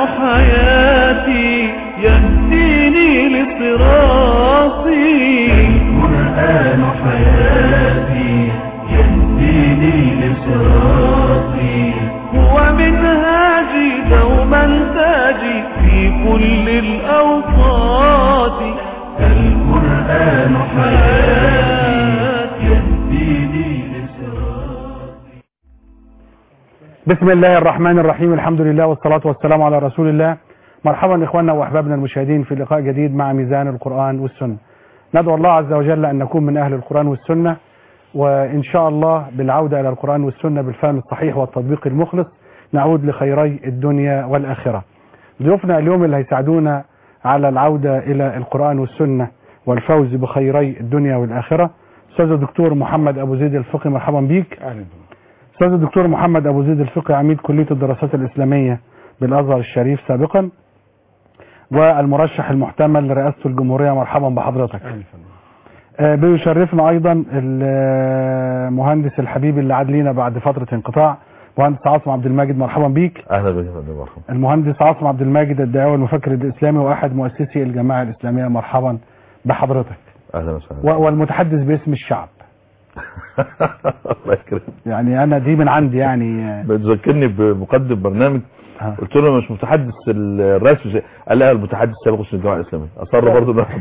حياتي يهديني لصراطي القرآن حياتي يهديني لصراطي هو منهاجي دوما تاجي في كل الأوقات القرآن حياتي يهديني لصراطي بسم الله الرحمن الرحيم الحمد لله والصلاة والسلام على رسول الله مرحبا إخواننا وأحبابنا المشاهدين في لقاء جديد مع ميزان القرآن والسنة ندعو الله عز وجل أن نكون من أهل القرآن والسنة وإن شاء الله بالعودة إلى القرآن والسنة بالفهم الصحيح والتطبيق المخلص نعود لخيري الدنيا والآخرة ضيوفنا اليوم اللي هيساعدونا على العودة إلى القرآن والسنة والفوز بخيري الدنيا والآخرة أستاذ الدكتور محمد أبو زيد الفقي مرحبا بيك أستاذ الدكتور محمد أبو زيد الفقي عميد كلية الدراسات الإسلامية بالأزهر الشريف سابقا والمرشح المحتمل لرئاسة الجمهورية مرحبا بحضرتك آه، بيشرفنا أيضا المهندس الحبيب اللي عاد لينا بعد فترة انقطاع مهندس عاصم عبد الماجد مرحبا بيك اهلا بك يا فندم مرحبا المهندس عاصم عبد الماجد الداعي والمفكر الإسلامي وأحد مؤسسي الجماعة الإسلامية مرحبا بحضرتك اهلا وسهلا و- والمتحدث باسم الشعب الله يكرمك يعني أنا دي من عندي يعني آه، بتذكرني بمقدم برنامج آه. قلت له مش متحدث الرسمي قال لا المتحدث السابق اسمه الجماعه الاسلاميه اصر برضه انه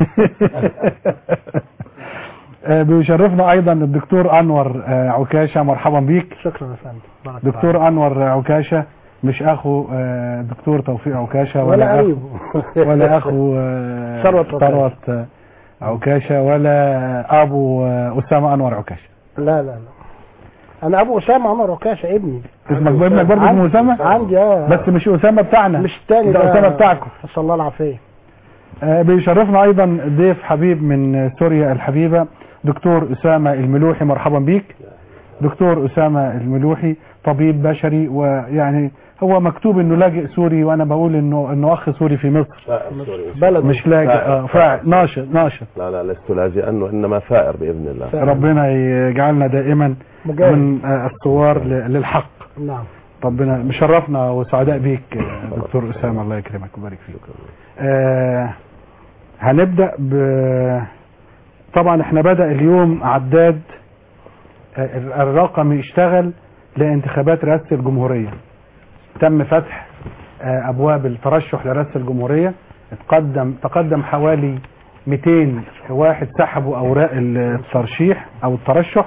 آه، بيشرفنا ايضا الدكتور انور آه، عكاشه مرحبا بيك شكرا يا فندم بارك الله. دكتور انور عكاشه مش اخو آه، دكتور توفيق عكاشه ولا ولا قريب اخو ولا اخو آه، ثروت عكاشة. ثروت آه، عكاشه ولا ابو آه، اسامه انور عكاشه لا لا لا انا ابو اسامه عمر عكاشه ابني اسمك ابنك برضه اسمه عندي- اسامه عندي اه بس مش اسامه بتاعنا مش التاني ده اسامه بتاعكم نسال الله العافيه آه، بيشرفنا ايضا ضيف حبيب من سوريا الحبيبه دكتور اسامه الملوحي مرحبا بيك دكتور اسامه الملوحي طبيب بشري ويعني هو مكتوب انه لاجئ سوري وانا بقول انه انه اخ سوري في مصر بلد مش لاجئ آه، فاعل ناشط ناشط لا لا لست لاجئا وانما ثائر باذن الله فاعل. ربنا يجعلنا دائما مجاهد من آه، الثوار ل- للحق نعم ربنا مشرفنا وسعداء بيك آه، دكتور اسامه الله يكرمك ويبارك فيك آه هنبدا ب طبعا احنا بدا اليوم عداد آه، الرقم يشتغل لانتخابات رئاسه الجمهوريه تم فتح آه، ابواب الترشح لرئاسه الجمهوريه تقدم تقدم حوالي 200 واحد سحبوا اوراق الترشيح او الترشح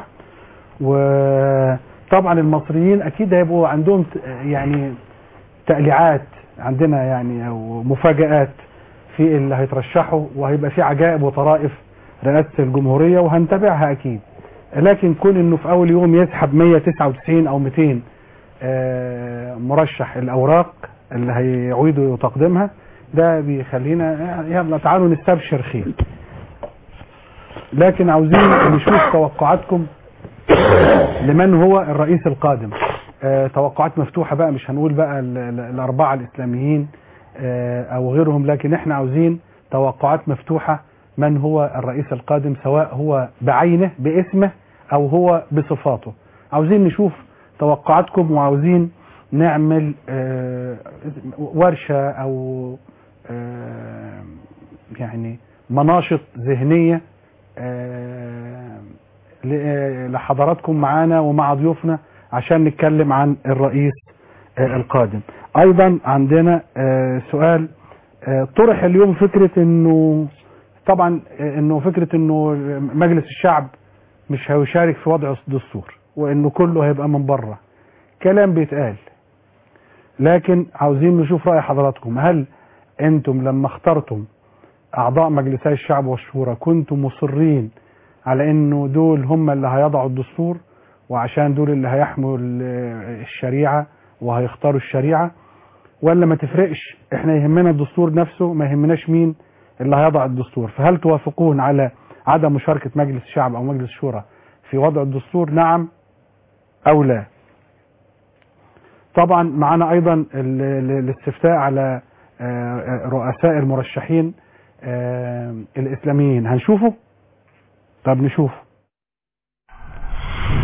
وطبعا المصريين اكيد هيبقوا عندهم ت- يعني تقليعات عندنا يعني او مفاجآت في اللي هيترشحوا وهيبقى في عجائب وطرائف رئاسة الجمهورية وهنتابعها اكيد لكن كون انه في اول يوم يسحب 199 او 200 آه، مرشح الاوراق اللي هيعيدوا تقديمها ده بيخلينا يلا تعالوا نستبشر خير لكن عاوزين نشوف توقعاتكم لمن هو الرئيس القادم آه، توقعات مفتوحة بقى مش هنقول بقى ال- ال- الأربعة الإسلاميين آه، أو غيرهم لكن احنا عاوزين توقعات مفتوحة من هو الرئيس القادم سواء هو بعينه باسمه أو هو بصفاته عاوزين نشوف توقعاتكم وعاوزين نعمل آه، ورشة أو آه، يعني مناشط ذهنية آه، ل- لحضراتكم معانا ومع ضيوفنا عشان نتكلم عن الرئيس آه، القادم ايضا عندنا آه، سؤال آه، طرح اليوم فكرة انه طبعا آه، انه فكرة انه مجلس الشعب مش هيشارك في وضع الدستور وانه كله هيبقى من بره كلام بيتقال لكن عاوزين نشوف رأي حضراتكم هل انتم لما اخترتم اعضاء مجلسي الشعب والشورى كنتم مصرين على انه دول هم اللي هيضعوا الدستور وعشان دول اللي هيحموا ال- الشريعة وهيختاروا الشريعة ولا ما تفرقش احنا يهمنا الدستور نفسه ما يهمناش مين اللي هيضع الدستور فهل توافقون على عدم مشاركة مجلس الشعب او مجلس الشورى في وضع الدستور نعم او لا طبعا معانا ايضا ال- ال- الاستفتاء على آه، آه، رؤساء المرشحين آه، الاسلاميين هنشوفه طب نشوفه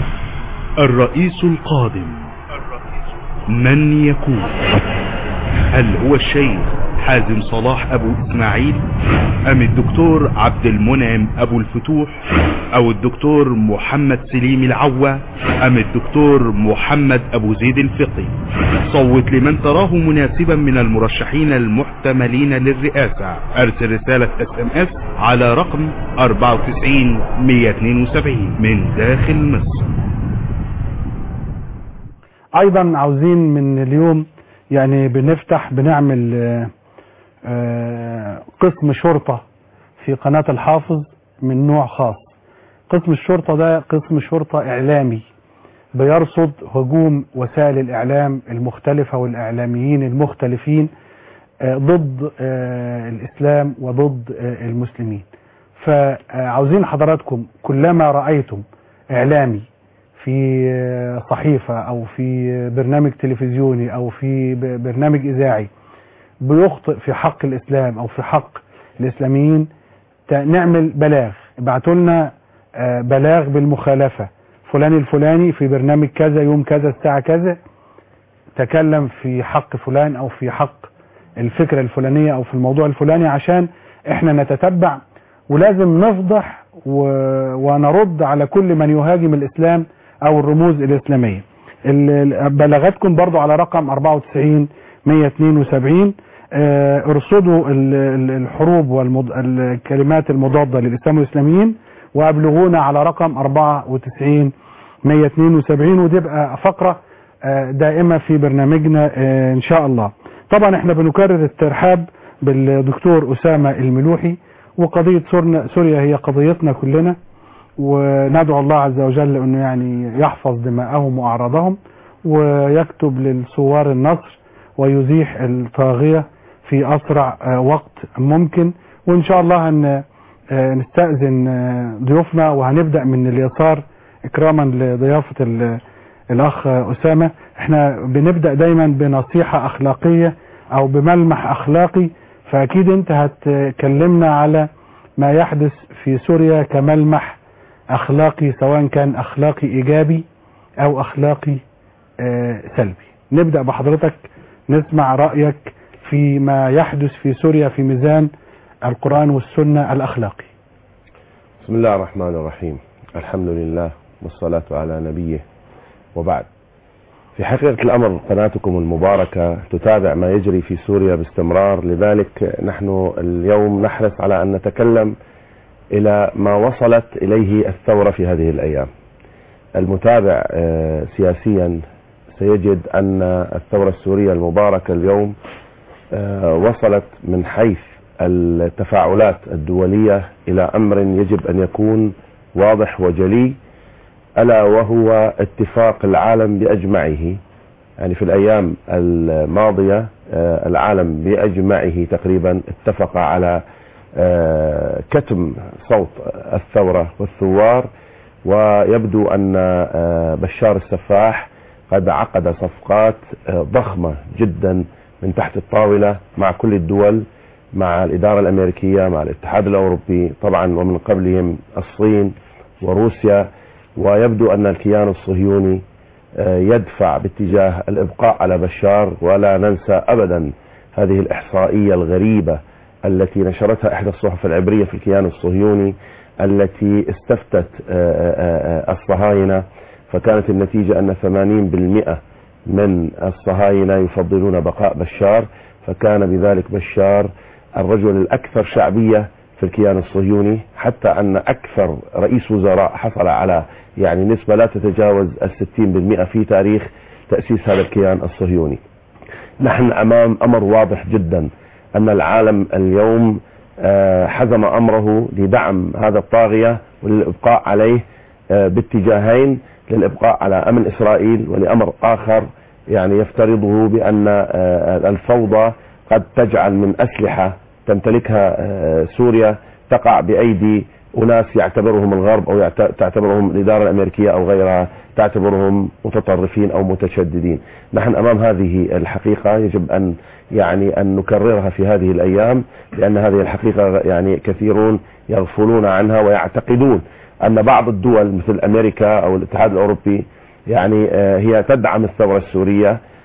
الرئيس القادم من يكون هل هو الشيخ حازم صلاح ابو اسماعيل ام الدكتور عبد المنعم ابو الفتوح او الدكتور محمد سليم العوة ام الدكتور محمد ابو زيد الفقي صوت لمن تراه مناسبا من المرشحين المحتملين للرئاسة ارسل رسالة اس ام اس على رقم 94 172 من داخل مصر ايضا عاوزين من اليوم يعني بنفتح بنعمل آه، آه، قسم شرطة في قناة الحافظ من نوع خاص قسم الشرطة ده قسم شرطة اعلامي بيرصد هجوم وسائل الاعلام المختلفة والاعلاميين المختلفين آه، ضد آه، الاسلام وضد آه، المسلمين فعاوزين حضراتكم كلما رأيتم اعلامي في آه، صحيفة او في برنامج تلفزيوني او في ب- برنامج اذاعي بيخطئ في حق الاسلام او في حق الاسلاميين ت- نعمل بلاغ ابعتوا لنا آه، بلاغ بالمخالفة فلان الفلاني في برنامج كذا يوم كذا الساعة كذا تكلم في حق فلان او في حق الفكرة الفلانية او في الموضوع الفلاني عشان احنا نتتبع ولازم نفضح و... ونرد على كل من يهاجم الاسلام او الرموز الاسلامية ال- ال- بلغتكم برضو على رقم 94 172 آه، ارصدوا ال- ال- الحروب والكلمات المضادة للاسلام والاسلاميين وابلغونا على رقم 94 172 وتبقى فقرة آه، دائمة في برنامجنا آه، ان شاء الله طبعا احنا بنكرر الترحاب بالدكتور اسامة الملوحي وقضية سورنا- سوريا هي قضيتنا كلنا وندعو الله عز وجل انه يعني يحفظ دماءهم واعراضهم ويكتب للثوار النصر ويزيح الطاغية في اسرع آه، وقت ممكن وان شاء الله هن آه، نستأذن آه، ضيوفنا وهنبدأ من اليسار اكراما لضيافة ال- الاخ اسامة احنا بنبدأ دايما بنصيحة اخلاقية او بملمح اخلاقي فاكيد انت هتكلمنا على ما يحدث في سوريا كملمح اخلاقي سواء كان اخلاقي ايجابي او اخلاقي آه، سلبي نبدأ بحضرتك نسمع رأيك فيما يحدث في سوريا في ميزان القرآن والسنة الاخلاقي بسم الله الرحمن الرحيم الحمد لله والصلاة على نبيه وبعد في حقيقة الأمر قناتكم المباركة تتابع ما يجري في سوريا باستمرار لذلك نحن اليوم نحرص على أن نتكلم إلى ما وصلت إليه الثورة في هذه الأيام المتابع آه، سياسيا سيجد أن الثورة السورية المباركة اليوم آه، وصلت من حيث التفاعلات الدولية إلى أمر يجب أن يكون واضح وجلي ألا وهو اتفاق العالم بأجمعه يعني في الأيام الماضية آه، العالم بأجمعه تقريبا اتفق على آه، كتم صوت الثورة والثوار ويبدو أن آه، بشار السفاح قد عقد صفقات آه، ضخمة جدا من تحت الطاولة مع كل الدول مع الإدارة الأمريكية مع الاتحاد الأوروبي طبعا ومن قبلهم الصين وروسيا ويبدو أن الكيان الصهيوني آه، يدفع باتجاه الإبقاء على بشار ولا ننسى أبدا هذه الإحصائية الغريبة التي نشرتها إحدى الصحف العبرية في الكيان الصهيوني التي استفتت آه، آه، آه، الصهاينة فكانت النتيجة أن 80% من الصهاينة يفضلون بقاء بشار فكان بذلك بشار الرجل الأكثر شعبية في الكيان الصهيوني حتى أن أكثر رئيس وزراء حصل على يعني نسبة لا تتجاوز الستين بالمئة في تاريخ تأسيس هذا الكيان الصهيوني نحن أمام أمر واضح جدا أن العالم اليوم آه، حزم أمره لدعم هذا الطاغية وللإبقاء عليه آه، باتجاهين للإبقاء على أمن إسرائيل ولأمر آخر يعني يفترضه بأن آه، الفوضى قد تجعل من أسلحة تمتلكها آه، سوريا تقع بأيدي أناس يعتبرهم الغرب أو يعت- تعتبرهم الإدارة الأمريكية أو غيرها تعتبرهم متطرفين أو متشددين نحن أمام هذه الحقيقة يجب أن يعني أن نكررها في هذه الأيام لأن هذه الحقيقة يعني كثيرون يغفلون عنها ويعتقدون أن بعض الدول مثل أمريكا أو الاتحاد الأوروبي يعني آه، هي تدعم الثورة السورية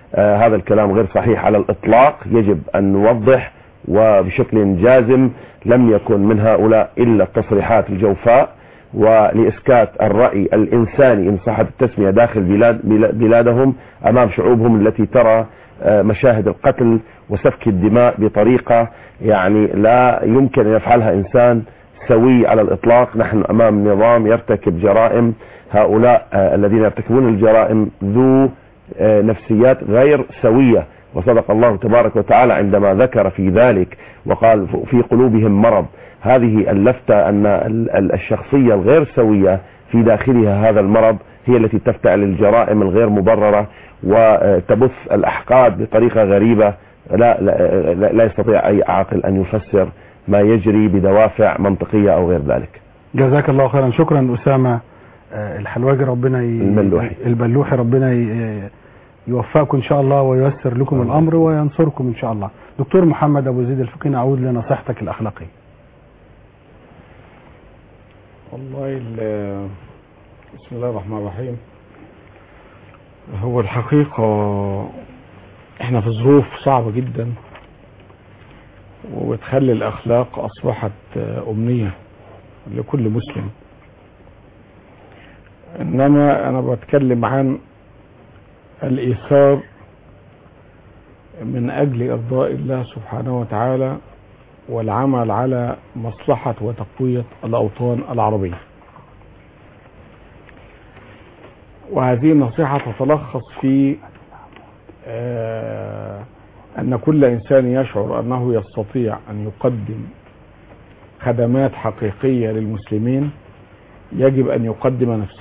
آه هذا الكلام غير صحيح على الإطلاق يجب أن نوضح وبشكل جازم لم يكن من هؤلاء إلا التصريحات الجوفاء ولإسكات الرأي الإنساني إن صحت التسمية داخل بلاد بلادهم أمام شعوبهم التي ترى آه، مشاهد القتل وسفك الدماء بطريقة يعني لا يمكن أن يفعلها إنسان سوي على الإطلاق نحن أمام نظام يرتكب جرائم هؤلاء آه، الذين يرتكبون الجرائم ذو آه، نفسيات غير سوية وصدق الله تبارك وتعالى عندما ذكر في ذلك وقال في قلوبهم مرض هذه اللفتة أن ال- ال- الشخصية الغير سوية في داخلها هذا المرض هي التي تفتعل الجرائم الغير مبررة وتبث الأحقاد بطريقة غريبة لا, لا, لا, لا يستطيع أي عاقل أن يفسر ما يجري بدوافع منطقية أو غير ذلك جزاك الله خيرا شكرا أسامة آه، الحلواجي ربنا ي... الملوحي. البلوحي ربنا ي... يوفقكم إن شاء الله وييسر لكم الأمر وينصركم إن شاء الله دكتور محمد أبو زيد الفقين أعود لنصيحتك الأخلاقية والله ال- بسم الله الرحمن الرحيم هو الحقيقة احنا في ظروف صعبة جدا وبتخلي الأخلاق أصبحت أمنية لكل مسلم إنما أنا بتكلم عن الإيثار من أجل إرضاء الله سبحانه وتعالى والعمل على مصلحة وتقوية الأوطان العربية وهذه النصيحة تتلخص في آه، أن كل إنسان يشعر أنه يستطيع أن يقدم خدمات حقيقية للمسلمين يجب أن يقدم نفسه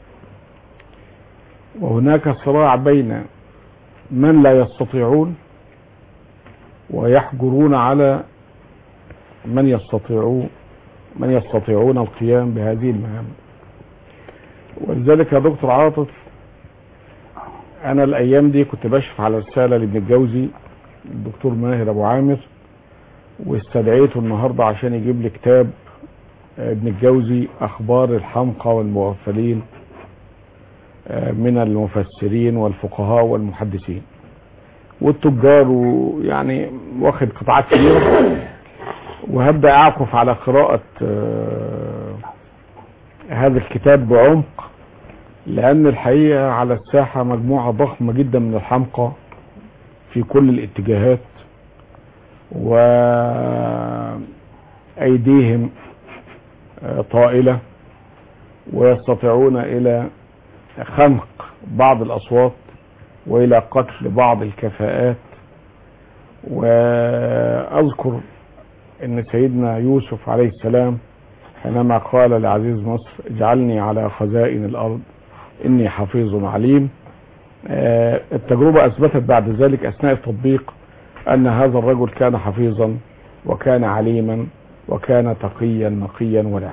وهناك صراع بين من لا يستطيعون ويحجرون على من يستطيعون من يستطيعون القيام بهذه المهام ولذلك يا دكتور عاطف انا الايام دي كنت بشرف على رساله لابن الجوزي الدكتور ماهر ابو عامر واستدعيته النهارده عشان يجيب لي كتاب آه، ابن الجوزي اخبار الحمقى والمغفلين آه، من المفسرين والفقهاء والمحدثين والتجار ويعني واخد قطاعات كبيره وهبدا اعكف على قراءه آه، هذا الكتاب بعمق لان الحقيقه على الساحه مجموعه ضخمه جدا من الحمقى في كل الاتجاهات وايديهم آه، طائله ويستطيعون الى خنق بعض الاصوات والى قتل بعض الكفاءات واذكر ان سيدنا يوسف عليه السلام حينما قال لعزيز مصر اجعلني على خزائن الارض اني حفيظ عليم آه، التجربة اثبتت بعد ذلك اثناء التطبيق ان هذا الرجل كان حفيظا وكان عليما وكان تقيا نقيا ورعا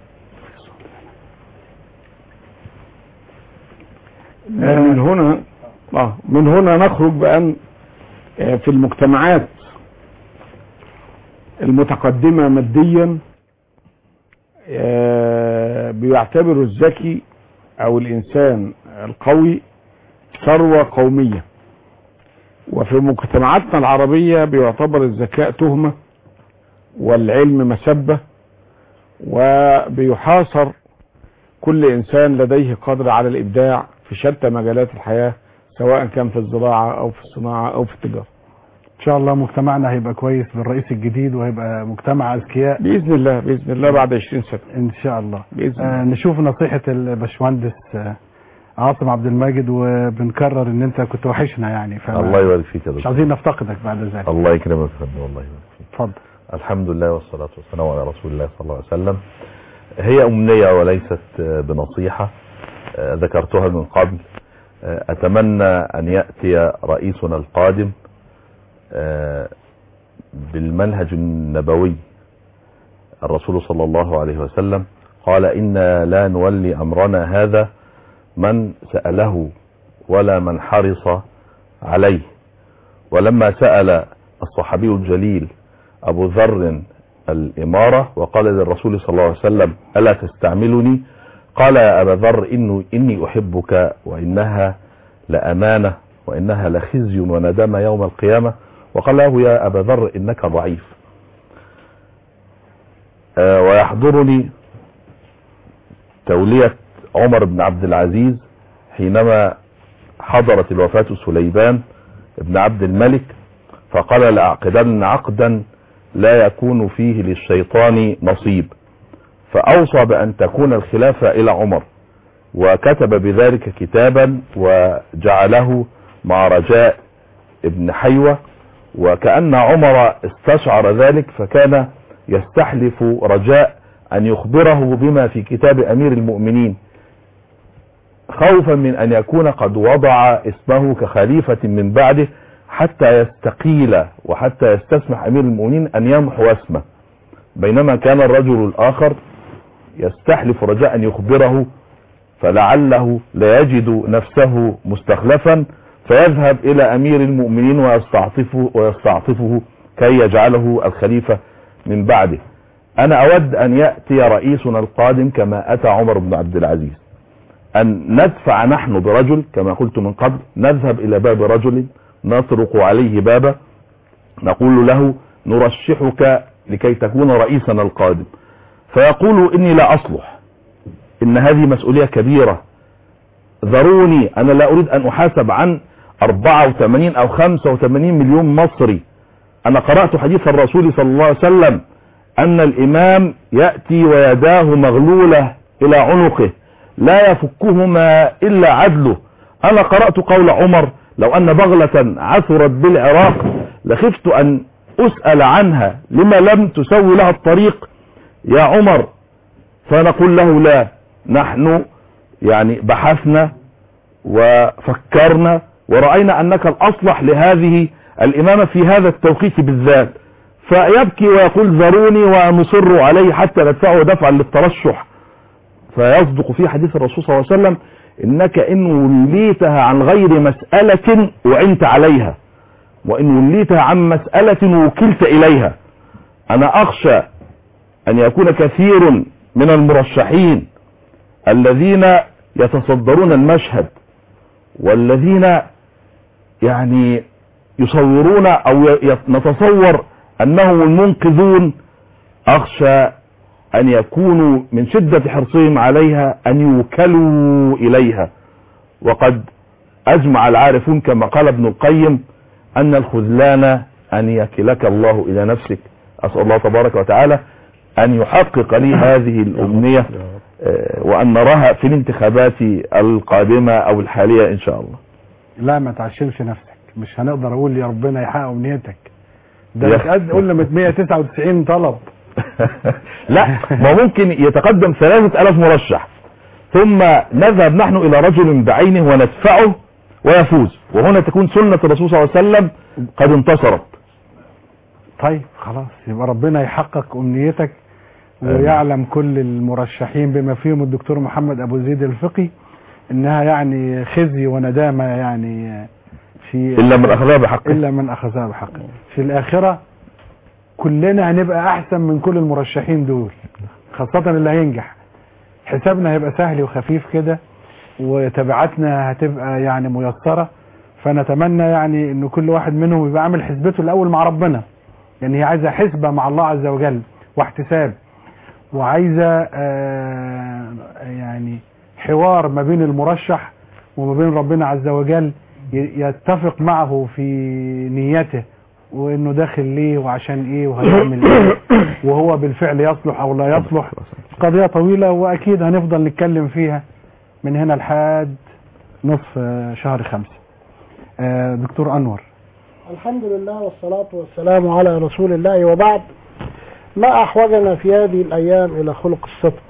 آه، من هنا آه من هنا نخرج بأن آه، في المجتمعات المتقدمة ماديا آه، بيعتبر الذكي او الانسان القوي ثروة قومية وفي مجتمعاتنا العربية بيعتبر الذكاء تهمة والعلم مسبة وبيحاصر كل انسان لديه قدر على الابداع في شتى مجالات الحياة سواء كان في الزراعة او في الصناعة او في التجارة إن شاء الله مجتمعنا هيبقى كويس بالرئيس الجديد وهيبقى مجتمع أذكياء بإذن الله بإذن الله بعد 20 سنة إن شاء الله بإذن آه الله نشوف نصيحة الباشمهندس آه عاصم عبد الماجد وبنكرر ان انت كنت وحشنا يعني فما- الله يبارك فيك يا مش دكتور عايزين نفتقدك بعد ذلك الله يكرمك يا فندم والله يبارك فيك اتفضل الحمد لله والصلاة والسلام على رسول الله صلى الله عليه وسلم هي أمنية وليست آه، بنصيحة آه، ذكرتها من قبل آه، أتمنى أن يأتي رئيسنا القادم آه، بالمنهج النبوي الرسول صلى الله عليه وسلم قال إنا لا نولي أمرنا هذا من سأله ولا من حرص عليه ولما سأل الصحابي الجليل أبو ذر الإمارة وقال للرسول صلى الله عليه وسلم ألا تستعملني قال يا أبا ذر إنه إني أحبك وإنها لأمانة وإنها لخزي وندامة يوم القيامة وقال له يا أبا ذر إنك ضعيف آه، ويحضرني تولية عمر بن عبد العزيز حينما حضرت الوفاة سليمان بن عبد الملك فقال لأعقدن عقدا لا يكون فيه للشيطان نصيب فأوصى بأن تكون الخلافة إلى عمر وكتب بذلك كتابا وجعله مع رجاء ابن حيوة وكأن عمر استشعر ذلك فكان يستحلف رجاء أن يخبره بما في كتاب أمير المؤمنين خوفا من أن يكون قد وضع اسمه كخليفة من بعده حتى يستقيل وحتى يستسمح أمير المؤمنين أن يمحو اسمه بينما كان الرجل الآخر يستحلف رجاء أن يخبره فلعله لا يجد نفسه مستخلفا فيذهب إلى أمير المؤمنين ويستعطفه, ويستعطفه كي يجعله الخليفة من بعده أنا أود أن يأتي رئيسنا القادم كما أتى عمر بن عبد العزيز أن ندفع نحن برجل كما قلت من قبل نذهب إلى باب رجل نطرق عليه بابا نقول له نرشحك لكي تكون رئيسنا القادم فيقول إني لا أصلح إن هذه مسؤولية كبيرة ذروني أنا لا أريد أن أحاسب عن 84 أو 85 مليون مصري أنا قرأت حديث الرسول صلى الله عليه وسلم أن الإمام يأتي ويداه مغلولة إلى عنقه لا يفكهما إلا عدله أنا قرأت قول عمر لو أن بغلة عثرت بالعراق لخفت أن أسأل عنها لما لم تسوي لها الطريق يا عمر فنقول له لا نحن يعني بحثنا وفكرنا ورأينا أنك الأصلح لهذه الإمامة في هذا التوقيت بالذات فيبكي ويقول ذروني ومصر عليه حتى ندفعه دفعا للترشح فيصدق في حديث الرسول صلى الله عليه وسلم إنك إن وليتها عن غير مسألة وعنت عليها وإن وليتها عن مسألة وكلت إليها أنا أخشى أن يكون كثير من المرشحين الذين يتصدرون المشهد والذين يعني يصورون او نتصور انهم المنقذون اخشى ان يكونوا من شدة حرصهم عليها ان يوكلوا اليها وقد اجمع العارفون كما قال ابن القيم ان الخذلان ان يكلك الله الى نفسك اسأل الله تبارك وتعالى ان يحقق لي هذه الامنية وان نراها في الانتخابات القادمة او الحالية ان شاء الله لا ما تعشمش نفسك مش هنقدر اقول يا ربنا يحقق امنيتك ده يا متقد قلنا من 199 طلب لا ما ممكن يتقدم ثلاثة ألاف مرشح ثم نذهب نحن إلى رجل بعينه وندفعه ويفوز وهنا تكون سنة الرسول صلى الله عليه وسلم قد انتصرت طيب خلاص يبقى ربنا يحقق امنيتك ويعلم كل المرشحين بما فيهم الدكتور محمد ابو زيد الفقي انها يعني خزي وندامة يعني في إلا من أخذها بحقه الا من اخذها بحق في الاخرة كلنا هنبقى احسن من كل المرشحين دول خاصة اللي هينجح حسابنا هيبقى سهل وخفيف كده وتبعاتنا هتبقى يعني ميسرة فنتمنى يعني ان كل واحد منهم يبقى عامل حسبته الاول مع ربنا يعني هي عايزة حسبة مع الله عز وجل واحتساب وعايزة آه يعني حوار ما بين المرشح وما بين ربنا عز وجل ي- يتفق معه في نيته وانه داخل ليه وعشان ايه وهيعمل ايه وهو بالفعل يصلح او لا يصلح قضية طويلة واكيد هنفضل نتكلم فيها من هنا لحد نصف آه، شهر خمسة آه، دكتور انور الحمد لله والصلاة والسلام على رسول الله وبعد ما أحوجنا في هذه الأيام إلى خلق الصدق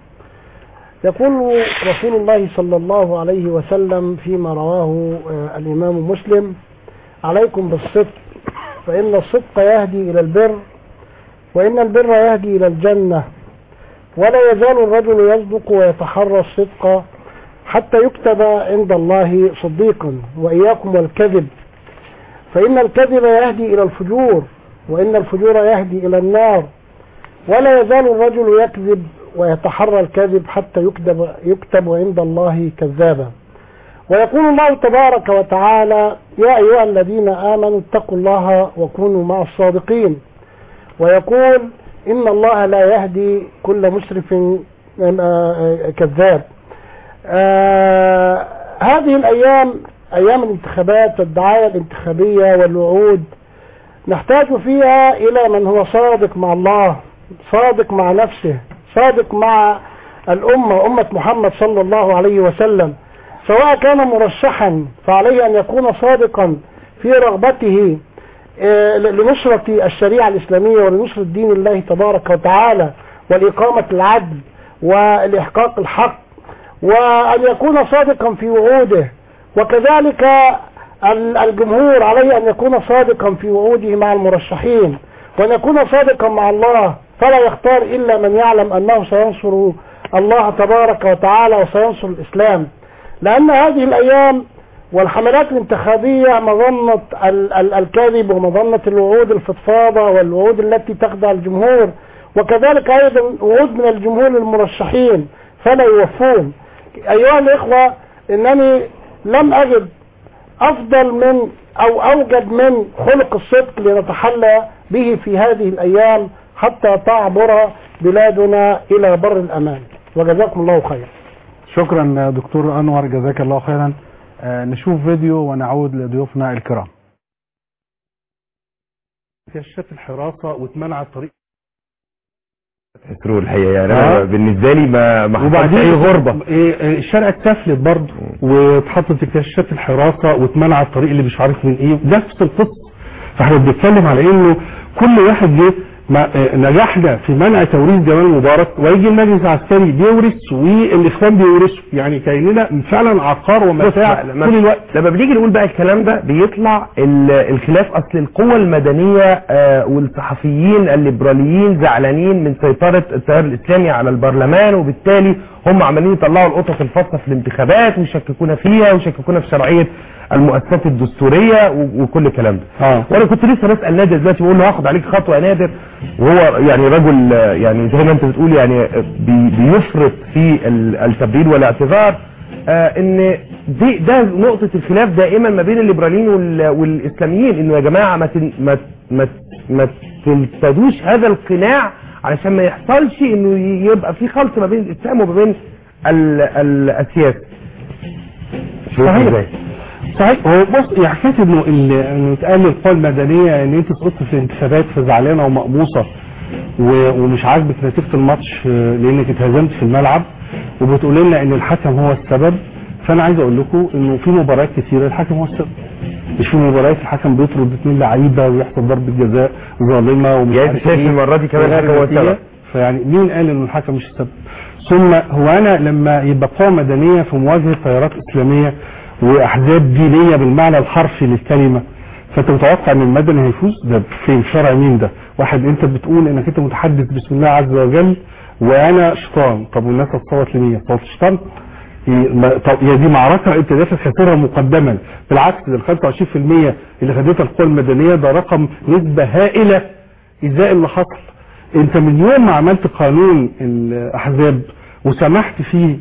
يقول رسول الله صلى الله عليه وسلم فيما رواه آه، الإمام مسلم عليكم بالصدق فإن الصدق يهدي إلى البر وإن البر يهدي إلى الجنة ولا يزال الرجل يصدق ويتحرى الصدق حتى يكتب عند الله صديقا وإياكم والكذب فإن الكذب يهدي إلى الفجور وإن الفجور يهدي إلى النار ولا يزال الرجل يكذب ويتحرى الكذب حتى يكتب, يكتب عند الله كذابا ويقول الله تبارك وتعالى يا أيها الذين آمنوا اتقوا الله وكونوا مع الصادقين ويقول إن الله لا يهدي كل مسرف آه، كذاب آه، هذه الأيام أيام الانتخابات والدعاية الانتخابية والوعود نحتاج فيها إلى من هو صادق مع الله صادق مع نفسه صادق مع الأمة أمة محمد صلى الله عليه وسلم سواء كان مرشحا فعليه أن يكون صادقا في رغبته آه، لنصرة الشريعة الإسلامية ولنصرة دين الله تبارك وتعالى والإقامة العدل والإحقاق الحق وأن يكون صادقا في وعوده وكذلك ال- الجمهور عليه أن يكون صادقا في وعوده مع المرشحين وأن يكون صادقا مع الله فلا يختار إلا من يعلم أنه سينصر الله تبارك وتعالى وسينصر الإسلام لأن هذه الأيام والحملات الانتخابية مظنة ال- ال- الكذب ومظنة الوعود الفضفاضة والوعود التي تخدع الجمهور وكذلك أيضا وعود من الجمهور للمرشحين فلا يوفون أيها الإخوة إنني لم أجد أفضل من أو أوجد من خلق الصدق لنتحلى به في هذه الأيام حتى تعبر بلادنا إلى بر الأمان وجزاكم الله خيرا شكرا دكتور انور جزاك الله خيرا آه، نشوف فيديو ونعود لضيوفنا الكرام كشاف الحراسة واتمنع الطريق تحسروا الحقيقه يعني آه. انا بالنسبه لي ما ما حصلش وبعدين اي غربه إيه، إيه، الشارع اتسفلت برضه واتحطت كشاف الحراسة واتمنع الطريق اللي مش عارف من ايه نفس القصة فاحنا بنتكلم على انه كل واحد جه ما آه، نجحنا في منع توريث جمال مبارك ويجي المجلس العسكري بيورث والاخوان بيورثوا يعني كاننا فعلا عقار ومتاع بص، لما- طول الوقت لما بنيجي نقول بقى الكلام ده بيطلع ال- الخلاف اصل القوى المدنيه آه، والصحفيين الليبراليين زعلانين من سيطره التيار الاسلامي على البرلمان وبالتالي هم عمالين يطلعوا القطط الفاصه في الانتخابات ويشككونا فيها ويشككونا في شرعيه المؤسسات الدستوريه و- وكل الكلام ده اه وانا كنت لسه بسال نادر دلوقتي بقول له هاخد عليك خطوه يا نادر وهو يعني رجل آه، يعني زي ما انت بتقول يعني آه، بي- بيفرط في ال- التبرير والاعتذار آه، ان دي ده نقطه الخلاف دائما ما بين الليبراليين وال- والاسلاميين انه يا جماعه ما تن- ما ما ما تلتدوش هذا القناع علشان ما يحصلش انه ي- يبقى في خلط ما بين الاسلام وما بين ال- ال- السياسه شوف صحيح. ازاي صحيح هو بص يعني حكايه انه ال- انه يتقال للقوى المدنيه ان انت سقطت في الانتخابات فزعلانه ومقموصه و- ومش عاجبك نتيجه الماتش آه، لانك اتهزمت في الملعب وبتقول لنا ان الحكم هو السبب فانا عايز اقول لكم انه في مباريات كثيره الحكم هو السبب مش في مباريات الحكم بيطرد اثنين لعيبه ويحصل ضربه جزاء ظالمه ومش يعني عارف انت شايف إيه. المره دي كمان وغير الحكم هو نتيجة. السبب فيعني مين قال ان الحكم مش السبب ثم هو انا لما يبقى قوة مدنية في مواجهة تيارات اسلامية واحزاب دينية بالمعنى الحرفي للكلمة فانت متوقع ان المدني هيفوز ده فين شرع مين ده واحد انت بتقول انك انت متحدث بسم الله عز وجل وانا شيطان طب والناس هتصوت لمين تصوت شيطان إيه، ما- طب هي دي معركة انت داخل خاسرها مقدما بالعكس ده ال 25% اللي خدتها القوى المدنية ده رقم نسبة هائلة ازاي اللي حصل انت من يوم ما عملت قانون الاحزاب وسمحت فيه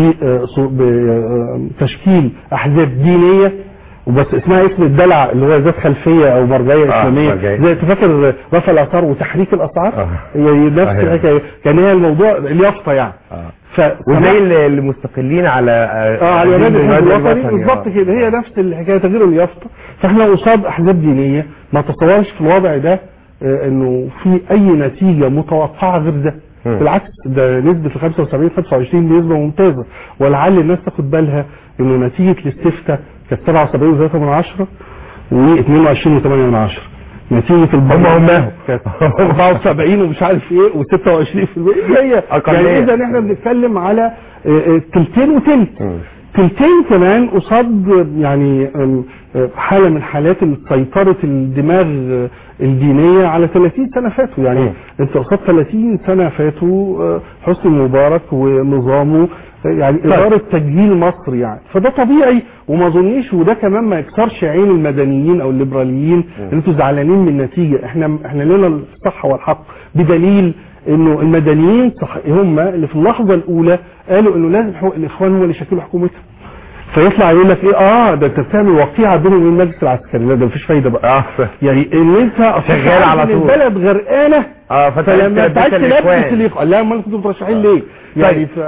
بتشكيل احزاب دينيه وبس اسمها اسم الدلع اللي هو ذات خلفيه او مرجعيه آه، اسلاميه مرجعية. زي تفكر رفع الاثار وتحريك الاسعار آه. هي نفس أيوة. الحكايه كان هي الموضوع اليافطه يعني ف وزي ال- المستقلين على اه على دين ينادي الحزب الوطني. الوطني بالظبط آه. كده هي نفس الحكايه تغيير اليافطه فاحنا قصاد احزاب دينيه ما تصورش في الوضع ده آه، انه في اي نتيجه متوقعه غير ده مم. بالعكس ده نسبه ال 75 25 دي نسبه ممتازه ولعل الناس تاخد بالها انه نتيجه الاستفتاء كانت 77 و3 من 10 و22 و8 من 10 نتيجة هم هماهم. كانت 74 ومش عارف ايه و26% هي أقلية. يعني اذا احنا بنتكلم على آه، آه، تلتين وتلت مم. تلتين كمان قصاد يعني أم، أه، حالة من حالات سيطرة الدماغ أه، الدينية على 30 سنة فاتوا يعني مم. انت قصاد 30 سنة فاتوا أه، حسني مبارك ونظامه أه، يعني إدارة تجهيل مصر يعني فده طبيعي وما اظنيش وده كمان ما يكسرش عين المدنيين او الليبراليين ان انتوا زعلانين من النتيجة احنا احنا لنا الصح والحق بدليل انه المدنيين صح هم اللي في اللحظة الاولى قالوا انه لازم حقوق الاخوان هو اللي يشكلوا حكومتهم فيطلع يقول لك ايه اه ده انت بتعمل وقيعه بينه وبين المجلس العسكري لا ده مفيش فايده بقى اه ف- يعني ان انت أصل شغال على عارف إن طول. البلد غرقانه اه فانت فلما لبست تعيش تلبس الإخوان. اللي لا امال كنتوا مرشحين ليه؟ يعني ف...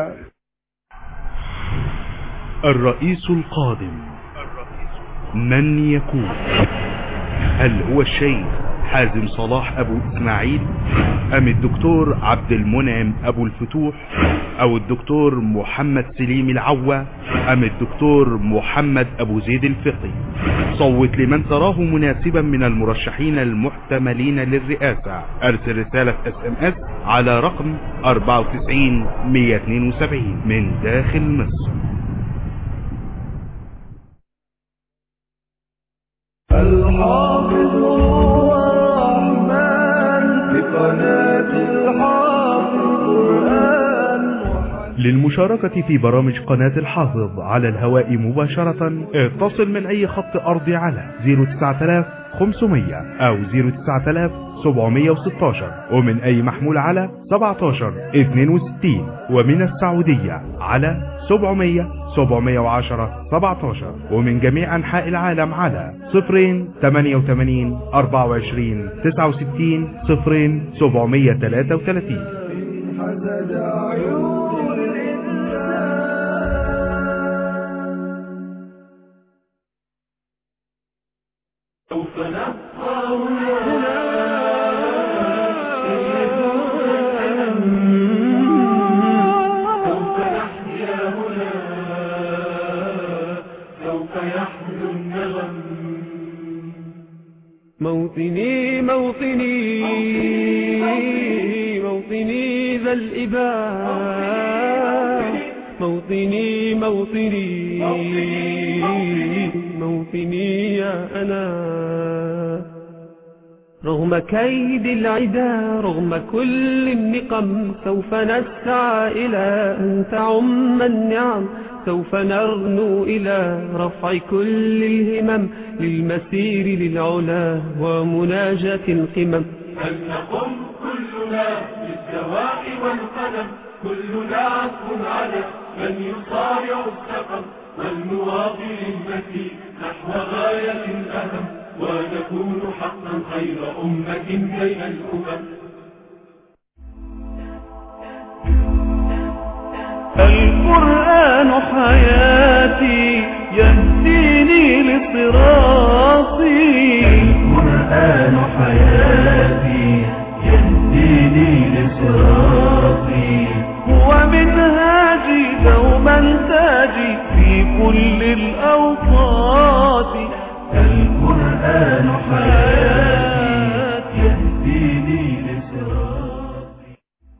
الرئيس القادم من يكون هل هو الشيخ حازم صلاح ابو اسماعيل ام الدكتور عبد المنعم ابو الفتوح او الدكتور محمد سليم العوة ام الدكتور محمد ابو زيد الفقي صوت لمن تراه مناسبا من المرشحين المحتملين للرئاسة ارسل رسالة اس ام اس على رقم 94 172 من داخل مصر الحافظ هو الرحمن بقناة الحافظ القرآن للمشاركة في برامج قناة الحافظ على الهواء مباشرة اتصل من أي خط أرضي على 09500 أو 09716 ومن أي محمول على 1762 ومن السعودية على 700 710 17 ومن جميع أنحاء العالم على 0 88 24 69 0 733 حسد عيون الإنسان سوف نبقى هنا سوف نحيا هنا سوف يحلو النغم موطني موطني موطني ذا الإباء موطني موطني موطني يا أنا رغم كيد العدا رغم كل النقم سوف نسعى إلى أن تعم النعم سوف نرنو إلى رفع كل الهمم للمسير للعلا ومناجاة القمم فلنقم كلنا بالدواء والقلم كلنا عزم على من يصارع السقم والمواطن المتي نحو غاية الأهم ونكون حقا خير أمة بين الأمم القرآن حياتي يهديني لصراطي القرآن حياتي يهديني لصراطي هو منهاجي دوما تاجي في كل الأوقات القرآن حياتي يهديني لصراطي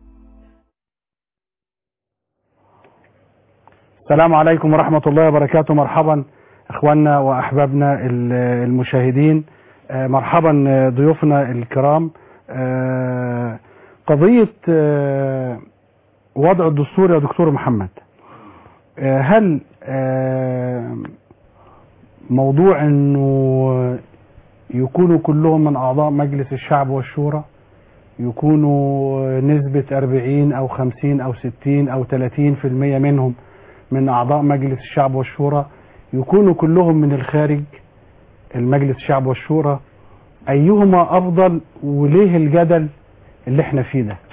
السلام عليكم ورحمة الله وبركاته مرحبا اخواننا واحبابنا ال- المشاهدين آه، مرحبا آه، ضيوفنا الكرام آه، قضية آه، وضع الدستور يا دكتور محمد آه، هل آه، موضوع انه يكونوا كلهم من اعضاء مجلس الشعب والشورى يكونوا نسبة 40 او 50 او 60 او 30 في المية منهم من اعضاء مجلس الشعب والشورى يكونوا كلهم من الخارج المجلس الشعب والشورى ايهما افضل وليه الجدل اللي احنا فيه ده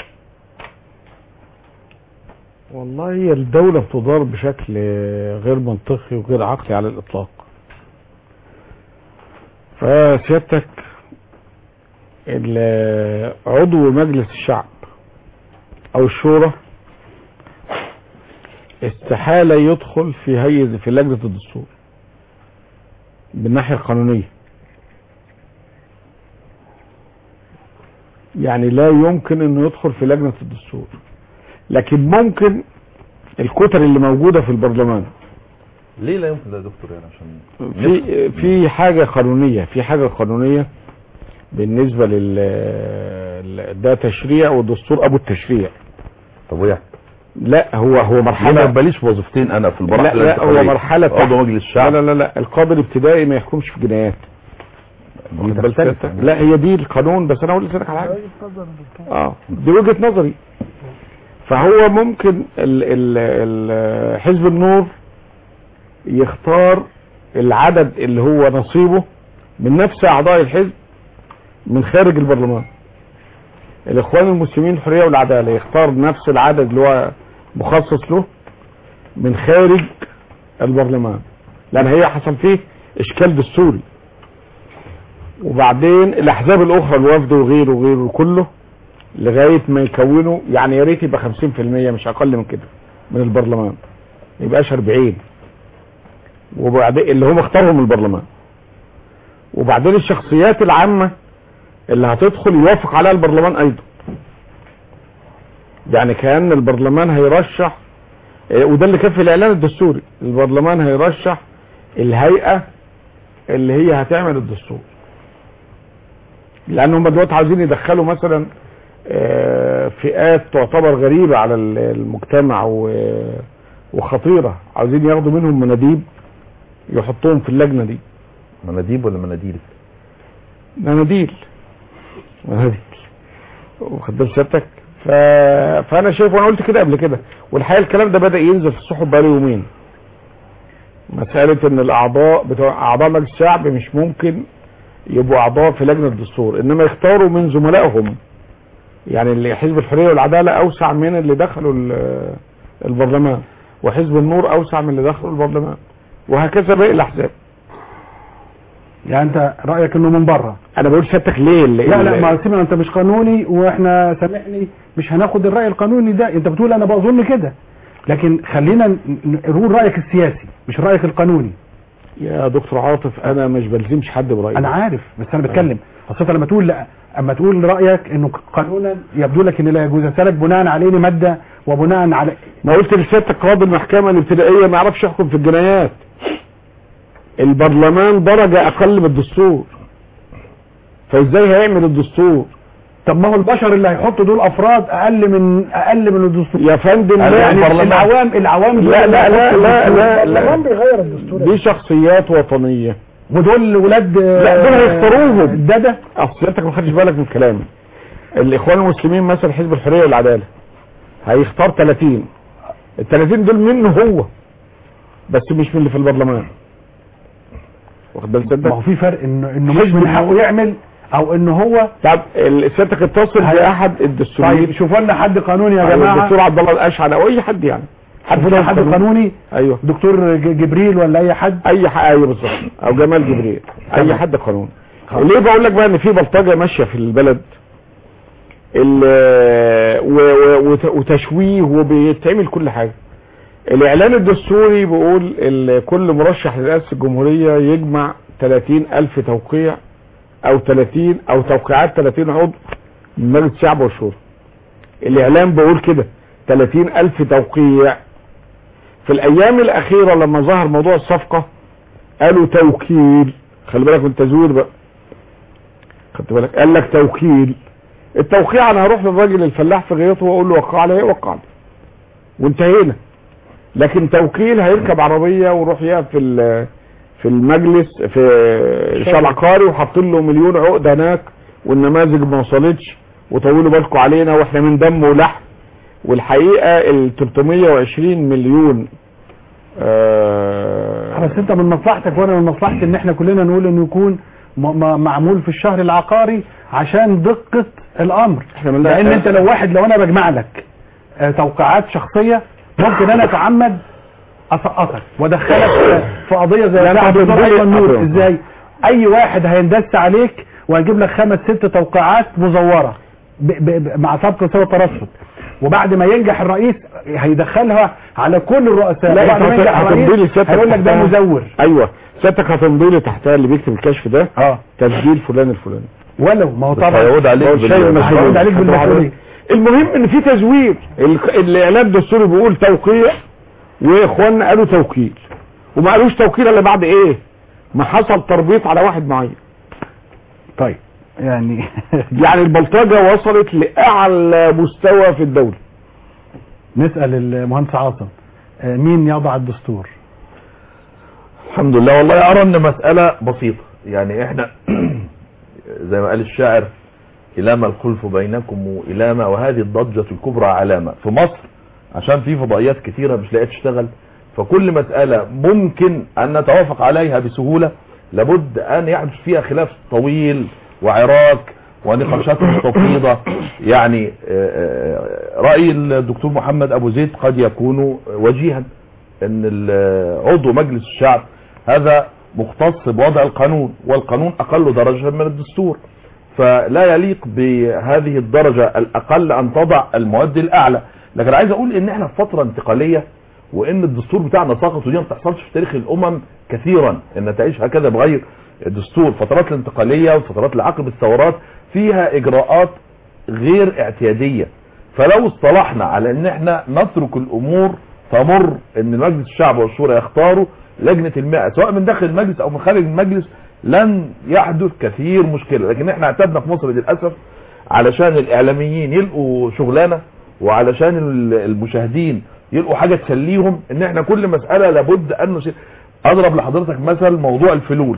والله هي الدولة بتدار بشكل غير منطقي وغير عقلي على الإطلاق فسيادتك ال- عضو مجلس الشعب أو الشورى استحالة يدخل في هيئة في لجنة الدستور بالناحية القانونية يعني لا يمكن انه يدخل في لجنة الدستور لكن ممكن الكتل اللي موجودة في البرلمان ليه لا يمكن ده يا دكتور يعني عشان في في حاجة قانونية في حاجة قانونية بالنسبة لل ال- ده تشريع والدستور ابو التشريع طب ويعني لا هو هو ليه ما مرحلة يبقاليش وظيفتين انا في لا المراحل لا هو الانتقالية؟ مرحلة عضو مجلس الشعب لا لا لا القاضي الابتدائي ما يحكمش في جنايات دي واخد بالك تختلف. أنت؟ لا هي دي القانون بس انا اقول لسانك على حاجه اه دي وجهه نظري فهو ممكن ال ال ال حزب النور يختار العدد اللي هو نصيبه من نفس اعضاء الحزب من خارج البرلمان الاخوان المسلمين الحريه والعداله يختار نفس العدد اللي هو مخصص له من خارج البرلمان لان هي حصل فيه اشكال دستوري وبعدين الاحزاب الاخرى الوفد وغيره وغيره كله لغايه ما يكونوا يعني يا ريت يبقى 50% مش اقل من كده من البرلمان ما يبقاش 40 وبعدين اللي هم اختارهم من البرلمان وبعدين الشخصيات العامه اللي هتدخل يوافق عليها البرلمان ايضا يعني كان البرلمان هيرشح إيه، وده اللي كان في الاعلان الدستوري البرلمان هيرشح الهيئه اللي هي هتعمل الدستور لان هم دلوقتي عاوزين يدخلوا مثلا آه، فئات تعتبر غريبه على ال- المجتمع و- وخطيره عاوزين ياخدوا منهم مناديب يحطوهم في اللجنه دي مناديب ولا مناديل مناديل مناديل واخد بال سيادتك ف... فانا شايف وانا قلت كده قبل كده والحقيقه الكلام ده بدا ينزل في الصحف بقاله يومين مساله ان الاعضاء بتوع اعضاء مجلس الشعب مش ممكن يبقوا اعضاء في لجنه الدستور انما يختاروا من زملائهم يعني اللي حزب الحريه والعداله اوسع من اللي دخلوا ال- البرلمان وحزب النور اوسع من اللي دخلوا البرلمان وهكذا باقي الاحزاب يعني انت رايك انه من بره انا بقول سيادتك ليه اللي لا لا ما سيبنا انت مش قانوني واحنا سامحني مش هناخد الراي القانوني ده انت بتقول انا بظن كده لكن خلينا ن- ن- نقول رايك السياسي مش رايك القانوني يا دكتور عاطف انا مش بلزمش حد برايي انا عارف بس انا بتكلم اصل لما تقول لا اما تقول رايك انه قانونا يبدو لك ان لا يجوز اسالك بناء عليه ماده وبناء على ما قلت لسيادتك قاضي المحكمه الابتدائيه ما يعرفش يحكم في الجنايات البرلمان درجه اقل من الدستور فازاي هيعمل الدستور طب ما هو البشر اللي هيحطوا دول افراد اقل من اقل من الدستور يا فندم لا يعني البرلمان- العوام العوام دول لا لا لا لا لا, البرلمان لا. بيغير الدستور دي شخصيات وطنيه ودول ولاد لا دول هيختاروهم ده ده اصل سيادتك ما خدتش بالك من كلامي الاخوان المسلمين مثلا حزب الحريه والعداله هيختار 30 ال 30 دول منه هو بس مش من اللي في البرلمان واخد بالك ما هو سيادتك في فرق انه انه مش من حقه يعمل او انه هو طب ال- سيادتك اتصل هي- باحد طيب الدستوريين شوفوا لنا حد قانوني يا أيوة، جماعه الدكتور عبد الله الاشعل او اي حد يعني شوفوا لنا حد قانوني ايوه دكتور ج- جبريل ولا اي حد اي حد ايوه بالظبط او جمال جبريل اي تمام. حد قانوني ليه بقول لك بقى ان في بلطجه ماشيه في البلد ال- و- و- وت- وتشويه وبيتعمل كل حاجه الاعلان الدستوري بيقول ال- كل مرشح لرئاسه الجمهوريه يجمع 30 الف توقيع او 30 او توقيعات 30 عضو من مجلس الشعب والشورى الاعلان بيقول كده 30 الف توقيع في الايام الاخيره لما ظهر موضوع الصفقه قالوا توكيل خلي بالك من التزوير بقى خدت بالك قال لك توكيل التوقيع انا هروح للراجل الفلاح في غيطه واقول له وقع لي وقع لي وانتهينا لكن توكيل هيركب عربيه ويروح يقف في ال- في المجلس في الشارع العقاري وحاطين له مليون عقد هناك والنماذج ما وصلتش وطولوا بالكم علينا واحنا من دم ولحم والحقيقه ال 320 مليون آه بس انت من مصلحتك وانا من مصلحتي ان احنا كلنا نقول انه يكون م- م- معمول في الشهر العقاري عشان دقة الامر احنا من لان انت لو واحد لو انا بجمع لك آه، توقيعات شخصية ممكن انا اتعمد اسقطك وادخلك في- في قضية زي لا، بتاعة لا، الدكتور هتنبهر- ايمن نور هتنبهر. ازاي اي واحد هيندس عليك وهيجيب لك خمس ست توقيعات مزورة ب ب ب مع سبق سوى ترصد وبعد ما ينجح الرئيس هيدخلها على كل الرؤساء لا، وبعد ما انت ينجح هتمضي لي الرئيس سيادتك هيقول لك ده تحتها. مزور ايوه سيادتك هتمضي لي تحتها اللي بيكتب الكشف ده اه تسجيل فلان الفلاني ولو ما هو بس طبعا هيعود عليك هو بال- شايل المسؤولية. هيعود عليك بالمسؤولية المهم ان في تزوير ال- الاعلان الدستوري بيقول توقيع واخواننا قالوا توكيل وما قالوش توكيل الا بعد ايه ما حصل تربيط على واحد معين طيب يعني يعني البلطجه وصلت لاعلى مستوى في الدوله نسأل المهندس عاصم آه، مين يضع الدستور الحمد لله والله ارى ان مسألة بسيطة يعني احنا زي ما قال الشاعر إلام الخلف بينكم إلامة وهذه الضجة الكبرى علامة في مصر عشان في فضائيات كتيرة مش لاقيه تشتغل فكل مسألة ممكن أن نتوافق عليها بسهولة لابد أن يحدث فيها خلاف طويل وعراك ونقاشات مستفيضة يعني آه، آه، رأي الدكتور محمد أبو زيد قد يكون وجيها أن ال- عضو مجلس الشعب هذا مختص بوضع القانون والقانون أقل درجة من الدستور فلا يليق بهذه الدرجة الأقل أن تضع المواد الأعلى لكن عايز أقول إن إحنا في فترة انتقالية وإن الدستور بتاعنا سقط ودي ما بتحصلش في تاريخ الأمم كثيرا إن تعيش هكذا بغير الدستور فترات الانتقالية وفترات العقب الثورات فيها إجراءات غير اعتيادية فلو اصطلحنا على ان احنا نترك الامور تمر ان مجلس الشعب والشورى يختاروا لجنة المئة سواء من داخل المجلس او من خارج المجلس لن يحدث كثير مشكلة لكن احنا اعتدنا في مصر للأسف علشان الاعلاميين يلقوا شغلانة وعلشان ال- المشاهدين يلقوا حاجة تسليهم ان احنا كل مسألة لابد ان نشير اضرب لحضرتك مثل موضوع الفلول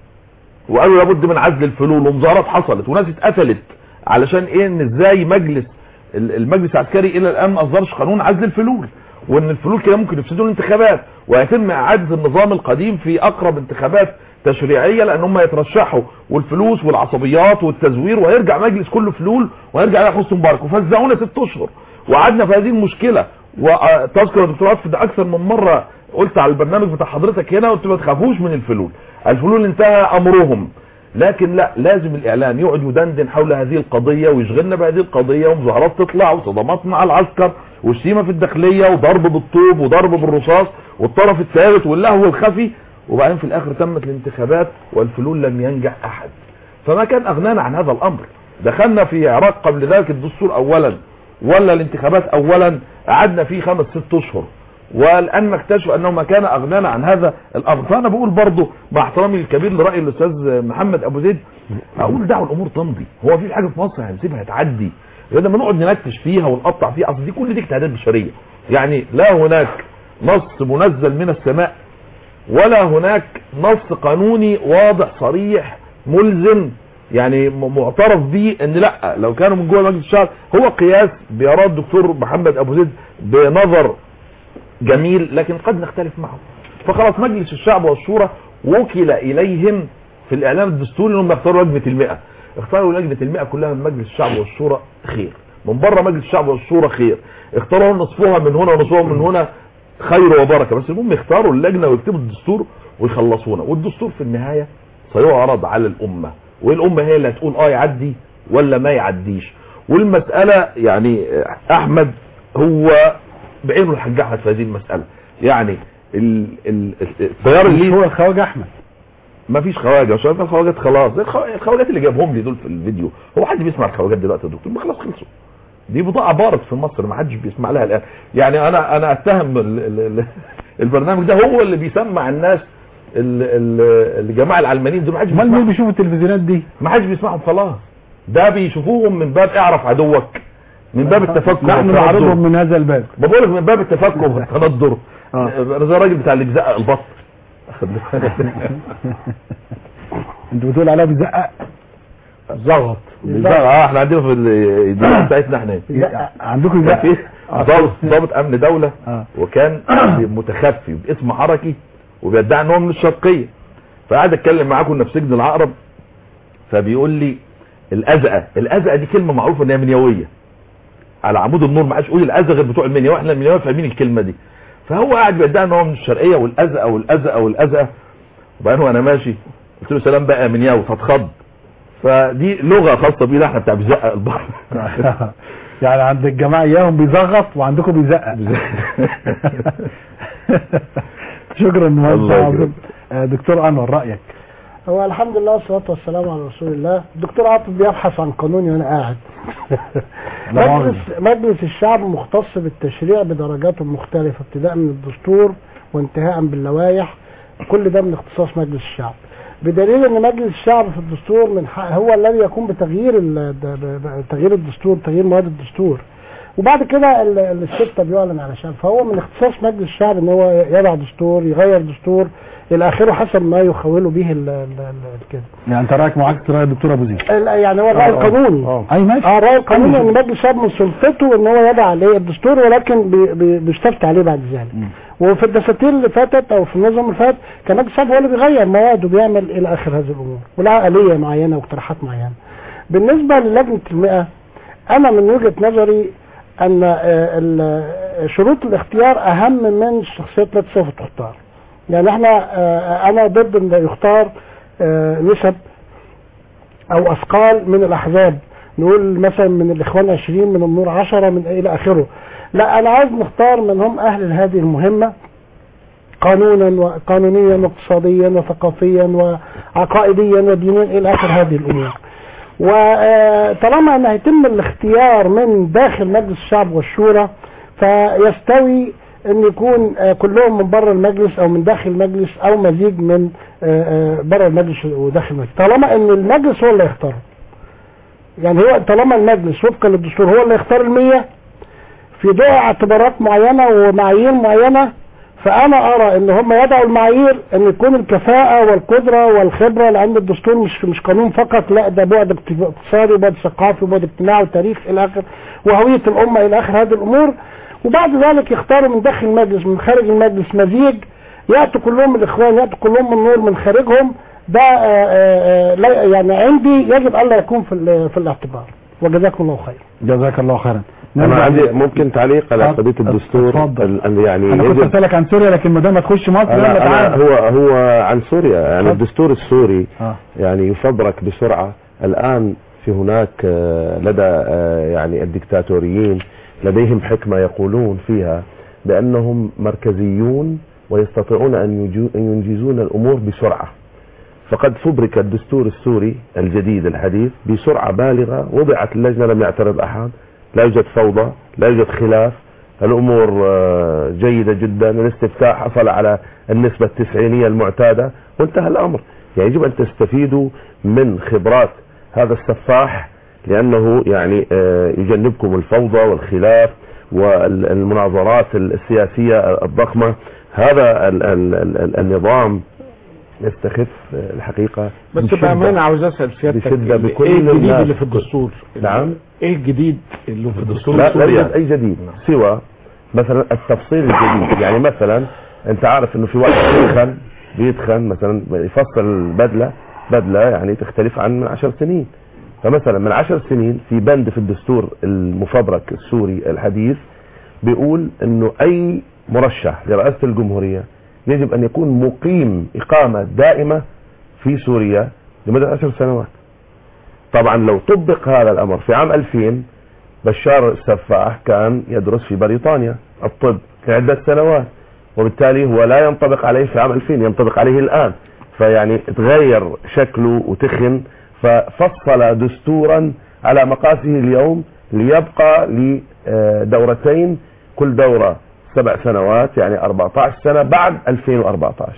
وقالوا لابد من عزل الفلول ومظاهرات حصلت وناس اتقتلت علشان ايه ان ازاي مجلس ال- المجلس العسكري الى الان ما اصدرش قانون عزل الفلول وان الفلول كده ممكن يفسدوا الانتخابات ويتم اعاده النظام القديم في اقرب انتخابات تشريعيه لان هم يترشحوا والفلوس والعصبيات والتزوير وهيرجع مجلس كله فلول وهيرجع على حسن مبارك وفزعونا ست اشهر وقعدنا في هذه المشكله وتذكر يا دكتور عاطف ده اكثر من مره قلت على البرنامج بتاع حضرتك هنا قلت ما تخافوش من الفلول الفلول انتهى امرهم لكن لا لازم الاعلام يقعد يدندن حول هذه القضيه ويشغلنا بهذه القضيه ومظاهرات تطلع وصدمات مع العسكر والشيمه في الداخليه وضرب بالطوب وضرب بالرصاص والطرف الثالث واللهو الخفي وبعدين في الاخر تمت الانتخابات والفلول لم ينجح احد فما كان اغنانا عن هذا الامر دخلنا في عراق قبل ذلك الدستور اولا ولا الانتخابات اولا قعدنا فيه خمس ست اشهر والان نكتشف انه ما كان اغنانا عن هذا الامر فانا بقول برضه مع احترامي الكبير لراي الاستاذ محمد ابو زيد اقول دعوا الامور تمضي هو في حاجه في مصر هنسيبها تعدي لما نقعد ننكش فيها ونقطع فيها اصل دي كل دي اجتهادات بشريه يعني لا هناك نص منزل من السماء ولا هناك نص قانوني واضح صريح ملزم يعني م- معترف به ان لا لو كانوا من جوه مجلس الشعب هو قياس بيراه الدكتور محمد ابو زيد بنظر جميل لكن قد نختلف معه فخلاص مجلس الشعب والشورى وكل اليهم في الاعلان الدستوري انهم يختاروا لجنه المئة اختاروا لجنه المئة كلها من مجلس الشعب والشورى خير من بره مجلس الشعب والشورى خير اختاروا نصفها من هنا ونصفها من هنا خير وبركه بس المهم يختاروا اللجنه ويكتبوا الدستور ويخلصونا والدستور في النهايه سيعرض على الامه والامه هي اللي هتقول اه يعدي ولا ما يعديش والمساله يعني احمد هو بعينه الحاج احمد في هذه المساله يعني ال- ال- التيار مش اللي هو الخواجه احمد ما فيش خواجه عشان الخواجات خلاص الخ- الخواجات اللي جابهم لي دول في الفيديو هو حد بيسمع الخواجات دلوقتي يا دكتور ما خلاص خلصوا دي بضاعه بارت في مصر ما حدش بيسمع لها الان يعني انا انا اتهم ال- ال- ال- البرنامج ده هو اللي بيسمع الناس ال- ال- الجماعه العلمانيين دول ما حدش امال مين بيسمعهم بيشوف التلفزيونات دي ما حدش بيسمعهم خلاص ده بيشوفوهم من باب اعرف عدوك من باب التفكر نحن والتندر. نعرضهم من هذا الباب بقول لك من باب التفكر والتندر آه. انا زي الراجل بتاع اللي بيزقق البط انت بتقول عليها بيزقق زغط بيزقق اه احنا عندنا في الدنيا بتاعتنا احنا عندكم كان بيزقق في ضابط ضابط امن دوله اه وكان متخفي باسم حركي وبيدعي ان هو من الشرقيه فقعد اتكلم معاه كنا في سجن العقرب فبيقول لي الازقه الازقه دي كلمه معروفه ان هي منيويه على عمود النور ما عادش يقول الازقه غير بتوع المنيا واحنا المنيا فاهمين الكلمه دي فهو قاعد بيدعي ان هو من الشرقيه والازقه والازقه والازقه وبعدين وانا ماشي قلت له سلام بقى يا منياوي فاتخض فدي لغه خاصه بينا احنا بتاع بيزقق البحر يعني عند الجماعه اياهم بيزغط وعندكم بيزقق شكرا مهندس الله عظيم يكرمك. آه، دكتور انور رايك هو الحمد لله والصلاة والسلام على رسول الله الدكتور عاطف بيبحث عن قانوني وانا قاعد لا مجلس, مجلس الشعب مختص بالتشريع بدرجاته المختلفة ابتداء من الدستور وانتهاء باللوائح كل ده من اختصاص مجلس الشعب بدليل ان مجلس الشعب في الدستور من حق هو الذي يقوم بتغيير ال- د- ب- تغيير الدستور تغيير مواد الدستور وبعد كده ال- ال- الستة بيعلن على شعب فهو من اختصاص مجلس الشعب ان هو يضع دستور يغير دستور الى اخره حسب ما يخوله به ال- ال- ال- كده يعني انت رايك معاك راي الدكتور ابو زيد ال- يعني هو الرأي القانوني اه اي ماشي اه الرأي القانوني ان مجلس الشعب من سلطته ان هو يضع عليه الدستور ولكن بي- بي- بيستفتي عليه بعد ذلك وفي الدساتير اللي فاتت او في النظم اللي فات كان مجلس الشعب هو اللي بيغير مواد وبيعمل الى اخر هذه الامور ولها اليه معينه واقتراحات معينه بالنسبه للجنه المئه انا من وجهه نظري ان آه، ال- شروط الاختيار اهم من الشخصيات التي سوف تختار يعني احنا آه، انا ضد ان يختار آه، نسب او اثقال من الاحزاب نقول مثلا من الاخوان 20 من النور 10 من الى اخره لا انا عايز نختار من هم اهل هذه المهمه قانونا وقانونيا واقتصاديا وثقافيا وعقائديا ودينيا الى اخر هذه الامور وطالما ان هيتم الاختيار من داخل مجلس الشعب والشورى فيستوي ان يكون آه، كلهم من بره المجلس او من داخل المجلس او مزيج من آه، آه، بره المجلس وداخل المجلس طالما ان المجلس هو اللي يختار يعني هو طالما المجلس وفقا للدستور هو اللي يختار المية في ضوء اعتبارات معينة ومعايير معينة فأنا أرى إن هم يضعوا المعايير إن يكون الكفاءة والقدرة والخبرة لأن الدستور مش مش قانون فقط لا ده بعد اقتصادي وبعد ثقافي وبعد اجتماعي وتاريخ إلى آخر وهوية الأمة إلى آخر هذه الأمور وبعد ذلك يختاروا من داخل المجلس من خارج المجلس مزيج يأتوا كلهم الإخوان يأتوا كلهم من النور من خارجهم ده آه، آه، آه، لا يعني عندي يجب ألا يكون في ال- في الاعتبار وجزاكم الله خير جزاك الله خيرا انا نرجع عندي ل- ممكن تعليق على اتفضل. قضيه الدستور اتفضل. ال- ال- يعني انا كنت يجب اسالك عن سوريا لكن ما دام تخش مصر يلا أنا أنا تعالى هو هو عن سوريا يعني اتفضل. الدستور السوري آه. يعني يفبرك بسرعة الآن في هناك آه، لدى آه، يعني الدكتاتوريين لديهم حكمة يقولون فيها بأنهم مركزيون ويستطيعون أن يجو- أن ينجزون الأمور بسرعة فقد فبرك الدستور السوري الجديد الحديث بسرعة بالغة وضعت اللجنة لم يعترض أحد لا يوجد فوضى لا يوجد خلاف الأمور آه، جيدة جدا الاستفتاء حصل على النسبة التسعينية المعتادة وانتهى الأمر يعني يجب أن تستفيدوا من خبرات هذا السفاح لأنه يعني آه، يجنبكم الفوضى والخلاف والمناظرات السياسية الضخمة هذا ال ال ال النظام يستخف آه، الحقيقة بس بشدة. بأمانة عاوز أسأل سيادتك بشدة ال- بكل إيه الجديد الناس. اللي في الدستور؟ نعم إيه الجديد اللي في الدستور لا لا السوري؟ يوجد اي جديد سوى مثلا التفصيل الجديد يعني مثلا انت عارف انه في واحد بيدخن بيدخن مثلا يفصل البدله بدله يعني تختلف عن من عشر سنين فمثلا من عشر سنين في بند في الدستور المفبرك السوري الحديث بيقول انه اي مرشح لرئاسه الجمهوريه يجب ان يكون مقيم اقامه دائمه في سوريا لمده عشر سنوات طبعا لو طبق هذا الامر في عام 2000 بشار السفاح كان يدرس في بريطانيا الطب لعدة سنوات وبالتالي هو لا ينطبق عليه في عام 2000 ينطبق عليه الآن فيعني تغير شكله وتخن ففصل دستورا على مقاسه اليوم ليبقى لدورتين كل دورة سبع سنوات يعني 14 سنة بعد 2014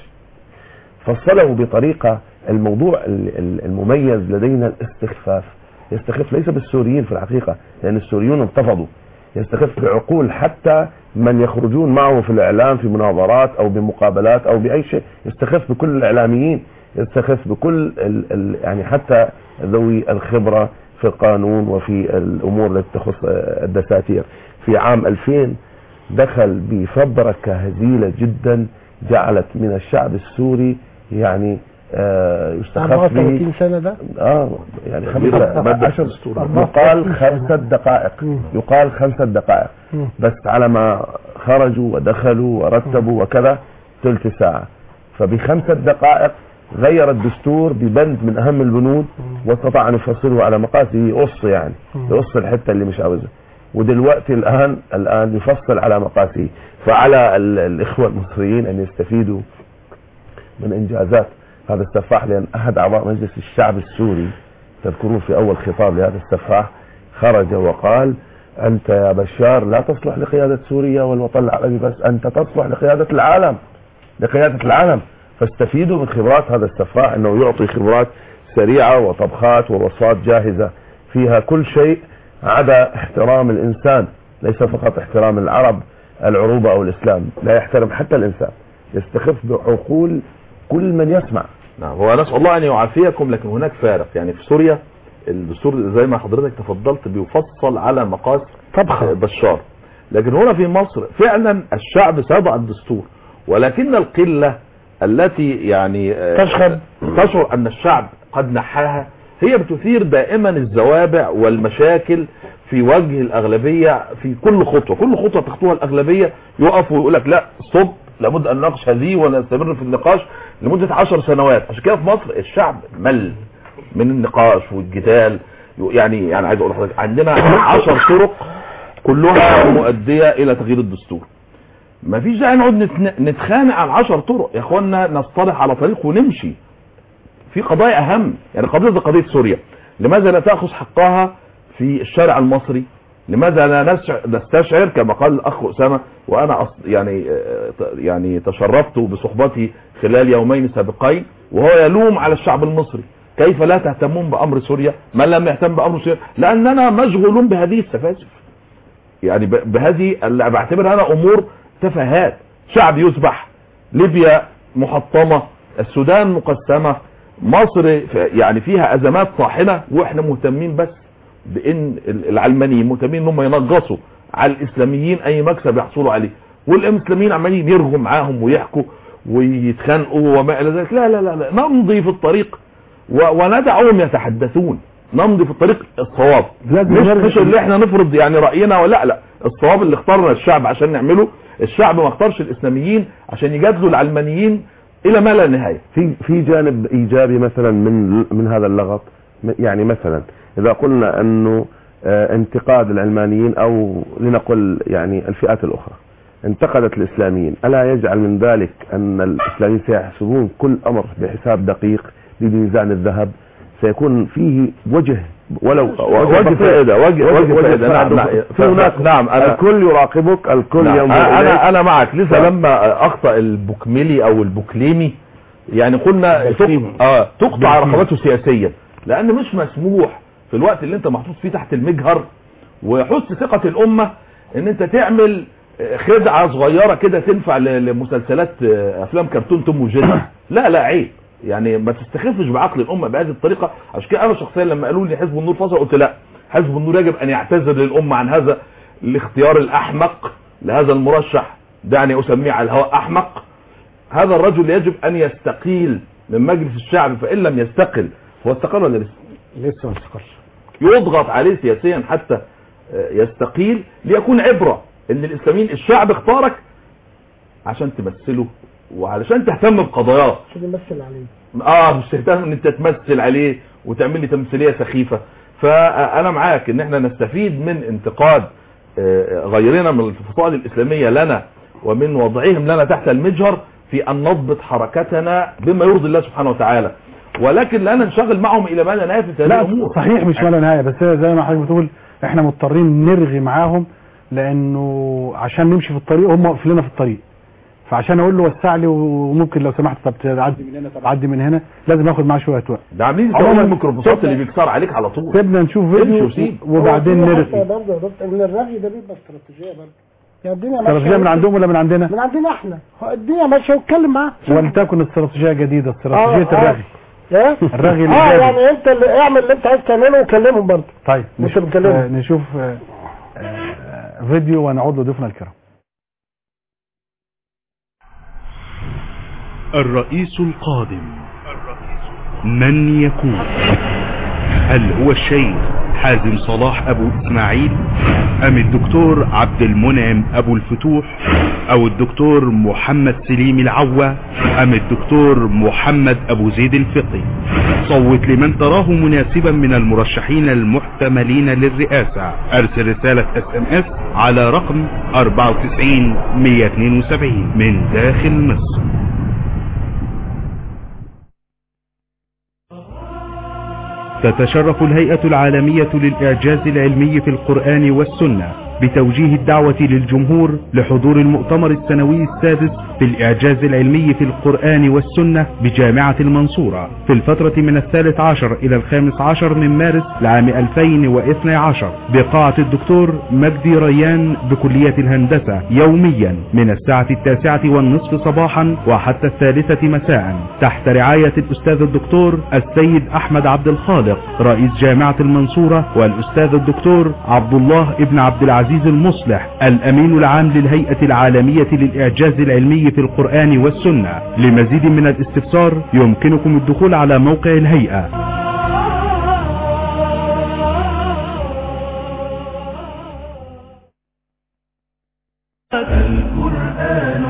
فصله بطريقة الموضوع ال- ال- المميز لدينا الاستخفاف يستخف ليس بالسوريين في الحقيقة لأن السوريون انتفضوا يستخف بعقول حتى من يخرجون معه في الإعلام في مناظرات أو بمقابلات أو بأي شيء يستخف بكل الإعلاميين يستخف بكل ال ال يعني حتى ذوي الخبرة في القانون وفي الأمور التي تخص آه، الدساتير في عام 2000 دخل بفبركة هزيلة جدا جعلت من الشعب السوري يعني آه يستخف به 34 سنة ده اه يعني خمسة مادة عشر دستور. يقال خمسة دقائق يقال خمسة دقائق مم. بس على ما خرجوا ودخلوا ورتبوا وكذا ثلث ساعة فبخمسة دقائق غير الدستور ببند من أهم البنود واستطاع أن يفصله على مقاسه يقص يعني يقص الحتة اللي مش عاوزها ودلوقتي الآن الآن يفصل على مقاسه فعلى ال- الإخوة المصريين أن يستفيدوا من إنجازات هذا السفاح لأن أحد أعضاء مجلس الشعب السوري تذكرون في أول خطاب لهذا السفاح خرج وقال أنت يا بشار لا تصلح لقيادة سوريا والوطن العربي بس أنت تصلح لقيادة العالم لقيادة العالم فاستفيدوا من خبرات هذا السفاح أنه يعطي خبرات سريعة وطبخات ووصفات جاهزة فيها كل شيء عدا احترام الإنسان ليس فقط احترام العرب العروبة أو الإسلام لا يحترم حتى الإنسان يستخف بعقول كل من يسمع نعم هو نسأل الله أن يعافيكم لكن هناك فارق يعني في سوريا الدستور زي ما حضرتك تفضلت بيفصل على مقاس طبخة بشار لكن هنا في مصر فعلا الشعب سيضع الدستور ولكن القلة التي يعني آه، تشهد. تشعر ان الشعب قد نحاها هي بتثير دائما الزوابع والمشاكل في وجه الاغلبية في كل خطوة كل خطوة تخطوها الاغلبية يقف ويقول لك لا ستوب لابد ان نناقش هذه ونستمر في النقاش لمدة عشر سنوات عشان كده في مصر الشعب مل من النقاش والجدال يعني يعني عايز اقول لحضرتك عندنا عشر طرق كلها مؤدية الى تغيير الدستور ما فيش داعي نقعد نتن- نتخانق على العشر طرق يا اخوانا نصطلح على طريق ونمشي في قضايا اهم يعني قضيه زي قضيه سوريا لماذا لا تاخذ حقها في الشارع المصري لماذا لا نسع- نستشعر كما قال الاخ اسامه وانا أص- يعني آه، ت- يعني تشرفت بصحبته خلال يومين سابقين وهو يلوم على الشعب المصري كيف لا تهتمون بامر سوريا من لم يهتم بامر سوريا لاننا مشغولون بهذه السفاسف يعني ب- بهذه اللي بعتبرها انا امور تفاهات شعب يذبح ليبيا محطمة السودان مقسمة مصر ف- يعني فيها ازمات طاحنة واحنا مهتمين بس بان ال- العلمانيين مهتمين ان هم ينغصوا على الاسلاميين اي مكسب يحصلوا عليه والاسلاميين عمالين يرغوا معاهم ويحكوا ويتخانقوا وما الى ذلك لا لا لا, لا. نمضي في الطريق و- وندعهم يتحدثون نمضي في الطريق الصواب لازم مش, نرجع- مش اللي احنا نفرض يعني راينا ولا لا الصواب اللي اختارنا الشعب عشان نعمله الشعب ما اختارش الاسلاميين عشان يجادلوا العلمانيين الى ما لا نهايه في في جانب ايجابي مثلا من من هذا اللغط م- يعني مثلا اذا قلنا انه آه، انتقاد العلمانيين او لنقل يعني الفئات الاخرى انتقدت الاسلاميين الا يجعل من ذلك ان الاسلاميين سيحسبون كل امر بحساب دقيق بميزان الذهب سيكون فيه وجه ولو وجه بسيط. فائدة، وجه- وجه فائدة، نعم، نعم. في هناك نعم، أنا- الكل يراقبك الكل نعم. ينظر إليك. انا انا معك لسه ف- لما اخطا البوكميلي او البوكليمي يعني قلنا تق... اه تقطع رقبته سياسيا لان مش مسموح في الوقت اللي انت محطوط فيه تحت المجهر ويحس ثقة الامة ان انت تعمل آه، خدعة صغيرة كده تنفع ل- لمسلسلات آه، افلام كرتون توم وجيري لا لا عيب يعني ما تستخفش بعقل الامة بهذه الطريقة عشان كده انا شخصيا لما قالوا لي حزب النور فصل قلت لا حزب النور يجب ان يعتذر للامة عن هذا الاختيار الاحمق لهذا المرشح دعني اسميه على الهواء احمق هذا الرجل يجب ان يستقيل من مجلس الشعب فان لم يستقل هو استقال ولا لسه لسه ما استقرش يضغط عليه سياسيا حتى آه، يستقيل ليكون عبرة ان الاسلاميين الشعب اختارك عشان تمثله وعلشان تهتم بقضاياه عشان يمثل عليه اه مش تهتم ان انت تمثل عليه وتعمل لي تمثيليه سخيفه فانا معاك ان احنا نستفيد من انتقاد آه، غيرنا من الفصائل الاسلاميه لنا ومن وضعهم لنا تحت المجهر في ان نضبط حركتنا بما يرضي الله سبحانه وتعالى ولكن لا ننشغل معهم الى ما لا نهايه في هذه لا الامور صحيح مش ولا نهايه بس هي زي ما حضرتك بتقول احنا مضطرين نرغي معاهم لانه عشان نمشي في الطريق هم واقفين لنا في الطريق فعشان اقول له وسع لي وممكن لو سمحت طب تعدي من هنا طب عدي من هنا لازم اخد معاه شويه وقت ده عاملين عموماً زي الميكروباصات اللي بيكسر عليك على طول سيبنا نشوف امشي فيديو وسيب. وبعدين هو في نرغي حتة برضه يا دكتور ان الرغي ده بيبقى استراتيجيه برضه يعني الدنيا استراتيجيه من عندهم ولا من عندنا من عندنا احنا هو الدنيا ماشيه واتكلم معاه ولتكن استراتيجيه جديده استراتيجيه آه، آه. الرغي ايه الرغي اه الإيجابي. يعني انت اللي اعمل اللي انت عايز تعمله وكلمهم برضه طيب مش نشوف بنكلمه. آه، نشوف آه، آه، فيديو ونعود لضيوفنا الكرام الرئيس القادم من يكون هل هو الشيخ حازم صلاح ابو اسماعيل ام الدكتور عبد المنعم ابو الفتوح او الدكتور محمد سليم العوة ام الدكتور محمد ابو زيد الفقي صوت لمن تراه مناسبا من المرشحين المحتملين للرئاسة ارسل رسالة اس ام اس على رقم 94 172 من داخل مصر تتشرف الهيئة العالمية للإعجاز العلمي في القرآن والسنة بتوجيه الدعوة للجمهور لحضور المؤتمر السنوي السادس في الإعجاز العلمي في القرآن والسنة بجامعة المنصورة في الفترة من الثالث عشر إلى الخامس عشر من مارس لعام 2012 بقاعة الدكتور مجدي ريان بكلية الهندسة يوميا من الساعة التاسعة والنصف صباحا وحتى الثالثة مساء تحت رعاية الأستاذ الدكتور السيد أحمد عبد الخالق رئيس جامعة المنصورة والأستاذ الدكتور عبد الله ابن عبد العزيز العزيز المصلح الأمين العام للهيئة العالمية للإعجاز العلمي في القرآن والسنة لمزيد من الاستفسار يمكنكم الدخول على موقع الهيئة القرآن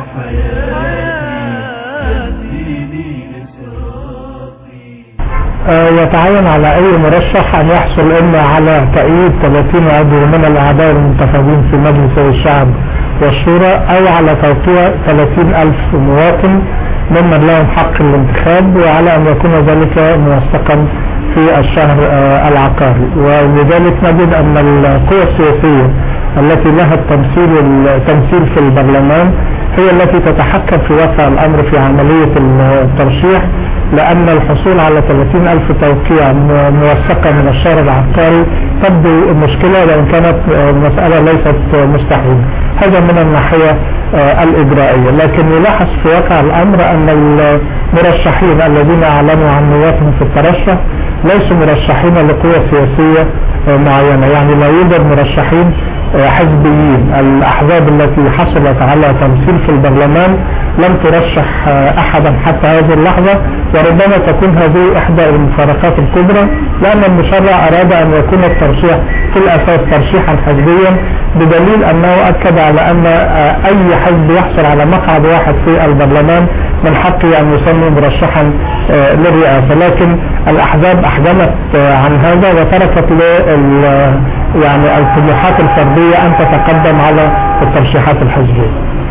حياتي يهديني لصراطي آه، يتعين على اي مرشح ان يحصل اما على تأييد 30 عضو من الاعضاء المنتخبين في مجلس الشعب والشورى او على توقيع 30 الف مواطن ممن لهم حق الانتخاب وعلى ان يكون ذلك موثقا في الشهر آه، العقاري ولذلك نجد ان القوى السياسية التي لها التمثيل التمثيل في البرلمان هي التي تتحكم في وقع الامر في عملية الترشيح لأن الحصول على 30 ألف توقيع م- موثقة من الشهر العقاري تبدو مشكلة وإن كانت آه، المسألة ليست آه، مستحيلة هذا من الناحية آه، الإجرائية لكن يلاحظ في واقع الأمر أن المرشحين الذين أعلنوا عن نياتهم في الترشح ليسوا مرشحين لقوة سياسية آه، معينة يعني لا يوجد مرشحين آه، حزبيين الأحزاب التي حصلت على تمثيل في البرلمان لم ترشح آه، أحدا حتى هذه اللحظة وربما تكون هذه إحدى المفارقات الكبرى لأن المشرع أراد أن يكون الترشيح في الأساس ترشيحا حزبيا بدليل أنه أكد على أن آه، أي حزب يحصل على مقعد واحد في البرلمان من حقه أن يسمي مرشحا آه، للرئاسة لكن الأحزاب أحجمت آه، عن هذا وتركت لل يعني الطموحات الفردية أن تتقدم على الترشيحات الحزبية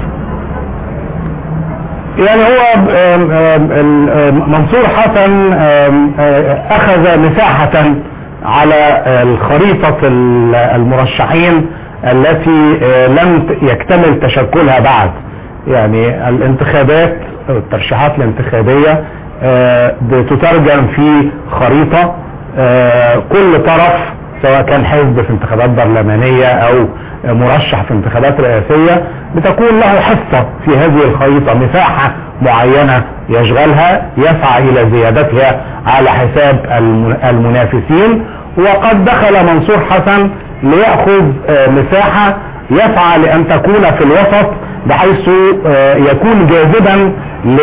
يعني هو آم، آم، ال- آم، منصور حسن آم، آه، اخذ مساحة على آه، الخريطة ال- المرشحين التي آه، لم ت- يكتمل تشكلها بعد يعني الانتخابات أو الترشيحات الانتخابية آه، بتترجم في خريطة آه، كل طرف سواء كان حزب في انتخابات برلمانية او مرشح في انتخابات رئاسية بتكون له حصة في هذه الخريطة مساحة معينة يشغلها يسعى الى زيادتها على حساب الم- المنافسين وقد دخل منصور حسن ليأخذ آه، مساحة يسعى لان تكون في الوسط بحيث آه، يكون جاذبا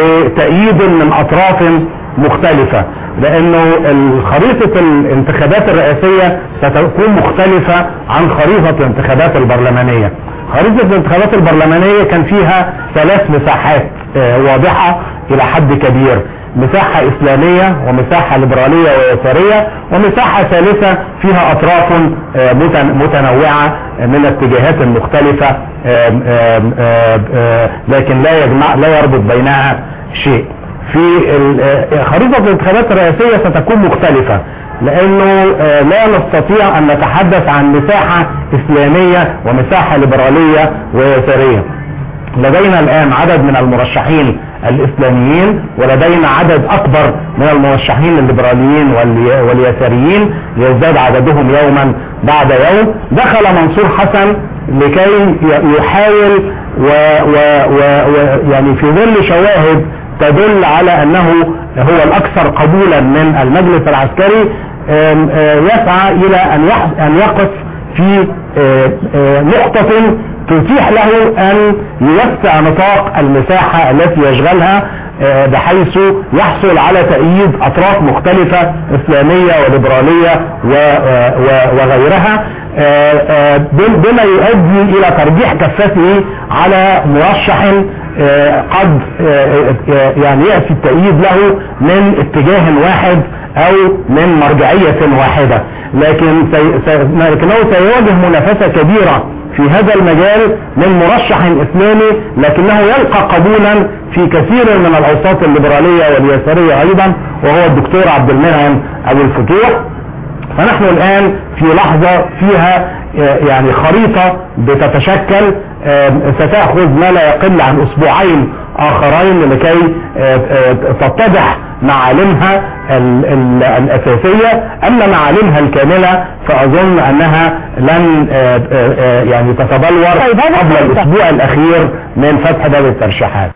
لتأييد من اطراف مختلفة لانه خريطة الانتخابات الرئاسية ستكون مختلفة عن خريطة الانتخابات البرلمانية خريطة الانتخابات البرلمانية كان فيها ثلاث مساحات آه، واضحة الى حد كبير مساحة اسلامية ومساحة ليبرالية ويسارية ومساحة ثالثة فيها اطراف آه، متن- متنوعة من الاتجاهات المختلفة آم، آم، آم، آم، لكن لا يجمع لا يربط بينها شيء في ال- آه، خريطة الانتخابات الرئاسية ستكون مختلفة لانه آه، لا نستطيع ان نتحدث عن مساحة اسلامية ومساحة ليبرالية ويسارية لدينا الان عدد من المرشحين الاسلاميين ولدينا عدد اكبر من المرشحين الليبراليين والي- واليساريين يزداد عددهم يوما بعد يوم دخل منصور حسن لكي ي- يحاول و و و و يعني في ظل شواهد تدل على انه هو الاكثر قبولا من المجلس العسكري آم، آه، يسعى الى ان يح- ان يقف في آه، آه، نقطة تتيح له ان يوسع نطاق المساحة التي يشغلها آه، بحيث يحصل على تأييد اطراف مختلفة اسلامية وليبرالية و- آه، و- وغيرها آه، آه، بم- بما يؤدي الى ترجيح كفته على مرشح آه، قد آه، آه، يعني يأتي التأييد له من اتجاه واحد او من مرجعية واحدة لكن سي... سي... لكنه سيواجه منافسة كبيرة في هذا المجال من مرشح اسلامي لكنه يلقى قبولا في كثير من الاوساط الليبرالية واليسارية ايضا وهو الدكتور عبد المنعم ابو الفتوح فنحن الان في لحظة فيها آه، يعني خريطة بتتشكل آه، ستأخذ ما لا يقل عن اسبوعين اخرين لكي آه، آه، تتضح معالمها ال- ال- الاساسية اما معالمها الكاملة فاظن انها لن آه، آه، آه، يعني تتبلور قبل الاسبوع الاخير من فتح باب الترشيحات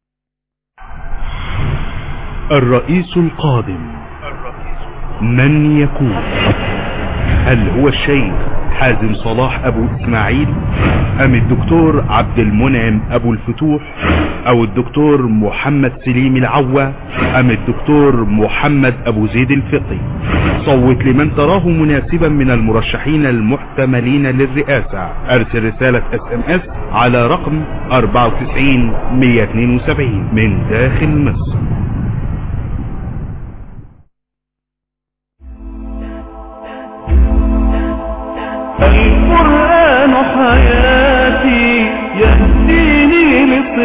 الرئيس القادم من يكون هل هو الشيخ حازم صلاح ابو اسماعيل ام الدكتور عبد المنعم ابو الفتوح او الدكتور محمد سليم العوة ام الدكتور محمد ابو زيد الفقي صوت لمن تراه مناسبا من المرشحين المحتملين للرئاسة ارسل رسالة اس ام اس على رقم 94 172 من داخل مصر القرآن حياتي يهديني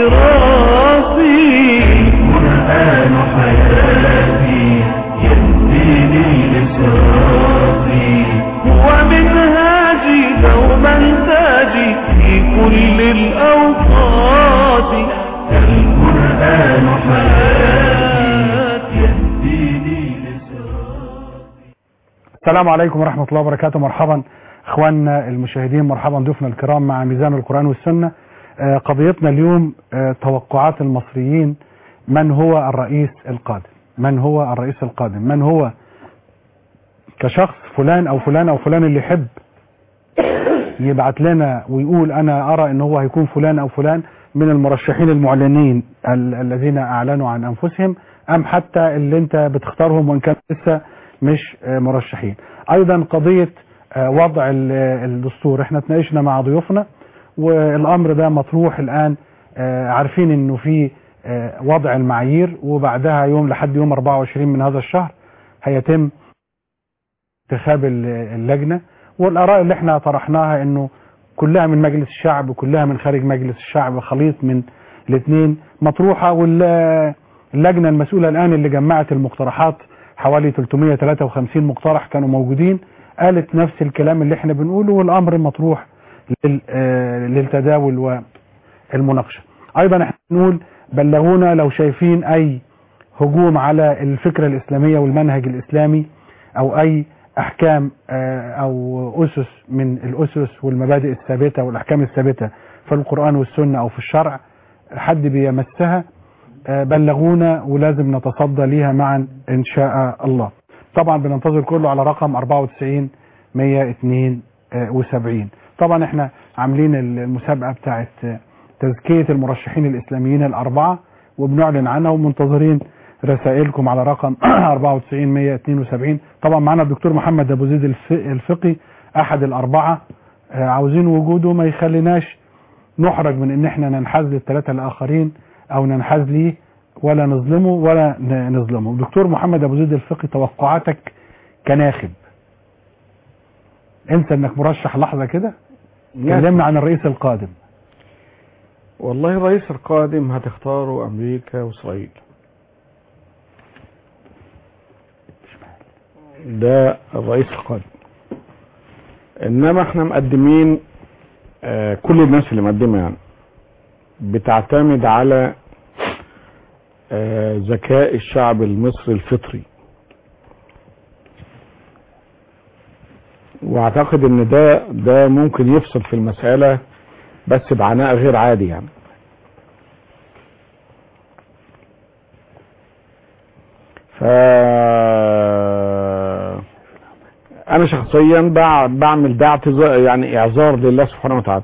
لصراطي القرآن حياتي يهديني لصراطي هو منهاجي دوما تاجي في كل الأوقات القرآن حياتي يهديني لصراطي السلام عليكم ورحمة الله وبركاته مرحبا اخواننا المشاهدين مرحبا ضيوفنا الكرام مع ميزان القرآن والسنة آه، قضيتنا اليوم آه، توقعات المصريين من هو الرئيس القادم من هو الرئيس القادم من هو كشخص فلان او فلان او فلان اللي يحب يبعت لنا ويقول انا ارى ان هو هيكون فلان او فلان من المرشحين المعلنين ال- الذين اعلنوا عن انفسهم ام حتى اللي انت بتختارهم وان كان لسه مش آه، مرشحين ايضا قضية آه، وضع ال- الدستور احنا اتناقشنا مع ضيوفنا والامر ده مطروح الان آه، عارفين انه في آه، وضع المعايير وبعدها يوم لحد يوم 24 من هذا الشهر هيتم انتخاب ال- اللجنة والاراء اللي احنا طرحناها انه كلها من مجلس الشعب وكلها من خارج مجلس الشعب خليط من الاثنين مطروحة واللجنة المسؤولة الان اللي جمعت المقترحات حوالي 353 مقترح كانوا موجودين قالت نفس الكلام اللي احنا بنقوله والامر مطروح لل- آه، للتداول والمناقشة ايضا احنا بنقول بلغونا لو شايفين اي هجوم على الفكرة الاسلامية والمنهج الاسلامي او اي احكام آه، او اسس من الاسس والمبادئ الثابتة والاحكام الثابتة في القرآن والسنة او في الشرع حد بيمسها آه، بلغونا ولازم نتصدى ليها معا ان شاء الله طبعا بننتظر كله على رقم 94 172 طبعا احنا عاملين المسابقة بتاعت آه، تزكية المرشحين الاسلاميين الاربعة وبنعلن عنها ومنتظرين رسائلكم على رقم 94 172 طبعا معنا الدكتور محمد ابو زيد الف- الفقي احد الاربعة آه، عاوزين وجوده ما يخليناش نحرج من ان احنا ننحاز للثلاثة الاخرين او ننحاز ليه ولا نظلمه ولا ن- نظلمه دكتور محمد ابو زيد الفقي توقعاتك كناخب انسى انك مرشح لحظة كده كلمنا عن الرئيس القادم والله الرئيس القادم هتختاروا امريكا واسرائيل ده الرئيس القادم انما احنا مقدمين آه كل الناس اللي مقدمه يعني بتعتمد على آه ذكاء الشعب المصري الفطري واعتقد ان ده ده ممكن يفصل في المسألة بس بعناء غير عادي يعني ف انا شخصيا بع- بعمل ده اعتذار يعني اعذار لله سبحانه وتعالى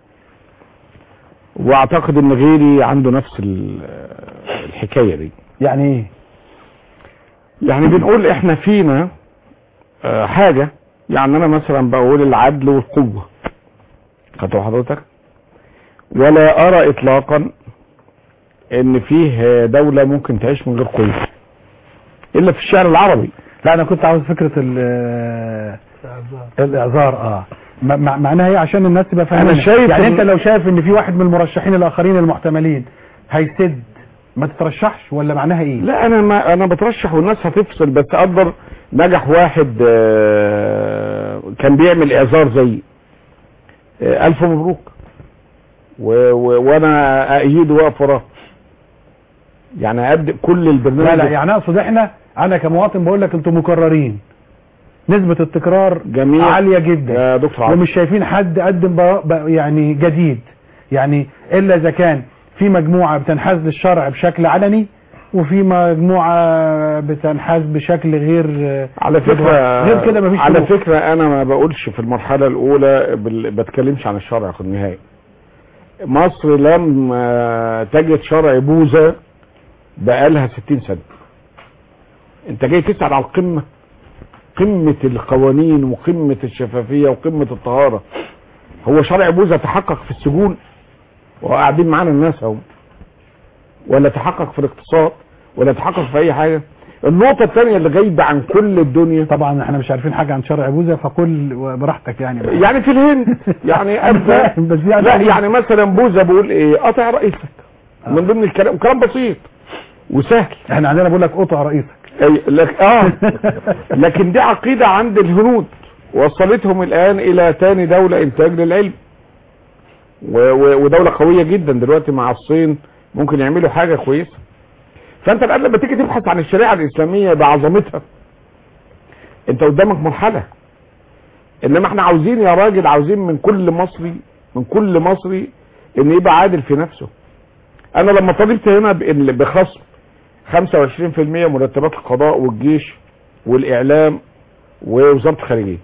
واعتقد ان غيري عنده نفس ال- الحكاية دي يعني ايه يعني بنقول احنا فينا آه، حاجة يعني انا مثلا بقول العدل والقوة خدتوا حضرتك ولا ارى اطلاقا ان فيه دولة ممكن تعيش من غير قوة الا في الشعر العربي لا انا كنت عاوز فكرة ال- الاعذار اه م- مع- معناها ايه عشان الناس تبقى فاهمه أنا شايف يعني إن- انت لو شايف ان في واحد من المرشحين الاخرين المحتملين هيسد ما تترشحش ولا معناها ايه لا انا ما انا بترشح والناس هتفصل بس اقدر نجح واحد آه، كان بيعمل اعذار زي آه، الف مبروك و- و- وانا ايده واقف وراه يعني اقدم كل البرنامج لا لا يعني اقصد احنا انا كمواطن بقول لك انتم مكررين نسبة التكرار جميع عالية جدا يا دكتور عاطف. ومش شايفين حد قدم ب- ب- يعني جديد يعني الا اذا كان في مجموعة بتنحاز للشرع بشكل علني وفي مجموعه بتنحاز بشكل غير على فكرة غير كده مفيش على فروق. فكرة انا ما بقولش في المرحلة الاولى بال- بتكلمش عن الشرع في النهاية مصر لم آه، تجد شرع بوذا بقالها 60 سنة انت جاي تسأل على القمة قمة القوانين وقمة الشفافية وقمة الطهارة هو شرع بوذا تحقق في السجون وقاعدين معانا الناس اهو ولا تحقق في الاقتصاد ولا تحقق في اي حاجة النقطة الثانية اللي غايبة عن كل الدنيا طبعا احنا مش عارفين حاجه عن شرع بوذا فقل براحتك يعني يعني في الهند يعني أبدا بس يعني لا يعني مثلا بوذا بيقول ايه قطع رئيسك من ضمن الكلام وكلام بسيط وسهل احنا عندنا بقول لك قطع رئيسك أي لك اه لكن دي عقيدة عند الهنود وصلتهم الان الى تاني دولة انتاج للعلم و و ودولة قوية جدا دلوقتي مع الصين ممكن يعملوا حاجة كويسة فانت الان لما تيجي تبحث عن الشريعة الاسلامية بعظمتها انت قدامك مرحلة انما احنا عاوزين يا راجل عاوزين من كل مصري من كل مصري ان يبقى عادل في نفسه انا لما طالبت هنا بإن- بخصم 25% مرتبات القضاء والجيش والاعلام ووزارة الخارجية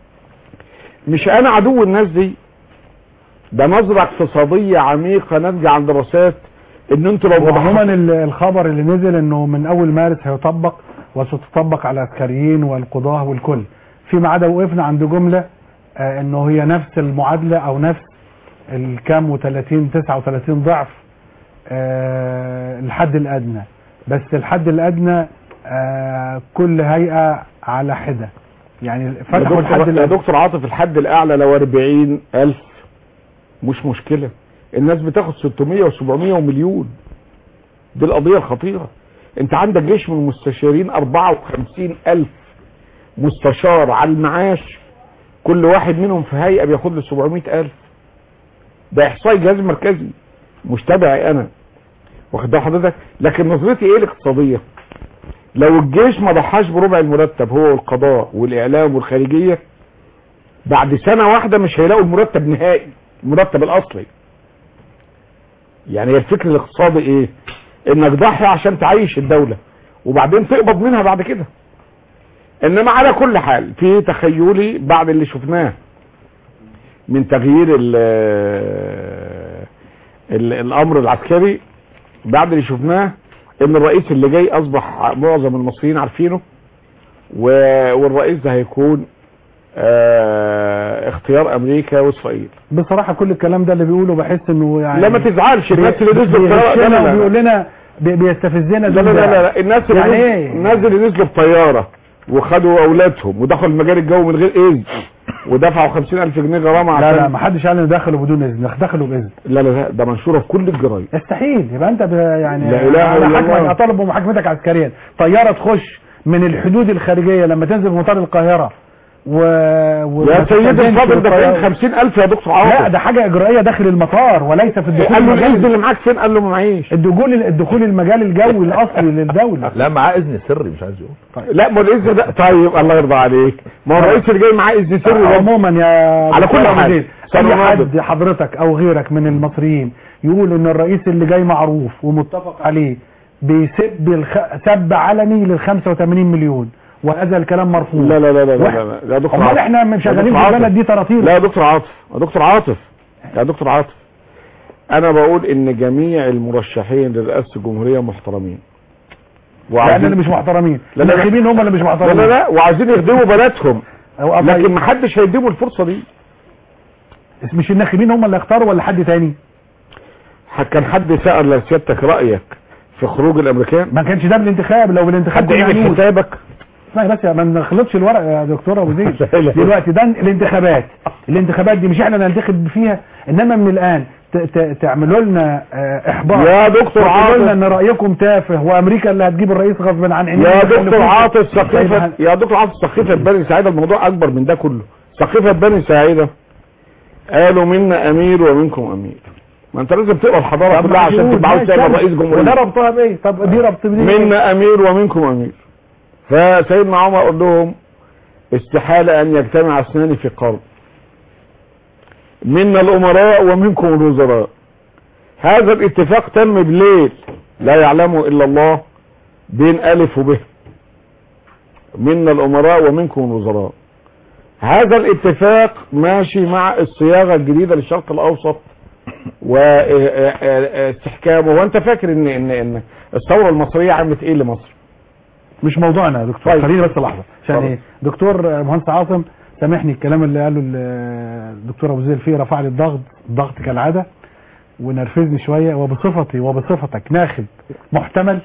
مش انا عدو الناس دي ده نظرة اقتصادية عميقة ناتجة عن دراسات ان انتوا لو وعموما ال- الخبر اللي نزل انه من اول مارس هيطبق وستطبق على العسكريين والقضاة والكل فيما عدا وقفنا عند جملة آه انه هي نفس المعادلة او نفس الكام و30 39 ضعف آه الحد الادنى بس الحد الادنى آه كل هيئة على حدة يعني يا فتحوا الحد دكتور, يا الادنى دكتور عاطف الحد الاعلى لو 40 الف مش مشكلة الناس بتاخد 600 و700 ومليون دي القضية الخطيرة انت عندك جيش من المستشارين 54 الف مستشار على المعاش كل واحد منهم في هيئة بياخد له 700 الف ده احصائي جهاز مركزي مش تبعي انا واخد بال حضرتك لكن نظرتي ايه الاقتصادية لو الجيش ما ضحاش بربع المرتب هو والقضاء والاعلام والخارجية بعد سنة واحدة مش هيلاقوا المرتب نهائي المرتب الاصلي يعني هي الفكر الاقتصادي ايه انك ضحي عشان تعيش الدولة وبعدين تقبض منها بعد كده انما على كل حال في تخيلي بعد اللي شفناه من تغيير ال ال الامر العسكري بعد اللي شفناه ان الرئيس اللي جاي اصبح معظم المصريين عارفينه و- والرئيس ده هيكون آه، اختيار امريكا واسرائيل بصراحة كل الكلام ده اللي بيقوله بحس انه يعني لا ما تزعلش الناس اللي نزلوا بطيارة لا لا لا بيقول لنا بي- بيستفزنا لا لا لا, لا, لا. الناس اللي يعني نزل- ايه؟ الناس اللي نزلوا بطيارة وخدوا اولادهم ودخلوا المجال الجوي من غير اذن ودفعوا 50000 جنيه غرامة لا عشان لا ما حدش قال ان دخلوا بدون اذن دخلوا باذن لا لا لا ده منشورة في كل الجرايد يستحيل يبقى انت ب- يعني لا إله على إلا حكمك الله. اطالب بمحاكمتك عسكريا طياره تخش من الحدود الخارجيه لما تنزل في مطار القاهره و... و... يا ما سيدي تستخدمش الفاضل ده الطيارة. فين 50000 يا دكتور عاطف لا ده حاجه اجرائيه داخل المطار وليس في الدخول قال له المجال الاذن اللي معاك فين قال له ما معيش الدخول الدخول المجال الجوي الاصلي للدوله لا معاه اذن سري مش عايز يقول لا ما الاذن ده طيب الله يرضى عليك ما هو الرئيس اللي جاي معاه اذن سري ده عموما يا على كل دكتور أبو حال. زيد، سنة اي ناظر. حد حضرتك او غيرك من المصريين يقول ان الرئيس اللي جاي معروف ومتفق عليه بيسب الخ... سب علني لل 85 مليون وهذا الكلام مرفوض لا لا لا لا واحد- لا لا لا يا دكتور امال عاطف. احنا يا شغالين دكتور في عاطف. البلد دي طراطير لا يا دكتور عاطف يا دكتور عاطف يا دكتور عاطف انا بقول ان جميع المرشحين لرئاسة الجمهورية محترمين لان اللي مش محترمين لا لا لا. الناخبين هم اللي مش لا محترمين لا لا وعايزين يخدموا بلدهم أو أبا- لكن محدش هيديهم الفرصة دي مش الناخبين هم اللي اختاروا ولا حد تاني ح- كان حد سأل سيادتك رأيك في خروج الامريكان ما كانش ده بالانتخاب لو بالانتخاب حد كنا عمل هنقول. حسابك اسمعي بس يا ما نخلطش الورق يا دكتور ابو زيد لا إله إلا دلوقتي ده الانتخابات الانتخابات دي مش احنا ننتخب فيها انما من الان ت- ت- تعملوا لنا آه، احباط يا دكتور وتقولوا عاطف. لنا ان رايكم تافه وامريكا اللي هتجيب الرئيس غصب عن عينينا يا اللي دكتور فوق. عاطف طيب سقيفة هن- يا دكتور عاطف سقيفة بني سعيدة الموضوع اكبر من ده كله سقيفة بني سعيدة قالوا منا امير ومنكم امير ما انت لازم تقرا الحضارة طب كلها عشان معقول، تبقى عاوز ماشي. تعمل رئيس وده جمهورية ربطها بايه طب دي ربط بايه منا امير ومنكم امير فسيدنا عمر قال لهم استحالة ان يجتمع اثنان في قرن منا الامراء ومنكم الوزراء هذا الاتفاق تم بليل لا يعلمه الا الله بين ألف وب منا الأمراء ومنكم الوزراء هذا الاتفاق ماشي مع الصياغة الجديدة للشرق الأوسط واستحكامه وانت فاكر ان ان ان الثورة المصرية عملت ايه لمصر مش موضوعنا يا دكتور طيب. خليني بس لحظه عشان اتفضل. ايه دكتور مهندس عاصم سامحني الكلام اللي قاله ال- الدكتور ابو زيد فيه رفع لي الضغط الضغط كالعاده ونرفزني شويه وبصفتي وبصفتك ناخب محتمل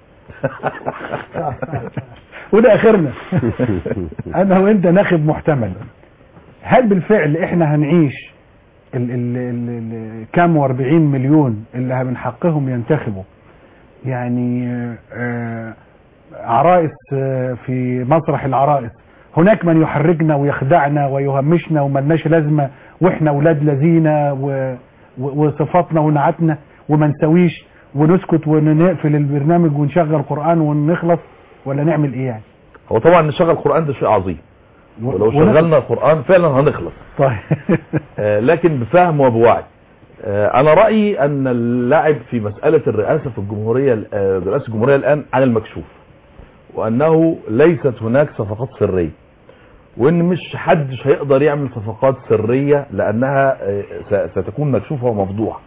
وده اخرنا انا وانت ناخب محتمل هل بالفعل احنا هنعيش ال ال ال ال كام و40 مليون اللي من حقهم ينتخبوا يعني آه، عرائس آه، في مسرح العرائس هناك من يحرجنا ويخدعنا ويهمشنا وملناش لازمه واحنا اولاد لذينه و- و- وصفاتنا ونعتنا وما نسويش ونسكت ونقفل البرنامج ونشغل قران ونخلص ولا نعمل ايه يعني؟ هو طبعا نشغل القرآن ده شيء عظيم ولو ونخلص. شغلنا القرآن فعلا هنخلص طيب آه، لكن بفهم وبوعي آه، انا رأيي ان اللعب في مسألة الرئاسة في الجمهورية آه، رئاسة الجمهورية الان على المكشوف وانه ليست هناك صفقات سرية وان مش حدش هيقدر يعمل صفقات سرية لانها آه، س- ستكون مكشوفة ومفضوحة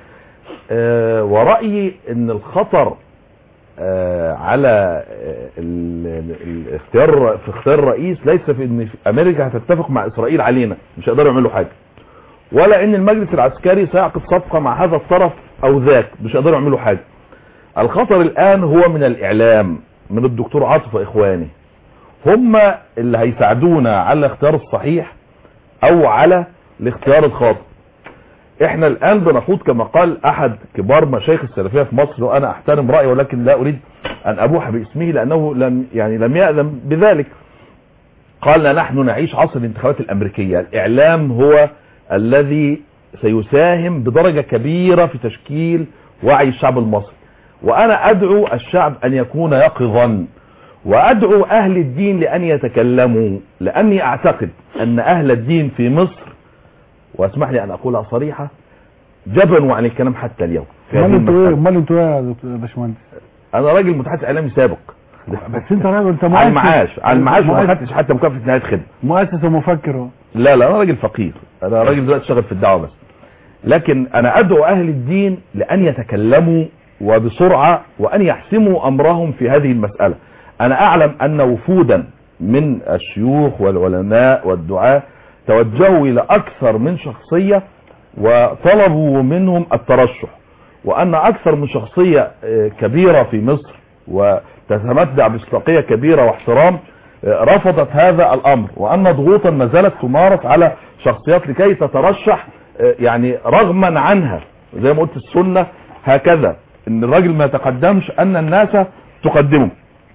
آه، ورأيي ان الخطر آه، على آه، ال- ال- الاختيار في اختيار الرئيس ليس في ان في امريكا هتتفق مع اسرائيل علينا مش هيقدروا يعملوا حاجه ولا ان المجلس العسكري سيعقد صفقه مع هذا الطرف او ذاك مش هيقدروا يعملوا حاجه الخطر الان هو من الاعلام من الدكتور عاطف واخوانه هم اللي هيساعدونا على الاختيار الصحيح او على الاختيار الخاطئ احنا الان بنخوض كما قال احد كبار مشايخ السلفيه في مصر وانا احترم رايه ولكن لا اريد ان ابوح باسمه لانه لم يعني لم يأذن بذلك قال نحن نعيش عصر الانتخابات الامريكيه الاعلام هو الذي سيساهم بدرجه كبيره في تشكيل وعي الشعب المصري وانا ادعو الشعب ان يكون يقظا وادعو اهل الدين لان يتكلموا لاني اعتقد ان اهل الدين في مصر واسمح لي ان اقولها صريحه جبنوا عن الكلام حتى اليوم في هذه امال انتوا ايه المسألة. امال انتوا ايه يا دكتور- يا باشمهندس انا راجل متحدث اعلامي سابق بس انت راجل انت على مؤسس المعاش على المعاش وما مؤسس- خدتش حتى مكافاه نهايه خدمه مؤسس ومفكر لا لا انا راجل فقير انا راجل دلوقتي شغال في الدعوه بس لكن انا ادعو اهل الدين لان يتكلموا وبسرعه وان يحسموا امرهم في هذه المساله انا اعلم ان وفودا من الشيوخ والعلماء والدعاة توجهوا الى اكثر من شخصيه وطلبوا منهم الترشح وان اكثر من شخصيه آه، كبيره في مصر وتتمتع بمصداقيه كبيره واحترام آه، رفضت هذا الامر وان ضغوطا ما زالت تمارس على شخصيات لكي تترشح آه، يعني رغما عنها زي ما قلت السنه هكذا ان الراجل ما يتقدمش ان الناس تقدمه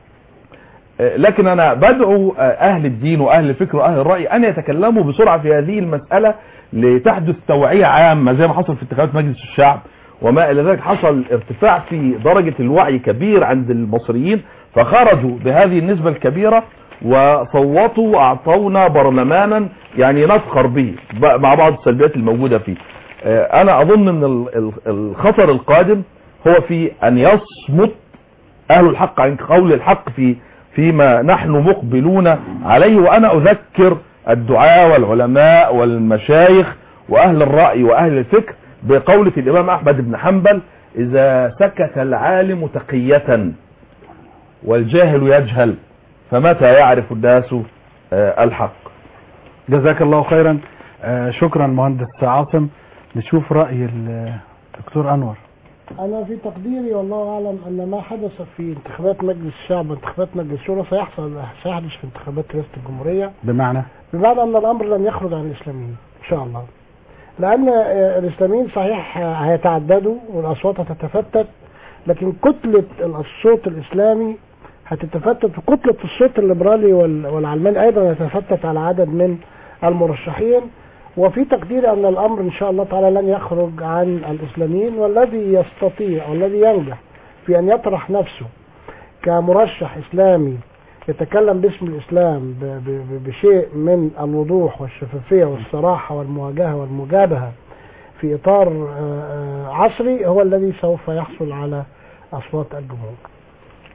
آه، لكن انا بدعو آه، اهل الدين واهل الفكر واهل الراي ان يتكلموا بسرعه في هذه المساله لتحدث توعيه عامه زي ما حصل في انتخابات مجلس الشعب وما الى ذلك حصل ارتفاع في درجه الوعي كبير عند المصريين فخرجوا بهذه النسبه الكبيره وصوتوا واعطونا برلمانا يعني نفخر به ب- مع بعض السلبيات الموجوده فيه آه، انا اظن ان ال- ال- الخطر القادم هو في ان يصمت اهل الحق عن قول الحق في فيما نحن مقبلون عليه وانا اذكر الدعاة والعلماء والمشايخ واهل الرأي واهل الفكر بقولة الامام احمد بن حنبل اذا سكت العالم تقية والجاهل يجهل فمتى يعرف الناس آه، الحق جزاك الله خيرا آه، شكرا مهندس عاصم نشوف رأي الدكتور أنور أنا في تقديري والله أعلم أن ما حدث في انتخابات مجلس الشعب وانتخابات مجلس الشورى سيحصل سيحدث في انتخابات رئاسة الجمهورية بمعنى بمعنى أن الأمر لن يخرج عن الإسلاميين إن شاء الله لأن آه، الإسلاميين صحيح آه، هيتعددوا والأصوات هتتفتت لكن كتلة الصوت الإسلامي هتتفتت وكتلة الصوت الليبرالي وال- والعلماني أيضا هتتفتت على عدد من المرشحين وفي تقدير أن الأمر إن شاء الله تعالى لن يخرج عن الإسلاميين والذي يستطيع والذي ينجح في أن يطرح نفسه كمرشح إسلامي يتكلم باسم الإسلام ب- ب- ب- بشيء من الوضوح والشفافية والصراحة والمواجهة والمجابهة في إطار آه، آه، عصري هو الذي سوف يحصل على أصوات الجمهور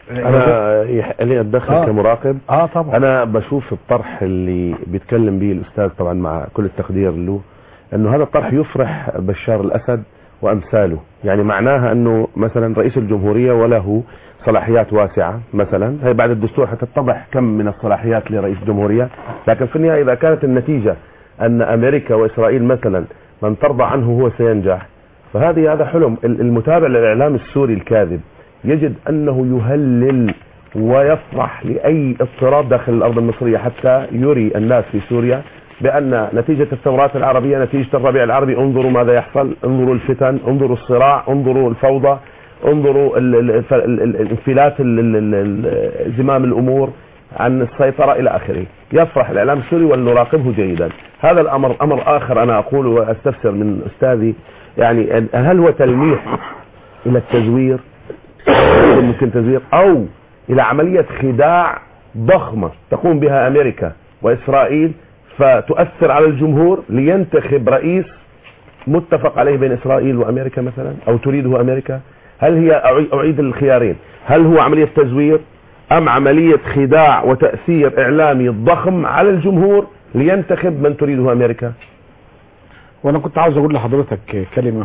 انا يحق لي اتدخل آه. كمراقب اه طبعا انا بشوف الطرح اللي بيتكلم به الاستاذ طبعا مع كل التقدير له انه هذا الطرح يفرح بشار الاسد وامثاله يعني معناها انه مثلا رئيس الجمهورية وله صلاحيات واسعة مثلا هي بعد الدستور حتتضح كم من الصلاحيات لرئيس الجمهورية لكن في النهاية اذا كانت النتيجة ان امريكا واسرائيل مثلا من ترضى عنه هو سينجح فهذه هذا حلم ال- المتابع للاعلام السوري الكاذب يجد انه يهلل ويفرح لاي اضطراب داخل الارض المصريه حتى يري الناس في سوريا بان نتيجه الثورات العربيه نتيجه الربيع العربي انظروا ماذا يحصل انظروا الفتن انظروا الصراع انظروا الفوضى انظروا ال- ال- الف- ال- ال- الانفلات ال- ال- ال- ال- زمام الامور عن السيطره الى اخره يفرح الاعلام السوري ونراقبه جيدا هذا الامر امر اخر انا اقول واستفسر من استاذي يعني هل هو تلميح الى التزوير ممكن تزوير او الى عملية خداع ضخمة تقوم بها امريكا واسرائيل فتؤثر على الجمهور لينتخب رئيس متفق عليه بين اسرائيل وامريكا مثلا او تريده امريكا هل هي أعي- اعيد الخيارين هل هو عملية تزوير ام عملية خداع وتأثير اعلامي ضخم على الجمهور لينتخب من تريده امريكا وانا كنت عاوز اقول لحضرتك كلمة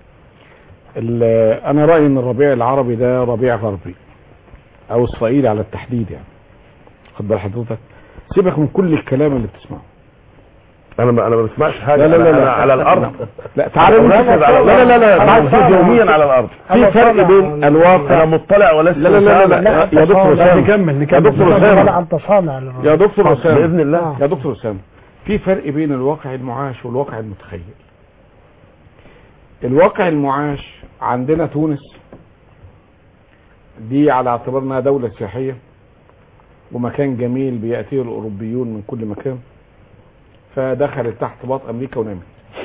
ال- انا رأيي ان الربيع العربي ده ربيع غربي او اسرائيلي على التحديد يعني خد بال حضرتك سيبك من كل الكلام اللي بتسمعه انا ما انا ما بسمعش حاجة لا لا لا أنا- لا. أنا على الارض لا تعالى أنا نركز مركز على على لا لا لا لا أنا تعالى موجود يوميا على الارض في فرق بين الواقع انا مطلع ولست لا لا لا لا, لا. يا دكتور لا، اسامه نكمل يا نكمل دكتور ولا اسامه انت صانع للرجل. يا دكتور اسامه باذن الله يا دكتور اسامه في فرق بين الواقع المعاش والواقع المتخيل الواقع المعاش عندنا تونس دي على اعتبار انها دولة سياحية ومكان جميل بيأتيه الأوروبيون من كل مكان فدخلت تحت باط أمريكا ونامت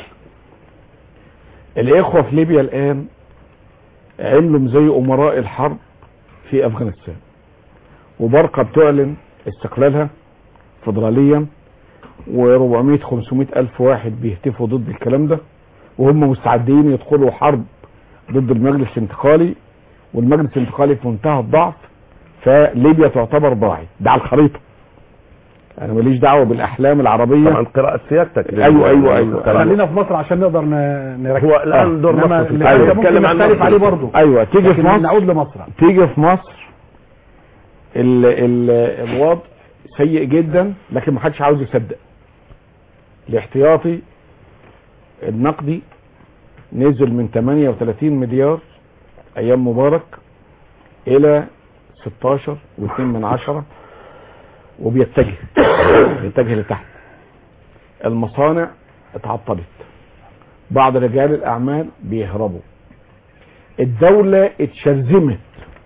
الإخوة في ليبيا الآن عملوا زي أمراء الحرب في أفغانستان وبرقة بتعلن استقلالها فدراليا و400 500 ألف واحد بيهتفوا ضد الكلام ده وهم مستعدين يدخلوا حرب ضد المجلس الانتقالي والمجلس الانتقالي في منتهى الضعف فليبيا تعتبر ضاعت ده على الخريطه انا ماليش دعوه بالاحلام العربيه طبعا قراءة سيادتك ايوه ايوه ايوه خلينا في مصر عشان نقدر ن- نركز هو الان دور إنما مصر في اللي الحياة. ممكن نتكلم عن نختلف مصر. عليه برضه ايوه تيجي في لكن مصر نعود لمصر تيجي في مصر ال ال الوضع سيء جدا لكن ما حدش عاوز يصدق الاحتياطي النقدي نزل من 38 مليار ايام مبارك الى 16 و2 من عشرة وبيتجه بيتجه لتحت المصانع اتعطلت بعض رجال الاعمال بيهربوا الدولة اتشرذمت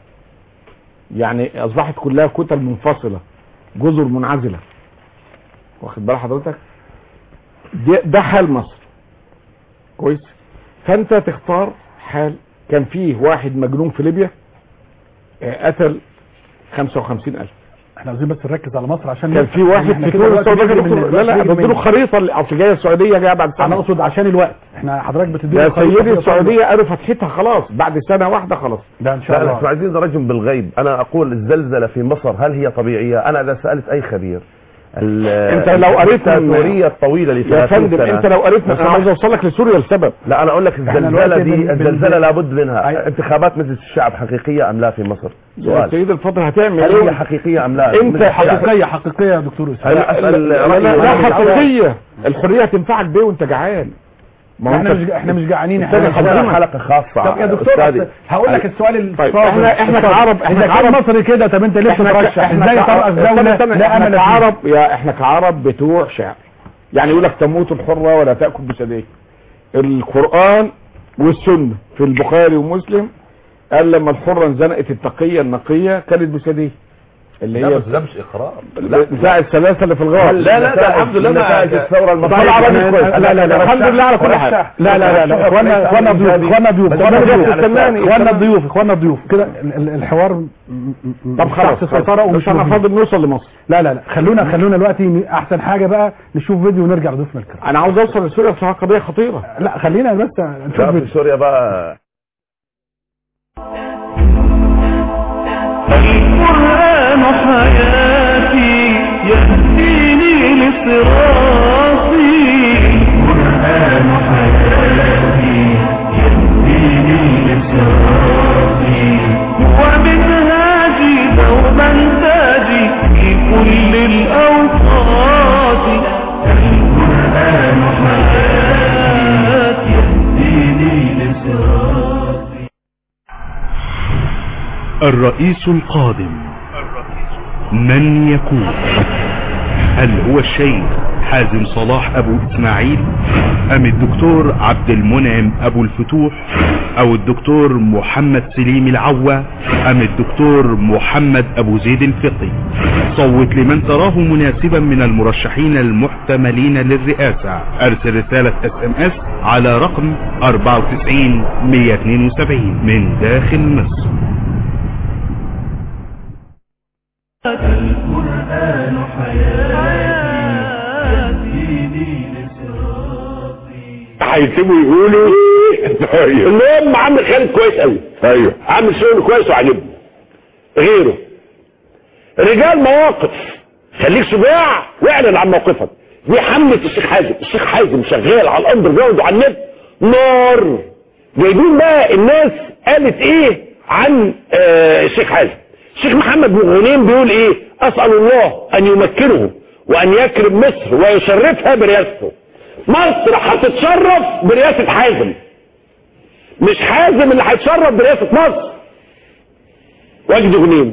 يعني اصبحت كلها كتل منفصلة جزر منعزلة واخد بال حضرتك ده, ده حال مصر كويس فانت تختار حال كان فيه واحد مجنون في ليبيا آه، قتل 55 ألف احنا عايزين بس نركز على مصر عشان كان نفهم. في واحد إحنا في كده تونس دلوقتي صدق بنجري من- لا لا بنجري بديله من- خريطه اللي- اصل جايه السعوديه جايه بعد انا سنه اقصد عشان الوقت احنا حضرتك بتدينا ده خريطة سيدي كده السعوديه قالوا فتحتها خلاص بعد سنه واحده خلاص ده ان شاء لا الله نحن عايزين نرجم بالغيب انا اقول الزلزلة في مصر هل هي طبيعية انا اذا سألت اي خبير ال- انت لو قريت من- الدكتاتورية الطويلة يا 30 فندم سنة انت لو قريت من- لو انا عاوز سمحت. اوصل لك لسوريا لسبب لا انا اقول لك احنا الزلزلة دلوقتي دي بن- بن- الزلزلة لابد أي- منها انتخابات مجلس الشعب حقيقية ام لا في مصر يا سؤال سيد الفضل هتعمل هل هي ايه حقيقية ام لا انت مجلس الشعب. حقيقية حقيقية يا دكتور اسامه أنا أسأل لا لا, رأيي لا, لا وأنا حقيقيه الحريه هتنفعك بيه وانت جعان ما هو احنا انت مش احنا مش جعانين أستاذ احنا حضرتك مش حلقة خاصة طب يا دكتور أستاذي. أصل هقول لك السؤال طيب، الصادق احنا- احنا الصادق. كعرب- احنا اذا كان كعرب- مصر كده طب انت ليه احنا بتترشح احنا ازاي كع- ترأس استنى- دولة استنى، لا احنا امل فيها كعرب يا احنا كعرب بتوع شعر يعني يقول لك تموت الحرة ولا تأكل بسديك القرآن والسنة في البخاري ومسلم قال لما الحرة انزنقت التقية النقية كانت بسديه اللي لا هي بس ده مش اقرار بتاع الثلاثة اللي في الغار لا لا لا الحمد لله نتائج ما الثورة المصرية طلع راجل كمان- كويس لا لا لا الحمد لله على كل حال لا لا لا لا اخوانا اخوانا ضيوف اخوانا ضيوف بس اخوانا أنا ضيوف جاي استناني، اخوانا استناني. ضيوف اخوانا ضيوف كده ال- ال- الحوار م- م- طب مش خلاص تحت السيطرة خلاص. ومش مش انا مهم. فاضل نوصل لمصر لا لا لا خلونا خلونا دلوقتي ن- احسن حاجة بقى نشوف فيديو ونرجع لضيوفنا الكرام انا عاوز اوصل لسوريا بصراحة قضية خطيرة لا خلينا بس نشوف لا، في فيديو سوريا بقى لصراطي القرآن حياتي يهديني لصراطي ومنهاجي دوما تاجي في كل الأوقات القرآن حياتي يهديني لصراطي الرئيس القادم من يكون هل هو الشيخ حازم صلاح ابو اسماعيل ام الدكتور عبد المنعم ابو الفتوح او الدكتور محمد سليم العوة ام الدكتور محمد ابو زيد الفقي صوت لمن تراه مناسبا من المرشحين المحتملين للرئاسة ارسل رسالة اس ام اس على رقم 94 172 من داخل مصر القرآن حياتي يهديني لصراطي هيسيبوا يقولوا المهم عامل خالد كويس قوي ايوه عامل شغل كويس وعجبني غيره رجال مواقف خليك شجاع واعلن عن موقفك دي حملة الشيخ حازم الشيخ حازم شغال على الاندر جراوند وعلى النت نار جايبين بقى الناس قالت ايه عن آه الشيخ حازم الشيخ محمد بن غنيم بيقول ايه اسأل الله ان يمكنه وان يكرم مصر ويشرفها برئاسته مصر هتتشرف برئاسة حازم مش حازم اللي هيتشرف برئاسة مصر وجدي غنيم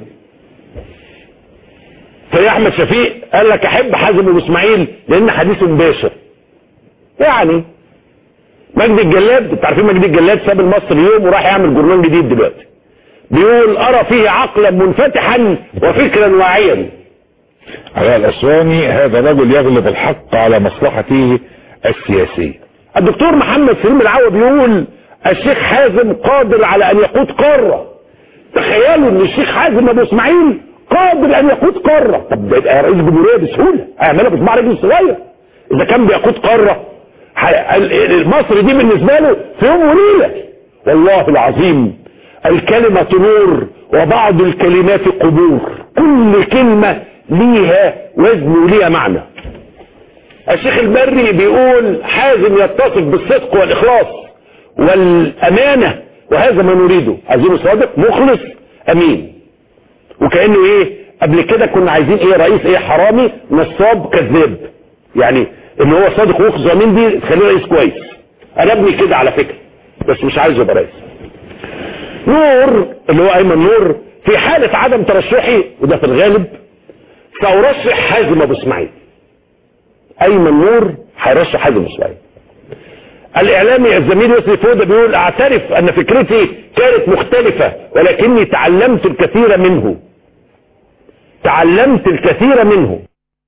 في احمد شفيق قال لك احب حازم ابو اسماعيل لان حديثه مباشر يعني مجدي الجلاد انتوا عارفين مجدي الجلاد ساب المصري يوم وراح يعمل جورنال جديد دلوقتي بيقول ارى فيه عقلا منفتحا وفكرا واعيا على الاسواني هذا رجل يغلب الحق على مصلحته السياسية الدكتور محمد سليم العوى بيقول الشيخ حازم قادر على ان يقود قارة تخيلوا ان الشيخ حازم ابو اسماعيل قادر ان يقود قارة طب ده يبقى رئيس جمهورية بسهولة اعملها بصباع رجل صغير اذا كان بيقود قارة ح- ال- مصر دي بالنسبة له في يوم وليلة والله العظيم الكلمة نور وبعض الكلمات قبور كل كلمة ليها وزن وليها معنى الشيخ البري بيقول حازم يتصف بالصدق والإخلاص والأمانة وهذا ما نريده عايزينه صادق مخلص أمين وكأنه إيه قبل كده كنا عايزين إيه رئيس إيه حرامي نصاب كذاب يعني إن هو صادق ومخلص وأمين دي تخليه رئيس كويس أنا ابني كده على فكرة بس مش عايزه يبقى رئيس نور اللي هو أيمن نور في حالة عدم ترشحي وده في الغالب سأرشح حازم أبو إسماعيل ايمن نور هيرشح حازم اسماعيل الاعلامي الزميل يسري فوده بيقول اعترف ان فكرتي كانت مختلفة ولكني تعلمت الكثير منه تعلمت الكثير منه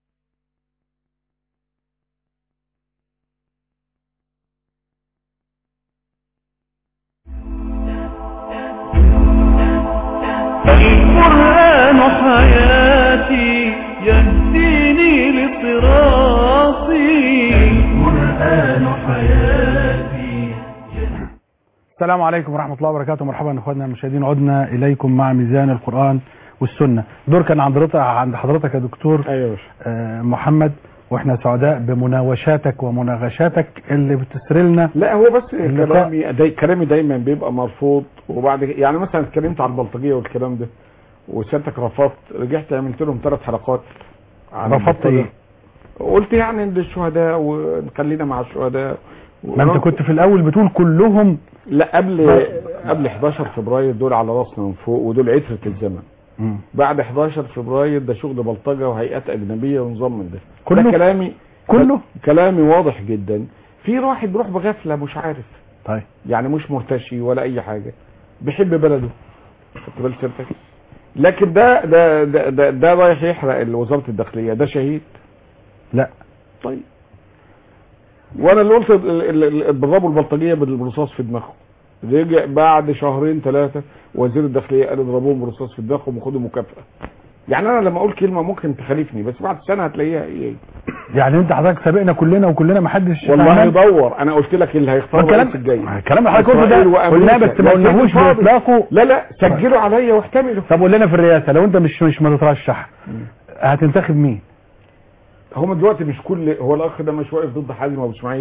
القرآن حياتي يهديني لصراطي القرآن حياتي السلام عليكم ورحمة الله وبركاته مرحبا اخواننا المشاهدين عدنا اليكم مع ميزان القرآن والسنة دور كان عند حضرتك عند حضرتك يا دكتور ايوه آه، محمد واحنا سعداء بمناوشاتك ومناغشاتك اللي بتسرلنا لا هو بس اللقاء. كلامي داي كلامي دايما بيبقى مرفوض وبعد كده- يعني مثلا اتكلمت عن البلطجيه والكلام ده وسيادتك رفضت رجعت عملت لهم ثلاث حلقات عن رفضت البلطجة. ايه؟ قلت يعني ان الشهداء ونخلينا مع الشهداء ما انت كنت في الاول بتقول كلهم لا قبل قبل 11 فبراير دول على راسنا من فوق ودول عترة الزمن مم. بعد 11 فبراير ده شغل بلطجه وهيئات اجنبيه ونظام من ده كله؟ ده كلامي كله؟ كلامي واضح جدا في واحد بيروح بغفله مش عارف طيب يعني مش مرتشي ولا اي حاجه بيحب بلده خدت بال سيادتك لكن ده ده ده ده, ده رايح يحرق وزاره الداخليه ده شهيد لا طيب وانا اللي قلت ال- ال- ال- ضربوا البلطجيه بالرصاص في دماغهم رجع بعد شهرين ثلاثه وزير الداخليه قال اضربوهم برصاص في دماغهم وخدوا مكافاه يعني انا لما اقول كلمه ممكن تخالفني بس بعد سنه هتلاقيها ايه يعني انت حضرتك سابقنا كلنا وكلنا ما حدش والله فهمان؟ يدور انا قلت لك اللي هيختار ما الكلام- الرئيس الجاي الكلام اللي حضرتك قلته ده إسرائيل وأمريكا. قلناه بس ما لكن قلناهوش فاضي. باطلاقه لا لا سجلوا عليا واحتملوا طب قول لنا في الرئاسه لو انت مش مش مترشح هتنتخب مين؟ هم دلوقتي مش كل هو الاخ ده مش واقف ضد حازم ابو اسماعيل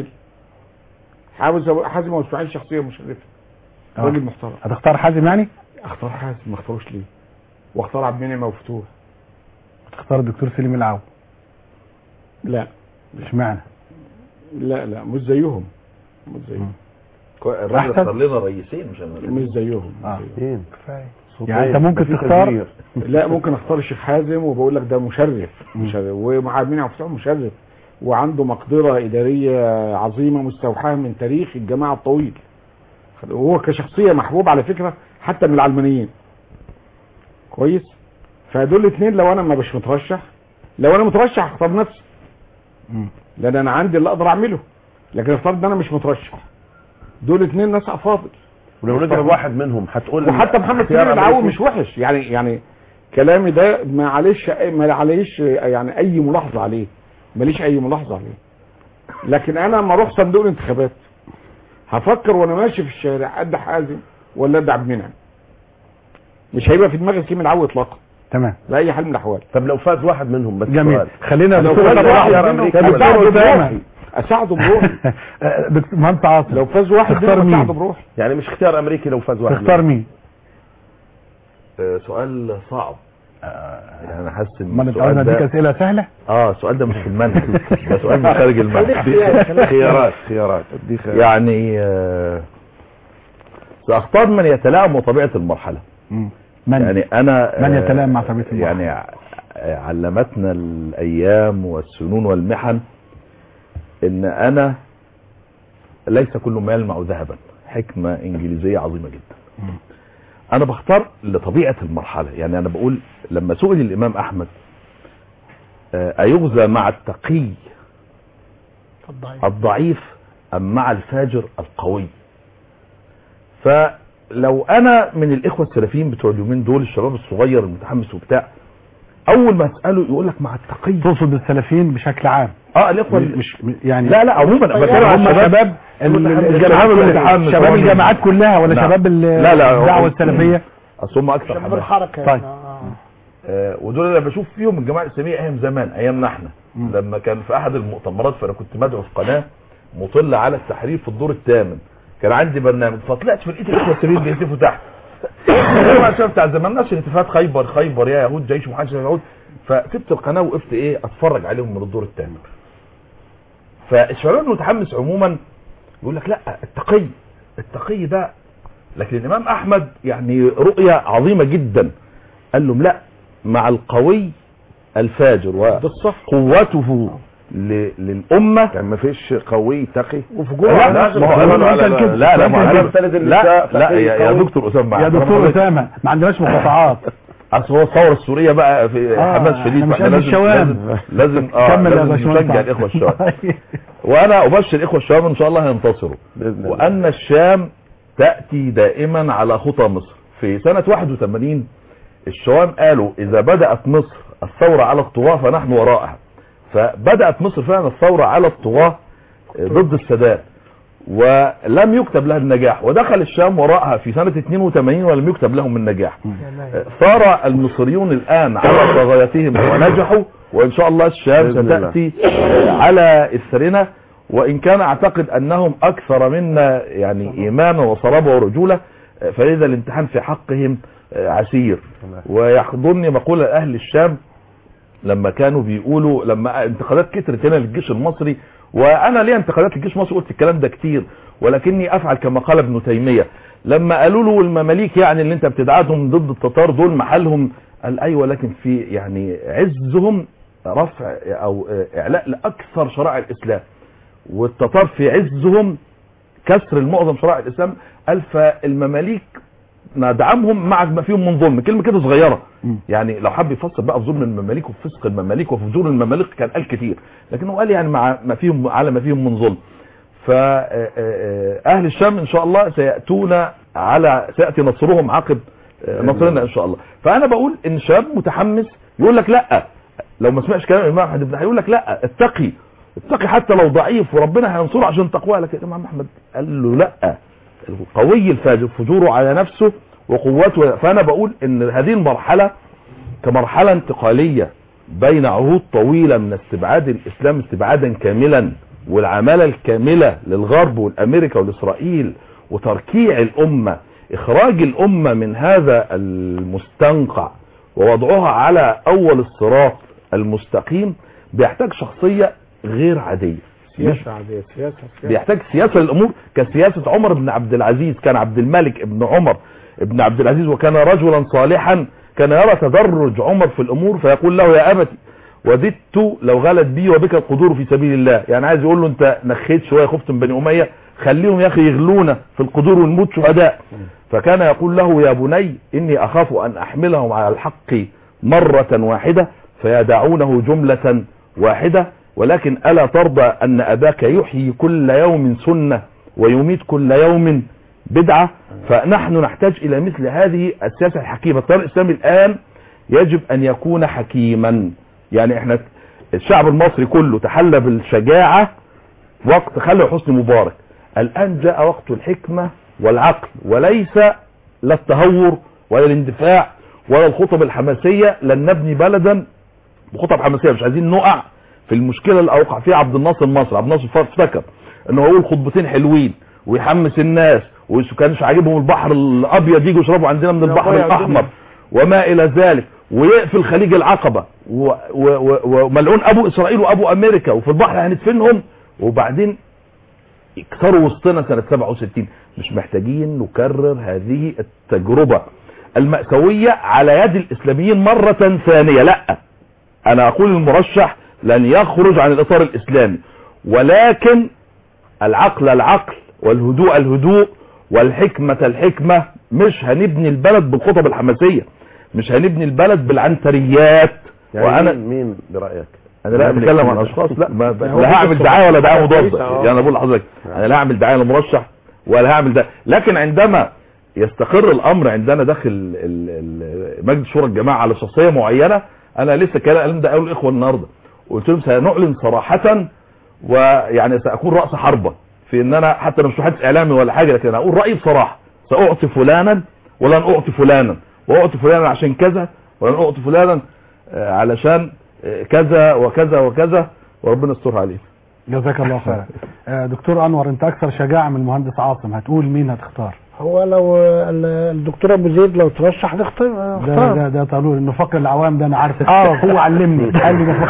حاوز أبو- حازم ابو اسماعيل شخصيه مشرفه آه. راجل محترم هتختار حازم يعني اختار حازم ما اختاروش ليه واختار عبد المنعم ابو فتوح تختار الدكتور سليم العو لا اشمعنى لا لا مش زيهم مش زيهم الراجل أحسن. اختار لنا رئيسين مش انا مش زيهم آه. فين يعني انت ممكن تختار لا ممكن اختار الشيخ حازم وبقول لك ده مشرف مشرف ومع مين عبد الفتاح مشرف وعنده مقدره اداريه عظيمه مستوحاه من تاريخ الجماعه الطويل وهو كشخصيه محبوب على فكره حتى من العلمانيين كويس فدول الاثنين لو انا ما مش مترشح لو انا مترشح هختار نفسي لان انا عندي اللي اقدر اعمله لكن افترض ان انا مش مترشح دول اثنين ناس افاضل ولو نجح واحد منهم هتقول وحتى محمد اختيار سليم العوي أمريكي؟ مش وحش يعني يعني كلامي ده ما عليش ما عليش يعني اي ملاحظه عليه ماليش اي ملاحظه عليه لكن انا لما اروح صندوق الانتخابات هفكر وانا ماشي في الشارع قد حازم ولا قد عبد المنعم مش هيبقى في دماغي سليم العوي اطلاقا تمام باي حال من الاحوال طب لو فاز واحد منهم بس جميل سؤال. خلينا لو دكتور فاز طب واحد واحد منهم منهم دكتور دكتور أساعده اسامه بروحي اساعده بروحي آه، دكتور مهندس عاصم لو فاز واحد تختار منهم مين؟ اساعده بروحي يعني مش اختيار امريكي لو فاز واحد تختار منهم. مين آه، سؤال صعب يعني انا حاسس ان ما انت السؤال عاوز اديك ده اسئله سهله اه السؤال ده مش في المنهج ده سؤال من خارج المنهج خيارات خيارات ادي خيارات يعني آه، ساختار من يتلائم مع طبيعه المرحله مم. من يعني انا من آه، يتلائم مع طبيعة المرحلة؟ يعني ع- علمتنا الايام والسنون والمحن ان انا ليس كل ما يلمع ذهبا حكمه انجليزيه عظيمه جدا انا بختار لطبيعه المرحله يعني انا بقول لما سئل الامام احمد آه، ايغزى مع التقي الضعيف الضعيف ام مع الفاجر القوي فلو انا من الاخوه السلفيين بتوع اليومين دول الشباب الصغير المتحمس وبتاع اول ما اساله يقول لك مع التقي تقصد السلفيين بشكل عام اه الاخوه ال- مش يعني لا لا عموما بتكلم عن هم الشباب شباب ال- المتحمس. الجامعات الشباب كلها المتحمس. شباب هو الجامعات كلها ولا نعم. شباب ال- لا لا الدعوه هو- السلفيه اصل هم اكثر شباب حماس الحركه طيب. آه. آه، ودول اللي بشوف فيهم الجماعه الاسلاميه ايام زمان ايامنا احنا لما كان في احد المؤتمرات فانا كنت مدعو في قناه مطل على التحرير في الدور الثامن كان عندي برنامج فطلعت في لقيت الاخوه السلفيين بيهتفوا تحت الجماعه الشباب بتاع زمان نفس الهتافات خيبر خيبر يا يهود جيش محمد يهود فسبت القناه وقفت ايه اتفرج عليهم من الدور الثامن فالشباب المتحمس عموما يقول لك لا التقي التقي ده لكن الامام احمد يعني رؤيه عظيمه جدا قال لهم لا مع القوي الفاجر وقوته ل- للامه يعني ما فيش قوي تقي وفجور لا على لا نفسه. ما هو لا، لا لا، لا كده. لا لا ما لا، هو مثلث لا النساء لا فقير يا يا قوي. دكتور اسامه يا دكتور اسامه ما عندناش مقاطعات اصل هو الثوره السوريه بقى في آه، حماس شديد إحنا مش فإحنا قد الشوام. لازم لازم اه كمل يا لازم باشمهندس نشجع عاطف. الاخوه الشباب وانا ابشر الاخوه الشباب ان شاء الله هينتصروا باذن الله وان الشام تاتي دائما على خطى مصر في سنه 81 الشوام قالوا اذا بدات مصر الثوره على الطغاه فنحن وراءها فبدات مصر فعلا الثوره على الطغاه ضد السادات ولم يكتب لها النجاح ودخل الشام وراءها في سنة 82 ولم يكتب لهم النجاح صار المصريون الآن على طغايتهم ونجحوا وإن شاء الله الشام بإذن الله. ستأتي على إثرنا وإن كان أعتقد أنهم أكثر منا يعني إيمانا وصلابة ورجولة فلذا الامتحان في حقهم عسير ويحضرني مقولة أهل الشام لما كانوا بيقولوا لما انتقادات كترت هنا للجيش المصري وانا ليه انتقادات للجيش المصري قلت الكلام ده كتير ولكني افعل كما قال ابن تيميه لما قالوا له المماليك يعني اللي انت بتدعتهم ضد التتار دول محلهم قال ايوه لكن في يعني عزهم رفع او اعلاء لاكثر شرائع الاسلام والتتار في عزهم كسر المعظم شرائع الاسلام قال فالمماليك ندعمهم مع ما فيهم من ظلم كلمه كده صغيره يعني لو حب يفسر بقى في ظلم المماليك وفي فسق المماليك وفي فجور المماليك كان قال كتير لكنه قال يعني مع ما فيهم على ما فيهم من ظلم فاهل الشام ان شاء الله سياتون على سياتي نصرهم عقب آه، نصرنا ان شاء الله فانا بقول ان شاب متحمس يقول لك لا لو ما سمعش كلام الامام احمد بن حنبل يقول لك لا اتقي اتقي حتى لو ضعيف وربنا هينصره عشان تقواه لكن الامام احمد قال له لا القوي الفاجر فجوره على نفسه وقوته فانا بقول ان هذه المرحله كمرحله انتقاليه بين عهود طويلة من استبعاد الاسلام استبعادا كاملا والعمالة الكاملة للغرب والامريكا والاسرائيل وتركيع الامة اخراج الامة من هذا المستنقع ووضعها على اول الصراط المستقيم بيحتاج شخصية غير عادية سياسة عادية سياسة سياسة بيحتاج سياسة للأمور كسياسة عمر بن عبد العزيز كان عبد الملك ابن عمر ابن عبد العزيز وكان رجلا صالحا كان يرى تدرج عمر في الأمور فيقول له يا أبتي وددت لو غلت بي وبك القدور في سبيل الله يعني عايز يقول له انت نخيت شوية خفت من بني أمية خليهم يا أخي يغلونا في القدور ونموت شهداء فكان يقول له يا بني إني أخاف أن أحملهم على الحق مرة واحدة فيدعونه جملة واحدة ولكن ألا ترضى أن أباك يحيي كل يوم سنة ويميت كل يوم بدعة فنحن نحتاج إلى مثل هذه السياسة الحكيمة التيار الإسلامي الآن يجب أن يكون حكيما يعني احنا الشعب المصري كله تحلى بالشجاعة وقت خلى حسني مبارك الآن جاء وقت الحكمة والعقل وليس لا التهور ولا الاندفاع ولا الخطب الحماسية لن نبني بلدا بخطب حماسية مش عايزين نقع في المشكلة اللي اوقع فيها عبد الناصر مصر عبد الناصر افتكر انه هو يقول خطبتين حلوين ويحمس الناس وكانش عاجبهم البحر الابيض يجوا يشربوا عندنا من البحر الاحمر وما الى ذلك ويقفل خليج العقبة و- و- و- وملعون ابو اسرائيل وابو امريكا وفي البحر هندفنهم وبعدين يكسروا وسطنا سنة 67 مش محتاجين نكرر هذه التجربة المأساوية على يد الاسلاميين مرة ثانية لا انا اقول المرشح لن يخرج عن الاطار الاسلامي ولكن العقل العقل والهدوء الهدوء والحكمة الحكمة مش هنبني البلد بالخطب الحماسية مش هنبني البلد بالعنتريات يعني وانا مين, مين برأيك انا لا مين بتكلم عن اللي- اشخاص لا ما ب... هو لا هعمل بص- دعايه ولا دعايه كويسة، مضاده آه. يعني انا بقول لحضرتك انا لا هعمل دعايه لمرشح ولا هعمل ده لكن عندما يستقر الامر عندنا داخل ال- ال- مجلس شورى الجماعه على شخصيه معينه انا لسه كلام ده اقول الاخوه النهارده قلت لهم سنعلن صراحه ويعني ساكون راس حربه في ان انا حتى لو مش محدث اعلامي ولا حاجه لكن انا اقول رايي بصراحه ساعطي فلانا ولن اعطي فلانا واعطي فلانا عشان كذا ولن اعطي فلانا آه، علشان آه، كذا وكذا وكذا وربنا يستر عليه جزاك الله خيرا آه، دكتور انور انت اكثر شجاعه من المهندس عاصم هتقول مين هتختار هو لو ال- الدكتور ابو زيد لو ترشح نختار ده اختار ده ده طالون النفاق العوام ده انا عارف اه هو علمني قال لي نفاق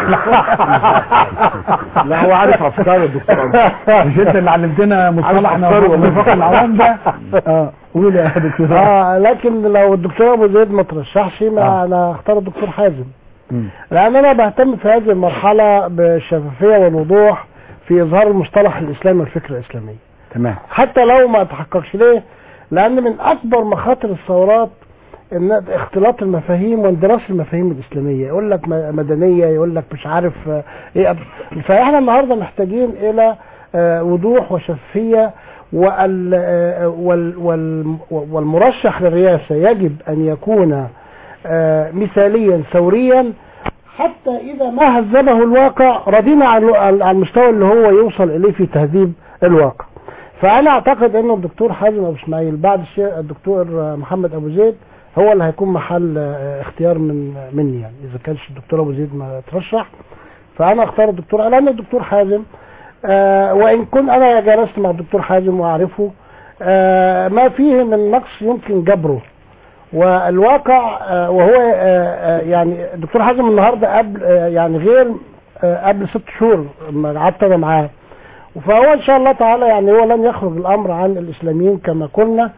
العوام لا هو عارف افكار الدكتور مش انت اللي علمتنا مصطلح عارف أفكاره والله. نفاق العوام ده اه قول يا دكتور اه لكن لو الدكتور ابو زيد ما ترشحش ما انا اختار الدكتور حازم مم. لان انا بهتم في هذه المرحله بالشفافيه والوضوح في اظهار المصطلح الاسلامي والفكره الاسلاميه تمام حتى لو ما تحققش ليه لان من اكبر مخاطر الثورات ان اختلاط المفاهيم واندراس المفاهيم الاسلاميه يقول لك م- مدنيه يقول لك مش عارف آه، ايه أب- فاحنا النهارده محتاجين الى آه، وضوح وشفافيه وال آه، وال وال والمرشح للرئاسه يجب ان يكون آه، مثاليا ثوريا حتى اذا ما هذبه الواقع رضينا عن عن المستوى اللي هو يوصل اليه في تهذيب الواقع فانا اعتقد ان الدكتور حازم ابو اسماعيل بعد الشيخ الدكتور محمد ابو زيد هو اللي هيكون محل آه، اختيار من مني يعني اذا كانش الدكتور ابو زيد ما ترشح فانا اختار الدكتور لان الدكتور حازم آه وان كنت انا جلست مع الدكتور حازم واعرفه آه ما فيه من نقص يمكن جبره والواقع آه وهو آه آه يعني الدكتور حازم النهارده قبل آه يعني غير آه قبل ست شهور لما قعدت انا معاه فهو ان شاء الله تعالى يعني هو لن يخرج الامر عن الاسلاميين كما قلنا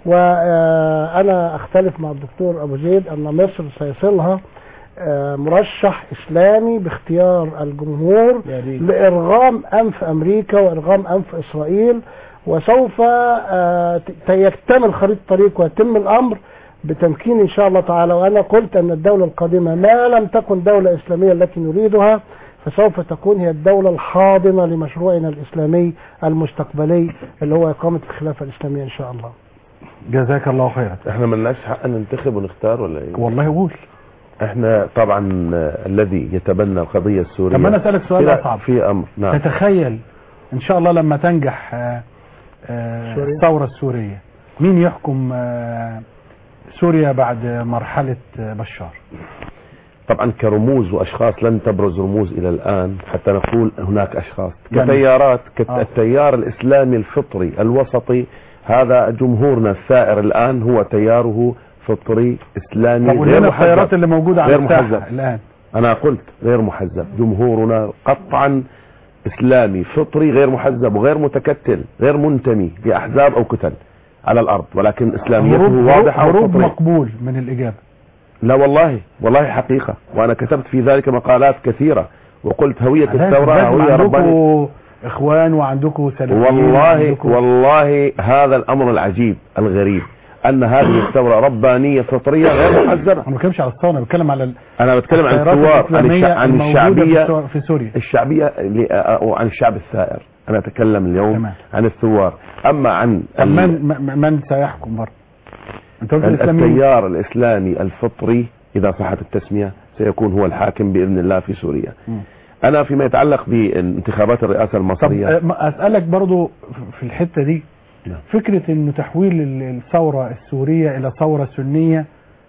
وانا اختلف مع الدكتور ابو زيد ان مصر سيصلها آه، مرشح اسلامي باختيار الجمهور لارغام انف امريكا وارغام انف اسرائيل وسوف آه، ت- يكتمل خريطه الطريق ويتم الامر بتمكين ان شاء الله تعالى وانا قلت ان الدوله القادمه ما لم تكن دوله اسلاميه التي نريدها فسوف تكون هي الدولة الحاضنة لمشروعنا الإسلامي المستقبلي اللي هو إقامة الخلافة الإسلامية إن شاء الله جزاك الله خيرا احنا ملناش حق ننتخب ونختار ولا ايه والله قول احنا طبعا آه، الذي يتبنى القضية السورية طب ما أنا أسألك سؤال في- أصعب. في امر نعم تتخيل ان شاء الله لما تنجح آه، آه، سوريا. الثورة السورية مين يحكم آه، سوريا بعد مرحلة آه، بشار طبعا كرموز واشخاص لن تبرز رموز الى الان حتى نقول هناك اشخاص يعني- كتيارات آه. كالتيار الاسلامي الفطري الوسطي هذا جمهورنا الثائر الان هو تياره فطري اسلامي طب قول غير لنا محزب. التيارات اللي موجوده على غير الساحه محزب الان انا قلت غير محزب جمهورنا قطعا اسلامي فطري غير محزب وغير متكتل غير منتمي لاحزاب او كتل على الارض ولكن اسلاميته هروب واضحه هروب وفطريه مقبول من الاجابه لا والله والله حقيقة وأنا كتبت في ذلك مقالات كثيرة وقلت هوية لازم- الثورة لازم هوية ربانية عندكم اخوان وعندكم سلفيين والله وعندكم- والله هذا الأمر العجيب الغريب أن هذه الثورة ربانية فطرية غير محزبة انا ما بتكلمش على الثوره انا بتكلم على ال- أنا بتكلم عن التيارات الثوار عن, الإسلامية الشع... عن الموجودة في الشعبية السو- في سوريا الشعبية اللي- أو عن الشعب الثائر أنا أتكلم اليوم تمام. عن الثوار أما عن طب ال- من م- من سيحكم برضه انت قلت ال- الاسلاميين التيار الإسلامي الفطري إذا صحت التسمية سيكون هو الحاكم بإذن الله في سوريا مم. أنا فيما يتعلق بانتخابات الرئاسة طب المصرية أه، ما اسالك برضو في الحته دي نعم. فكره انه تحويل ال- الثوره السوريه الى ثوره سنيه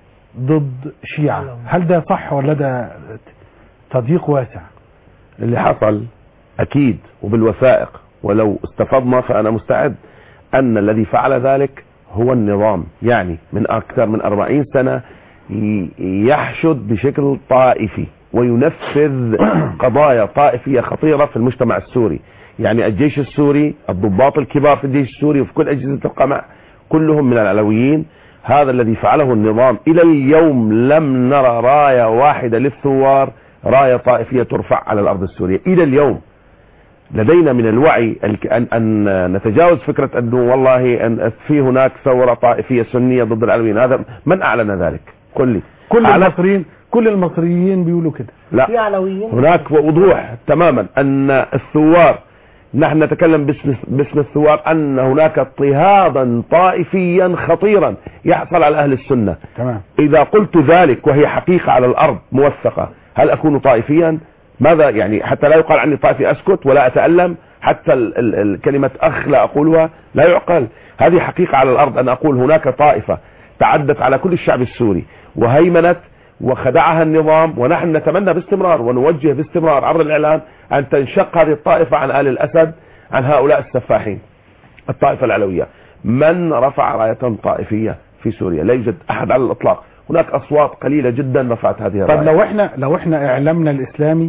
ضد شيعه هل ده صح ولا ده تضييق واسع اللي حصل أكيد وبالوثائق ولو استفضنا فأنا مستعد أن الذي فعل ذلك هو النظام يعني من أكثر من أربعين سنة ي- يحشد بشكل طائفي وينفذ قضايا طائفية خطيرة في المجتمع السوري يعني الجيش السوري الضباط الكبار في الجيش السوري وفي كل أجهزة القمع كلهم من العلويين هذا الذي فعله النظام إلى اليوم لم نرى راية واحدة للثوار راية طائفية ترفع على الأرض السورية إلى اليوم لدينا من الوعي الك- أن, أن نتجاوز فكرة أنه والله أن في هناك ثورة طائفية سنية ضد العلويين هذا من أعلن ذلك قل لي كل أعلن- المصريين كل المصريين بيقولوا كده لا في علويين هناك وضوح تماما ان الثوار نحن نتكلم باسم باسم الثوار ان هناك اضطهادا طائفيا خطيرا يحصل على اهل السنه تمام اذا قلت ذلك وهي حقيقه على الارض موثقه هل اكون طائفيا ماذا يعني حتى لا يقال عني طائفي اسكت ولا اتالم حتى ال ال ال كلمه اخ لا اقولها لا يعقل هذه حقيقه على الارض ان اقول هناك طائفه تعدت على كل الشعب السوري وهيمنت وخدعها النظام ونحن نتمنى باستمرار ونوجه باستمرار عبر الاعلام ان تنشق هذه الطائفه عن ال الاسد عن هؤلاء السفاحين الطائفه العلويه من رفع رايه طائفيه في سوريا لا يوجد احد على الاطلاق هناك اصوات قليله جدا رفعت هذه طب الرايه لو احنا لو احنا اعلامنا الاسلامي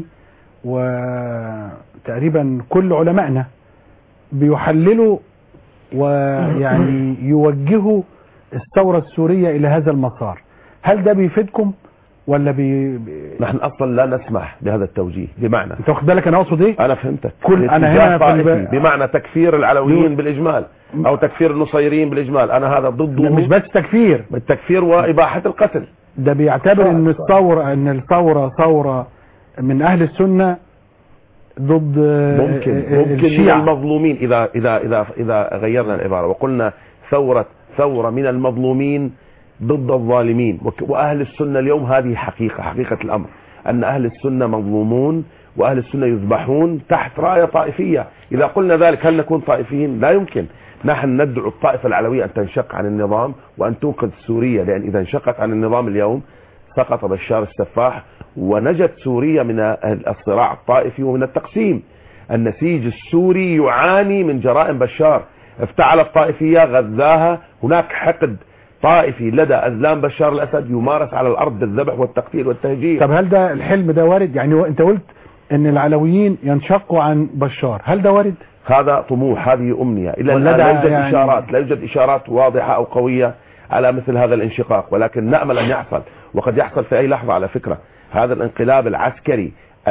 وتقريبا كل علمائنا بيحللوا ويعني يوجهوا الثوره السوريه الى هذا المسار هل ده بيفيدكم ولا بي... بي... نحن اصلا لا نسمح بهذا التوجيه بمعنى انت واخد بالك انا اقصد ايه انا فهمتك كل- أنا الاتجاه هنا في طائفي الب- بمعنى تكفير العلويين بالاجمال او تكفير النصيريين بالاجمال انا هذا ضده مش بس تكفير بالتكفير واباحه القتل ده بيعتبر ان الثوره ان الثوره ثوره من اهل السنه ضد ممكن آه، ممكن من الشيعة المظلومين اذا اذا اذا اذا غيرنا العباره وقلنا ثوره ثوره من المظلومين ضد الظالمين وك- واهل السنه اليوم هذه حقيقه حقيقه الامر ان اهل السنه مظلومون واهل السنه يذبحون تحت رايه طائفيه اذا قلنا ذلك هل نكون طائفيين لا يمكن نحن ندعو الطائفه العلويه ان تنشق عن النظام وان تنقذ سوريا لان اذا انشقت عن النظام اليوم سقط بشار السفاح ونجت سوريا من الصراع الطائفي ومن التقسيم النسيج السوري يعاني من جرائم بشار افتعل الطائفية غذاها هناك حقد طائفي لدى أزلام بشار الأسد يمارس على الأرض بالذبح والتقتيل والتهجير طب هل ده الحلم ده وارد يعني هو- انت قلت ان العلويين ينشقوا عن بشار هل ده وارد هذا طموح هذه أمنية إلى ولا الآن ده لا يوجد يعني- إشارات لا يوجد إشارات واضحة أو قوية على مثل هذا الانشقاق ولكن نأمل أن يحصل وقد يحصل في أي لحظة على فكرة هذا الانقلاب العسكري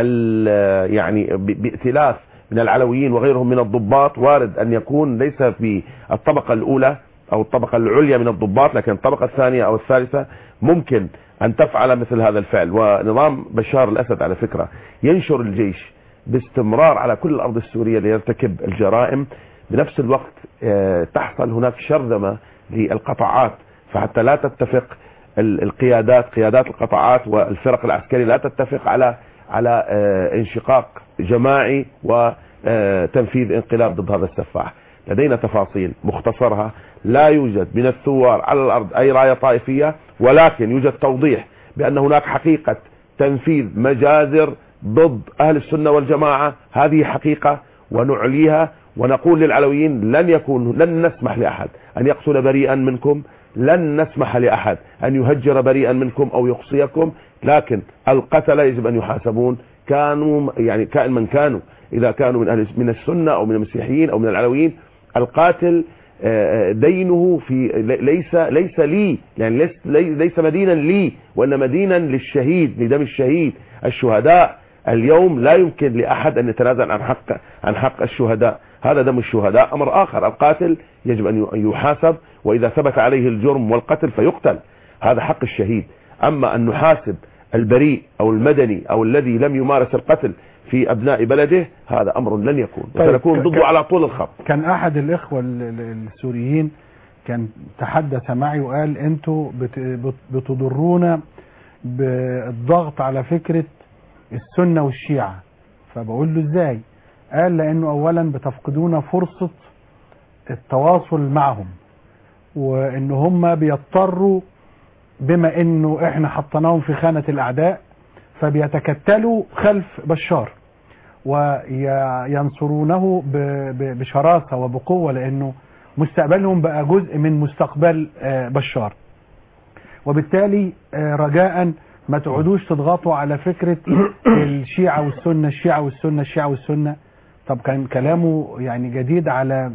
ال- يعني ب- بائتلاف من العلويين وغيرهم من الضباط وارد أن يكون ليس في الطبقة الأولى أو الطبقة العليا من الضباط لكن الطبقة الثانية أو الثالثة ممكن أن تفعل مثل هذا الفعل ونظام بشار الأسد على فكرة ينشر الجيش باستمرار على كل الأرض السورية ليرتكب الجرائم بنفس الوقت آه، تحصل هناك شرذمة للقطاعات فحتى لا تتفق ال- القيادات قيادات القطاعات والفرق العسكرية لا تتفق على على آه، انشقاق جماعي وتنفيذ انقلاب ضد هذا السفاح لدينا تفاصيل مختصرها لا يوجد من الثوار على الأرض أي راية طائفية ولكن يوجد توضيح بأن هناك حقيقة تنفيذ مجازر ضد أهل السنة والجماعة هذه حقيقة ونعليها ونقول للعلويين لن يكون لن نسمح لأحد أن يقتل بريئا منكم لن نسمح لأحد أن يهجر بريئا منكم أو يقصيكم لكن القتلة يجب أن يحاسبون كانوا يعني كائن من كانوا إذا كانوا من أهل من السنة أو من المسيحيين أو من العلويين القاتل آه، دينه في ليس ليس لي يعني ليس ليس مدينا لي وانما مدينا للشهيد لدم الشهيد الشهداء اليوم لا يمكن لاحد ان يتنازل عن حق عن حق الشهداء هذا دم الشهداء امر اخر القاتل يجب ان يحاسب واذا ثبت عليه الجرم والقتل فيقتل هذا حق الشهيد اما ان نحاسب البريء او المدني او الذي لم يمارس القتل في ابناء بلده هذا امر لن يكون طيب، وسنكون ك- ضده على طول الخط كان احد الاخوه ال- ال- السوريين كان تحدث معي وقال انتوا بت- بت- بتضرونا بالضغط على فكره السنه والشيعه فبقول له ازاي قال لانه اولا بتفقدون فرصه التواصل معهم وان هم بيضطروا بما انه احنا حطيناهم في خانه الاعداء فبيتكتلوا خلف بشار وينصرونه ب- ب- بشراسة وبقوة لأنه مستقبلهم بقى جزء من مستقبل آه، بشار وبالتالي آه، رجاء ما تقعدوش تضغطوا على فكرة الشيعة والسنة الشيعة والسنة الشيعة والسنة طب كان كلامه يعني جديد على م-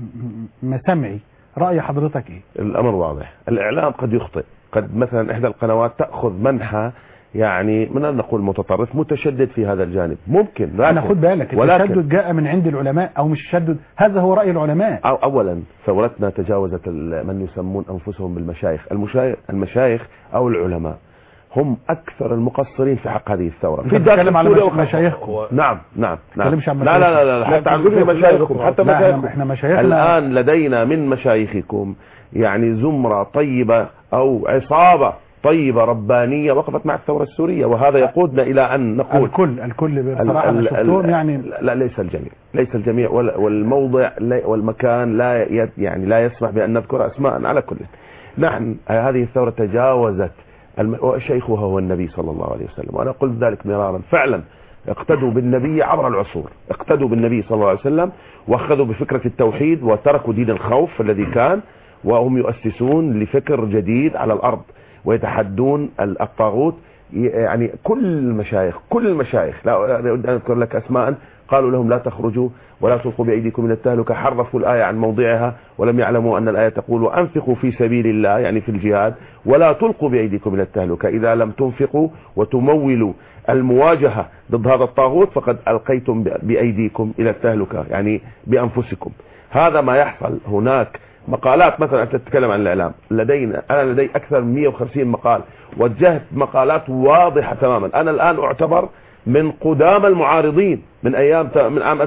م- مسامعي رأي حضرتك ايه الامر واضح الاعلام قد يخطئ قد مثلا احدى القنوات تاخذ منحى يعني من أن نقول متطرف متشدد في هذا الجانب ممكن لكن انا خد بالك ولكن التشدد جاء من عند العلماء او مش التشدد هذا هو رأي العلماء أو اولا ثورتنا تجاوزت ال- من يسمون انفسهم بالمشايخ المشايخ المشايخ او العلماء هم اكثر المقصرين في حق هذه الثوره أنت بتتكلم على سوريا مش- وخارج- مشايخكم. نعم نعم نعم تتكلمش عن لا لا لا لا, مشايخ. حتى عن لا، جزء لا، مشايخكم لا، حتى لا، مشايخكم احنا مشايخنا الان لدينا من مشايخكم يعني زمره طيبه او عصابه طيبه ربانيه وقفت مع الثوره السوريه وهذا يقودنا الى ان نقول الكل الكل بصراحة ال- انا ال- شفتهم ال- يعني لا ليس الجميع ليس الجميع وال- والموضع لا- والمكان لا ي- يعني لا يسمح بأن نذكر أسماء على كل نحن هذه الثورة تجاوزت الم- وشيخها هو النبي صلى الله عليه وسلم وأنا قلت ذلك مرارا فعلا اقتدوا بالنبي عبر العصور اقتدوا بالنبي صلى الله عليه وسلم واخذوا بفكرة التوحيد وتركوا دين الخوف الذي كان وهم يؤسسون لفكر جديد على الأرض ويتحدون ال- الطاغوت يعني كل المشايخ كل المشايخ لا لا أريد أن أذكر لك أسماء قالوا لهم لا تخرجوا ولا تلقوا بأيديكم من التهلكة حرفوا الآية عن موضعها ولم يعلموا أن الآية تقول وأنفقوا في سبيل الله يعني في الجهاد ولا تلقوا بأيديكم من التهلكة إذا لم تنفقوا وتمولوا المواجهة ضد هذا الطاغوت فقد ألقيتم بأيديكم إلى التهلكة يعني بأنفسكم هذا ما يحصل هناك مقالات مثلا أنت تتكلم عن الإعلام لدينا أنا لدي أكثر من 150 مقال وجهت مقالات واضحة تماما أنا الآن أعتبر من قدام المعارضين من أيام من عام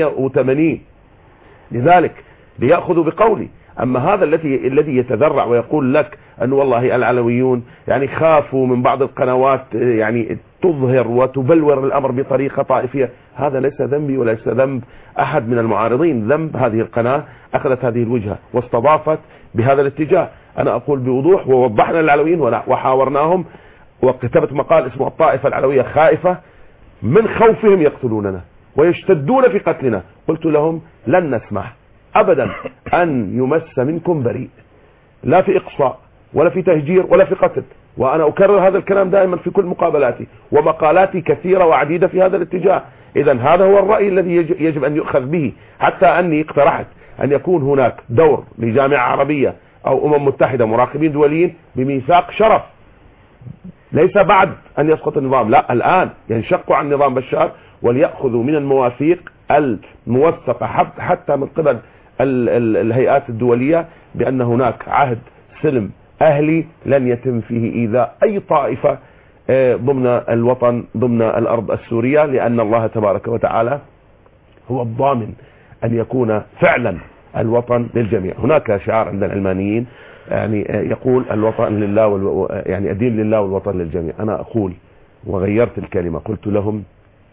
1980 لذلك ليأخذوا بقولي أما هذا الذي الذي يتذرع ويقول لك أن والله العلويون يعني خافوا من بعض القنوات يعني تظهر وتبلور الأمر بطريقة طائفية هذا ليس ذنبي وليس ذنب أحد من المعارضين ذنب هذه القناة أخذت هذه الوجهة واستضافت بهذا الاتجاه أنا أقول بوضوح ووضحنا للعلويين وحاورناهم وكتبت مقال اسمه الطائفة العلوية خائفة من خوفهم يقتلوننا ويشتدون في قتلنا قلت لهم لن نسمح أبدا أن يمس منكم بريء لا في إقصاء ولا في تهجير ولا في قتل وأنا أكرر هذا الكلام دائما في كل مقابلاتي ومقالاتي كثيرة وعديدة في هذا الاتجاه إذا هذا هو الرأي الذي يجب أن يؤخذ به حتى أني اقترحت أن يكون هناك دور لجامعة عربية أو أمم متحدة مراقبين دوليين بميثاق شرف ليس بعد أن يسقط النظام لا الآن ينشقوا عن نظام بشار وليأخذوا من المواثيق الموثقة حتى من قبل ال ال الهيئات الدولية بأن هناك عهد سلم أهلي لن يتم فيه إيذاء أي طائفة ضمن الوطن ضمن الأرض السورية لأن الله تبارك وتعالى هو الضامن أن يكون فعلا الوطن للجميع هناك شعار عند العلمانيين يعني يقول الوطن لله والو... يعني الدين لله والوطن للجميع أنا أقول وغيرت الكلمة قلت لهم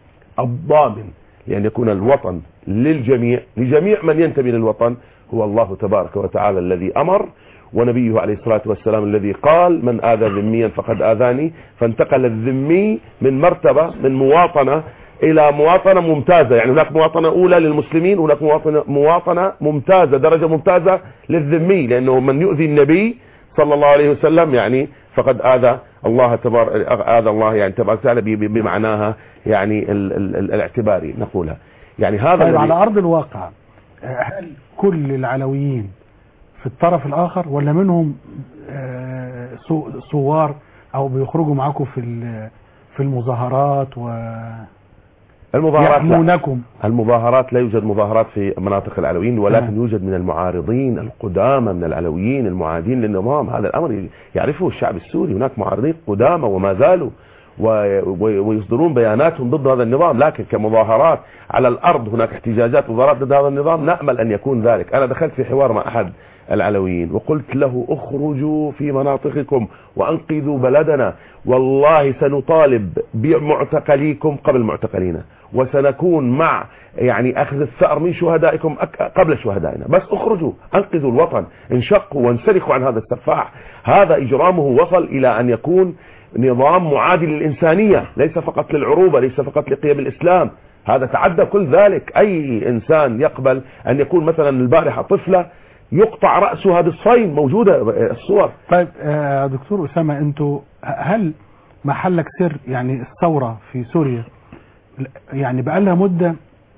الضامن لأن يكون الوطن للجميع لجميع من ينتمي للوطن هو الله تبارك وتعالى الذي أمر ونبيه عليه الصلاة والسلام الذي قال من آذى ذميا فقد آذاني فانتقل الذمي من مرتبة من مواطنة إلى مواطنة ممتازة يعني هناك مواطنة أولى للمسلمين هناك مواطنة, مواطنة ممتازة درجة ممتازة للذمي لأنه من يؤذي النبي صلى الله عليه وسلم يعني فقد آذى الله تبارك آذى الله يعني تبارك وتعالى ب- ب- بمعناها يعني ال ال ال الاعتباري نقولها يعني هذا طيب الذي- على أرض الواقع هل كل العلويين في الطرف الآخر ولا منهم آه، سو- ثوار أو بيخرجوا معاكم في ال- في المظاهرات و المظاهرات لا. يحمونكم المظاهرات لا يوجد مظاهرات في مناطق العلويين ولكن يوجد من المعارضين القدامى من العلويين المعادين للنظام هذا الأمر يعرفه الشعب السوري هناك معارضين قدامى وما زالوا و- و- ويصدرون بياناتهم ضد هذا النظام لكن كمظاهرات على الأرض هناك احتجاجات وظاهرات ضد هذا النظام نأمل أن يكون ذلك أنا دخلت في حوار مع أحد العلويين وقلت له اخرجوا في مناطقكم وانقذوا بلدنا والله سنطالب بمعتقليكم قبل معتقلينا وسنكون مع يعني اخذ الثأر من شهدائكم أك- قبل شهدائنا بس اخرجوا انقذوا الوطن انشقوا وانسلخوا عن هذا السفاح هذا اجرامه وصل الى ان يكون نظام معادي للانسانية ليس فقط للعروبة ليس فقط لقيم الاسلام هذا تعدى كل ذلك اي انسان يقبل ان يكون مثلا البارحة طفلة يقطع رأسها بالصين موجودة الصور طيب آه، دكتور أسامة أنتوا هل محلك سر يعني الثورة في سوريا يعني بقى لها مدة م-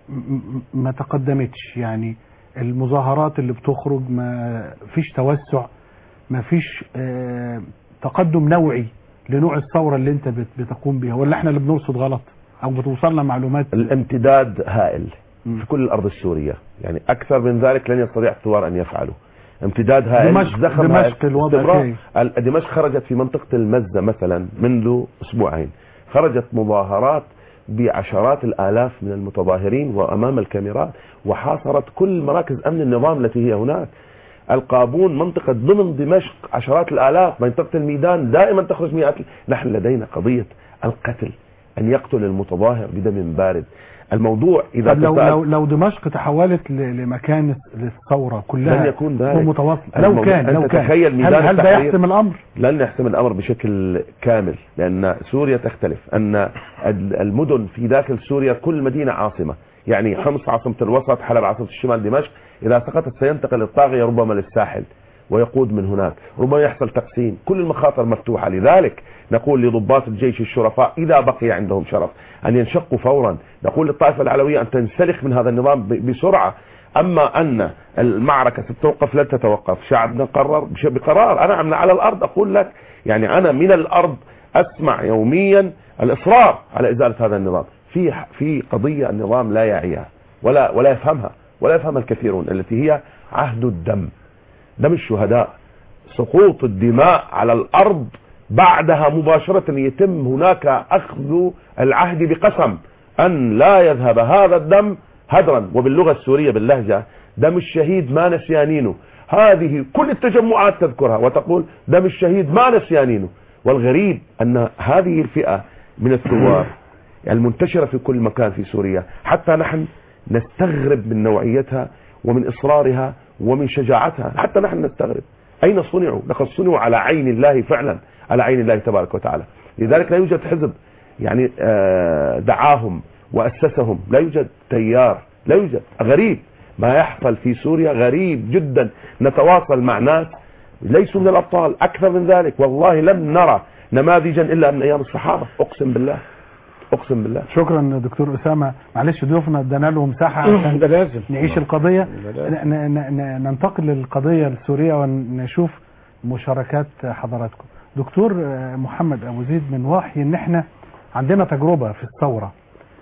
م- ما تقدمتش يعني المظاهرات اللي بتخرج ما فيش توسع ما فيش آه، تقدم نوعي لنوع الثورة اللي انت بت- بتقوم بها ولا احنا اللي بنرصد غلط او بتوصلنا معلومات الامتداد هائل في كل الأرض السورية يعني أكثر من ذلك لن يستطيع الثوار أن يفعلوا امتداد هائل دمشق- زخم دمشق هائل. الوضع استمرار. كيف؟ ال- دمشق خرجت في منطقة المزة مثلا منذ أسبوعين خرجت مظاهرات بعشرات الآلاف من المتظاهرين وأمام الكاميرات وحاصرت كل مراكز أمن النظام التي هي هناك القابون منطقة ضمن دمشق عشرات الآلاف منطقة الميدان دائما تخرج مئات نحن لدينا قضية القتل أن يقتل المتظاهر بدم بارد الموضوع إذا طب لو تساءل- لو لو دمشق تحولت ل- لمكان للثورة كلها لن يكون ذلك ومتواصل لو الموضوع- كان لو أنت كان تخيل هل, ميدان هل ده التحرير- يحسم الامر لن يحسم الامر بشكل كامل لان سوريا تختلف ان ال- المدن في داخل سوريا كل مدينه عاصمه يعني حمص عاصمه الوسط حلب عاصمه الشمال دمشق اذا سقطت سينتقل الطاغيه ربما للساحل ويقود من هناك ربما يحصل تقسيم كل المخاطر مفتوحه لذلك نقول لضباط الجيش الشرفاء اذا بقي عندهم شرف ان ينشقوا فورا نقول للطائفه العلويه ان تنسلخ من هذا النظام ب- بسرعه اما ان المعركه ستوقف لن تتوقف شعبنا قرر بش- بقرار انا من على الارض اقول لك يعني انا من الارض اسمع يوميا الاصرار على ازاله هذا النظام في في قضيه النظام لا يعيها ولا ولا يفهمها ولا يفهمها الكثيرون التي هي عهد الدم دم الشهداء سقوط الدماء على الارض بعدها مباشرة يتم هناك اخذ العهد بقسم ان لا يذهب هذا الدم هدرا وباللغة السورية باللهجة دم الشهيد ما نسيانينه هذه كل التجمعات تذكرها وتقول دم الشهيد ما نسيانينه والغريب ان هذه الفئة من الثوار المنتشرة في كل مكان في سوريا حتى نحن نستغرب من نوعيتها ومن إصرارها ومن شجاعتها حتى نحن نستغرب أين صنعوا لقد صنعوا على عين الله فعلا على عين الله تبارك وتعالى لذلك لا يوجد حزب يعني آه، دعاهم وأسسهم لا يوجد تيار لا يوجد غريب ما يحصل في سوريا غريب جدا نتواصل مع ناس ليسوا من الأبطال أكثر من ذلك والله لم نرى نماذجا إلا من أيام الصحابة أقسم بالله أقسم بالله شكرا دكتور اسامه معلش ضيوفنا ادانا له مساحه عشان ده لازم نعيش القضيه ده لازم. ن- ن- ن- ننتقل للقضيه السوريه ونشوف مشاركات حضراتكم دكتور آه، محمد ابو زيد من وحي ان احنا عندنا تجربه في الثوره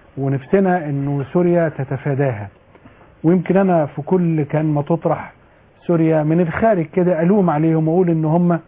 ونفسنا انه سوريا تتفاداها ويمكن انا في كل كان ما تطرح سوريا من الخارج كده الوم عليهم واقول ان هم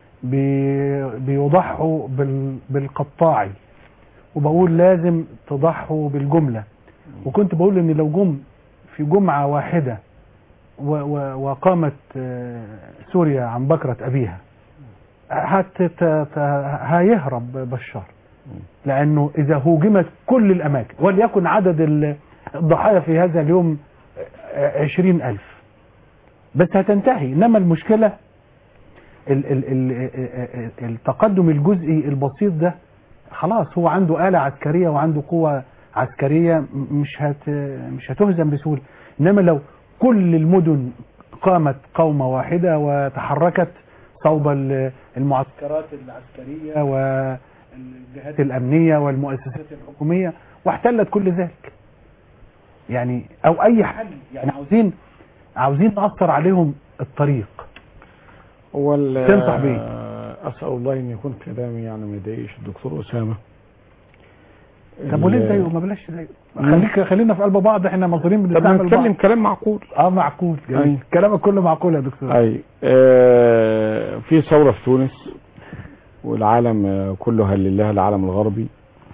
بي- بيضحوا بال- بالقطاعي وبقول لازم تضحوا بالجملة وكنت بقول ان لو جم في جمعة واحدة و و وقامت آه، سوريا عن بكرة ابيها هت ت- ت- هيهرب بشار لانه اذا هوجمت كل الاماكن وليكن عدد ال- الضحايا في هذا اليوم عشرين الف بس هتنتهي انما المشكلة ال ال ال ال التقدم الجزئي البسيط ده خلاص هو عنده آلة عسكرية وعنده قوة عسكرية م- مش هت مش هتهزم بسهولة إنما لو كل المدن قامت قومة واحدة وتحركت صوب ال- المعسكرات العسكرية والجهات الأمنية والمؤسسات الحكومية واحتلت كل ذلك يعني أو أي حل يعني عاوزين عاوزين نأثر عليهم الطريق هو ال- تنصح بيه؟ اسال الله ان يكون كلامي يعني ما يضايقش الدكتور اسامه طب وليه ال- تضايقوا ما بلاش تضايقوا خليك خلينا في قلب بعض احنا مصريين طب بنستعمل نتكلم بعض كلام معقول اه معقول أي. جميل كلامك كله معقول يا دكتور اي آه في ثوره في تونس والعالم آه، كله هل لله العالم الغربي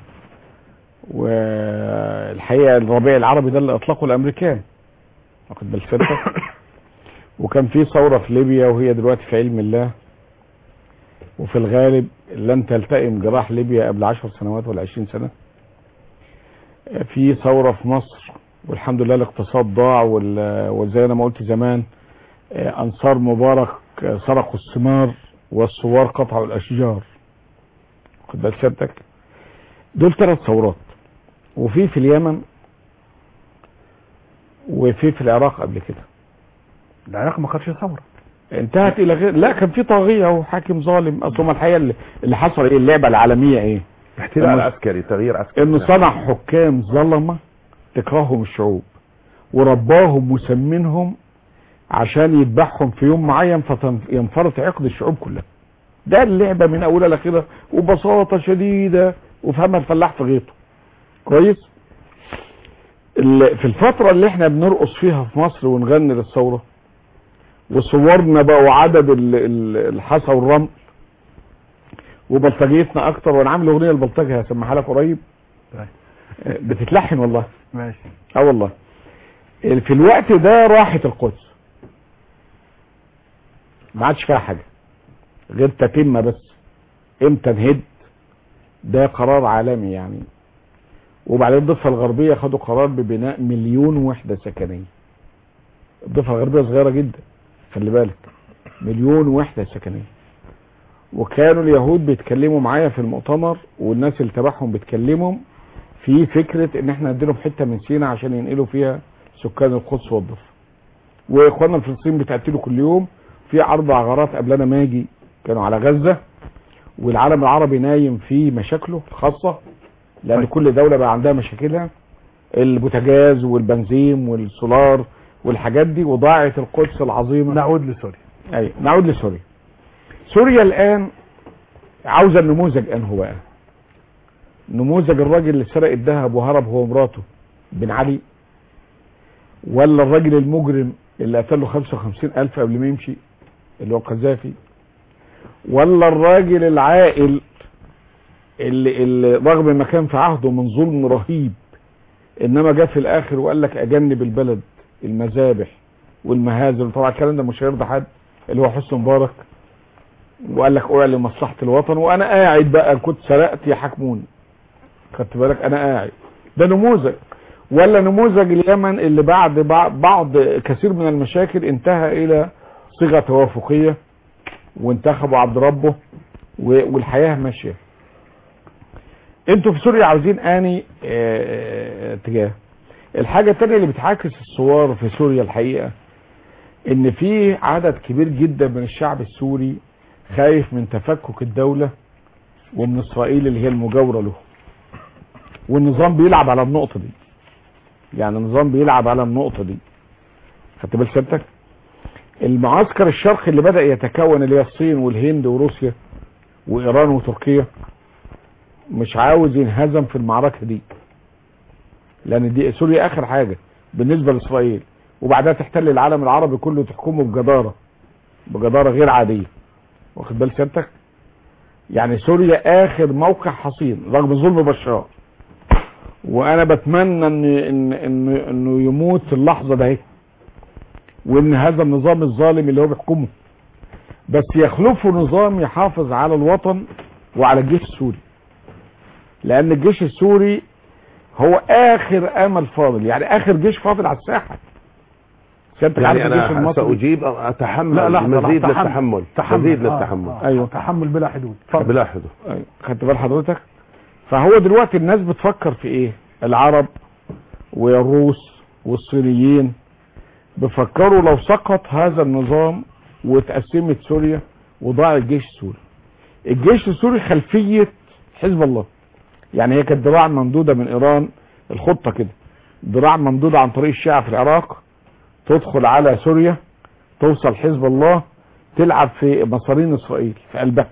والحقيقه الربيع العربي ده اللي اطلقه الامريكان واخد بال سيادتك وكان في ثوره في ليبيا وهي دلوقتي في علم الله وفي الغالب لن تلتئم جراح ليبيا قبل عشر سنوات ولا عشرين سنه آه، في ثوره في مصر والحمد لله الاقتصاد ضاع وال- وزي انا ما قلت زمان آه، انصار مبارك آه، سرقوا الثمار والثوار قطعوا الاشجار خد بال سيادتك دول ثلاث ثورات وفي في اليمن وفي في العراق قبل كده العراق ما خدش ثوره انتهت الى غير لا كان في طاغيه وحاكم ظالم اصل هما الحقيقه اللي, اللي حصل ايه اللعبه العالميه ايه احتلال إنه- عسكري تغيير عسكري انه صنع حكام ظلمه تكرههم الشعوب ورباهم وسمنهم عشان يذبحهم في يوم معين فينفرط عقد الشعوب كلها ده اللعبه من اولها لاخرها وببساطه شديده وفهمها الفلاح في غيطه كويس ال- في الفتره اللي احنا بنرقص فيها في مصر ونغني للثوره وصورنا بقوا عدد ال- ال- الحصى والرمل وبلطجيتنا اكتر وانا عامل اغنيه لبلطجي هسمعها لك قريب طيب. آه، بتتلحن والله ماشي اه والله في الوقت ده راحت القدس ما عادش فيها حاجه غير تتمه بس امتى نهد ده قرار عالمي يعني وبعدين الضفه الغربيه خدوا قرار ببناء مليون وحده سكنيه الضفه الغربيه صغيره جدا خلي بالك مليون وحده سكنيه وكانوا اليهود بيتكلموا معايا في المؤتمر والناس اللي تبعهم بتكلمهم في فكره ان احنا نديلهم حته من سينا عشان ينقلوا فيها سكان القدس والضفه واخواننا الفلسطينيين بتقتلوا كل يوم في عرض عغارات قبل ما اجي كانوا على غزه والعالم العربي نايم في مشاكله الخاصه لان كل دوله بقى عندها مشاكلها البوتاجاز والبنزين والسولار والحاجات دي وضاعت القدس العظيمه نعود لسوريا اي نعود لسوريا سوريا الان عاوزه النموذج انه بقى نموذج الراجل اللي سرق الذهب وهرب هو ومراته بن علي ولا الراجل المجرم اللي قتل له 55 ألف قبل ما يمشي اللي هو القذافي ولا الراجل العاقل اللي, اللي رغم ما كان في عهده من ظلم رهيب انما جه في الاخر وقال لك اجنب البلد المذابح والمهازل طبعا الكلام ده مش هيرضي حد اللي هو حسني مبارك وقال لك اعلن مصلحه الوطن وانا قاعد بقى كنت سرقت يحاكموني خدت بالك انا قاعد ده نموذج ولا نموذج اليمن اللي بعد بعض, بعض كثير من المشاكل انتهى الى صيغه توافقيه وانتخبوا عبد ربه و- والحياه ماشيه انتوا في سوريا عاوزين اني اه، اتجاه الحاجه الثانيه اللي بتعاكس الثوار في سوريا الحقيقه ان في عدد كبير جدا من الشعب السوري خايف من تفكك الدوله ومن اسرائيل اللي هي المجاوره له والنظام بيلعب على النقطه دي يعني النظام بيلعب على النقطه دي خدت بال سيادتك المعسكر الشرقي اللي بدا يتكون اللي هي الصين والهند وروسيا وايران وتركيا مش عاوز ينهزم في المعركه دي لان دي سوريا اخر حاجه بالنسبه لاسرائيل وبعدها تحتل العالم العربي كله تحكمه بجداره بجداره غير عاديه واخد بال سيادتك يعني سوريا اخر موقع حصين رغم ظلم بشار وانا بتمنى ان ان ان انه يموت في اللحظه ده وان هذا النظام الظالم اللي هو بيحكمه بس يخلفه نظام يحافظ على الوطن وعلى الجيش السوري لان الجيش السوري هو اخر امل فاضل يعني اخر جيش فاضل على الساحه سيادتك عارف يعني الجيش انا المصري ساجيب اتحمل لا لحظة مزيد لحظة، للتحمل تحمل مزيد آه، للتحمل آه، أيوة. تحمل بلا حدود اتفضل. بلا حدود أيوة. خدت بال حضرتك فهو دلوقتي الناس بتفكر في ايه العرب والروس والصينيين بيفكروا لو سقط هذا النظام واتقسمت سوريا وضاع الجيش السوري الجيش السوري خلفية حزب الله يعني هي كانت ذراع ممدودة من ايران الخطة كده ذراع ممدودة عن طريق الشيعة في العراق تدخل على سوريا توصل حزب الله تلعب في مصارين اسرائيل في قلبها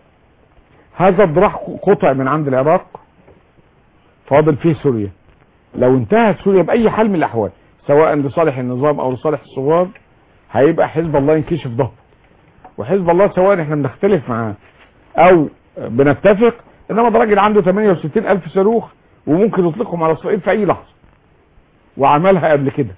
هذا الذراع قطع من عند العراق فاضل فيه سوريا لو انتهت سوريا باي حال من الاحوال سواء لصالح النظام او لصالح الثوار هيبقى حزب الله ينكشف ظهره وحزب الله سواء احنا بنختلف معاه او بنتفق انما ده راجل عنده 68 الف صاروخ وممكن يطلقهم على اسرائيل في اي لحظه وعملها قبل كده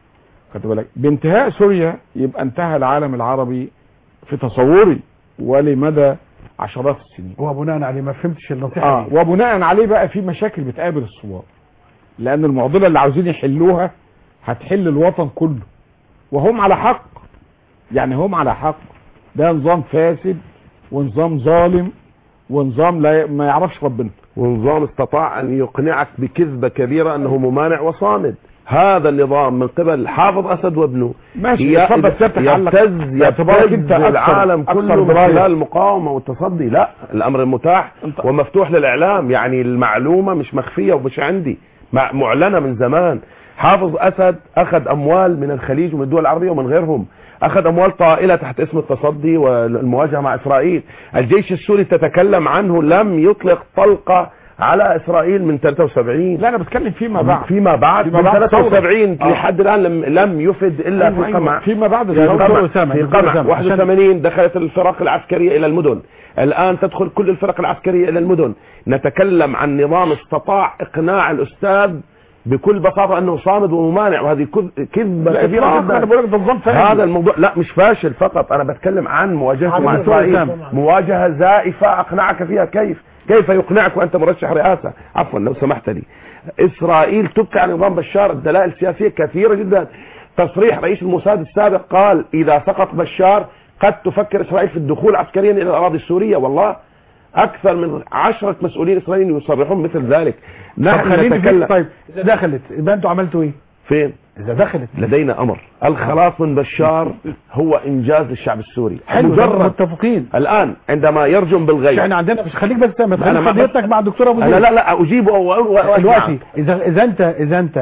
خدت بالك بانتهاء سوريا يبقى انتهى العالم العربي في تصوري ولمدى عشرات السنين وبناء عليه ما فهمتش النصيحه اه دي. وبناء عليه بقى في مشاكل بتقابل الثوار لان المعضله اللي عاوزين يحلوها هتحل الوطن كله وهم على حق يعني هم على حق ده نظام فاسد ونظام ظالم ونظام لا ي- ما يعرفش ربنا ونظام استطاع ان يقنعك بكذبه كبيره انه ممانع وصامد هذا النظام من قبل حافظ اسد وابنه ماشي ي- اتفضل سيادتك علق. يبتز باعتبارك يبتز انت أكثر- العالم أكثر كله من دراية. خلال المقاومه والتصدي لا الامر متاح ومفتوح للاعلام يعني المعلومه مش مخفيه ومش عندي مع- معلنه من زمان حافظ اسد اخذ اموال من الخليج ومن الدول العربيه ومن غيرهم اخذ اموال طائله تحت اسم التصدي والمواجهه مع اسرائيل الجيش السوري تتكلم عنه لم يطلق طلقه على اسرائيل من 73 لا انا بتكلم فيما بعد فيما بعد فيما من بعد 73 ثورة. آه. لحد الان لم لم يفد الا أيوة، في أيوة. قمع فيما بعد في الثورة. قمع أسامة، في دكتور قمع أسامة، عشان- 81 دخلت الفرق العسكريه الى المدن الان تدخل كل الفرق العسكريه الى المدن نتكلم عن نظام استطاع اقناع الاستاذ بكل بساطه انه صامد وممانع وهذه كذ- كذبه لا كبيره إطلاقاً، جدا انا بقول لك ده نظام فاسد هذا الموضوع لا مش فاشل فقط انا بتكلم عن مواجهه مع عزيز اسرائيل أسامة. مواجهه زائفه اقنعك فيها كيف كيف يقنعك وانت مرشح رئاسه عفوا لو سمحت لي اسرائيل تبكي على نظام بشار الدلائل السياسيه كثيره جدا تصريح رئيس الموساد السابق قال اذا سقط بشار قد تفكر اسرائيل في الدخول عسكريا الى الاراضي السوريه والله اكثر من عشرة مسؤولين اسرائيليين يصرحون مثل ذلك طب نحن خليني نتكلم فيك طيب اذا دخلت يبقى انتوا عملتوا ايه؟ فين اذا دخلت لدينا امر الخلاص من بشار هو انجاز للشعب السوري حلو مجرد متفقين الان عندما يرجم بالغيب احنا عندنا مش خليك بس ما أنا تخليش ما- قضيتك مع الدكتور ابو لا زيد لا لا اجيب و- و- و- دلوقتي اذا اذا انت اذا انت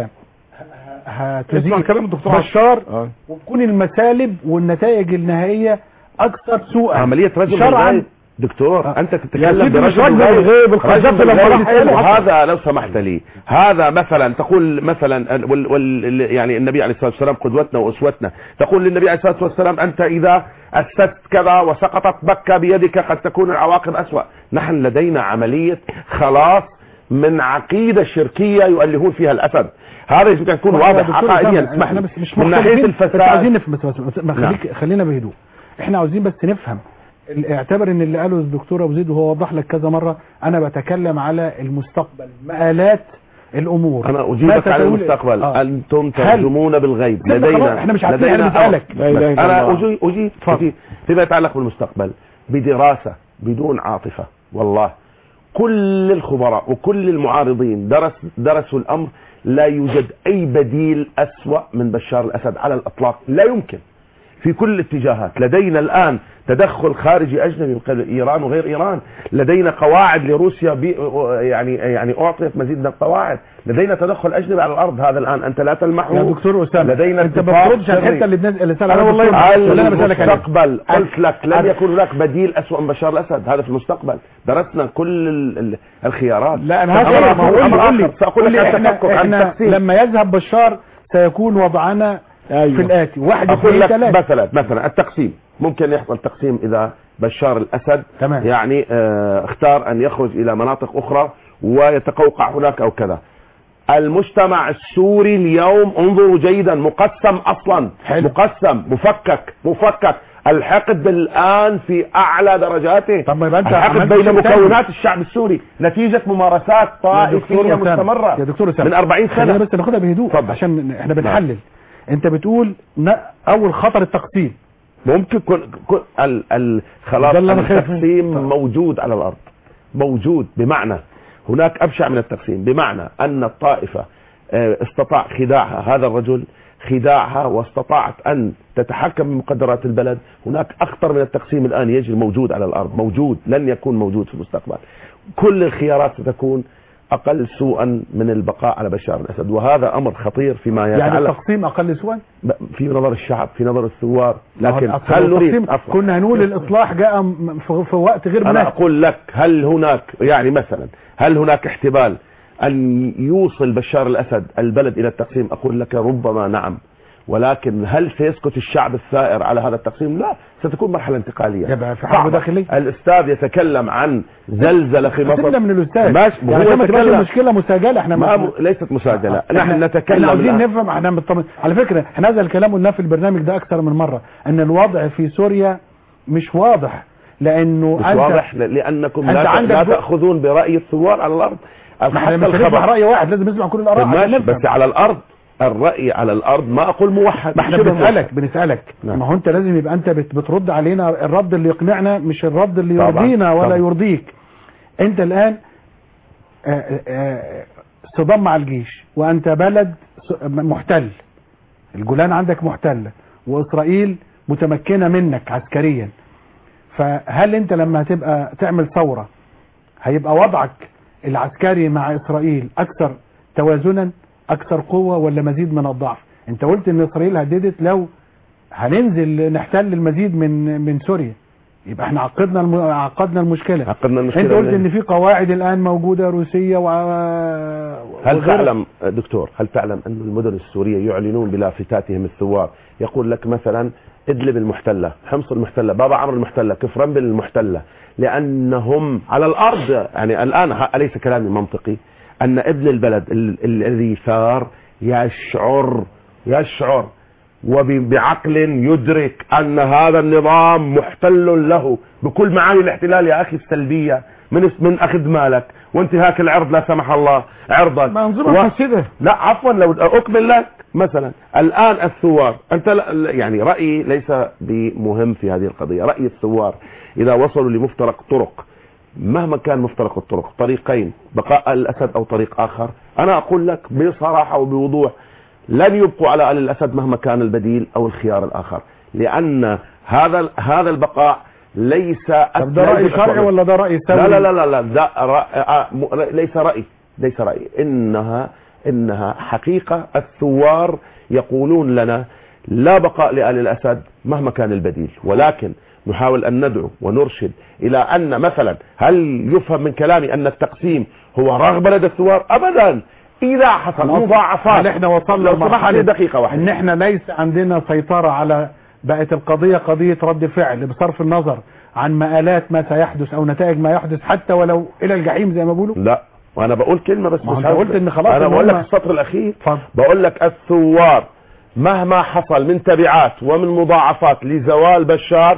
اسمع هتزيد كلام الدكتور بشار آه. وتكون المسالب والنتائج النهائيه اكثر سوءا عمليه رجم شرعا بالغيب دكتور انت يا تتكلم سيدي مش برجل رجل بالغيب، الخزف رجل لما بالغيب. راح يسأله هذا لو سمحت لي هذا مثلا تقول مثلا وال وال يعني النبي عليه الصلاه والسلام قدوتنا واسوتنا تقول للنبي عليه الصلاه والسلام انت اذا اسست كذا وسقطت بكه بيدك قد تكون العواقب اسوا نحن لدينا عمليه خلاص من عقيده شركيه يؤلهون فيها الاسد هذا يجب ان يكون والله يا واضح دكتور عقائديا أسامة، اسمح احنا لي بس مش من ناحيه مختلفين بس عاوزين الفساد نفهم بس, بس ما خليك خلينا بهدوء احنا عاوزين بس نفهم ال- اعتبر ان اللي قاله الدكتور ابو زيد وهو وضح لك كذا مره انا بتكلم على المستقبل مآلات الامور انا ما اجيبك على تقول- المستقبل آه. انتم هل- ترجمون بالغيب لا، لدينا خلاص، إحنا مش عارفين، لدينا إحنا بنسألك. أمر. لا إله إلا انا الله. اجيب اجيب أجيب. فيما يتعلق بالمستقبل بدراسه بدون عاطفه والله كل الخبراء وكل المعارضين درس درسوا الامر لا يوجد اي بديل اسوا من بشار الاسد على الاطلاق لا يمكن في كل الاتجاهات لدينا الآن تدخل خارجي أجنبي من قبل إيران وغير إيران لدينا قواعد لروسيا بي يعني يعني أعطيت مزيد من القواعد لدينا تدخل أجنبي على الأرض هذا الآن أنت لا تلمحه يا دكتور اسامه لدينا انت ما اتفاق بتردش على سري. الحته اللي الناس اللي سال أنا عليها والله الدكتور. اللي انا بسالك عليه المستقبل قلت لك لن أنا- يكون هناك بديل أسوأ من بشار الأسد هذا في المستقبل درسنا كل ال- ال- الخيارات لا انا هسأل أمر ما هو آخر- قول لي أمر قول لي آخر. سأقول قول لك لي عن احنا, تفكك عن احنا تقسيم لما يذهب بشار سيكون وضعنا أيوة. في الاتي واحد اقول اثنين لك ثلاثه مثلا مثلا التقسيم ممكن يحصل تقسيم اذا بشار الاسد تمام. يعني آه اختار ان يخرج الى مناطق اخرى ويتقوقع هناك او كذا المجتمع السوري اليوم انظروا جيدا مقسم اصلا حلو. مقسم مفكك مفكك الحقد الان في اعلى درجاته طب ما يبقى انت الحقد عملت بين شيء تاني. مكونات الشعب السوري نتيجه ممارسات يا دكتور طائفيه أسامة، مستمره يا دكتور اسامه من 40 خلينا سنه بس ناخدها بهدوء اتفضل. عشان احنا بنحلل انت بتقول ن- اول خطر التقسيم ممكن كل كل ال ال خلاص ده اللي أنا خايف منه. التقسيم موجود على الارض موجود بمعنى هناك ابشع من التقسيم بمعنى ان الطائفه آه، استطاع خداعها هذا الرجل خداعها واستطاعت ان تتحكم بمقدرات البلد هناك اخطر من التقسيم الان يجري موجود على الارض موجود لن يكون موجود في المستقبل كل الخيارات ستكون اقل سوءا من البقاء على بشار الاسد وهذا امر خطير فيما يعني يتعلق التقسيم اقل سوءا في نظر الشعب في نظر الثوار لكن أصل هل نريد التقسيم عفواً. كنا هنقول الاصلاح جاء م- في في وقت غير انا مناسب اقول لك هل هناك يعني مثلا هل هناك احتمال ان يوصل بشار الاسد البلد الى التقسيم اقول لك ربما نعم ولكن هل سيسكت الشعب الثائر على هذا التقسيم لا ستكون مرحله انتقاليه يبقى في حرب صعبة. داخليه الاستاذ يتكلم عن زلزله في سيبنا مصر من الاستاذ ماشي يعني هو عشان ما تبقاش يتكلم المشكله مسجله احنا ما ما م- ليست مساجله احنا نحن نتكلم احنا عاوزين الآن. نفهم احنا مطمن على فكره احنا هذا الكلام قلناه في البرنامج ده اكثر من مره ان الوضع في سوريا مش واضح لانه مش انت واضح ل- لانكم أنت لا, ت- عندك لا جو- تاخذون براي الثوار على الارض ما احنا حتى مش الخبر. هنسمع راي واحد لازم نسمع كل الاراء طب عشان ماشي نفهم. بس على الارض الراي على الارض ما اقول موحد ما احنا شبه بنسالك بنسالك نعم. ما هو انت لازم يبقى انت بت- بترد علينا الرد اللي يقنعنا مش الرد اللي طبعاً، يرضينا ولا طبعاً. يرضيك انت الان آه، آه، صدام مع الجيش وانت بلد س- محتل الجولان عندك محتلة واسرائيل متمكنة منك عسكريا فهل انت لما هتبقى تعمل ثورة هيبقى وضعك العسكري مع اسرائيل اكثر توازنا اكثر قوة ولا مزيد من الضعف انت قلت ان اسرائيل هددت لو هننزل نحتل المزيد من من سوريا يبقى احنا عقدنا الم... عقدنا المشكلة عقدنا المشكله انت قلت منين؟ ان في قواعد الان موجودة روسية و... هل وغيرها. تعلم دكتور هل تعلم أن المدن السورية يعلنون بلافتاتهم الثوار يقول لك مثلا ادلب المحتلة حمص المحتلة بابا عمرو المحتلة كفرنبل المحتلة لأنهم على الأرض يعني الآن ه- أليس كلامي منطقي أن ابن البلد ال- ال- الذي ثار يشعر يشعر وبعقل يدرك أن هذا النظام محتل له بكل معاني الاحتلال يا أخي السلبية من من أخذ مالك وانتهاك العرض لا سمح الله عرضا منظومة و- فاسدة لا عفوا لو اكمل لك مثلا الان الثوار انت لا يعني رايي ليس بمهم في هذه القضيه راي الثوار اذا وصلوا لمفترق طرق مهما كان مفترق الطرق طريقين بقاء الاسد او طريق اخر انا اقول لك بصراحه وبوضوح لن يبقوا على ال الاسد مهما كان البديل او الخيار الاخر لان هذا هذا البقاء ليس طب ده رأي ليس شرعي أسوأ. ولا ده رأي لا ثوري؟ لا لا لا, لا ده رأي آه، م- ليس رأي ليس رأي إنها إنها حقيقة الثوار يقولون لنا لا بقاء لآل الأسد مهما كان البديل ولكن نحاول أن ندعو ونرشد إلى أن مثلا هل يفهم من كلامي أن التقسيم هو رغبة لدى الثوار أبدا إذا حصل مضاعفات هل احنا وصلنا لو سمحت لي لمرحلة دقيقة واحدة ان احنا ليس عندنا سيطرة على بقت القضية قضية رد فعل بصرف النظر عن مآلات ما سيحدث او نتائج ما يحدث حتى ولو الى الجحيم زي ما بيقولوا لا وانا بقول كلمه بس ما مش انت عاوز- قلت ان خلاص انا إن بقول لك هم- السطر الاخير بقول لك الثوار مهما حصل من تبعات ومن مضاعفات لزوال بشار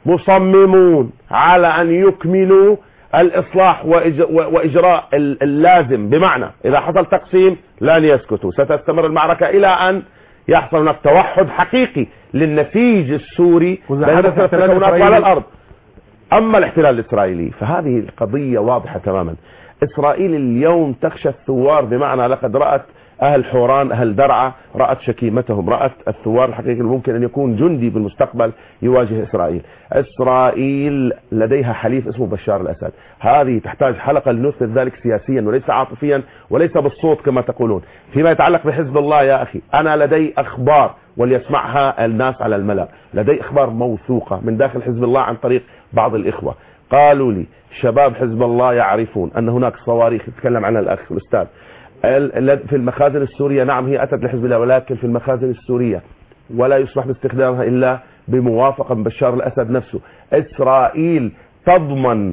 مصممون على ان يكملوا الاصلاح وإج- و- واجراء ال- اللازم بمعنى اذا حصل تقسيم لن يسكتوا ستستمر المعركه الى ان يحصل هناك توحد حقيقي للنسيج السوري وإذا بين حدث الثلاث احتلال تكونات إسرائيلي- على الارض اما الاحتلال الاسرائيلي فهذه القضيه واضحه تماما اسرائيل اليوم تخشى الثوار بمعنى لقد رات اهل حوران اهل درعا رات شكيمتهم رات الثوار الحقيقي اللي ممكن ان يكون جندي بالمستقبل يواجه اسرائيل اسرائيل لديها حليف اسمه بشار الاسد هذه تحتاج حلقه لنثبت ذلك سياسيا وليس عاطفيا وليس بالصوت كما تقولون فيما يتعلق بحزب الله يا اخي انا لدي اخبار وليسمعها الناس على الملأ لدي اخبار موثوقه من داخل حزب الله عن طريق بعض الاخوه قالوا لي شباب حزب الله يعرفون ان هناك صواريخ يتكلم عنها الاخ الاستاذ ال- ال- في المخازن السوريه نعم هي اتت لحزب الله ولكن في المخازن السوريه ولا يسمح باستخدامها الا بموافقه من بشار الاسد نفسه اسرائيل تضمن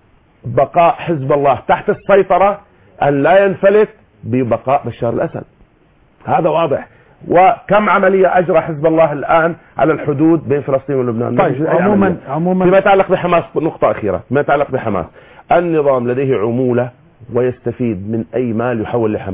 بقاء حزب الله تحت السيطره ان لا ينفلت ببقاء بشار الاسد هذا واضح وكم عملية أجرى حزب الله الآن على الحدود بين فلسطين ولبنان ما طيب يوجد أي عموما عملية. عموما فيما يتعلق بحماس نقطة أخيرة فيما يتعلق بحماس النظام لديه عمولة ويستفيد من أي مال يحول لحماس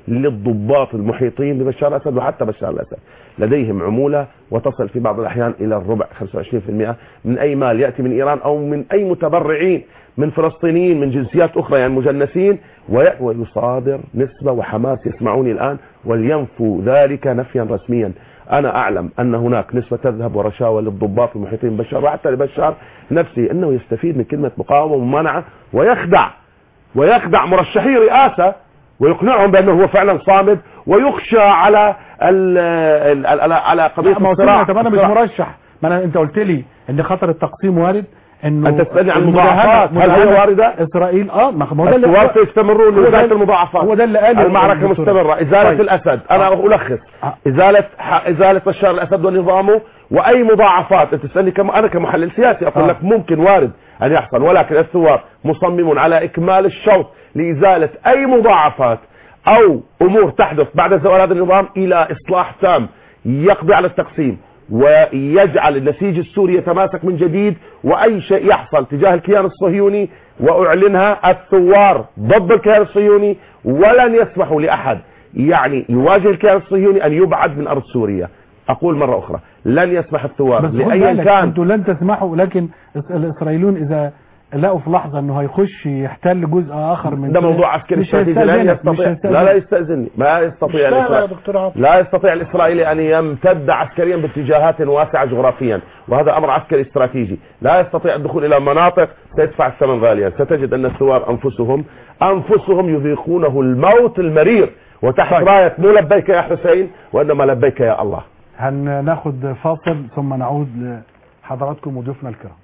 للضباط المحيطين ببشار الاسد وحتى بشار الاسد لديهم عموله وتصل في بعض الاحيان الى الربع 25% من اي مال ياتي من ايران او من اي متبرعين من فلسطينيين من جنسيات اخرى يعني مجنسين وي- ويصادر نسبه وحماس يسمعوني الان ولينفوا ذلك نفيا رسميا انا اعلم ان هناك نسبه تذهب ورشاوى للضباط المحيطين ببشار وحتى لبشار نفسه انه يستفيد من كلمه مقاومه وممانعه ويخدع ويخدع مرشحي رئاسه ويقنعهم بانه هو فعلا صامد ويخشى على ال ال ال على قضيه ما الصراع وصلنا طب انا مش الصراع. مرشح ما انا انت قلت لي ان خطر التقسيم وارد انه أنت تسألني عن المداهنة- المضاعفات. هل هي مداهنة واردة؟ اسرائيل اه ما ما هو ده الثوار اللي سيستمرون هو ده- لإزالة المضاعفات هو ده اللي قاله المعركة الدكتور. مستمرة إزالة طيب. الأسد أنا آه. ألخص آه. إزالة ح- إزالة بشار الأسد ونظامه وأي مضاعفات أنت تسألني كم أنا كمحلل سياسي أقول آه. لك ممكن وارد أن يحصل ولكن الثوار مصممون على إكمال الشوط لإزالة أي مضاعفات أو أمور تحدث بعد زوال هذا النظام إلى إصلاح تام يقضي على التقسيم ويجعل النسيج السوري يتماسك من جديد واي شيء يحصل تجاه الكيان الصهيوني واعلنها الثوار ضد الكيان الصهيوني ولن يسمحوا لاحد يعني يواجه الكيان الصهيوني ان يبعد من ارض سوريا اقول مره اخرى لن يسمح الثوار بس خد لاي بالك كان انتوا لن تسمحوا لكن الإس- الاسرائيليون اذا لقوا في لحظه انه هيخش يحتل جزء اخر من ده سوريا، موضوع عسكري مش استراتيجي لن هيستأذنك، مش يستطيع هيستأذنك. لا لا يستأذني ما يستطيع مش سهلة يا الإسرائيلي دكتور عاطف لا يستطيع الإسرائيلي أن يمتد عسكريا باتجاهات واسعة جغرافيا وهذا أمر عسكري استراتيجي لا يستطيع الدخول إلى مناطق سيدفع الثمن غاليا ستجد أن الثوار أنفسهم أنفسهم يذيقونه الموت المرير وتحت طيب. راية مو لبيك يا حسين وإنما لبيك يا الله هناخد فاصل ثم نعود لحضراتكم وضيوفنا الكرام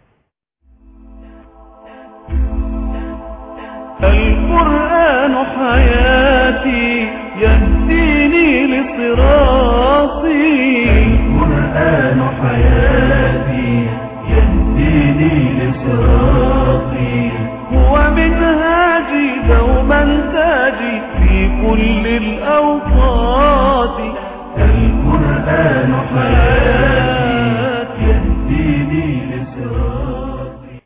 القرآن حياتي يهديني لصراطي القرآن حياتي يهديني لصراطي هو منهاجي دوما تاجي في كل الأوقات القرآن حياتي يهديني لصراطي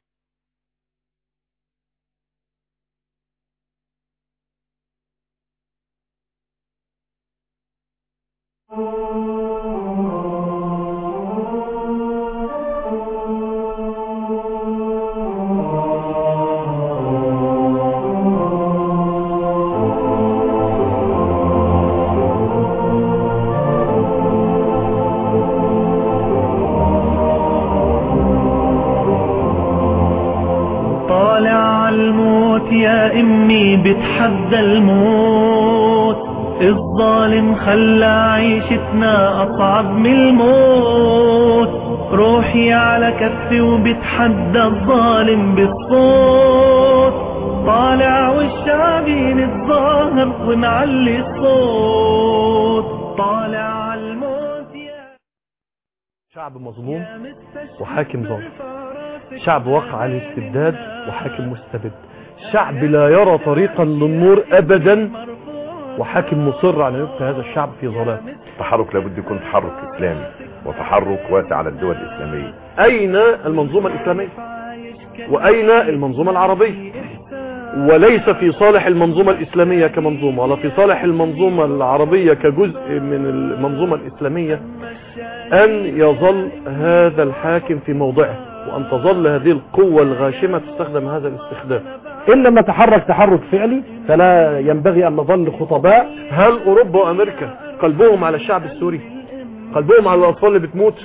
طالع الموت يا امي بتحدى الموت الظالم خلى عيشتنا اصعب من الموت روحي على كفي وبتحدى الظالم بالصوت طالع والشعبي نتظاهر ونعلي الصوت طالع الموت يا شعب مظلوم وحاكم ظالم شعب وقع على الاستبداد وحاكم مستبد شعب لا يرى طريقا للنور ابدا وحاكم مصر على يبقى هذا الشعب في ظلام التحرك لابد يكون تحرك اسلامي وتحرك واسع على الدول الاسلاميه اين المنظومة الاسلامية واين المنظومة العربية وليس في صالح المنظومة الاسلامية كمنظومة ولا في صالح المنظومة العربية كجزء من المنظومة الاسلامية ان يظل هذا الحاكم في موضعه وان تظل هذه القوة الغاشمة تستخدم هذا الاستخدام إن لم نتحرك تحرك فعلي فلا ينبغي أن نظل خطباء هل اوروبا وامريكا قلبهم على الشعب السوري قلبهم على الاطفال اللي بتموت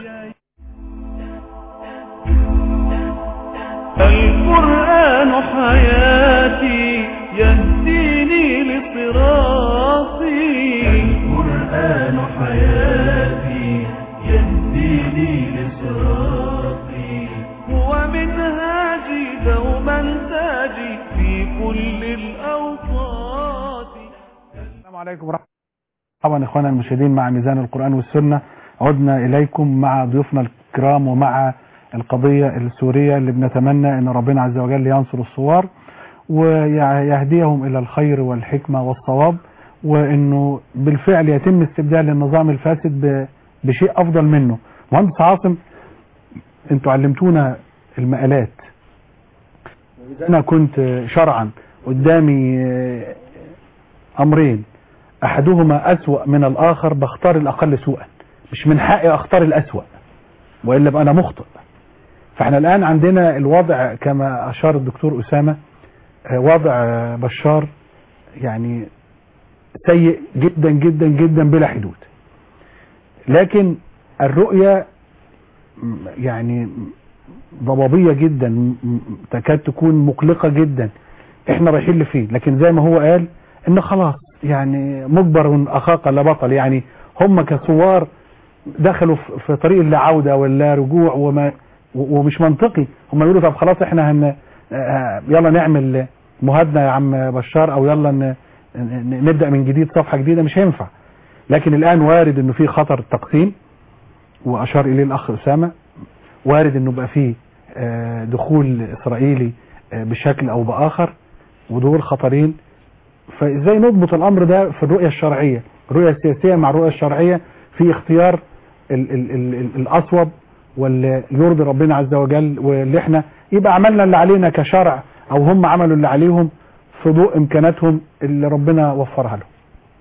القرآن حياتي يهديني لصراطي القرآن حياتي يهديني لصراطي هو منهاجي دوما تاجي في كل الأوقات السلام عليكم ورحمة طبعا اخوانا المشاهدين مع ميزان القرآن والسنة عدنا اليكم مع ضيوفنا الكرام ومع القضية السورية اللي بنتمنى ان ربنا عز وجل ينصر الثوار ويهديهم الى الخير والحكمة والصواب وانه بالفعل يتم استبدال النظام الفاسد ب- بشيء افضل منه مهندس عاصم انتوا علمتونا المقالات انا كنت شرعا قدامي امرين احدهما اسوأ من الاخر بختار الاقل سوءا مش من حقي اختار الاسوأ والا بقى انا مخطئ فاحنا الان عندنا الوضع كما اشار الدكتور اسامه آه، وضع آه، بشار يعني سيء جدا جدا جدا بلا حدود لكن الرؤية م- يعني ضبابية جدا م- م- تكاد تكون مقلقة جدا احنا رايحين لفين لكن زي ما هو قال ان خلاص يعني مجبر اخاك لا بطل يعني هم كثوار دخلوا في- في طريق اللا عودة ولا رجوع وما و- ومش منطقي هم يقولوا طب خلاص احنا هن آه، يلا نعمل مهادنة يا عم بشار او يلا ن- ن- نبدأ من جديد صفحة جديدة مش هينفع لكن الآن وارد انه في خطر تقسيم واشار اليه الاخ اسامة وارد انه بقى فيه آه، دخول اسرائيلي آه، بشكل او باخر ودول خطرين فازاي نضبط الامر ده في الرؤية الشرعية الرؤية السياسية مع الرؤية الشرعية في اختيار ال ال ال ال الاصوب واللي يرضي ربنا عز وجل واللي احنا يبقى عملنا اللي علينا كشرع او هم عملوا اللي عليهم في ضوء امكاناتهم اللي ربنا وفرها لهم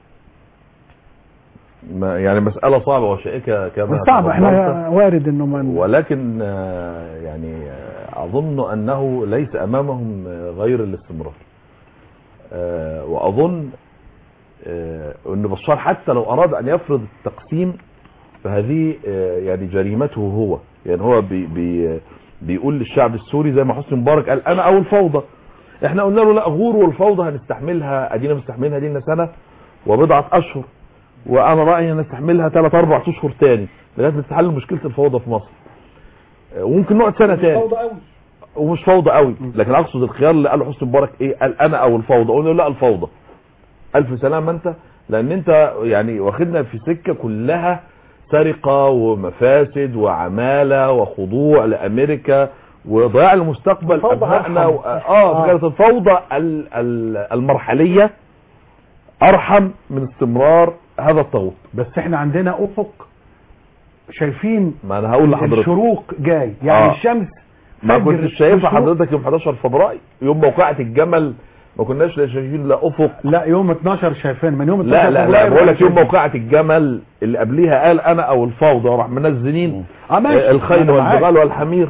ما- يعني مسألة صعبة وشائكة كما صعب تفضلت. احنا وارد انه من ولكن آه، يعني آه، أظن أنه ليس أمامهم آه، غير الاستمرار آه، وأظن آه، أن بشار حتى لو أراد أن يفرض التقسيم فهذه آه، يعني جريمته هو يعني هو بي بي بيقول للشعب السوري زي ما حسني مبارك قال أنا أو الفوضى احنا قلنا له لا غور والفوضى هنستحملها ادينا مستحملها دي لنا سنة وبضعة اشهر وانا رايي ان نستحملها 3 4 اشهر تاني لغايه ما تتحل مشكله الفوضى في مصر آه، وممكن نقعد سنه تاني فوضى قوي ومش فوضى قوي لكن اقصد الخيار اللي قاله حسني مبارك ايه قال انا او الفوضى قلنا له لا الفوضى الف سلامه انت لان انت يعني واخدنا في سكه كلها سرقه ومفاسد وعماله وخضوع لامريكا وضياع المستقبل الفوضى ابنائنا أرحم. و... اه آه. كانت الفوضى ال... ال... المرحليه ارحم من استمرار هذا الطاغوت بس احنا عندنا افق شايفين ما انا هقول لحضرتك الشروق جاي يعني آه. الشمس ما فجر كنتش شايفها الشروق. حضرتك يوم 11 فبراير يوم موقعة الجمل ما كناش لا شايفين لا افق لا يوم 12 شايفين من يوم 12 لا لا لا فبراير بقول لك يوم شايفين. موقعة الجمل اللي قبليها قال انا او الفوضى وراح منزلين اه ماشي آه، الخيل أنا معاك. والبغال والحمير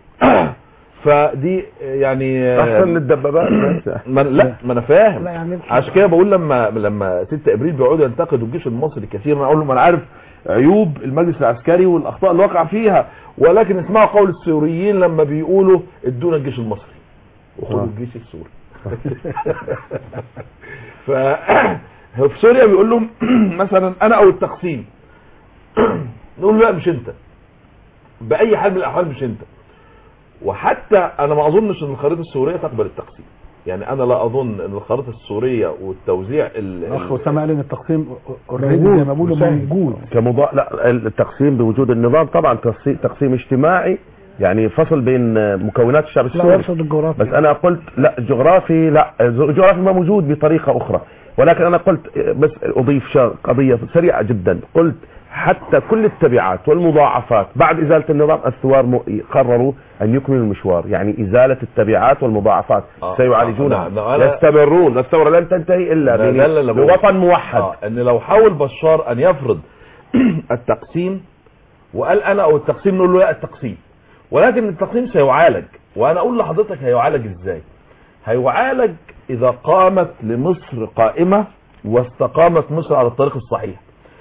فدي يعني آه، احسن من الدبابات ما لا ما انا فاهم لا يعني عشان كده بقول لما لما 6 ابريل بيقعدوا ينتقدوا الجيش المصري كثيرا انا اقول لهم انا عارف عيوب المجلس العسكري والاخطاء اللي وقع فيها ولكن اسمعوا قول السوريين لما بيقولوا ادونا الجيش المصري وخدوا آه. الجيش السوري ف في سوريا بيقول لهم مثلا انا او التقسيم نقول له لا مش انت باي حال من الاحوال مش انت وحتى انا ما اظنش ان الخريطه السوريه تقبل التقسيم يعني انا لا اظن ان الخريطه السوريه والتوزيع ال- الاخ ال- اسامه قال ان التقسيم اوريدي زي ما بيقولوا موجود كمضا... لا التقسيم بوجود النظام طبعا تقسيم, تقسيم اجتماعي يعني فصل بين مكونات الشعب لا السوري يقصد الجغرافيا بس انا قلت لا جغرافي لا الجغرافي ما موجود بطريقة اخرى ولكن انا قلت بس اضيف شا- قضية سريعة جدا قلت حتى كل التبعات والمضاعفات بعد ازالة النظام الثوار م- قرروا ان يكملوا المشوار يعني ازالة التبعات والمضاعفات آه، سيعالجونها آه، نعم، أنا- يستمرون الثورة لن تنتهي الا ده- بن- ده اللي بقوله. بوطن موحد آه ان لو حاول بشار ان يفرض التقسيم وقال انا او التقسيم نقول له لا التقسيم ولكن التقسيم سيعالج وانا اقول لحضرتك هيعالج ازاي هيعالج اذا قامت لمصر قائمة واستقامت مصر على الطريق الصحيح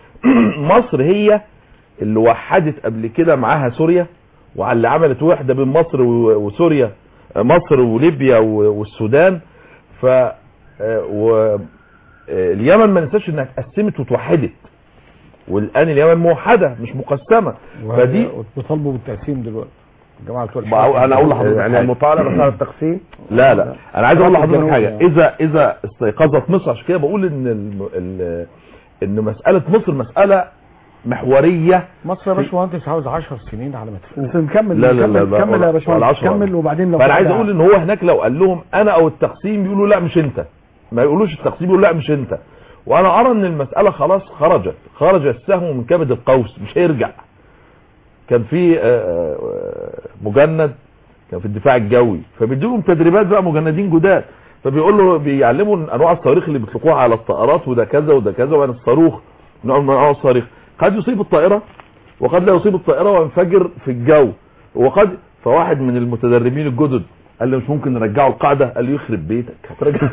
مصر هي اللي وحدت قبل كده معاها سوريا وعلى اللي عملت وحدة بين مصر و- وسوريا مصر وليبيا و- والسودان ف آه، و آه، اليمن ما ننساش انها اتقسمت وتوحدت والان اليمن موحده مش مقسمه فدي بيطالبوا بالتقسيم دلوقتي الجماعه بتوع بقى- انا اقول لحضرتك يعني حاجة. المطالبة صار التقسيم لا لا انا عايز اقول لحضرتك الجنوب حاجه يعني. اذا اذا استيقظت مصر عشان كده بقول ان الم- ال- ان مساله مصر مساله محوريه مصر يا باشمهندس عاوز 10 سنين على ما تفوق بس نكمل لا لا لا نكمل كمل يا باشمهندس العشرة. كمل وبعدين لو فانا عايز في اقول حاجة- ان هو هناك لو قال لهم انا او التقسيم يقولوا لا مش انت ما يقولوش التقسيم يقولوا لا مش انت وانا ارى ان المساله خلاص خرجت خرج السهم من كبد القوس مش هيرجع كان في آه، آه، مجند كان في الدفاع الجوي فبيديلهم تدريبات بقى مجندين جداد فبيقول له بيعلموا انواع الصواريخ اللي بيطلقوها على الطائرات وده كذا وده كذا وان الصاروخ نوع من انواع الصواريخ قد يصيب الطائره وقد لا يصيب الطائره وينفجر في الجو وقد فواحد من المتدربين الجدد قال له مش ممكن نرجعه القاعده قال له يخرب بيتك هترجع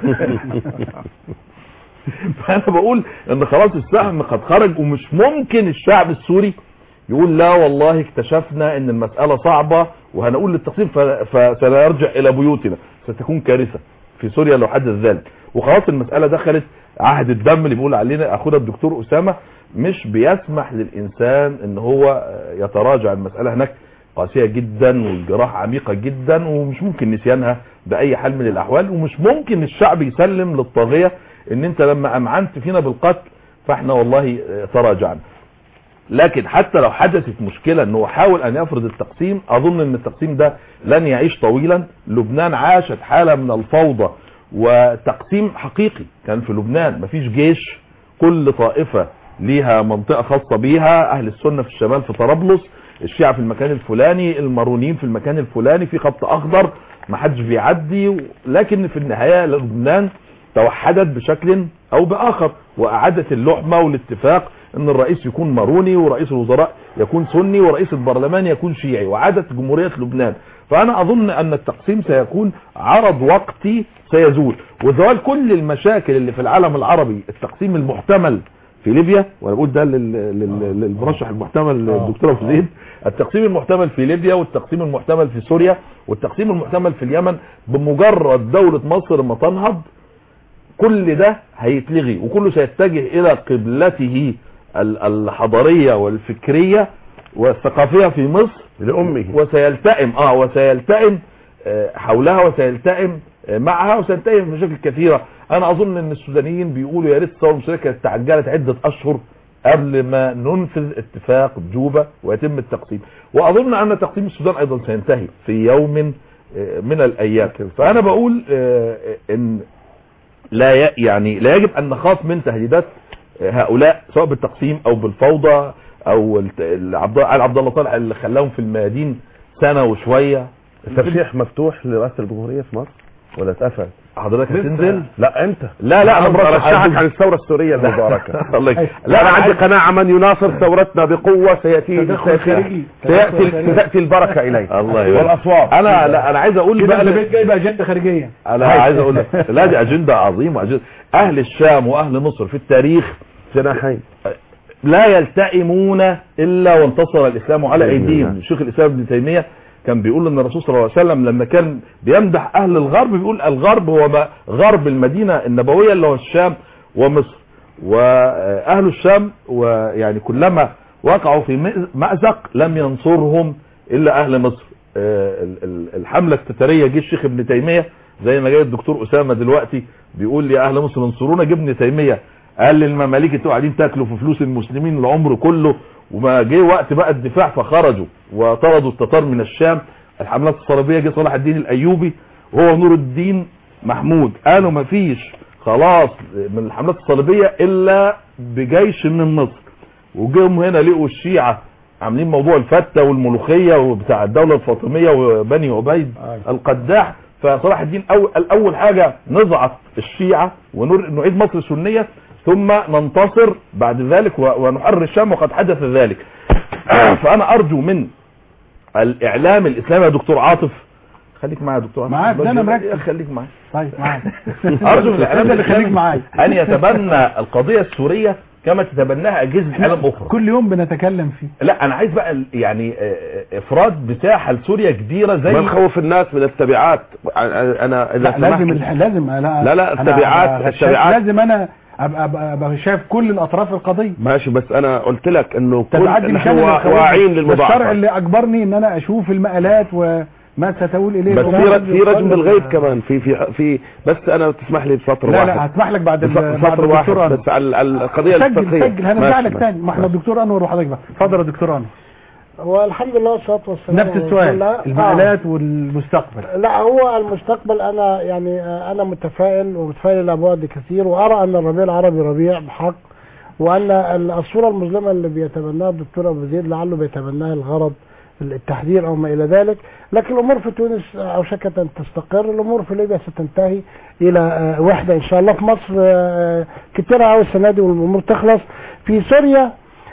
فانا بقول ان خلاص السهم قد خرج ومش ممكن الشعب السوري يقول لا والله اكتشفنا ان المسألة صعبة وهنقول للتقسيم ف- فسنرجع الى بيوتنا ستكون كارثة في سوريا لو حدث ذلك وخلاص المسألة دخلت عهد الدم اللي بيقول علينا اخونا الدكتور اسامة مش بيسمح للانسان ان هو يتراجع المسألة هناك قاسية جدا والجراح عميقة جدا ومش ممكن نسيانها بأي حال من الأحوال ومش ممكن الشعب يسلم للطاغية ان انت لما أمعنت فينا بالقتل فاحنا والله آه، تراجعنا لكن حتى لو حدثت مشكلة انه حاول ان يفرض التقسيم اظن ان التقسيم ده لن يعيش طويلا لبنان عاشت حالة من الفوضى وتقسيم حقيقي كان في لبنان مفيش جيش كل طائفة ليها منطقة خاصة بيها اهل السنة في الشمال في طرابلس الشيعة في المكان الفلاني المارونيين في المكان الفلاني في خط اخضر ما حدش بيعدي لكن في النهاية لبنان توحدت بشكل او باخر واعادت اللحمة والاتفاق ان الرئيس يكون ماروني ورئيس الوزراء يكون سني ورئيس البرلمان يكون شيعي وعادت جمهورية لبنان فانا اظن ان التقسيم سيكون عرض وقتي سيزول وزوال كل المشاكل اللي في العالم العربي التقسيم المحتمل في ليبيا وانا بقول ده لل- لل- للمرشح المحتمل الدكتور ابو زيد التقسيم المحتمل في ليبيا والتقسيم المحتمل في سوريا والتقسيم المحتمل في اليمن بمجرد دولة مصر ما تنهض كل ده هيتلغي وكله سيتجه الى قبلته ال- الحضارية والفكرية والثقافية في مصر لأمه وسيلتئم اه وسيلتئم آه، حولها وسيلتئم آه، معها وسيلتئم في مشاكل كثيرة انا اظن ان السودانيين بيقولوا يا ريت الثوره المصريه كانت تعجلت عدة اشهر قبل ما ننفذ اتفاق جوبا ويتم التقسيم واظن ان تقسيم السودان ايضا سينتهي في يوم آه، من الايام فانا بقول آه، ان لا ي- يعني لا يجب ان نخاف من تهديدات هؤلاء سواء بالتقسيم او بالفوضى او الت- ال- عبد علي عبد الله طالع اللي خلاهم في الميادين سنه وشويه الترشيح مفتوح لرئاسة الجمهورية في مصر ولا اتقفل حضرتك هتنزل لا انت لا لا انا مرشح برشحك هنزل. عن الثورة السورية المباركة الله يك- لا انا عندي عايز- قناعة من يناصر ثورتنا بقوة سيأتي تدخل سيأتي خارجي. سيأتي, تدخل خارجي. سيأتي البركة اليه الله يبارك. والاصوات انا لا انا عايز اقول كده بقى انت ل- بقيت جايب اجنده خارجيه انا عايز اقول لك لا دي اجنده عظيمه أجندة. اهل الشام واهل مصر في التاريخ جناحين لا يلتئمون الا وانتصر الاسلام على بإذن ايديهم الله. الشيخ الاسلام ابن تيميه كان بيقول ان الرسول صلى الله عليه وسلم لما كان بيمدح اهل الغرب بيقول الغرب هو ما- غرب المدينه النبويه اللي هو الشام ومصر واهل الشام ويعني كلما وقعوا في مأ- مأزق لم ينصرهم الا اهل مصر آه، ال- ال- الحمله التتاريه جه الشيخ ابن تيميه زي ما جاي الدكتور اسامه دلوقتي بيقول يا اهل مصر انصرونا جه ابن تيميه قال للمماليك انتوا قاعدين تاكلوا في فلوس المسلمين العمر كله وما جه وقت بقى الدفاع فخرجوا وطردوا التتار من الشام الحملات الصليبيه جه صلاح الدين الايوبي وهو نور الدين محمود قالوا ما فيش خلاص من الحملات الصليبيه الا بجيش من مصر وجيهم هنا لقوا الشيعة عاملين موضوع الفتة والملوخية وبتاع الدولة الفاطمية وبني عبيد القداح فصلاح الدين أول, الأول حاجة نضعف الشيعة ونعيد مصر سنية ثم ننتصر بعد ذلك و- ونحرر الشام وقد حدث ذلك فأنا أرجو من الإعلام الإسلامي يا دكتور عاطف خليك معايا يا دكتور عاطف معاك، ده أنا مركز. خليك معايا طيب معاك ارجو من الاعلام ده اللي خليك معاك ان يتبنى القضيه السوريه كما تتبناها اجهزه اعلام اخرى كل يوم بنتكلم فيه لا انا عايز بقى ال- يعني آه، آه، افراد مساحه لسوريا كبيره زي ما نخوف الناس من التبعات انا اذا لا سمحت لازم ال- لازم لا لا لا أنا التبعات أبقى شايف- التبعات لازم انا ابقى ابقى, أبقى شايف كل الاطراف القضيه ماشي بس انا قلت لك انه كل تبعات دي مش نحن انا اللي بخوفك. واعيين ده الشرع للمضاعفة اللي اجبرني ان انا اشوف المقالات وما ستقول اليه بس في الأمم. ر- في رجم بالغيب كمان في في في بس انا تسمح لي بسطر لا واحد لا هسمح لك بعد ال- بس- بعد سطر واحد الدكتور بس على على القضيه سجل الفقهيه سجل هنرجع ماشي، لك ماشي. تاني ما احنا الدكتور انور وحضرتك بقى اتفضل يا دكتور انور هو الحمد لله والصلاه والسلام نفس على رسول السؤال الله. المقالات والمستقبل آه. لا هو المستقبل انا يعني آه، انا متفائل ومتفائل الى بعد كثير وارى ان الربيع العربي ربيع بحق وان ال- الصوره المظلمه اللي بيتبناها الدكتور ابو زيد لعله بيتبناها الغرض التحذير او ما الى ذلك لكن الامور في تونس اوشكت ان تستقر الامور في ليبيا ستنتهي الى آه، وحده ان شاء الله في مصر آه، كتير قوي السنه دي والامور تخلص في سوريا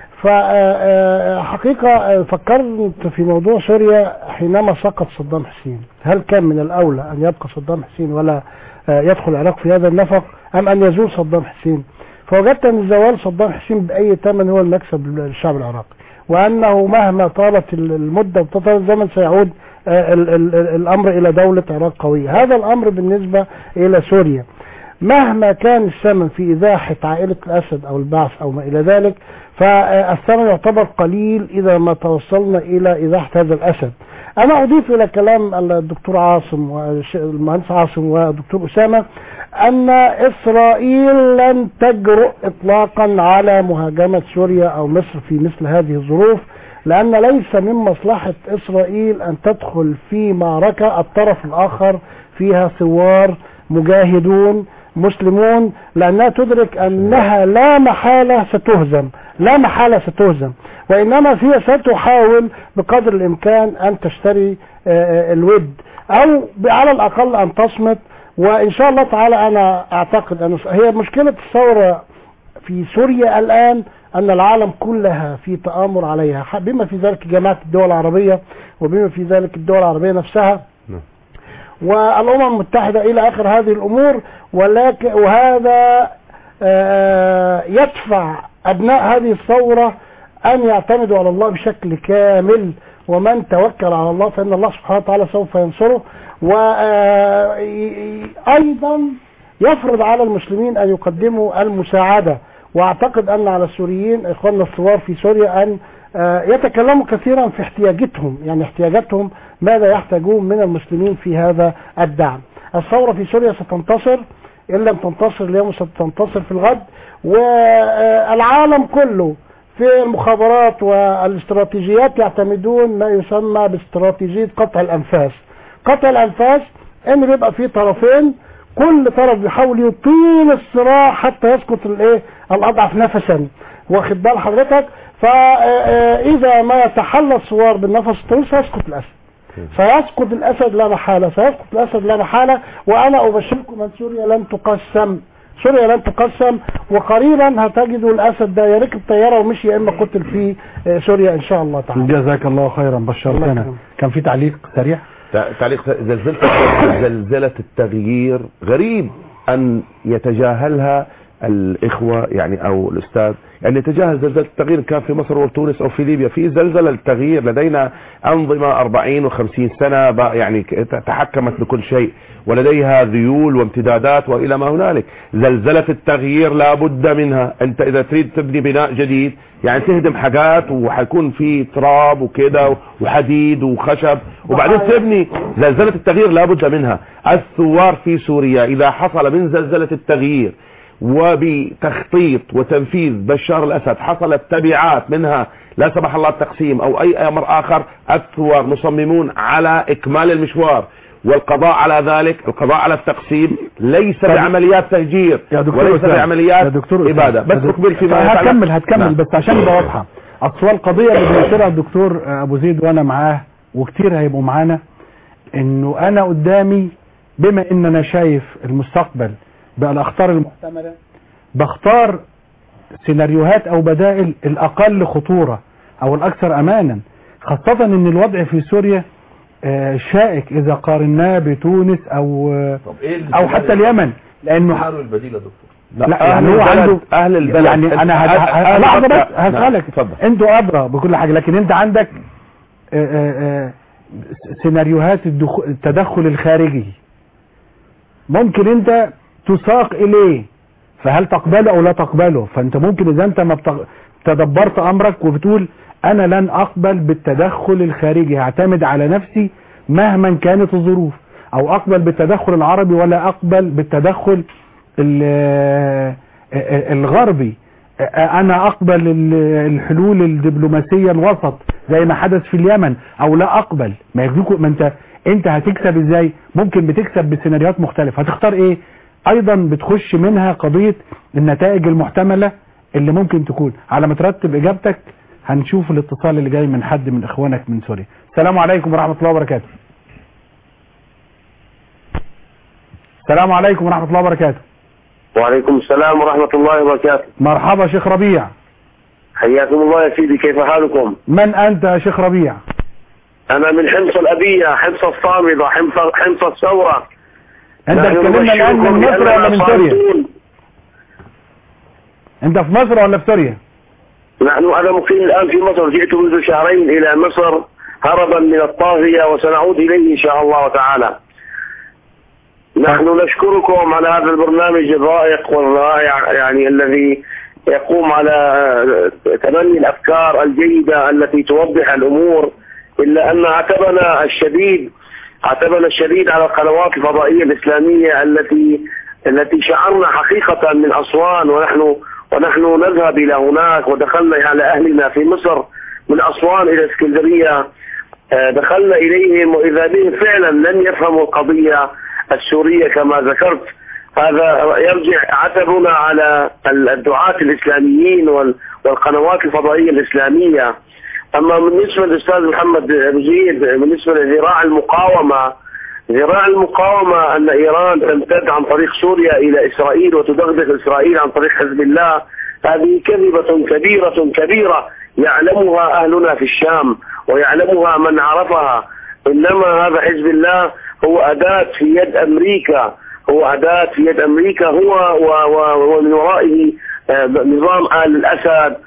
فحقيقة فكرت في موضوع سوريا حينما سقط صدام حسين هل كان من الأولى أن يبقى صدام حسين ولا آه، يدخل العراق في هذا النفق أم أن يزول صدام حسين فوجدت أن زوال صدام حسين بأي ثمن هو المكسب للشعب العراقي وأنه مهما طالت المدة وطال الزمن سيعود آه، ال- ال- ال- الأمر إلى دولة عراق قوية هذا الأمر بالنسبة إلى سوريا مهما كان الثمن في إزاحة عائلة الأسد أو البعث أو ما إلى ذلك فالثمن يعتبر قليل إذا ما توصلنا إلى إزاحة هذا الأسد أنا أضيف إلى كلام الدكتور عاصم والمهندس عاصم والدكتور أسامة أن إسرائيل لن تجرؤ إطلاقا على مهاجمة سوريا أو مصر في مثل هذه الظروف لأن ليس من مصلحة إسرائيل أن تدخل في معركة الطرف الآخر فيها ثوار مجاهدون مسلمون لأنها تدرك أنها لا محالة ستهزم لا محالة ستهزم وإنما هي ستحاول بقدر الإمكان أن تشتري آه، الود أو على الأقل أن تصمت وإن شاء الله تعالى أنا أعتقد أن هي مشكلة الثورة في سوريا الآن أن العالم كلها في تآمر عليها بما في ذلك جماعة الدول العربية وبما في ذلك الدول العربية نفسها والأمم المتحدة إلى آخر هذه الأمور ولكن وهذا آه، يدفع أبناء هذه الثورة أن يعتمدوا على الله بشكل كامل ومن توكل على الله فإن الله سبحانه وتعالى سوف ينصره وأيضا يفرض على المسلمين أن يقدموا المساعدة واعتقد ان على السوريين اخواننا الثوار في سوريا ان آه، يتكلموا كثيرا في احتياجاتهم يعني احتياجاتهم ماذا يحتاجون من المسلمين في هذا الدعم الثورة في سوريا ستنتصر ان لم تنتصر اليوم ستنتصر في الغد والعالم كله في المخابرات والاستراتيجيات يعتمدون ما يسمى باستراتيجية قطع الانفاس قطع الانفاس ان بيبقى في طرفين كل طرف بيحاول يطيل الصراع حتى يسقط الايه الاضعف نفسا واخد بال حضرتك فاذا ما يتحلى الثوار بالنفس الطويل سيسقط الاسد سيسقط الاسد لا محاله سيسقط الاسد لا محاله وانا ابشركم ان سوريا لن تقسم سوريا لن تقسم وقريبا هتجدوا الاسد ده يا ركب طياره ومشي يا اما قتل في آه، سوريا ان شاء الله تعالى جزاك الله خيرا بشرتنا كان في تعليق سريع تع- تعليق زلزلة زلزلة التغيير غريب أن يتجاهلها الإخوة يعني أو الأستاذ يعني يتجاهل زلزلة التغيير كان في مصر وتونس أو في ليبيا في زلزلة التغيير لدينا أنظمة 40 و50 سنة بقى يعني ك- تحكمت بكل شيء ولديها ذيول وامتدادات وإلى ما هنالك زلزلة التغيير لا بد منها أنت إذا تريد تبني بناء جديد يعني تهدم حاجات وحيكون في تراب وكده وحديد وخشب وبعدين تبني زلزلة التغيير لا بد منها الثوار في سوريا إذا حصل من زلزلة التغيير وبتخطيط وتنفيذ بشار الأسد حصلت تبعات منها لا سمح الله التقسيم أو أي أمر آخر الثوار مصممون على إكمال المشوار والقضاء على ذلك القضاء على التقسيم ليس طب- بعمليات تهجير يا دكتور وليس أسامة، بعمليات يا دكتور إبادة أسامة، بس يا أكمل فيما طيب يتعلق- هكمل هتكمل نعم. بس عشان يبقى واضحه اصل القضيه اللي بيثيرها الدكتور ابو زيد وانا معاه وكتير هيبقوا معانا انه انا قدامي بما ان انا شايف المستقبل بالاخطار المحتمله بختار سيناريوهات او بدائل الاقل خطوره او الاكثر امانا خاصه ان الوضع في سوريا آه، شائك اذا قارناه بتونس او آه، او حتى اليمن لانه حلو البديل يا دكتور لا يعني هو عنده اهل البلد يعني انا أهل- هد- أهل لحظه مكة. بس هسالك اتفضل. انتوا ادرى بكل حاجه لكن انت عندك آه، آه، آه، سيناريوهات الدخو- التدخل الخارجي ممكن انت تساق اليه فهل تقبله او لا تقبله فانت ممكن اذا انت ما بتغ- تدبرت امرك وبتقول انا لن اقبل بالتدخل الخارجي هعتمد على نفسي مهما كانت الظروف او اقبل بالتدخل العربي ولا اقبل بالتدخل ال- آه، آه، الغربي آه، انا اقبل ال- الحلول الدبلوماسية الوسط زي ما حدث في اليمن او لا اقبل ما يجيكوا ما انت انت هتكسب ازاي ممكن بتكسب بسيناريوهات مختلفة هتختار ايه ايضا بتخش منها قضية النتائج المحتملة اللي ممكن تكون على ما ترتب اجابتك هنشوف الاتصال اللي جاي من حد من اخوانك من سوريا السلام عليكم ورحمة الله وبركاته السلام عليكم ورحمة الله وبركاته وعليكم السلام ورحمة الله وبركاته مرحبا شيخ ربيع حياكم الله يا سيدي كيف حالكم من انت يا شيخ ربيع أنا من حمص الأبية حمص الصامدة حمص حمص الثورة انت نحن بتكلمنا الان من نبشركم مصر ولا بأننا من سوريا صامدون. انت في مصر ولا في سوريا نحن أنا مقيم الآن في مصر جئت منذ شهرين إلى مصر هربا من الطاغية وسنعود إليه إن شاء الله تعالى نحن نشكركم على هذا البرنامج الرائق والرائع يعني الذي يقوم على تبني الأفكار الجيدة التي توضح الأمور إلا أن عتبنا الشديد عتبنا الشديد على القنوات الفضائية الإسلامية التي التي شعرنا حقيقة من أسوان ونحن ونحن نذهب إلى هناك ودخلنا على أهلنا في مصر من أسوان إلى اسكندرية آه، دخلنا إليهم وإذا بهم فعلا لم يفهموا القضية السورية كما ذكرت هذا يرجع عتبنا على الدعاة الإسلاميين وال- والقنوات الفضائية الإسلامية أما بالنسبة للأستاذ محمد أبو زيد بالنسبة لذراع المقاومة ذراع المقاومة أن إيران تمتد عن طريق سوريا إلى إسرائيل وتدغدغ إسرائيل عن طريق حزب الله هذه كذبة كبيرة كبيرة يعلمها أهلنا في الشام ويعلمها من عرفها إنما هذا حزب الله هو أداة في يد أمريكا هو أداة في يد أمريكا هو و- و- ومن ورائه آه، نظام آل الأسد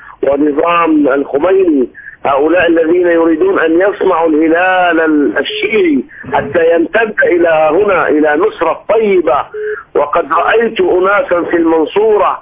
ونظام الخميني هؤلاء الذين يريدون أن يصنعوا الهلال الشيعي حتى يمتد إلى هنا إلى مصر الطيبة وقد رأيت أناسا في المنصورة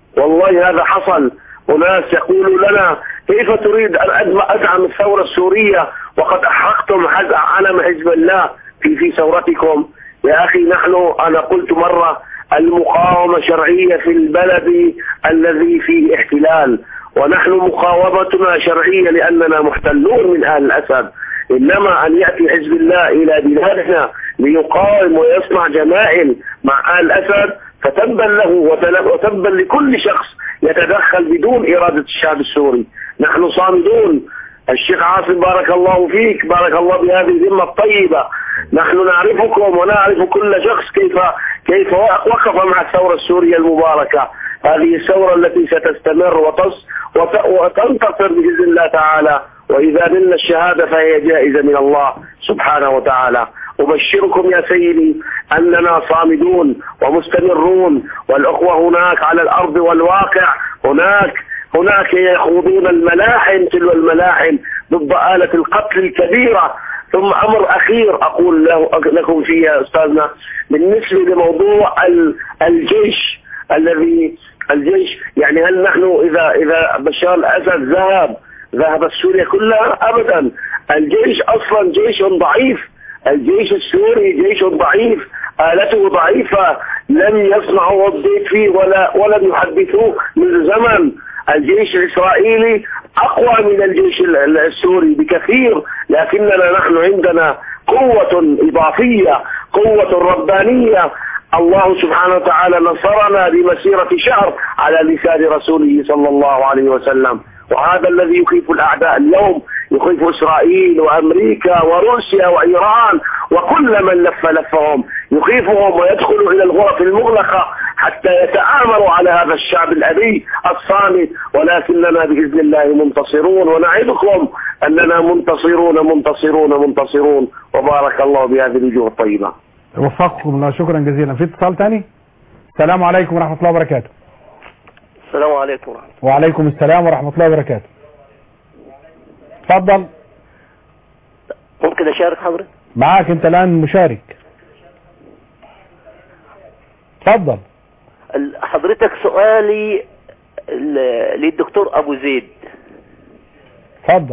والله هذا حصل أناس يقولوا لنا كيف تريد أن أدم- أدعم الثورة السورية وقد أحرقتم حز- علم حزب الله في في ثورتكم يا أخي نحن أنا قلت مرة المقاومة شرعية في البلد الذي فيه احتلال ونحن مقاومتنا شرعية لأننا محتلون من أهل الأسد إنما أن يأتي حزب الله إلى بلادنا ليقاوم ويصنع جمائل مع أهل الأسد فتبا له وتل- وتبا لكل شخص يتدخل بدون إرادة الشعب السوري نحن صامدون الشيخ عاصم بارك الله فيك بارك الله بهذه الذمة الطيبة نحن نعرفكم ونعرف كل شخص كيف كيف وقف مع الثورة السورية المباركة هذه الثورة التي ستستمر وتص وت- وتنتصر بإذن الله تعالى وإذا نلنا الشهادة فهي جائزة من الله سبحانه وتعالى أبشركم يا سيدي أننا صامدون ومستمرون والأخوة هناك على الأرض والواقع هناك هناك يخوضون الملاحم تلو الملاحم ضد آلة القتل الكبيرة ثم أمر أخير أقول له لكم فيه يا أستاذنا بالنسبة لموضوع ال- الجيش الذي الجيش يعني هل نحن إذا إذا بشار الأسد ذهب ذهبت سوريا كلها أبدا الجيش أصلا جيش ضعيف الجيش السوري جيش ضعيف آلته ضعيفة لم يصنعوا الضيف فيه ولا ولم يحدثوه من زمن الجيش الإسرائيلي أقوى من الجيش ال- ال- السوري بكثير لكننا نحن عندنا قوة إضافية قوة ربانية الله سبحانه وتعالى نصرنا بمسيرة شهر على لسان رسوله صلى الله عليه وسلم وهذا الذي يخيف الأعداء اليوم يخيف إسرائيل وأمريكا وروسيا وإيران وكل من لف لفهم يخيفهم ويدخلوا إلى الغرف المغلقة حتى يتآمروا على هذا الشعب الأبي الصامت ولكننا بإذن الله منتصرون ونعدكم أننا منتصرون منتصرون منتصرون وبارك الله بهذه الوجوه الطيبة وفقكم الله شكرا جزيلا في اتصال تاني السلام عليكم ورحمة الله وبركاته السلام عليكم ورحمة وعليكم السلام ورحمة الله وبركاته اتفضل ممكن أشارك حضرتك معاك انت الان مشارك اتفضل ال- حضرتك سؤالي ل- للدكتور أبو زيد اتفضل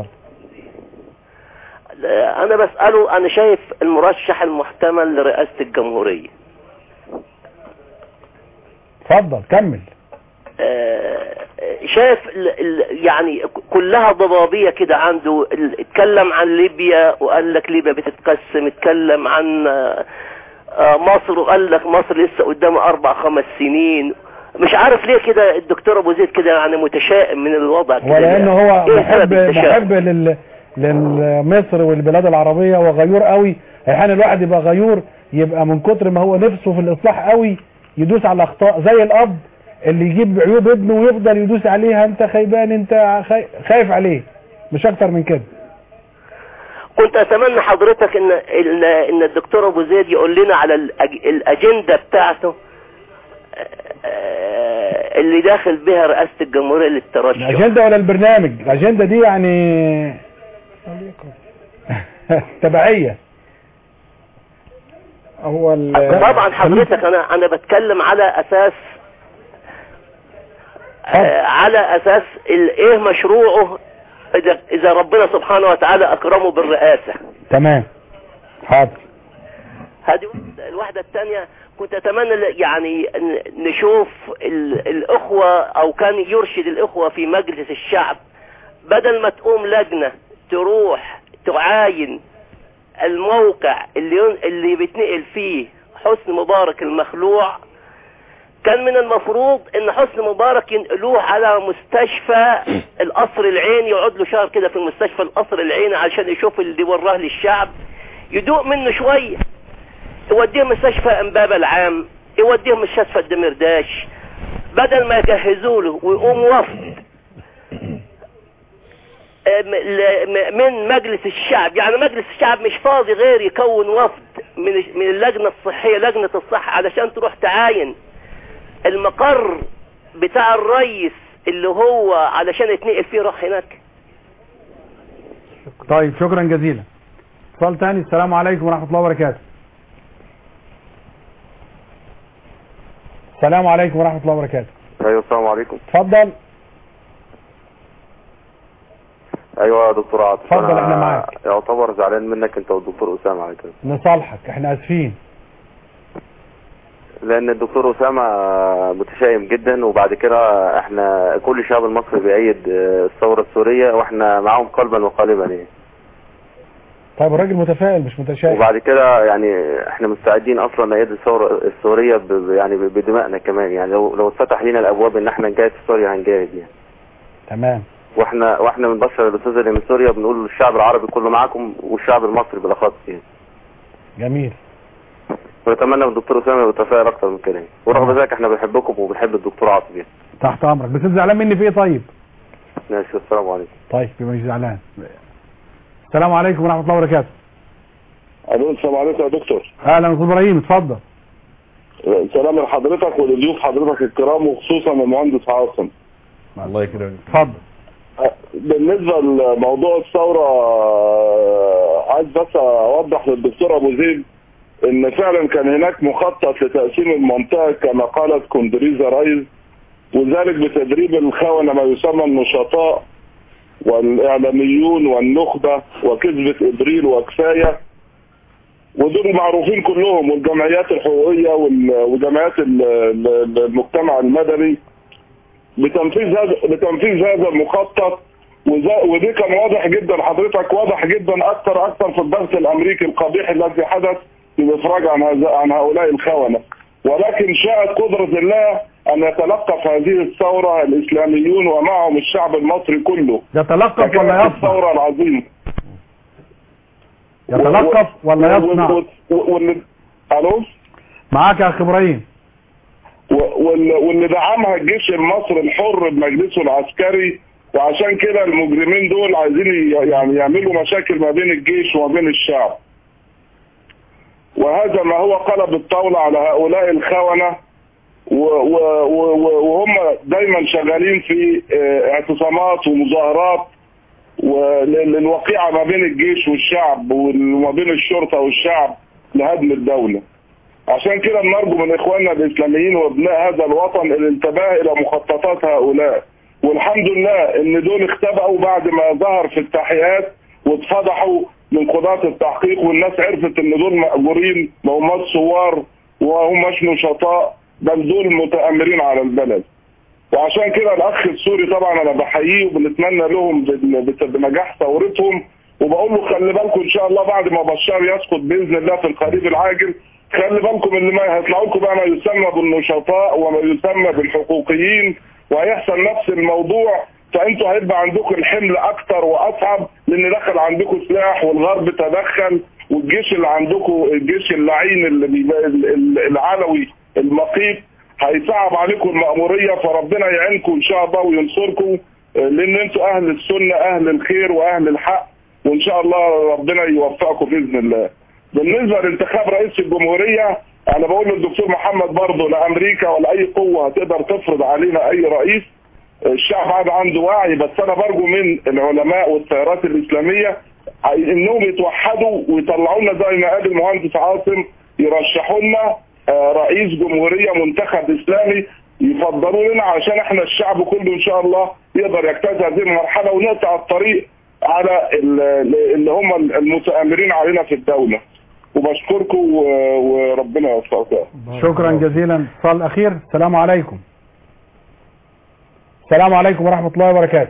أنا بسأله أنا شايف المرشح المحتمل لرئاسة الجمهورية اتفضل كمل آه، شايف ال- ال- يعني كلها ضبابية كده عنده ال- اتكلم عن ليبيا وقال لك ليبيا بتتقسم اتكلم عن آه، آه، مصر وقال لك مصر لسه قدامها أربع خمس سنين مش عارف ليه كده الدكتور ابو زيد كده يعني متشائم من الوضع كده ولانه هو إيه محب سبب التشاؤم؟ محب لل لمصر والبلاد العربية وغيور قوي احيانا الواحد يبقى غيور يبقى من كتر ما هو نفسه في الاصلاح قوي يدوس على الاخطاء زي الاب اللي يجيب عيوب ابنه ويفضل يدوس عليها انت خيبان انت خاي- خايف عليه مش اكتر من كده كنت اتمنى حضرتك ان ان ان الدكتور ابو زيد يقول لنا على الأج- الاجنده بتاعته آه، اللي داخل بها رئاسه الجمهوريه للترشح الاجنده ولا البرنامج الاجنده دي يعني تبعيه هو طبعا حضرتك انا انا بتكلم على اساس آه، على اساس ال- ايه مشروعه اذا اذا ربنا سبحانه وتعالى اكرمه بالرئاسه تمام حاضر هذه واحدة- الواحدة الثانية كنت أتمنى ل- يعني ن- نشوف ال- الأخوة أو كان يرشد الأخوة في مجلس الشعب بدل ما تقوم لجنة تروح تعاين الموقع اللي ين- اللي بيتنقل فيه حسن مبارك المخلوع كان من المفروض ان حسن مبارك ينقلوه على مستشفى القصر العيني يقعد له شهر كده في مستشفى القصر العيني علشان يشوف اللي وراه للشعب يدوق منه شويه يوديه مستشفى امبابة العام يوديه مستشفى الدمرداش بدل ما يجهزوا له ويقوم وفد م- ل- م- من مجلس الشعب يعني مجلس الشعب مش فاضي غير يكون وفد من من اللجنة الصحية لجنة الصحة علشان تروح تعاين المقر بتاع الرئيس اللي هو علشان يتنقل فيه راح هناك طيب شكرا جزيلا اتصال تاني السلام عليكم ورحمة الله وبركاته السلام عليكم ورحمة الله وبركاته ايوه السلام عليكم اتفضل ايوه يا دكتور عاطف اتفضل، أنا احنا معاك. يعتبر زعلان منك انت والدكتور اسامه على كده نصالحك احنا اسفين لان الدكتور اسامه متشائم جدا وبعد كده احنا كل الشعب المصري بيأيد آه، الثوره السوريه واحنا معاهم قلبا وقالبا يعني طيب الراجل متفائل مش متشائم وبعد كده يعني احنا مستعدين اصلا نأيد الثوره السوريه ب- ب- يعني ب- بدمائنا كمان يعني لو لو اتفتح لنا الابواب ان احنا نجاهد في سوريا هنجاهد يعني تمام واحنا واحنا بنبشر الاستاذ اللي من سوريا بنقول للشعب العربي كله معاكم والشعب المصري بالاخص يعني جميل ونتمنى من الدكتور اسامه يبقى يتفائل اكتر من كده يعني. ورغم ذلك احنا بنحبكم وبنحب الدكتور عاطف يعني تحت امرك بس انت زعلان مني في ايه طيب ماشي السلام عليكم طيب يبقى مش زعلان السلام عليكم ورحمة الله وبركاته الو السلام عليكم يا دكتور اهلا استاذ ابراهيم اتفضل سلام لحضرتك ولضيوف حضرتك الكرام وخصوصا المهندس عاصم الله يكرمك اتفضل بالنسبه لموضوع الثوره آه، عايز بس اوضح للدكتور ابو زيد ان فعلا كان هناك مخطط لتقسيم المنطقه كما قالت كوندريزا رايز وذلك بتدريب الخونه ما يسمى النشطاء والاعلاميون والنخبه وكذبه ابريل وكفايه ودول معروفين كلهم والجمعيات الحقوقيه وال- وجمعيات ال- ال- المجتمع المدني بتنفيذ هذا بتنفيذ هذا المخطط وذا- ودي كان واضح جدا حضرتك واضح جدا اكثر اكثر في البحث الامريكي القبيح الذي حدث بالافراج عن هذا عن هؤلاء الخونه ولكن شاءت قدره الله ان يتلقف هذه الثوره الاسلاميون ومعهم الشعب المصري كله يتلقف ولا فكانت يصنع الثوره العظيمه يتلقف ولا يصنع وال- وال- الو معاك يا اخ ابراهيم و- وال- واللي دعمها الجيش المصري الحر بمجلسه العسكري وعشان كده المجرمين دول عايزين ي- يعني يعملوا مشاكل ما بين الجيش وما بين الشعب وهذا ما هو قلب الطاولة على هؤلاء الخونة و- و- و- وهم دايما شغالين في آه، اعتصامات ومظاهرات وللوقيعة ما بين الجيش والشعب وما بين الشرطة والشعب لهدم الدولة عشان كده بنرجو من اخواننا الاسلاميين وابناء هذا الوطن الانتباه الى مخططات هؤلاء والحمد لله ان دول اختبأوا بعد ما ظهر في التحقيقات واتفضحوا من قضاة التحقيق والناس عرفت ان دول مأجورين ما هماش ثوار وهماش نشطاء بل دول متآمرين على البلد وعشان كده الاخ السوري طبعا انا بحييه وبنتمنى لهم بال- بت- بنجاح ثورتهم وبقول له خلي بالكم ان شاء الله بعد ما بشار يسقط باذن الله في القريب العاجل خلي بالكم ان ما هيطلعوا لكم بقى ما يسمى بالنشطاء وما يسمى بالحقوقيين وهيحصل نفس الموضوع فانتوا هيبقى عندكم الحمل اكتر واصعب لان دخل عندكم سلاح والغرب تدخل والجيش اللي عندكم الجيش اللعين اللي بيبقى ال- ال- العلوي المقيت هيصعب عليكم المأمورية فربنا يعينكم ان شاء الله وينصركم آه، لان انتوا اهل السنة اهل الخير واهل الحق وان شاء الله ربنا يوفقكم باذن الله بالنسبة لانتخاب رئيس الجمهورية انا بقول للدكتور محمد برضه لا امريكا ولا اي قوة هتقدر تفرض علينا اي رئيس الشعب هذا عنده وعي بس انا برجو من العلماء والتيارات الاسلاميه انهم يتوحدوا ويطلعوا لنا زي ما قال المهندس عاصم يرشحوا لنا آه، رئيس جمهوريه منتخب اسلامي يفضلوا لنا عشان احنا الشعب كله ان شاء الله يقدر يجتاز هذه المرحله ونقطع الطريق على ال- اللي هم المتآمرين علينا في الدوله وبشكركم و- وربنا يوفقكم شكرا جزيلا اتصال اخير السلام عليكم السلام عليكم ورحمة الله وبركاته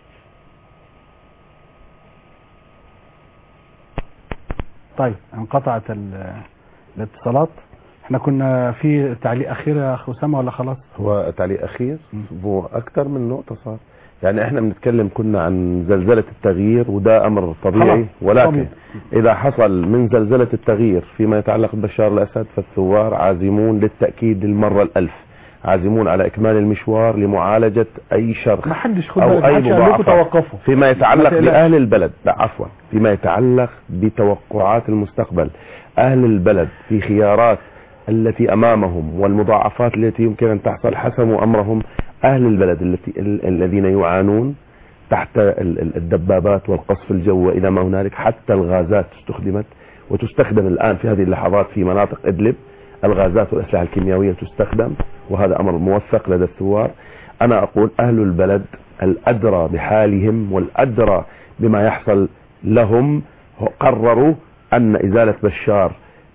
طيب انقطعت ال- الاتصالات احنا كنا في تعليق اخير يا اخ اسامه ولا خلاص هو تعليق اخير هو اكتر من نقطه صار يعني احنا بنتكلم كنا عن زلزله التغيير وده امر طبيعي خلاص، ولكن طبيعي. اذا حصل من زلزله التغيير فيما يتعلق ببشار الاسد فالثوار عازمون للتاكيد للمره الالف عازمون على اكمال المشوار لمعالجه اي شر ما حدش خد او بالك، ما اي حدش قال لكم مضاعفات توقفوا فيما ما يتعلق تقلقش. باهل البلد لا عفوا فيما يتعلق بتوقعات المستقبل اهل البلد في خيارات التي امامهم والمضاعفات التي يمكن ان تحصل حسموا امرهم اهل البلد التي ال- الذين يعانون تحت ال- ال- الدبابات والقصف الجوي الى ما هنالك حتى الغازات استخدمت وتستخدم الان في هذه اللحظات في مناطق ادلب الغازات والاسلحه الكيميائيه تستخدم وهذا امر موثق لدى الثوار انا اقول اهل البلد الادرى بحالهم والادرى بما يحصل لهم قرروا ان ازاله بشار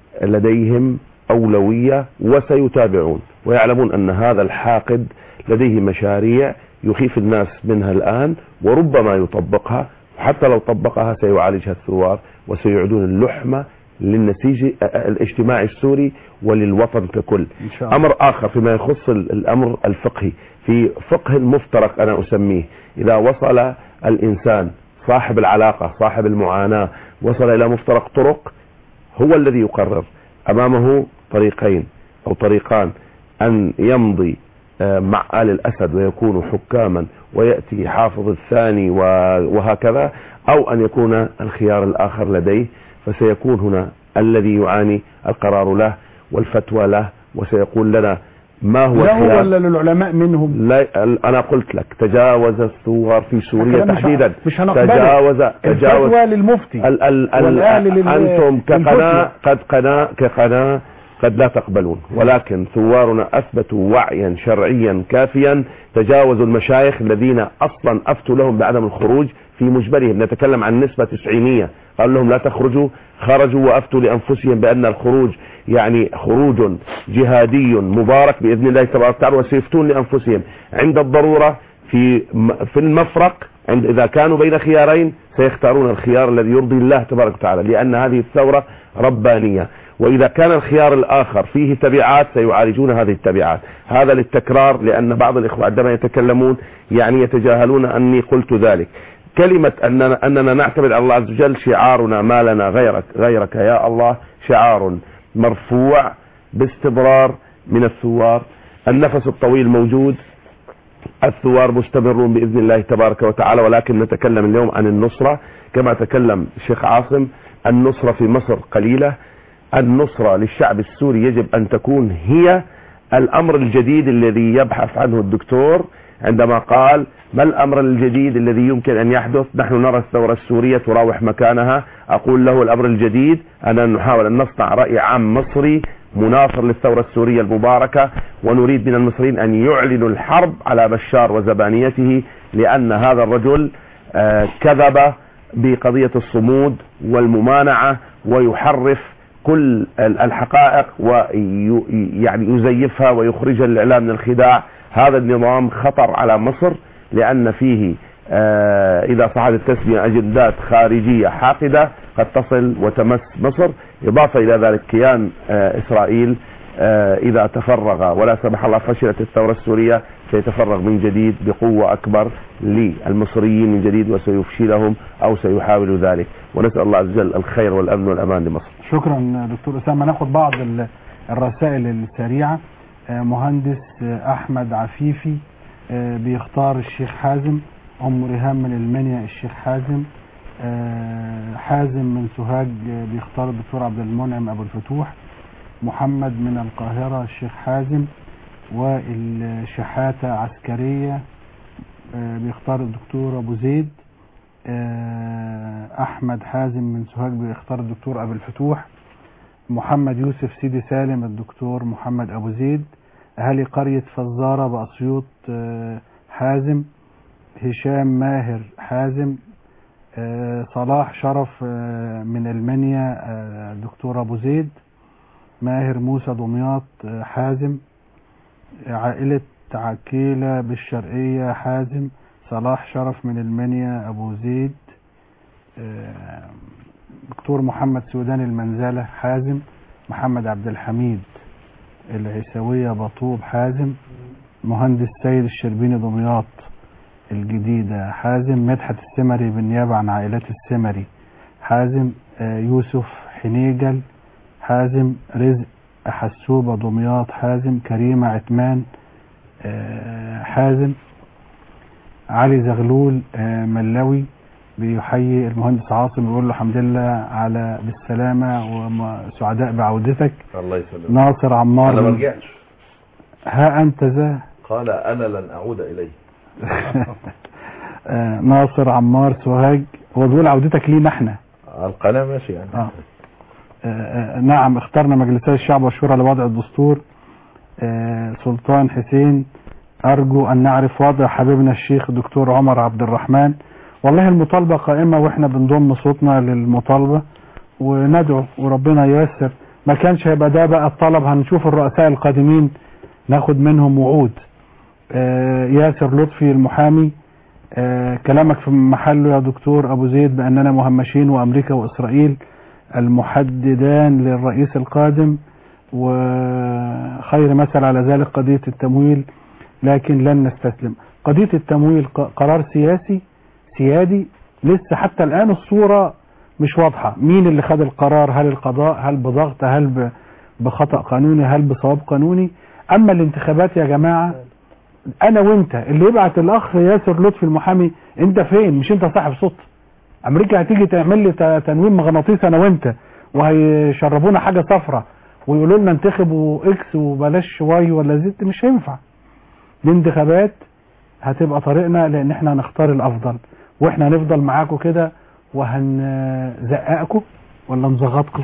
لديهم اولويه وسيتابعون ويعلمون ان هذا الحاقد لديه مشاريع يخيف الناس منها الان وربما يطبقها وحتى لو طبقها سيعالجها الثوار وسيعيدون اللحمه للنسيج الاجتماعي السوري وللوطن ككل ان شاء الله امر اخر فيما يخص ال- الامر الفقهي في فقه مفترق انا اسميه اذا وصل الانسان صاحب العلاقه صاحب المعاناه وصل الى مفترق طرق هو الذي يقرر امامه طريقين او طريقان ان يمضي آه، مع آل الأسد ويكون حكاما ويأتي حافظ الثاني و- وهكذا أو أن يكون الخيار الآخر لديه فسيكون هنا الذي يعاني القرار له والفتوى له وسيقول لنا ما هو لا هو الخيار ولا للعلماء منهم لا انا قلت لك تجاوز الثوار في سوريا الكلام مش- تحديدا مش هنقبله. تجاوز تجاوز الفتوى للمفتي ال ال ال والأهل لل- انتم كقناه للفتوى. قد قناه كقناه قد لا تقبلون ولكن ثوارنا اثبتوا وعيا شرعيا كافيا تجاوزوا المشايخ الذين اصلا افتوا لهم بعدم الخروج في مجبرهم نتكلم عن نسبة تسعينية قال لهم لا تخرجوا خرجوا وافتوا لانفسهم بان الخروج يعني خروج جهادي مبارك باذن الله تبارك وتعالى وسيفتون لانفسهم عند الضرورة في م- في المفرق عند اذا كانوا بين خيارين سيختارون الخيار الذي يرضي الله تبارك وتعالى لان هذه الثورة ربانية واذا كان الخيار الاخر فيه تبعات سيعالجون هذه التبعات هذا للتكرار لان بعض الاخوة عندما يتكلمون يعني يتجاهلون اني قلت ذلك كلمة أننا, أننا نعتمد على الله عز وجل شعارنا ما لنا غيرك, غيرك يا الله شعار مرفوع باستمرار من الثوار النفس الطويل موجود الثوار مستمرون بإذن الله تبارك وتعالى ولكن نتكلم اليوم عن النصرة كما تكلم الشيخ عاصم النصرة في مصر قليلة النصرة للشعب السوري يجب أن تكون هي الأمر الجديد الذي يبحث عنه الدكتور عندما قال ما الأمر الجديد الذي يمكن أن يحدث نحن نرى الثورة السورية تراوح مكانها أقول له الأمر الجديد أننا نحاول أن نصنع رأي عام مصري مناصر للثورة السورية المباركة ونريد من المصريين أن يعلنوا الحرب على بشار وزبانيته لأن هذا الرجل آه، كذب بقضية الصمود والممانعة ويحرف كل ال- الحقائق ويعني يزيفها ويخرجها للإعلام من الخداع هذا النظام خطر على مصر لأن فيه آه، إذا صعد التسمية أجندات خارجية حاقدة قد تصل وتمس مصر إضافة إلى ذلك كيان آه، إسرائيل آه، إذا تفرغ ولا سمح الله فشلت الثورة السورية سيتفرغ من جديد بقوة أكبر للمصريين من جديد وسيفشلهم أو سيحاول ذلك ونسأل الله عز وجل الخير والأمن والأمان لمصر شكرا دكتور أسامة ناخد بعض ال- الرسائل السريعة آه، مهندس آه، أحمد عفيفي آه، بيختار الشيخ حازم أم ريهام من المنيا الشيخ حازم آه، حازم من سوهاج آه، بيختار الدكتور عبد المنعم أبو الفتوح محمد من القاهرة الشيخ حازم والشحاتة عسكرية آه، بيختار الدكتور أبو زيد آه، أحمد حازم من سوهاج بيختار الدكتور أبو الفتوح محمد يوسف سيدي سالم الدكتور محمد أبو زيد أهالي قرية فزارة بأسيوط آه، حازم هشام ماهر حازم آه، صلاح شرف آه، من المنيا آه، دكتور أبو زيد ماهر موسى دمياط آه، حازم عائلة عكيلة بالشرقية حازم صلاح شرف من المنيا أبو زيد آه، دكتور محمد سودان المنزلة حازم محمد عبد الحميد العيسوية بطوب حازم مهندس سيد الشربيني دمياط الجديدة حازم مدحت السمري بالنيابة عن عائلات السمري حازم آه، يوسف حنيجل حازم رزق حسوبة دمياط حازم كريمة عتمان آه، حازم علي زغلول آه، ملوي بيحيي المهندس عاصم بيقول له الحمد لله على بالسلامة وسعداء بعودتك الله يسلمك ناصر عمار انا ما من- رجعتش ها أنت ذا قال انا لن اعود اليه آه، ناصر عمار سوهاج هو بيقول عودتك لينا احنا القناه ماشي يعني آه. آه، آه، نعم اخترنا مجلسي الشعب والشورى لوضع الدستور آه، سلطان حسين أرجو أن نعرف وضع حبيبنا الشيخ الدكتور عمر عبد الرحمن والله المطالبة قائمة وإحنا بنضم صوتنا للمطالبة وندعو وربنا ييسر ما كانش هيبقى ده بقى الطلب هنشوف الرؤساء القادمين ناخد منهم وعود آه، ياسر لطفي المحامي آه، كلامك في محله يا دكتور أبو زيد بأننا مهمشين وأمريكا وإسرائيل المحددان للرئيس القادم وخير مثل على ذلك قضية التمويل لكن لن نستسلم قضية التمويل ق- قرار سياسي سيادي لسه حتى الآن الصورة مش واضحة مين اللي خد القرار هل القضاء هل بضغط هل ب- بخطأ قانوني هل بصواب قانوني أما الانتخابات يا جماعة أنا وأنت اللي يبعت الأخ ياسر لطفي المحامي أنت فين مش أنت صاحب صوت أمريكا هتيجي تعمل لي ت- تنويم مغناطيسي أنا وأنت وهيشربونا حاجة صفرة ويقولوا لنا انتخبوا اكس وبلاش واي ولا زد مش هينفع دي انتخابات هتبقى طريقنا لان احنا هنختار الافضل واحنا هنفضل معاكم كده وهنزققكم ولا نزغطكم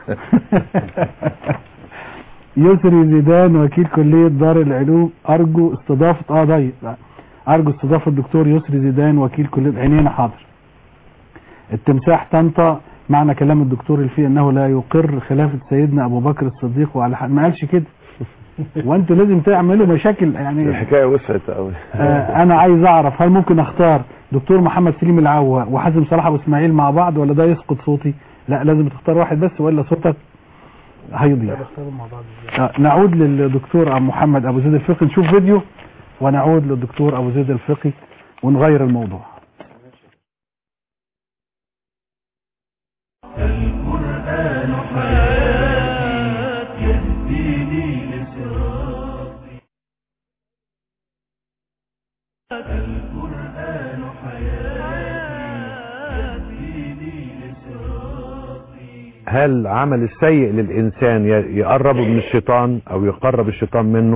يسري زيدان وكيل كلية دار العلوم ارجو استضافة اه ضيق لا. ارجو استضافة الدكتور يسري زيدان وكيل كلية عينينا حاضر التمساح طنطا معنى كلام الدكتور الفي انه لا يقر خلافة سيدنا ابو بكر الصديق وعلى حد ما قالش كده وانتوا لازم تعملوا مشاكل يعني الحكاية وسعت قوي آه انا عايز اعرف هل ممكن اختار دكتور محمد سليم العوا وحازم صلاح ابو اسماعيل مع بعض ولا ده يسقط صوتي لا لازم تختار واحد بس والا صوتك هيضيع آه نعود للدكتور أبو محمد ابو زيد الفقي نشوف فيديو ونعود للدكتور ابو زيد الفقي ونغير الموضوع القرآن حياتي يهديني لصراطي القرآن حياتي يهديني لصراطي هل عمل السيء للإنسان ي- يقربه من الشيطان أو يقرب الشيطان منه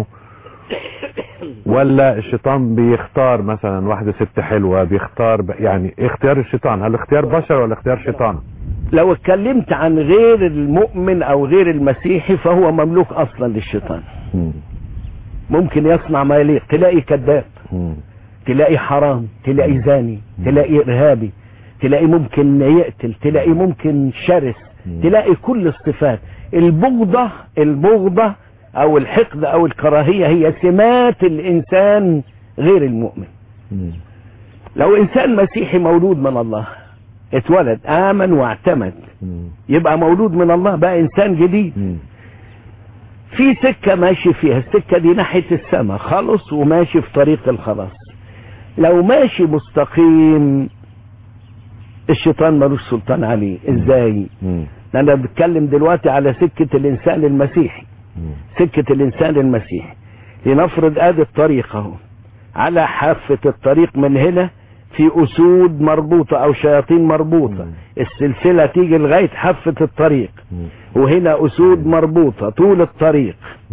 ولا الشيطان بيختار مثلا واحدة ست حلوة بيختار ب... يعني إيه اختيار الشيطان هل اختيار بشر ولا اختيار شيطان لو اتكلمت عن غير المؤمن او غير المسيحي فهو مملوك اصلا للشيطان ممكن يصنع ما يليق تلاقي كذاب تلاقي حرام تلاقي زاني تلاقي ارهابي تلاقي ممكن يقتل تلاقي ممكن شرس تلاقي كل الصفات البغضة البغضة او الحقد او الكراهية هي سمات الانسان غير المؤمن لو انسان مسيحي مولود من الله اتولد امن واعتمد يبقى مولود من الله بقى انسان جديد في سكة ماشي فيها السكة دي ناحية السماء خلص وماشي في طريق الخلاص لو ماشي مستقيم الشيطان ملوش سلطان عليه ازاي انا بتكلم دلوقتي على سكة الانسان المسيحي سكة الانسان المسيحي لنفرض ادي الطريق اهو على حافة الطريق من هنا في اسود مربوطة او شياطين مربوطة السلسلة تيجي لغاية حافة الطريق وهنا اسود مربوطة طول الطريق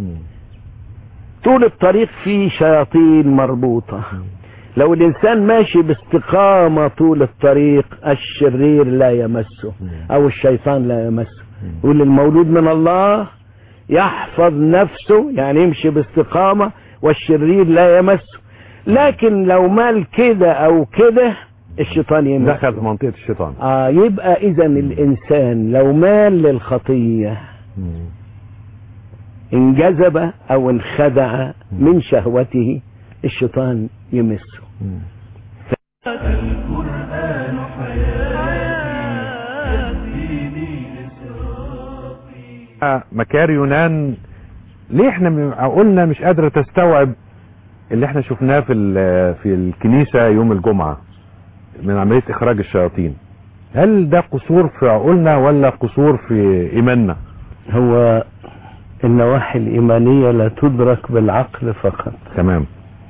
طول الطريق في شياطين مربوطة لو الانسان ماشي باستقامة طول الطريق الشرير لا يمسه او الشيطان لا يمسه يقول المولود من الله يحفظ نفسه يعني يمشي باستقامة والشرير لا يمسه لكن لو مال كده او كده الشيطان يمسه دخل في منطقة الشيطان آه يبقى اذا الانسان لو مال للخطية انجذب او انخدع من شهوته الشيطان يمسه القرآن حياتي مكار يونان ليه احنا م- عقولنا مش قادرة تستوعب اللي احنا شفناه في ال- في الكنيسة يوم الجمعة من عملية اخراج الشياطين هل ده قصور في عقولنا ولا قصور في ايماننا هو النواحي الإيمانية لا تدرك بالعقل فقط تمام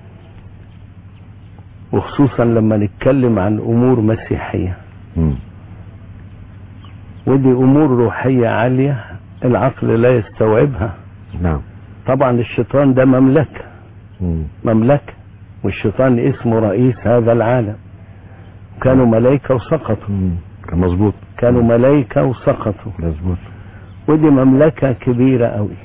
وخصوصا لما نتكلم عن أمور مسيحية مم. ودي أمور روحية عالية العقل لا يستوعبها نعم طبعا الشيطان ده مملكة مم. مملكة والشيطان اسمه رئيس هذا العالم كانوا ملائكة وسقطوا كان مظبوط كانوا ملائكة وسقطوا مظبوط ودي مملكة كبيرة قوي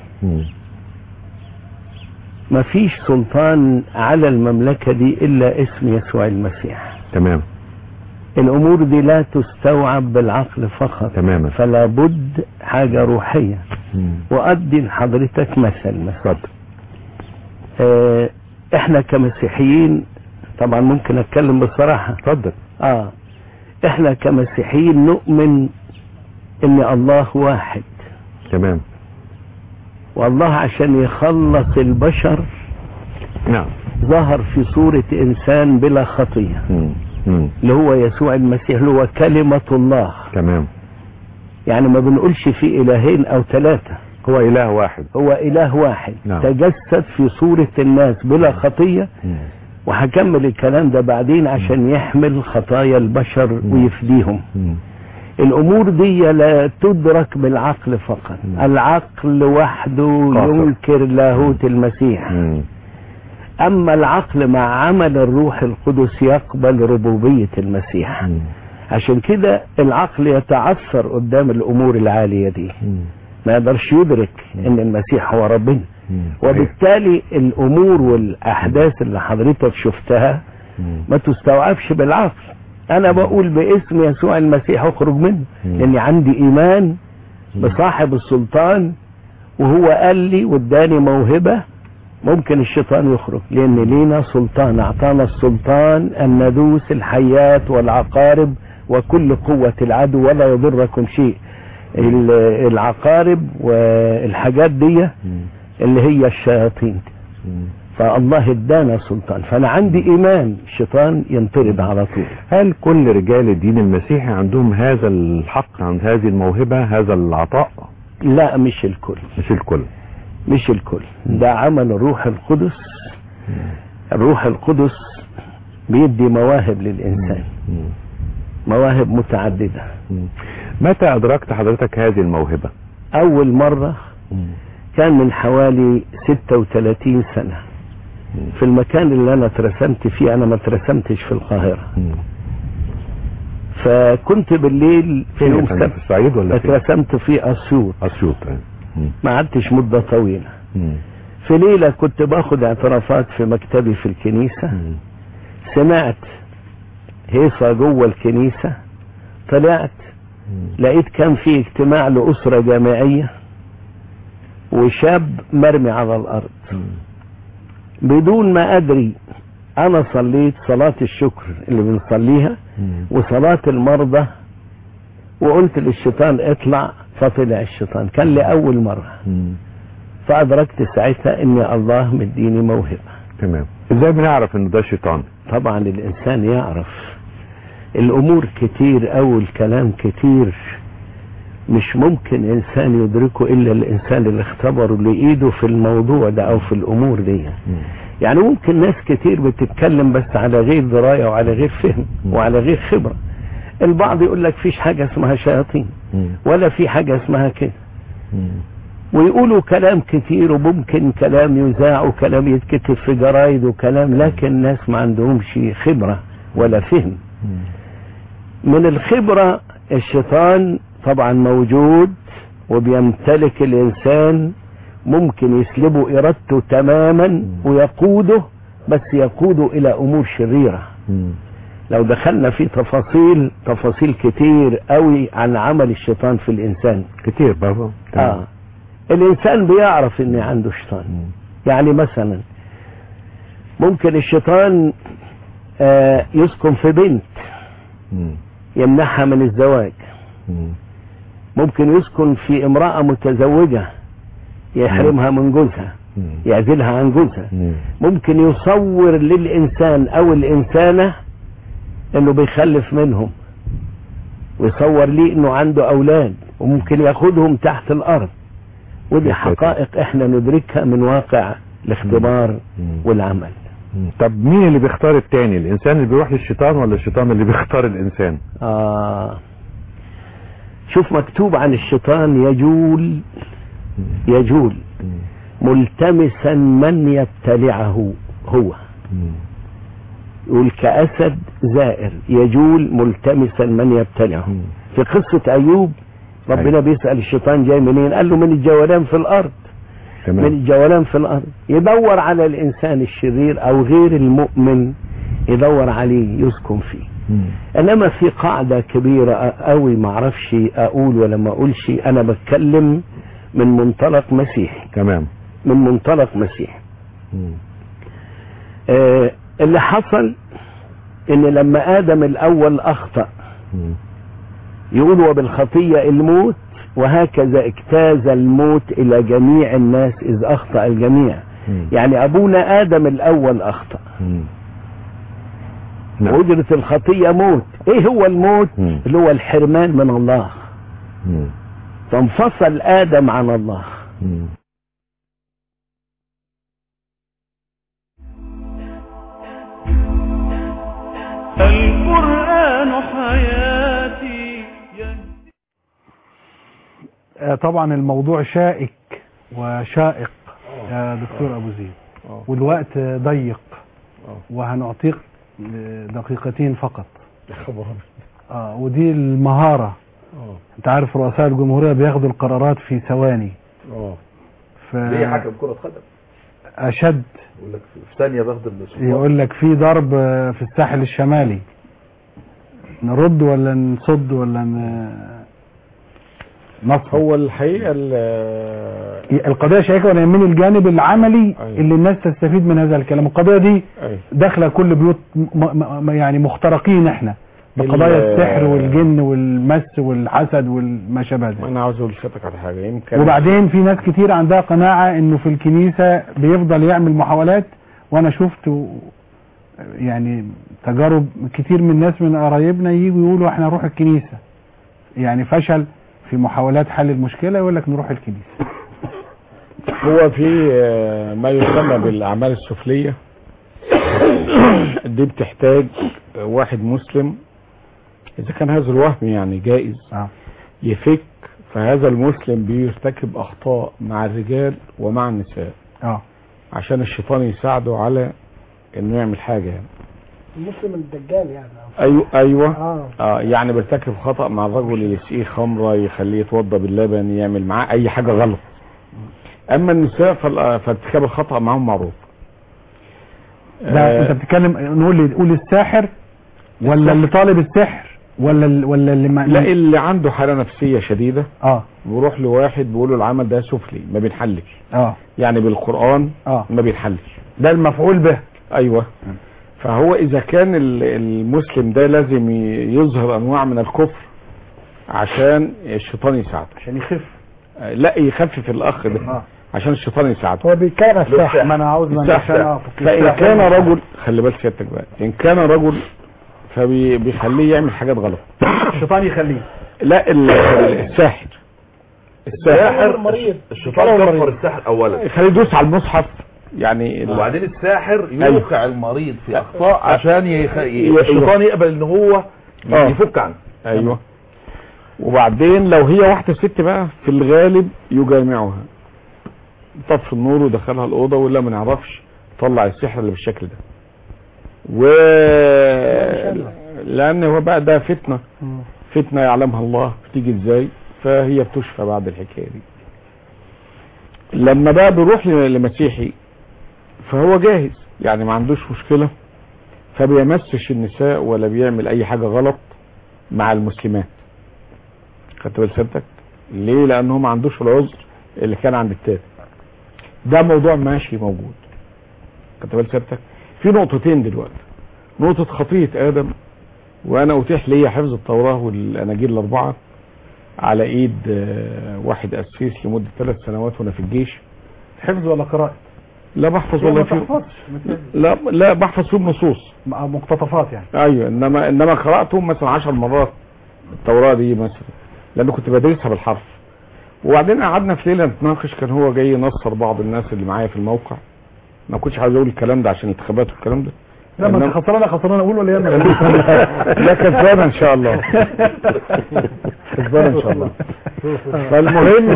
مفيش سلطان على المملكة دي إلا اسم يسوع المسيح تمام الأمور دي لا تستوعب بالعقل فقط تماما فلا بد حاجة روحية مم. وأدي لحضرتك مثل مثلا اتفضل آه احنا كمسيحيين طبعا ممكن اتكلم بصراحة اتفضل اه احنا كمسيحيين نؤمن ان الله واحد تمام والله عشان يخلص البشر نعم ظهر في صورة انسان بلا خطية مم. مم. اللي هو يسوع المسيح اللي هو كلمة الله تمام يعني ما بنقولش في الهين او ثلاثة هو اله واحد هو اله واحد نعم. تجسد في صورة الناس بلا خطية مم. وهكمل الكلام ده بعدين عشان يحمل خطايا البشر ويفديهم مم. الامور دي لا تدرك بالعقل فقط العقل وحده قاصر. ينكر لاهوت المسيح مم. اما العقل مع عمل الروح القدس يقبل ربوبية المسيح مم. عشان كده العقل يتعثر قدام الامور العالية دي مم. ما يقدرش يدرك ان المسيح هو ربنا مم. وبالتالي الامور والاحداث اللي حضرتك شفتها مم. ما تستوعبش بالعقل انا بقول باسم يسوع المسيح اخرج منه مم. لاني عندي ايمان بصاحب السلطان وهو قال لي واداني موهبة ممكن الشيطان يخرج لان لينا سلطان اعطانا السلطان ان ندوس الحيات والعقارب وكل قوة العدو ولا يضركم شيء ال- العقارب والحاجات دي اللي هي الشياطين مم. فالله ادانا سلطان فانا عندي ايمان الشيطان ينطرد على طول هل كل رجال الدين المسيحي عندهم هذا الحق عند هذه الموهبة هذا العطاء لا مش الكل مش الكل مش الكل ده عمل الروح القدس الروح القدس بيدي مواهب للإنسان مم. مواهب متعددة مم. متى أدركت حضرتك هذه الموهبة أول مرة كان من حوالي 36 سنة في المكان اللي أنا اترسمت فيه أنا ما اترسمتش في القاهرة مم. فكنت بالليل في فين يا يوم فندم؟ سبت في الصعيد ولا فين؟ اترسمت في أسيوط أسيوط يعني. مم. ما قعدتش مدة طويلة مم. في ليلة كنت باخد اعترافات في مكتبي في الكنيسة مم. سمعت هيصة جوه الكنيسة طلعت لقيت كان في اجتماع لأسرة جامعية وشاب مرمي على الأرض بدون ما أدري أنا صليت صلاة الشكر اللي بنصليها مم. وصلاة المرضى وقلت للشيطان اطلع فطلع الشيطان كان لأول مرة فأدركت ساعتها إن الله مديني موهبة تمام ازاي بنعرف ان ده شيطان طبعا الإنسان يعرف الأمور كتير أو الكلام كتير مش ممكن إنسان يدركه إلا الإنسان اللي اختبره لإيده في الموضوع ده أو في الأمور دي يعني ممكن ناس كتير بتتكلم بس على غير دراية وعلى غير فهم وعلى غير خبرة البعض يقول لك فيش حاجة اسمها شياطين ولا في حاجة اسمها كده ويقولوا كلام كتير وممكن كلام يذاع وكلام يتكتب في جرايد وكلام لكن الناس ما عندهمش خبرة ولا فهم من الخبرة الشيطان طبعا موجود وبيمتلك الإنسان ممكن يسلبه إرادته تماما ويقوده بس يقوده إلى أمور شريرة لو دخلنا في تفاصيل تفاصيل كتير قوي عن عمل الشيطان في الإنسان كتير بابا آه. الإنسان بيعرف إن عنده شيطان يعني مثلا ممكن الشيطان آه يسكن في بنت يمنعها من الزواج ممكن يسكن في امرأة متزوجة يحرمها من جوزها يعزلها عن جوزها ممكن يصور للإنسان أو الإنسانة إنه بيخلف منهم ويصور ليه إنه عنده أولاد وممكن ياخدهم تحت الأرض ودي حقائق إحنا ندركها من واقع الاختبار والعمل طب مين اللي بيختار التاني الانسان اللي بيروح للشيطان ولا الشيطان اللي بيختار الانسان آه شوف مكتوب عن الشيطان يجول يجول ملتمسا من يبتلعه هو يقول كأسد زائر يجول ملتمسا من يبتلعه في قصة أيوب ربنا بيسأل الشيطان جاي منين قال له من الجولان في الأرض من الجولان في الأرض يدور على الإنسان الشرير أو غير المؤمن يدور عليه يسكن فيه انما في قاعدة كبيرة قوي ما اعرفش اقول ولا ما اقولش انا بتكلم من منطلق مسيحي تمام من منطلق مسيحي آه اللي حصل ان لما ادم الاول اخطأ يقول وبالخطية الموت وهكذا اجتاز الموت الى جميع الناس اذ اخطأ الجميع يعني ابونا ادم الاول اخطأ وجرة الخطية موت ايه هو الموت اللي هو الحرمان من الله فانفصل ادم عن الله القرآن حياتي آه، طبعا الموضوع شائك وشائق يا دكتور ابو زيد والوقت ضيق وهنعطيك دقيقتين فقط اه ودي المهارة انت عارف رؤساء الجمهورية بياخدوا القرارات في ثواني اه ف... ليه حكم كرة قدم اشد يقول لك في ثانية باخد السلطات يقول لك في ضرب آه، في الساحل الشمالي نرد ولا نصد ولا ن... نصر هو الحقيقة القضية شائكة وانا يهمني الجانب العملي اللي الناس تستفيد من هذا الكلام القضية دي داخلة كل بيوت م م يعني مخترقين احنا بقضايا ال- السحر والجن والمس والحسد والما شابه ذلك انا عاوز اقول لحضرتك على حاجة يمكن وبعدين في ناس كتير عندها قناعة انه في الكنيسة بيفضل يعمل محاولات وانا شفت و- يعني تجارب كتير من الناس من قرايبنا يجوا يقولوا احنا نروح الكنيسة يعني فشل في محاولات حل المشكلة يقول لك نروح الكنيسة هو في آه، ما يسمى بالاعمال السفلية دي بتحتاج واحد مسلم اذا كان هذا الوهم يعني جائز يفك فهذا المسلم بيرتكب اخطاء مع الرجال ومع النساء اه عشان الشيطان يساعده على انه يعمل حاجة يعني المسلم الدجال يعني ايوه ايوه اه اه يعني بيرتكب خطأ مع الرجل اللي يسقيه خمرة يخليه يتوضى باللبن يعمل معاه اي حاجة غلط اما النساء فال- فارتكاب الخطأ معهم معروف ده آه، انت بتتكلم نقول لي قول الساحر ولا اللي طالب السحر ولا ال- ولا اللي ما لا اللي عنده حالة نفسية شديدة اه بيروح لواحد بيقول له العمل ده سفلي ما بينحلش اه يعني بالقرآن اه ما بينحلش ده المفعول به ايوه فهو اذا كان ال- المسلم ده لازم ي- يظهر انواع من الكفر عشان الشيطان يساعده عشان يخف آه، لا يخفف الاخ ده عشان الشيطان يساعده هو بيكان السحر ما انا عاوز من السحر. عشان اعرف فان كان رجل خلي بالك سيادتك بقى ان كان رجل فبيخليه يعمل حاجات غلط الشيطان يخليه لا ال- الساحر الساحر المريض الشيطان كفر الساحر اولا يخليه يدوس على المصحف يعني ال- وبعدين الساحر أيوه. يوقع المريض في اخطاء عشان يخ... أيوه. الشيطان يقبل ان هو آه. يفك عنه ايوه وبعدين لو هي واحده ست بقى في الغالب يجامعها طفي النور ودخلها الاوضه ولا ما نعرفش طلع السحر اللي بالشكل ده و لان هو بقى ده فتنه فتنه يعلمها الله بتيجي ازاي فهي بتشفى بعد الحكايه دي لما بقى بيروح ل- لمسيحي فهو جاهز يعني ما عندوش مشكله فبيمسش النساء ولا بيعمل اي حاجه غلط مع المسلمات خدت بال سيادتك ليه لانه ما عندوش العذر اللي كان عند التاني ده موضوع ماشي موجود خدت بال سيادتك في نقطتين دلوقتي نقطة خطية آدم وأنا أتيح لي حفظ التوراة والأناجيل الأربعة على إيد آه، واحد أسيس لمدة ثلاث سنوات وأنا في الجيش حفظ ولا قراءة لا بحفظ لا، والله ما فيه تحفظش مثل- لا لا بحفظ فيهم نصوص م- مقتطفات يعني ايوه انما انما قراتهم مثلا 10 مرات التوراه دي مثلا لانه كنت بدرسها بالحرف وبعدين قعدنا في ليله نتناقش كان هو جاي ينصر بعض الناس اللي معايا في الموقع ما كنتش عايز اقول الكلام ده عشان الانتخابات والكلام ده لا ما انت إنما- خسرانه خسرانه اقول ولا يهمك لا كسبانه ان شاء الله كسبانه ان شاء الله فالمهم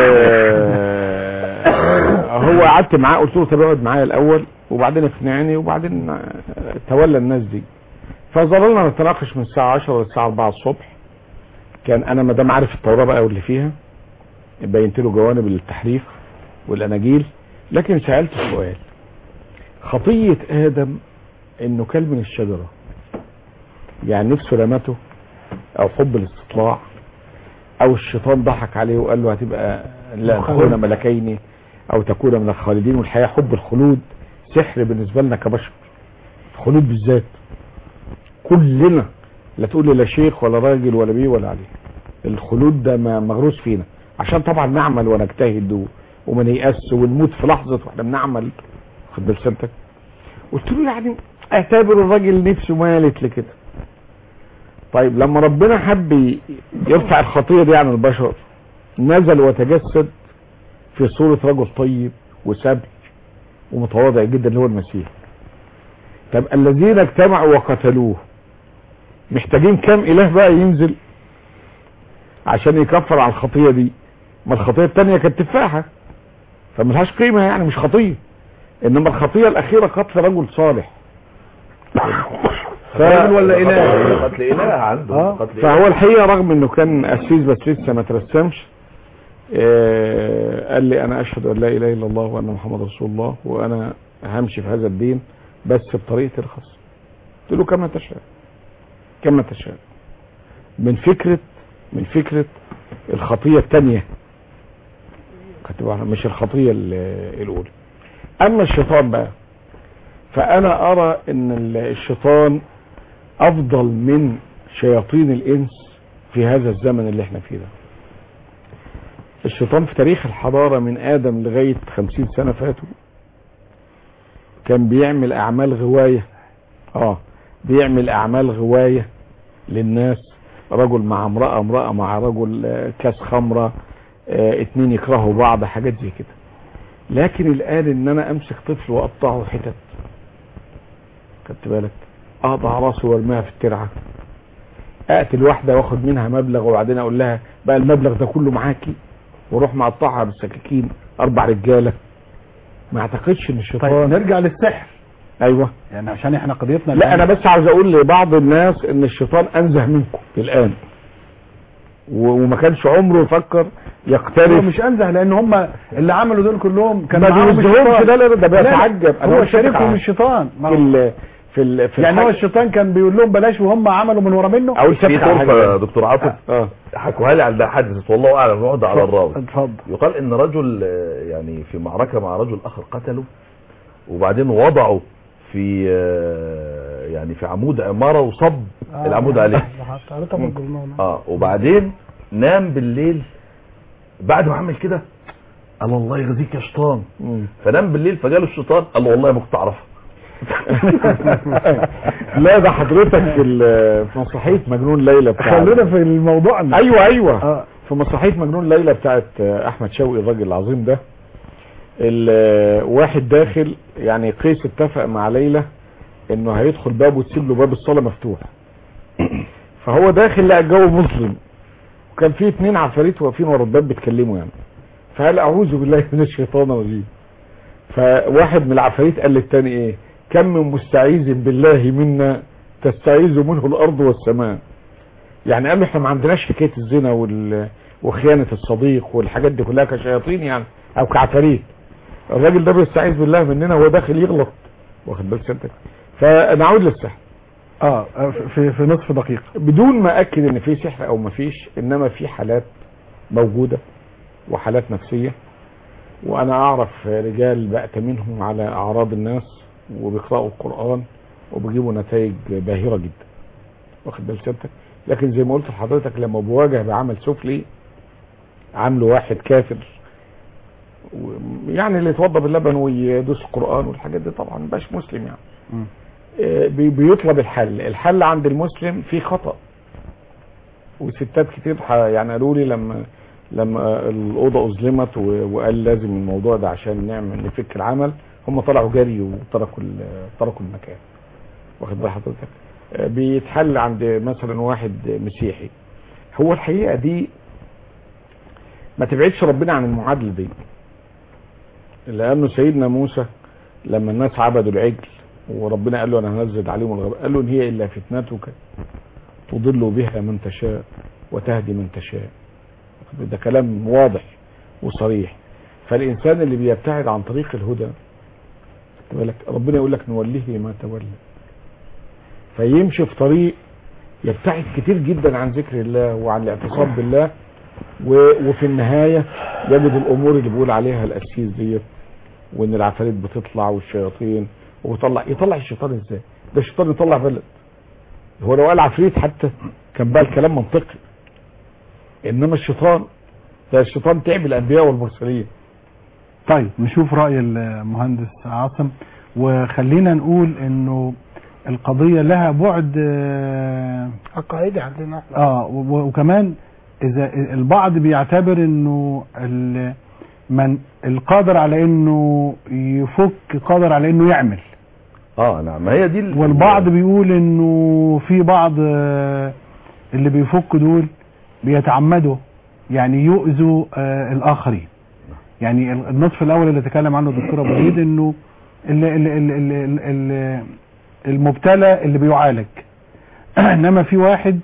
آه، هو قعدت معاه قلت له طب اقعد معايا الاول وبعدين اقنعني وبعدين آه، تولى الناس دي فظللنا نتناقش من الساعه 10 للساعه 4 الصبح كان انا ما دام عارف التوراه بقى واللي فيها بينت له جوانب التحريف والاناجيل لكن سالت سؤال خطيه ادم انه كل من الشجره يعني نفسه رمته او حب الاستطلاع او الشيطان ضحك عليه وقال له هتبقى لا تكون ملكين او تكون من الخالدين والحياه حب الخلود سحر بالنسبه لنا كبشر الخلود بالذات كلنا لا تقول لي لا شيخ ولا راجل ولا بيه ولا عليه الخلود ده ما- مغروس فينا عشان طبعا نعمل ونجتهد و- وما نيأس ونموت في لحظه واحنا بنعمل خد بال سنتك قلت له يعني اعتبر الراجل نفسه مالت لكده طيب لما ربنا حب ي- يرفع الخطيه دي عن البشر نزل وتجسد في صورة رجل طيب وسبي ومتواضع جدا اللي هو المسيح طب الذين اجتمعوا وقتلوه محتاجين كام اله بقى ينزل عشان يكفر على الخطيه دي ما الخطيه الثانيه كانت تفاحه فملهاش قيمه يعني مش خطيه انما الخطيه الاخيره قتل رجل صالح ف... رجل ولا اله قتل اله عنده آه. قتل فهو الحقيقه رغم انه كان اسيس بس لسه ما ترسمش آه، قال لي انا اشهد ان لا اله الا الله وان محمد رسول الله وانا همشي في هذا الدين بس بطريقتي الخاصه قلت له كما تشاء كما تشاء من فكره من فكره الخطيه الثانيه كنت بعرف مش الخطيه ال- الاولى اما الشيطان بقى فانا ارى ان ال- الشيطان افضل من شياطين الانس في هذا الزمن اللي احنا فيه ده الشيطان في تاريخ الحضارة من ادم لغاية خمسين سنة فاتوا كان بيعمل اعمال غواية اه بيعمل اعمال غواية للناس رجل مع امرأة امرأة مع رجل آه، كاس خمرة آه، اتنين يكرهوا بعض حاجات زي كده لكن الان ان انا امسك طفل واقطعه حتت خدت بالك اقطع راسه وارميها في الترعه اقتل واحده واخد منها مبلغ وبعدين اقول لها بقى المبلغ ده كله معاكي واروح مقطعها بالسكاكين اربع رجاله ما اعتقدش ان الشيطان طيب نرجع للسحر ايوه يعني عشان احنا قضيتنا لا الآن- انا بس عاوز اقول لبعض الناس ان الشيطان انزه منكم الان و- وما كانش عمره يفكر هو يقترب مش انزه لان هم اللي عملوا دول كلهم كان ما معاهم بيوزهمش الشيطان. ده لا لا ده لا، لا، بيتعجب أنا هو مش فاكر شريكهم على- الشيطان ما في هو- ال في ال في يعني هو الحاجة- الشيطان كان بيقول لهم بلاش وهم عملوا من ورا منه أو في طرفة يا دكتور عاطف حكوها لي عن ده حادث والله اعلم نقعد على الراوي اتفضل يقال ان رجل آه، يعني في معركة مع رجل اخر قتله وبعدين وضعه في آه، يعني في عمود عمارة وصب العمود عليه قريتها في الجرنان اه وبعدين نام بالليل بعد ما عمل كده قال الله يغزيك يا شيطان فنام بالليل فجاله الشيطان قال له والله ما كنت اعرفها لا ده حضرتك في ال- في مسرحيه مجنون ليلى بتاعت خلينا في الموضوع ايوه ايوه في مسرحيه مجنون ليلى بتاعت احمد شوقي الراجل العظيم ده ال- واحد داخل يعني قيس اتفق مع ليلى انه هيدخل باب وتسيب له باب الصاله مفتوح فهو داخل لقى الجو مظلم وكان في اتنين عفاريت واقفين ورا الباب بيتكلموا يعني فقال اعوذ بالله من الشيطان الرجيم فواحد من العفاريت قال للتاني ايه كم من مستعيذ بالله منا تستعيذ منه الارض والسماء يعني قال له احنا ما عندناش حكايه الزنا وال... وخيانه الصديق والحاجات دي كلها كشياطين يعني او كعفاريت الراجل ده بيستعيذ بالله مننا وهو داخل يغلط واخد بالك سيادتك فنعود للسحر اه في في نصف دقيقه بدون ما اكد ان في سحر او ما فيش انما في حالات موجوده وحالات نفسيه وانا اعرف رجال بأتمنهم على اعراض الناس وبيقرأوا القرآن وبيجيبوا نتائج باهرة جدا واخد بال سيادتك لكن زي ما قلت لحضرتك لما بواجه بعمل سفلي عامله واحد كافر و- يعني اللي يتوضى باللبن ويدوس القرآن والحاجات دي طبعا مبقاش مسلم يعني آه، بي- بيطلب الحل الحل عند المسلم في خطأ وستات كتير ح- يعني قالوا لي لما لما الأوضة أظلمت و- وقال لازم الموضوع ده عشان نعمل نفك العمل هم طلعوا جري وتركوا ال- تركوا المكان واخد بال حضرتك آه، بيتحل عند مثلا واحد مسيحي هو الحقيقة دي ما تبعدش ربنا عن المعادلة دي لأنه سيدنا موسى لما الناس عبدوا العجل وربنا قال له انا هنزل عليهم الغضب قال له ان هي الا فتنتك تضل بها من تشاء وتهدي من تشاء ده كلام واضح وصريح فالانسان اللي بيبتعد عن طريق الهدى خد بالك ربنا يقول لك نوليه ما تولى فيمشي في طريق يبتعد كتير جدا عن ذكر الله وعن الاعتصام بالله و- وفي النهايه يجد الامور اللي بيقول عليها القسيس ديت وان العفاريت بتطلع والشياطين ويطلع يطلع الشيطان ازاي ده الشيطان يطلع بلد هو لو قال عفريت حتى كان بقى الكلام منطقي انما الشيطان ده الشيطان تعب الانبياء والمرسلين طيب نشوف رأي المهندس عاصم وخلينا نقول انه القضية لها بعد آه، عقائدي عندنا احنا اه و- وكمان اذا البعض بيعتبر انه ال- من القادر على انه يفك قادر على انه يعمل اه نعم ما هي دي ال- والبعض بيقول انه في بعض آه، اللي بيفكوا دول بيتعمدوا يعني يؤذوا آه، الاخرين يعني ال- النصف الاول اللي تكلم عنه الدكتور ابو زيد انه ال- ال- ال- ال- ال- ال- المبتلى اللي بيعالج انما في واحد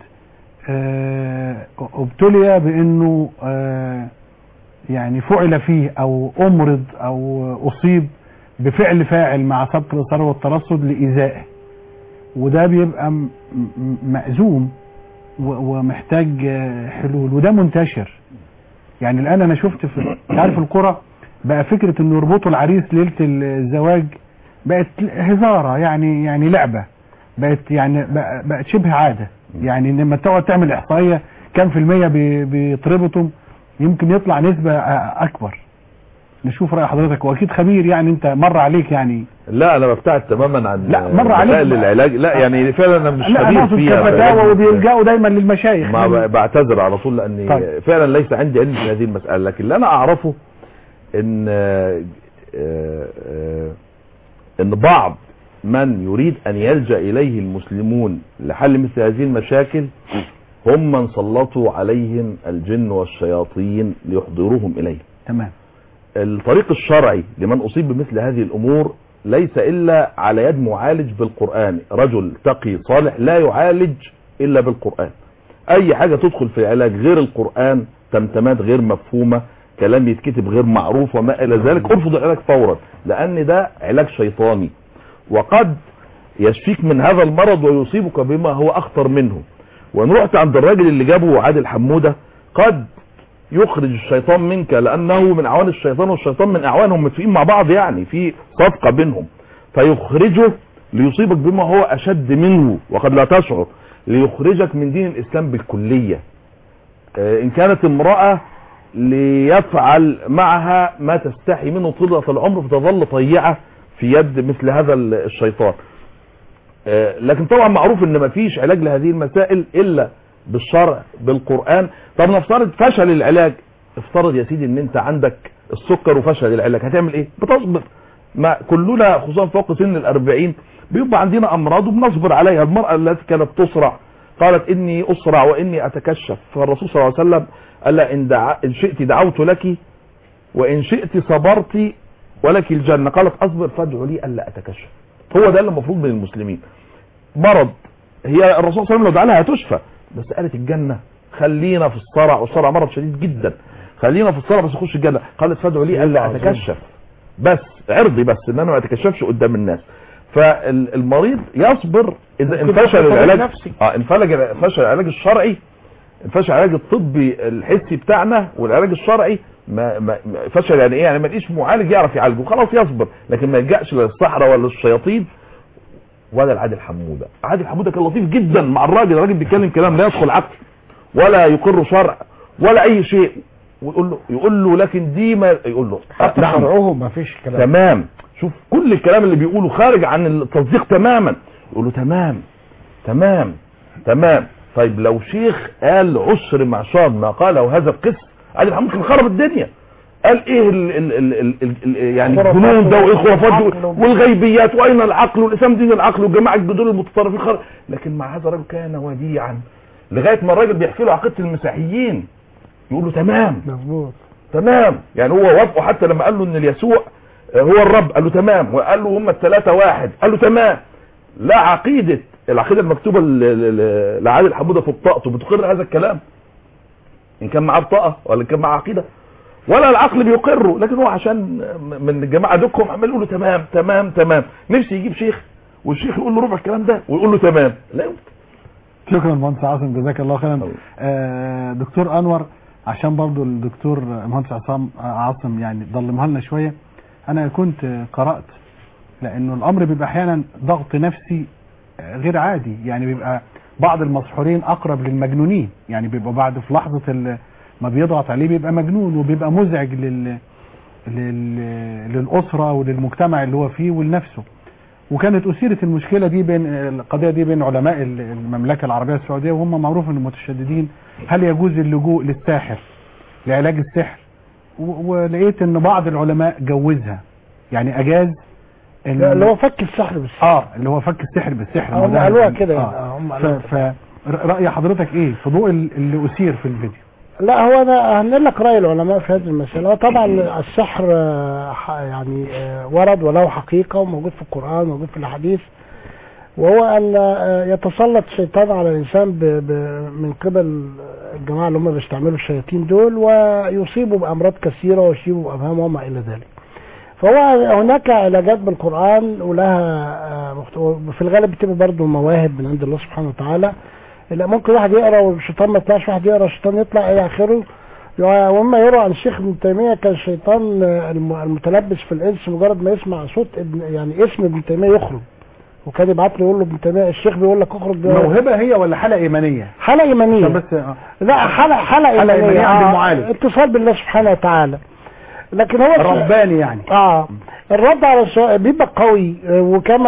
آه، ابتلي بانه آه، يعني فعل فيه او امرض او اصيب بفعل فاعل مع سبق الاصرار والترصد لايذائه وده بيبقى م- م- مأزوم و- ومحتاج آه، حلول وده منتشر يعني الان انا شفت في أنت عارف القرى بقى فكره انه يربطوا العريس ليله الزواج بقت هزاره يعني يعني لعبه بقت يعني بقى- بقت شبه عاده يعني لما تقعد تعمل احصائيه كام في الميه بي- بيتربطوا يمكن يطلع نسبه آه، اكبر نشوف راي حضرتك واكيد خبير يعني انت مر عليك يعني لا انا ببتعد تماما عن لا، مر عليك وسائل بقى. العلاج لا يعني فعلا انا مش لا انا خبير اقصد فيها كفتاوى وبيلجأوا دايما للمشايخ ما لل- ب- بعتذر على طول لاني طيب. فعلا ليس عندي علم في هذه المساله لكن اللي انا اعرفه ان آه، آه، آه، ان بعض من يريد ان يلجا اليه المسلمون لحل مثل هذه المشاكل هم من سلطوا عليهم الجن والشياطين ليحضروهم اليه تمام الطريق الشرعي لمن اصيب بمثل هذه الامور ليس الا على يد معالج بالقران رجل تقي صالح لا يعالج الا بالقران اي حاجه تدخل في العلاج غير القران تمتمات غير مفهومه كلام يتكتب غير معروف وما الى ذلك ارفض العلاج فورا لان ده علاج شيطاني وقد يشفيك من هذا المرض ويصيبك بما هو اخطر منه وان رحت عند الراجل اللي جابه عادل حموده قد يخرج الشيطان منك لانه من اعوان الشيطان والشيطان من اعوانهم متفقين مع بعض يعني في صفقه بينهم فيخرجه ليصيبك بما هو اشد منه وقد لا تشعر ليخرجك من دين الاسلام بالكليه آه، ان كانت امرأة ليفعل معها ما تستحي منه طيلة العمر فتظل طيعة في يد مثل هذا ال- الشيطان آه، لكن طبعا معروف ان مفيش علاج لهذه المسائل الا بالشرع بالقرآن طب نفترض فشل العلاج افترض يا سيدي ان انت عندك السكر وفشل العلاج هتعمل ايه بتصبر ما كلنا خصوصا فوق سن الاربعين بيبقى عندنا امراض وبنصبر عليها المرأة التي كانت تسرع قالت اني اسرع واني اتكشف فالرسول صلى الله عليه وسلم قال لها ان, دع... إن شئت دعوت لك وان شئت صبرت ولك الجنة قالت اصبر فادعوا لي الا اتكشف هو ده اللي المفروض من المسلمين مرض هي الرسول صلى الله عليه وسلم لو دعا لها هتشفى بس قالت الجنة خلينا في الصرع والصرع مرض شديد جدا خلينا في الصرع بس اخش الجنة قالت فادعوا لي الا اتكشف بس عرضي بس ان انا ما اتكشفش قدام الناس فالمريض يصبر اذا ان ممكن فشل ياخد العلاج نفسي. اه ان فلج- فشل العلاج الشرعي ان فشل العلاج الطبي الحسي بتاعنا والعلاج الشرعي ما, ما ما- فشل يعني ايه يعني ما لقيش معالج يعرف يعالجه خلاص يصبر لكن ما يلجاش للصحراء ولا للشياطين ولا العادل حموده عادل حموده كان لطيف جدا مع الراجل الراجل بيتكلم كلام لا يدخل عقل ولا يقر شرع ولا اي شيء ويقول له يقول له لكن دي ما يقول له حتى نعم. شرعهم ما فيش كلام تمام شوف كل الكلام اللي بيقوله خارج عن التصديق تماما يقول له تمام تمام تمام طيب لو شيخ قال عشر معشار ما قاله هذا القس عادل حمود كان خرب الدنيا قال ايه ال ال ال ال ال ال يعني خرافات الجنون ده وايه الخرافات دي والعقل والغيبيات واين العقل والاسلام دين العقل وجماعه الجدول المتطرفين خرب لكن مع هذا الرجل كان وديعا لغايه ما الراجل بيحكي له عقيده المسيحيين يقول له تمام مظبوط تمام يعني هو وافقه حتى لما قال له ان اليسوع هو الرب قال له تمام وقال له هم الثلاثه واحد قال له تمام لا عقيده العقيده المكتوبه ل- ل- ل- لعادل حموده في بطاقته بتقر هذا الكلام ان كان معاه بطاقه ولا ان كان معاه عقيده ولا العقل بيقره لكن هو عشان من الجماعه دوكهم عمال يقول له تمام تمام تمام نفسي يجيب شيخ والشيخ يقول له ربع الكلام ده ويقول له تمام لا يمكن شكرا مهندس عاصم جزاك الله خيرا آه دكتور انور عشان برضو الدكتور مهندس عصام عاصم يعني ضلمها لنا شويه انا كنت قرات لانه الامر بيبقى احيانا ضغط نفسي آه، غير عادي يعني بيبقى بعض المسحورين اقرب للمجنونين يعني بيبقى بعد في لحظه ال- ما بيضغط عليه بيبقى مجنون وبيبقى مزعج لل لل للاسره وللمجتمع اللي هو فيه ولنفسه وكانت أثيرت المشكلة دي بين القضية دي بين علماء ال- المملكة العربية السعودية وهم معروف ان متشددين هل يجوز اللجوء للساحر لعلاج السحر و- ولقيت ان بعض العلماء جوزها يعني اجاز إن- لا، اللي هو فك السحر بالسحر اه اللي هو فك السحر بالسحر هم ما ده- قالوها كده يعني. آه. آه، هم ف... قالوها ف... رأي حضرتك ايه في ضوء ال- اللي اثير في الفيديو لا هو انا هنقول لك راي العلماء في هذه المساله هو طبعا السحر آه، ح- يعني آه، ورد وله حقيقه وموجود في القران وموجود في الاحاديث وهو ان آه، يتسلط الشيطان على الانسان ب ب من قبل الجماعه اللي هم بيستعملوا الشياطين دول ويصيبوا بامراض كثيره ويصيبوا بابهام وما الى ذلك فهو هناك علاجات بالقران ولها آه، مخت- في الغالب بتبقى برضه مواهب من عند الله سبحانه وتعالى لا ممكن واحد يقرا والشيطان ما يطلعش واحد يقرا الشيطان يطلع الى اخره ومما يروى عن الشيخ ابن تيميه كان الشيطان آه، الم- المتلبس في الانس مجرد ما يسمع صوت ابن يعني اسم ابن تيميه يخرج وكان يبعت له يقول له ابن تيميه الشيخ بيقول لك اخرج موهبة هي ولا حالة ايمانية حالة إيمانية عشان بس آه. لا حالة حالة حالة إيمانية إيمانية عند آه، المعالج. اتصال بالله سبحانه وتعالى لكن هو رباني يعني اه الرد على السؤال بيبقى قوي آه، وكما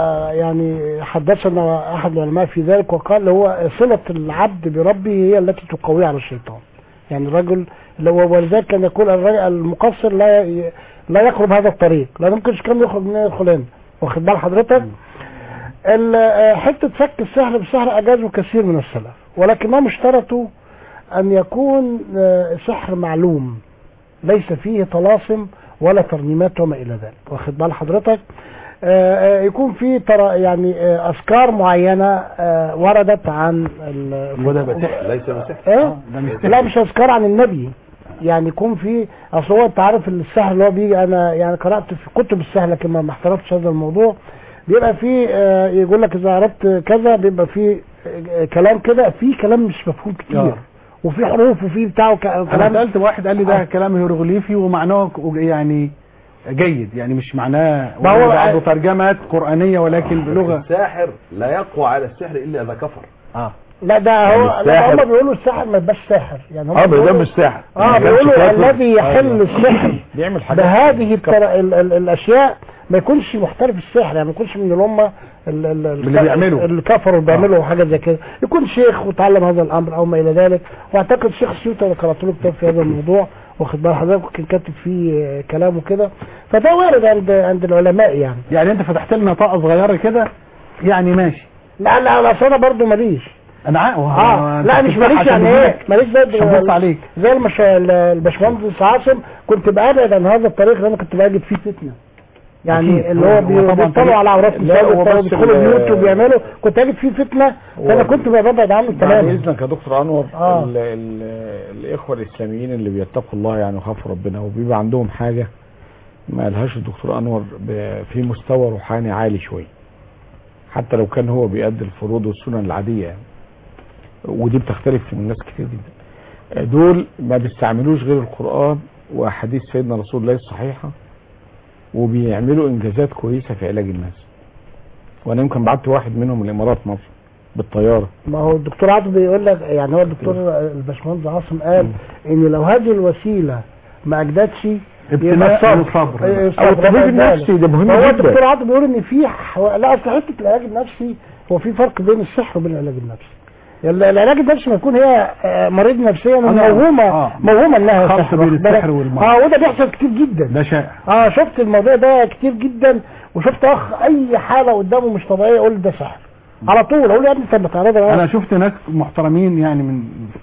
يعني حدثنا احد العلماء في ذلك وقال هو صلة العبد بربه هي التي تقويه على الشيطان يعني الرجل اللي هو ولذلك كان يقول الرجل المقصر لا ي- لا يقرب هذا الطريق لا يمكن كان يخرج من يدخل هنا واخد بال حضرتك ال- آه، حته فك السحر بالسحر اجازه كثير من السلف ولكنهم اشترطوا ان يكون آه، سحر معلوم ليس فيه طلاسم ولا ترنيمات وما الى ذلك واخد بال حضرتك آه، آه، يكون في ترى يعني آه، افكار معينه آه، وردت عن ال- وده مسيح ليس مسيح ايه لا مش اذكار عن النبي يعني يكون في اصل هو انت عارف السحر اللي هو بيجي انا يعني قرات في كتب السحر لكن ما ما احترفتش هذا الموضوع بيبقى في آه، يقول لك اذا عرفت كذا بيبقى في آه، كلام كده في كلام مش مفهوم كتير آه. وفي حروف وفي بتاع وك- انا كلام سالت واحد قال لي ده آه. كلام هيروغليفي ومعناه ك- يعني جيد يعني مش معناه ما هو- بعضه ترجمات قرآنية ولكن بلغة الساحر لا يقوى على السحر الا اذا كفر اه لا ده يعني هو لا الساحر- هم بيقولوا الساحر ما يبقاش ساحر يعني هم اه ده بيقولوا- مش ساحر اه ما كانش بيقولوا كافر. الذي يحل السحر بيعمل حاجات بهذه الطر... ال... ال... الاشياء ما يكونش محترف السحر يعني ما يكونش من اللي هم ال... ال... ال... اللي بيعملوا. اللي كفروا بيعملوا حاجه زي كده يكون شيخ وتعلم هذا الامر او ما الى ذلك واعتقد الشيخ السيوطي انا قرات له كتاب في هذا الموضوع واخد بال حضرتك كان كاتب فيه آه، كلام وكده فده وارد عند عند العلماء يعني يعني انت فتحت لنا طاقه صغيره كده يعني ماشي لا لا لا أصل انا برضه ماليش انا عا- اه أنت لا مش بتفتح ماليش عشان يعني ايه يجيلك. ماليش زي مش هبص عليك زي المش... ال- الباشمهندس عاصم كنت ببعد عن هذا الطريق لان كنت بجد فيه فتنه يعني أكيد. اللي هو- هو هو بي- طبعاً بيطلعوا طريق- على عورات لا، النساء هو وبتاع بس وبيدخلوا ال- البيوت وبيعملوا كنت اجد فيه فتنه فانا كنت ببعد عنه بعد تماما اذنك يا دكتور انور آه. ال ال الاخوه الاسلاميين اللي بيتقوا الله يعني وخافوا ربنا وبيبقى عندهم حاجه ما قالهاش الدكتور انور ب- في مستوى روحاني عالي شويه حتى لو كان هو بيأدي الفروض والسنن العاديه يعني ودي بتختلف من ناس كتير جدا دول ما بيستعملوش غير القرآن وأحاديث سيدنا رسول الله الصحيحة وبيعملوا إنجازات كويسة في علاج الناس وأنا يمكن بعت واحد منهم الإمارات مصر بالطيارة ما هو الدكتور عاطف بيقول لك يعني هو الدكتور الباشمهندس عاصم قال ان لو هذه الوسيله ما اجدتش ابتلاء وصبر. او أو الطبيب النفسي ده مهم هو جدا. الدكتور عاطف بيقول ان في ح- لا اصل حته العلاج النفسي هو في فرق بين السحر وبين العلاج النفسي يعني العلاج النفسي ما يكون هي آه، مريض نفسيا أنا- موهومه آه. موهومه انها خلط سحر بين واخد بالك؟ السحر والمرض. اه وده بيحصل كتير جدا ده شائع اه شفت الموضوع ده كتير جدا وشفت اخ اي حاله قدامه مش طبيعيه يقول ده سحر على طول اقول له يا ابني طب ما تعالى انا شفت ناس محترمين يعني من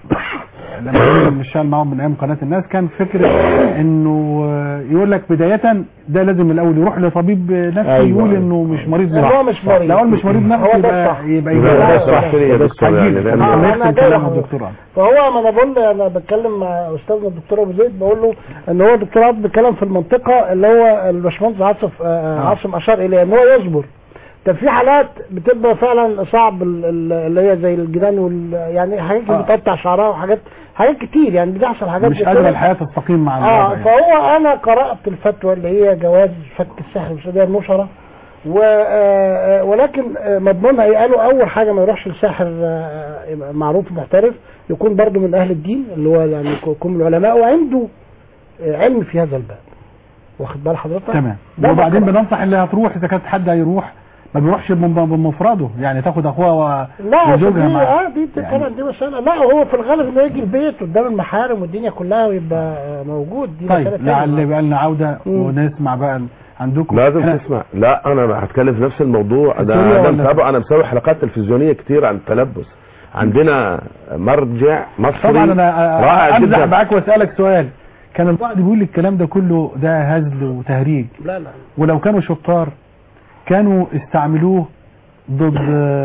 لما كنا بنشتغل معاهم من ايام قناه الناس كان فكره انه يقول لك بدايه ده لازم الاول يروح لطبيب نفسي أيوة. يقول انه مش مريض إن نفسي هو مش مريض. لو هو مش مريض نفسي هو ده يبقى الصح. يبقى يبقى يبقى ده صح يا دكتور يعني هجيب. لأن- انا أنا نفس جاي الكلام لحضرتك. الدكتور عمرو. فهو ما انا بقول انا بتكلم مع استاذنا الدكتور ابو زيد بقول له ان هو دكتور عاطف بيتكلم في المنطقه اللي هو الباشمهندس عاصف آه، عاصم اشار اليها ان هو يصبر طب في حالات بتبقى فعلا صعب ال- ال- اللي هي زي الجيران وال يعني حاجات آه. بتقطع شعرها وحاجات حاجات كتير يعني بتحصل حاجات مش زي قادره كده. الحياه تستقيم مع اه الوضع يعني. فهو انا قرات الفتوى اللي هي جواز فك السحر والسودية النشرة و آه، آه، ولكن آه، مضمونها ايه قالوا اول حاجه ما يروحش لساحر آه، يبقى معروف محترف يكون برضه من اهل الدين اللي هو يعني يكون من العلماء وعنده آه، علم في هذا الباب واخد بال حضرتك تمام ده وبعدين بقى. بننصح اللي هتروح اذا كانت حد هيروح ما بيروحش بم- بمفرده يعني تاخد اخوها و- لا أصل وزوجها دي معاه اه دي دي طبعا دي مساله لا هو في الغالب انه يجي البيت قدام المحارم والدنيا كلها ويبقى آه، موجود دي مساله طيب تانية. لعل بقى لنا عوده مم. ونسمع بقى ال- عندكم لازم إحنا- تسمع لا انا هتكلم في نفس الموضوع سوريا ده انا ولا- متابع انا مسوي حلقات تلفزيونيه كتير عن التلبس عندنا مرجع مصري طبعا انا رائع امزح جدا معاك واسالك سؤال كان البعض بيقول لي الكلام ده كله ده هزل وتهريج لا لا ولو كانوا شطار كانوا استعملوه ضد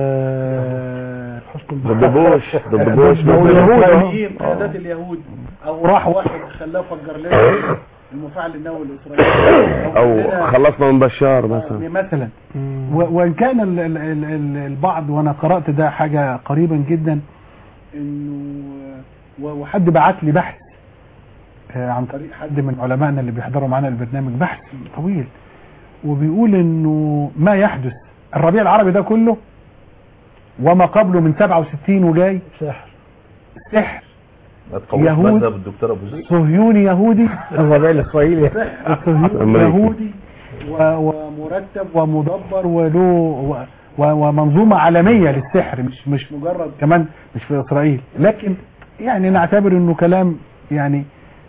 آه، ضد بوش ضد بوش ضد مثلا. اليهود قيادات اليهود او راح واحد خلاه فجر لنا المفاعل النووي الاسرائيلي او خلصنا من بشار مثلا مثلا و- وان كان ال ال ال ال البعض وانا قرات ده حاجه قريبا جدا انه و- وحد بعت لي بحث آه، عن طريق حد من علمائنا اللي بيحضروا معانا البرنامج بحث طويل وبيقول انه ما يحدث الربيع العربي ده كله وما قبله من 67 وجاي سحر سحر ما تقويش يهود. مذهب الدكتور ابو زيد صهيوني يهودي الربيع الاسرائيلي صهيوني أمريكي. يهودي و- ومرتب ومدبر وله و- و- ومنظومة عالمية للسحر مش مش مجرد كمان مش في إسرائيل لكن يعني نعتبر انه كلام يعني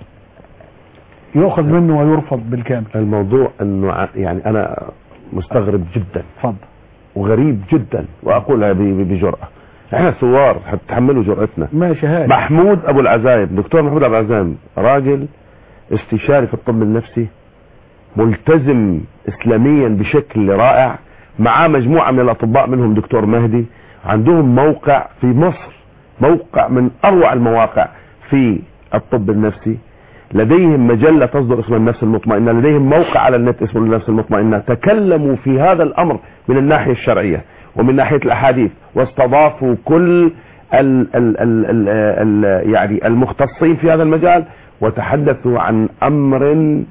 يؤخذ منه ويرفض بالكامل الموضوع انه ع- يعني انا مستغرب جدا اتفضل وغريب جدا واقولها ب- ب- بجرأة احنا ثوار هتحملوا جرأتنا ماشي هاي محمود ابو العزايم دكتور محمود ابو العزايم راجل استشاري في الطب النفسي ملتزم اسلاميا بشكل رائع معاه مجموعة من الاطباء منهم دكتور مهدي عندهم موقع في مصر موقع من اروع المواقع في الطب النفسي لديهم مجلة تصدر اسمها النفس المطمئنة لديهم موقع على النت اسمه النفس المطمئنة تكلموا في هذا الأمر من الناحية الشرعية ومن ناحية الأحاديث واستضافوا كل ال ال ال ال ال يعني المختصين في هذا المجال وتحدثوا عن أمر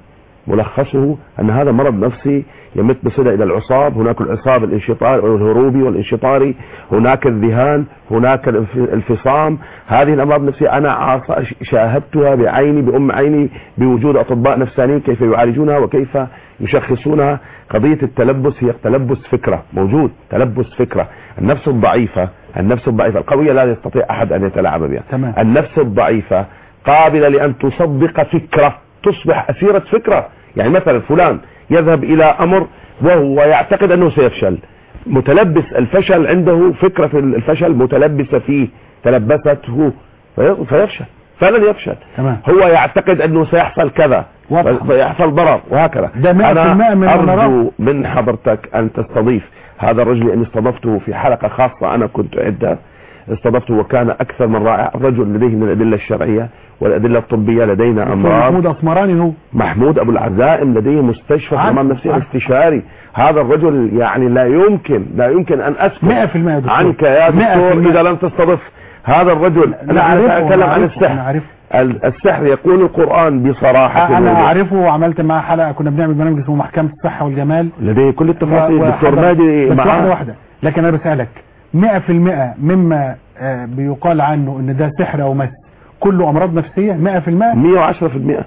ملخصه ان هذا مرض نفسي يمت بصله الى العصاب هناك العصاب الانشطار الهروبي والانشطاري هناك الذهان هناك الانف- الفصام هذه الامراض النفسيه انا عاص- شاهدتها بعيني بام عيني بوجود اطباء نفسانيين كيف يعالجونها وكيف يشخصونها قضيه التلبس هي تلبس فكره موجود تلبس فكره النفس الضعيفه النفس الضعيفه القويه لا يستطيع احد ان يتلاعب بها تمام. النفس الضعيفة قابلة لأن تصدق فكرة تصبح أسيرة فكرة يعني مثلا فلان يذهب إلى أمر وهو يعتقد أنه سيفشل متلبس الفشل عنده فكرة الفشل متلبسة فيه تلبسته في- فيفشل فلن يفشل تمام هو يعتقد أنه سيحصل كذا فيحصل ضرر وهكذا ده 100% أنا من اللي أرجو نراه. من حضرتك أن تستضيف هذا الرجل لأني استضفته في حلقة خاصة أنا كنت أعدها استضفته وكان أكثر من رائع رجل لديه من الأدلة الشرعية والأدلة الطبية لدينا دكتور أمراض محمود اسمراني هو محمود أبو العزائم لديه مستشفى عارف- الأمام النفسي عارف. الاستشاري هذا الرجل يعني لا يمكن لا يمكن أن أسكت 100% يا دكتور. عنك يا 100% دكتور إذا لم تستضف هذا الرجل أنا عارفه، أتكلم أنا عن عارفه، السحر أنا عارفه. ال- السحر يقول القرآن بصراحة انا الوضوح. اعرفه وعملت معاه حلقه كنا بنعمل برنامج اسمه محكمه الصحه والجمال لديه كل التفاصيل و- دكتور وحضر- ماجي بس واحده معاه واحده لكن انا بسالك 100% مما آه، بيقال عنه ان ده سحر او مس كله امراض نفسيه 100% 110%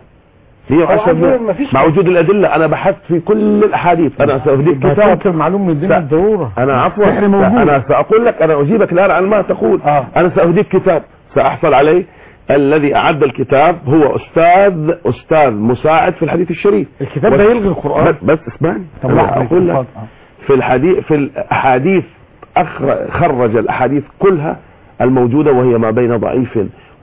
110% مع وجود الأدلة أنا بحثت في كل الأحاديث أنا سأهديك كتاب معلوم من الدين س- بالضروره أنا عفوا السحر موجود. أنا سأقول لك أنا أجيبك الآن عن ما تقول آه. أنا سأهديك كتاب سأحصل عليه الذي أعد الكتاب هو أستاذ أستاذ مساعد في الحديث الشريف الكتاب ده يلغي القرآن بس, بس اسمعني طب أنا لحظة، أقول لك اتفضل. آه. في الحديث في الأحاديث أخر- خرج الأحاديث كلها الموجودة وهي ما بين ضعيف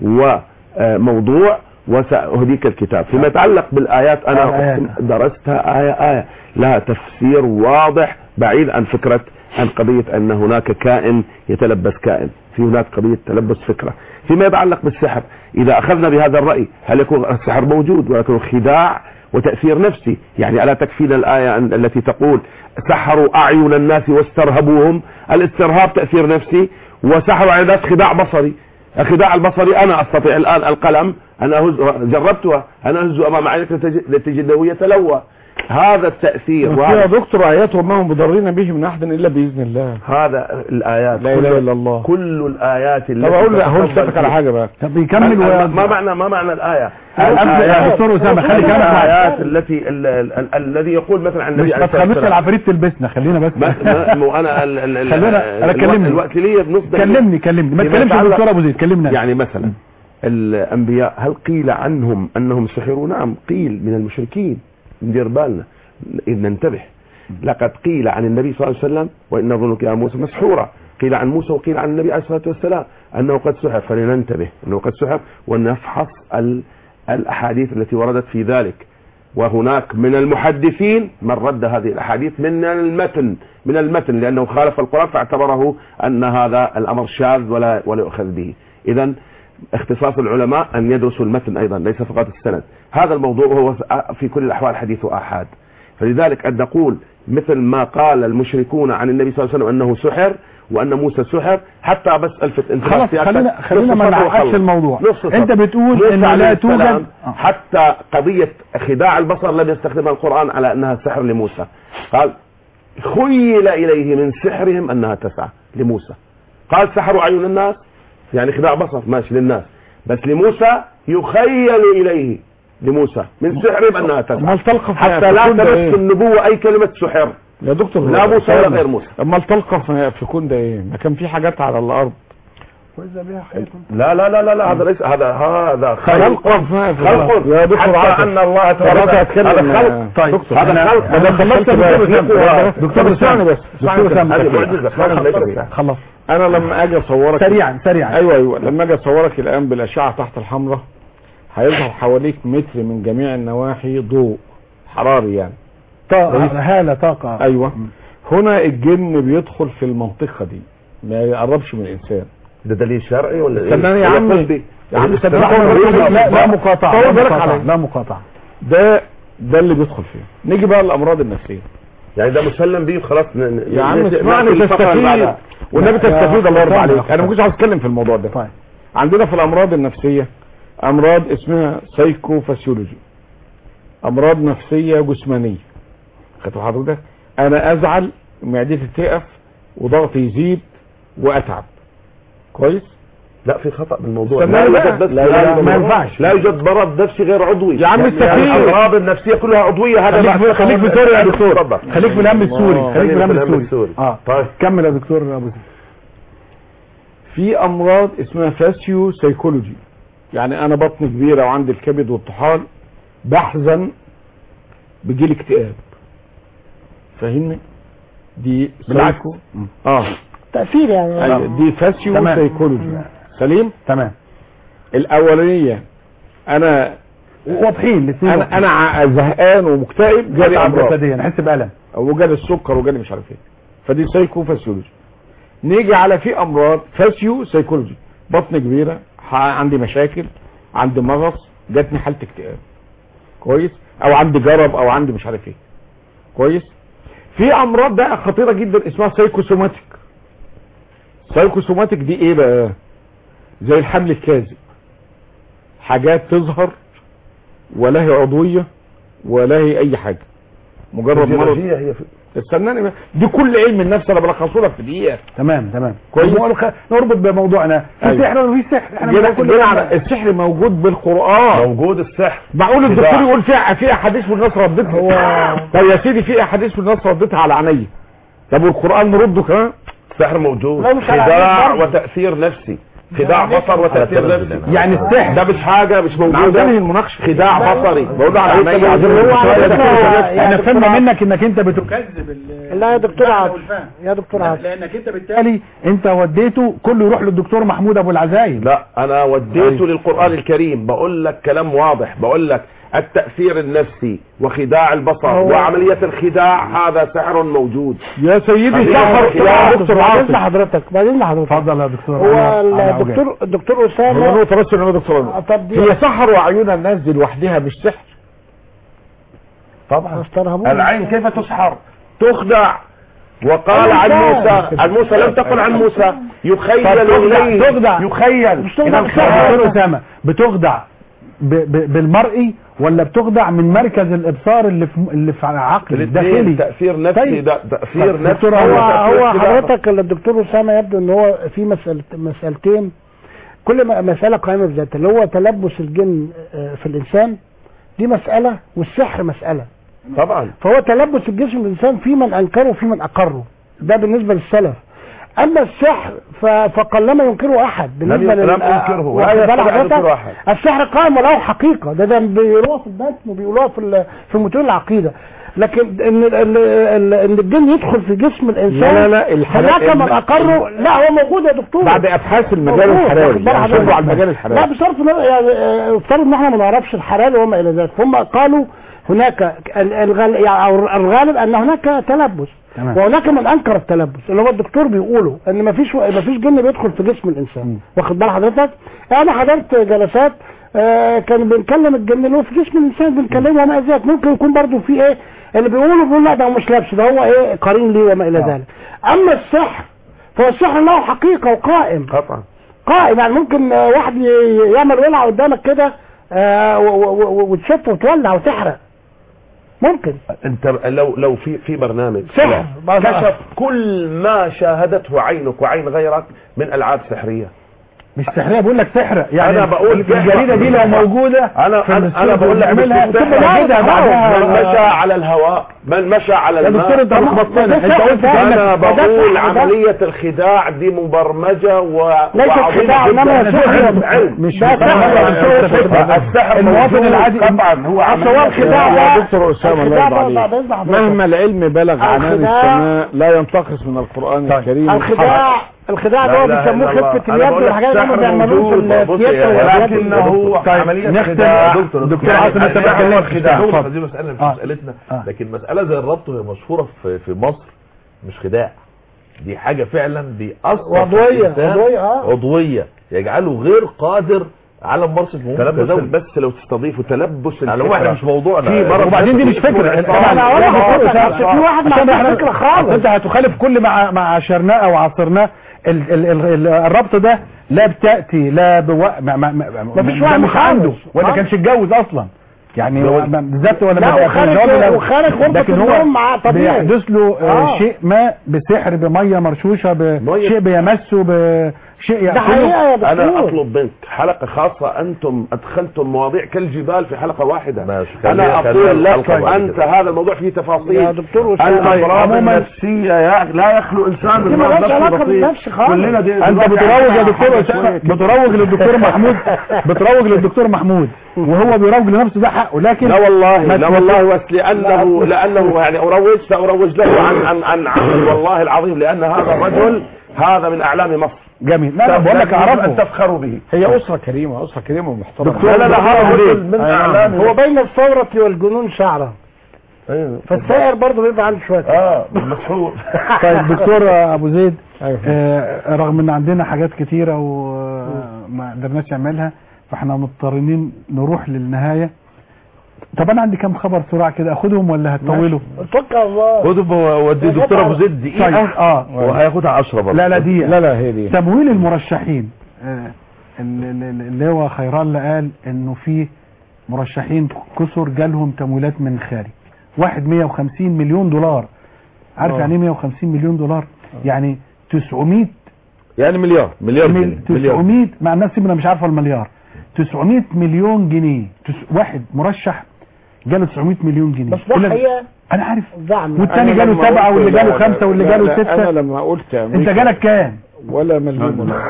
وموضوع وسأهديك الكتاب فيما يتعلق بالآيات أنا الآيات. أقسم درستها آية آية لها تفسير واضح بعيد عن فكرة عن قضية أن هناك كائن يتلبس كائن في هناك قضية تلبس فكرة فيما يتعلق بالسحر إذا أخذنا بهذا الرأي هل يكون السحر موجود ولكن خداع وتأثير نفسي يعني ألا تكفينا الآية عن- التي تقول سحروا أعين الناس واسترهبوهم الاسترهاب تأثير نفسي وسحروا أعين الناس خداع بصري الخداع البصري أنا أستطيع الآن القلم أن أهز جربتها أنا أهز أمام عينك لتج- لتجده يتلوى هذا التأثير يا وهذا دكتور آيات وما هم بضارين به من أحد إلا بإذن الله هذا الآيات لا إله كل- إلا الله كل الآيات التي طب أقول لا هقول تتفضل لك على فيها. حاجة بقى طب يكمل ما- و... ما معنى ما معنى الآية؟ يا دكتور أسامة، خلي كلامك معاك. الآيات التي ال- ال- ال- الذي يقول مثلا عن مش النبي ما عليه الصلاة تخلوش والسلام العفاريت تلبسنا خلينا بس ما ما مو انا ال- ال- ال- خلينا- أنا الوقت- كلمني. الوقت لي بنص دقيقة. كلمني كلمني ما فيما تكلمش يتعلق- الدكتور ابو زيد كلمنا يعني مثلا الانبياء هل قيل عنهم انهم سحروا نعم قيل من المشركين ندير بالنا إذ ننتبه لقد قيل عن النبي صلى الله عليه وسلم وان ظنك يا موسى مسحورا قيل عن موسى وقيل عن النبي عليه الصلاه والسلام انه قد سحر فلننتبه انه قد سحر ونفحص ال- الاحاديث التي وردت في ذلك وهناك من المحدثين من رد هذه الاحاديث من المتن من المتن لانه خالف القران فاعتبره ان هذا الامر شاذ ولا ولا يؤخذ به اذا اختصاص العلماء ان يدرسوا المتن ايضا ليس فقط السند هذا الموضوع هو في كل الاحوال حديث احاد فلذلك ان نقول مثل ما قال المشركون عن النبي صلى الله عليه وسلم انه سحر وان موسى سحر حتى بس الفت انتباه خلاص سيادتك. خلينا خلينا نص ما سطر نعقدش وخلص. الموضوع نص سطر. انت بتقول موسى ان عليه لا السلام توجد حتى قضية خداع البصر لم يستخدمها القرآن على أنها سحر لموسى قال خيل إليه من سحرهم أنها تسعى لموسى قال سحروا أعين الناس يعني خداع بصر ماشي للناس بس لموسى يخيل إليه لموسى من سحرهم أنها تسعى امال تلقف حتى لا في كل ده تمس إيه؟ النبوة أي كلمة سحر يا دكتور لا موسى ولا غير موسى امال تلقف في كون ده ايه ما كان في حاجات على الارض واذا بها خير لا لا لا لا, لا هذا ليس هذا هذا خلق ما في خلق الأرض. يا دكتور حتى عاطف. ان الله خلاص تبارك هتكلم هذا يا خلق طيب دكتور هذا أنا- خلق انا خلصت بقى دكتور اسمعني بس دكتور أسامة. هذه معجزة خلق ليس سحر. خلص انا لما اجي اصورك سريعا سريعا ايوه ايوه لما اجي اصورك الان بالاشعه تحت الحمراء هيظهر حواليك متر من جميع النواحي ضوء حراري يعني طاقة هالة طاقة ايوه هنا الجن بيدخل في المنطقه دي ما يقربش من الانسان ده دليل شرعي ولا ايه؟ استناني يا ولا عمي. طبي؟ يا عم استناني لا لا لا مقاطعة طول لا بالك مقاطعة عليه. لا مقاطعة ده ده اللي بيدخل فيه نيجي بقى للامراض النفسيه يعني ده مسلم به خلاص ن- ن- يا عم نأتي- اسمعني نأتي الفقرة اللي تستفيد بعدها. والنبي يا تستفيد الله يرضى أسامة، عليك يا انا ما كنتش عاوز اتكلم في الموضوع ده طيب عندنا في الامراض النفسيه امراض اسمها سايكوفاسيولوجي امراض نفسيه جسمانيه خدت حضرتك انا ازعل معدتي تقف وضغطي يزيد واتعب كويس لا في خطأ بالموضوع استنى لا بقى. يوجد بس لا، لا، ما ينفعش. لا يوجد مرض نفسي غير عضوي يا عم يعني استفيد. الامراض النفسيه كلها عضويه هذا خليك بعد في- خليك في سوريا يا دكتور اتفضل. خليك في الهم السوري آه. خليك في خلينا الهم السوري اه طيب كمل يا دكتور ابو زيد في امراض اسمها فاسيو سيكولوجي يعني انا بطني كبيره وعندي الكبد والطحال بحزن بيجيلي اكتئاب فاهمني دي بالعكس. سايكو اه تأثير يعني أيوة دي فاسيو تمام. سيكولوجي سليم تمام الاولانيه انا واضحين الاثنين انا انا ع- زهقان ومكتئب جالي أتعب امراض جسديا احس بالم وجالي السكر وجالي مش عارف ايه فدي سايكو فاسيولوجي نيجي على في امراض فاسيو سايكولوجي بطن كبيره ح- عندي مشاكل عندي مغص جاتني حاله اكتئاب كويس او عندي جرب او عندي مش عارف ايه كويس في امراض بقى خطيره جدا اسمها سايكوسوماتيك سايكوسوماتيك دي ايه بقى زي الحمل الكاذب حاجات تظهر ولا هي عضويه ولا هي اي حاجه مجرد مرض فيزيولوجية هي في- استناني بقى دي كل علم النفس انا بلخصه لك في دقيقه تمام تمام كويس. نقول خ- نربط بموضوعنا في أيوة. سحر ولا في سحر احنا جينا بنقول جينا كل على السحر موجود بالقران موجود السحر معقول الدكتور خداع. يقول في في احاديث والناس ردتها طب يا سيدي في احاديث والناس ردتها على عينيا طب والقران نرده كمان السحر موجود لا، مش على خداع عينيك برضه. وتأثير نفسي خداع بصر وتأثير نفسي يعني السحر ده مش حاجة مش عاوز موجودة انهي المناقشه خداع بصري بقول له على عايز عينيا تبقى عشان هو هو على على فكرة احنا يا فهمنا دكتور منك انك انت بتكذب ال- لا يا دكتور الفهم عاطف والفهم. يا دكتور عاطف لانك انت بالتالي انت وديته كله يروح للدكتور محمود ابو العزايم لا انا وديته للقرآن الكريم بقول لك كلام واضح بقول لك التأثير النفسي وخداع البصر هو- وعملية الخداع هذا سحر موجود يا سيدي خديجة سحر دكتور يا عاطف. دكتور بعدين عاطف لحضرتك بعدين لحضرتك اتفضل يا دكتور هو أنا- أنا عجب. الدكتور الدكتور هو اسامه نقطه بس ان هو دكتور آه، عاطف. طب دي هي سحر وعيون الناس دي لوحدها مش سحر طبعا استرهبوني. العين كيف تسحر تخدع وقال أنا عن فاهم. موسى عن موسى لم تقل عن موسى يخيل طب تخدع اليه تخدع يخيل مش تخدع يا دكتور اسامه بتخدع ب ب بالمرئي ولا بتخدع من مركز الابصار اللي في اللي في عقل الاثنين داخلي تأثير نفسي طيب. ده تأثير طيب، نفسي دكتور هو وتأثير هو خداع. حضرتك الدكتور اسامه يبدو ان هو في مسألة مسألتين كل ما- مسألة قائمة بذاتها اللي هو تلبس الجن آه، في الإنسان دي مسألة والسحر مسألة طبعا فهو تلبس الجسم الإنسان في من أنكره وفي من أقره ده بالنسبة للسلف أما السحر ف- فقلما ينكره أحد بالنسبة لم لل- ينكره ولا واخد بال يستطيع حضرتك؟ ينكره أحد. السحر قائم وله حقيقة ده ده بيقولوها في البث وبيقولوها في ال- في متون العقيدة لكن ان ال- ال- ال- ان الجن يدخل في جسم الانسان لا، لا، لا، الحلال- هناك من الم- اقره لا هو موجود يا دكتور بعد ابحاث المجال موجود، واخد الحراري بال يعني حضرتك؟ شغلوا على المجال لا الحراري بصرف النظر يعني آه، افترض ان احنا ما نعرفش الحلال وما الى ذلك هم قالوا هناك ال- الغال يعني أو الغالب ان هناك تلبس تمام. وهناك من انكر التلبس اللي هو الدكتور بيقوله ان ما فيش ما فيش جن بيدخل في جسم الانسان واخد بال حضرتك انا حضرت جلسات آه كان بنكلم الجن اللي هو في جسم الانسان بنكلمه وما الى ذلك ممكن يكون برضه في ايه اللي بيقولوا بيقول لا ده هو مش لابس ده هو ايه قرين ليه وما الى ذلك اما السحر فهو السحر له حقيقه وقائم قطعا قائم يعني ممكن آه، واحد ي- يعمل ولعه قدامك كده آه، و- و- و- وتشف وتولع وتحرق ممكن انت لو لو في في برنامج سحر. كشف كل ما شاهدته عينك وعين غيرك من العاب سحريه مش سحريه بقول لك سحر يعني انا بقول في الجريده دي لو موجوده انا في انا, الاستوديو أنا بقول لك بنعملها مش تبقى سحر. كده من بعدها مشى على الهواء من مشى على يا الماء دكتور انت لخبطتنا انت قلت انا كأنك- بقول ده- عمليه الخداع دي مبرمجه و ليست وعظيمة خداع، جداً. إنما ده سحر. علم علم مش ده سحر. السحر المواطن موجود العادي طبعا هو أصل هو عملية الخداع خداع. ده- يا دكتور اسامه الله الخداع يرضى ده عليك بيصبح حضرتك. مهما العلم بلغ عنان الخداع- السماء لا ينتقص من القران الكريم الخداع الخداع لا ده هو إله بيسموه إلا الله. خفة أنا اليد بقول لك والحاجات اللي هم السحر بيعملوه في موجود. بص السياسة يا- والحاجات ولكنه طيب، عملية نختم خداع دكتور- دكتور يعني عاصم، أنت السحر بتتكلم هو الخداع دكتور، دي مسألة مش آه. مسألتنا آه. لكن مسألة زي الربط وهي مشهورة في في مصر مش خداع دي حاجة فعلا بيأثر في عضوية، الإنسان عضوية، آه. عضوية يجعله غير قادر على ممارسة مهمة تلبس التزوج بس لو تستضيفوا تلبس يعني هو احنا مش موضوعنا في مرض وبعدين دي مش نفسي فكره اسمه طبعا أنا أقول لحضرتك أصل في واحد ما عشان عندوش احنا- فكرة خالص. أصل انت هتخالف كل ما ما عاشرناه او عاصرناه ال ال ال ال الربط ده لا بتاتي لا بو... ما ما ما مفيش ده وهم مش خالص. عنده ولا خالص. كانش اتجوز اصلا يعني زواج. هو ما- بالذات ولا لا، بيبقى في وخارج- الجواب الأول. وخارج غرفة لكن هو النوم مع طبيعي. بيحدث له آه، آه. شيء ما بسحر بميه مرشوشه بشيء بيمسه بشيء ياكله انا اطلب منك حلقه خاصه انتم ادخلتم مواضيع كالجبال في حلقه واحده خليها- انا خليها اقول لك الحلقة بعد انت كده. هذا الموضوع فيه تفاصيل يا دكتور وسام. الامراض عموماً- النفسيه يا لا يخلو انسان دي من مالهاش مرض علاقة نفسي بالنفس بسيط. خالص. كلنا دي انت دلوقتي بتروج يا عندنا دكتور حاجة أسامة، شوية كده. بتروج للدكتور محمود بتروج للدكتور محمود وهو بيروج لنفسه ده حقه لكن لا والله ما- لا ما- والله بس لانه لانه يعني اروج ساروج له عن عن عن, عن والله العظيم لان هذا الرجل هذا من اعلام مصر جميل لا لا بقول لك يجب ان اعرفه تفخروا به هي اسره كريمه اسره كريمه ومحترمه دكتور- لا، لا، لا، هذا رجل من أعلام هو بين الثورة والجنون شعرا ايوه فالسائر برضه بيبقى عنده شوية اه مسحور طيب دكتور ابو زيد آه رغم ان عندنا حاجات كتيره وما قدرناش نعملها فاحنا مضطرين نروح للنهايه طب انا عندي كام خبر سرعه كده اخدهم ولا هتطولوا اتوكل الله خد ودي الدكتور ابو زيد دقيقه طيب اه وهياخدها 10 برضه لا لا دي لا لا هي دي تمويل المرشحين آه، ال- ال- اللي هو خيران اللي قال انه في مرشحين كسر جالهم تمويلات من الخارج واحد 150 مليون دولار عارف آه. يعني ايه 150 مليون دولار يعني 900 يعني مليار مليار مل- جنيه مليار 900 مع الناس يبقى مش عارفه المليار 900 مليون جنيه تس- واحد مرشح جاله 900 مليون جنيه بس ده إلا- حقيقة انا عارف زعم والتاني أنا جاله لما سبعة قلت واللي لا- جاله لا- خمسة واللي لا- جاله لا، ستة انا لما قلت انت أمريكا جالك كام ولا مليون ولا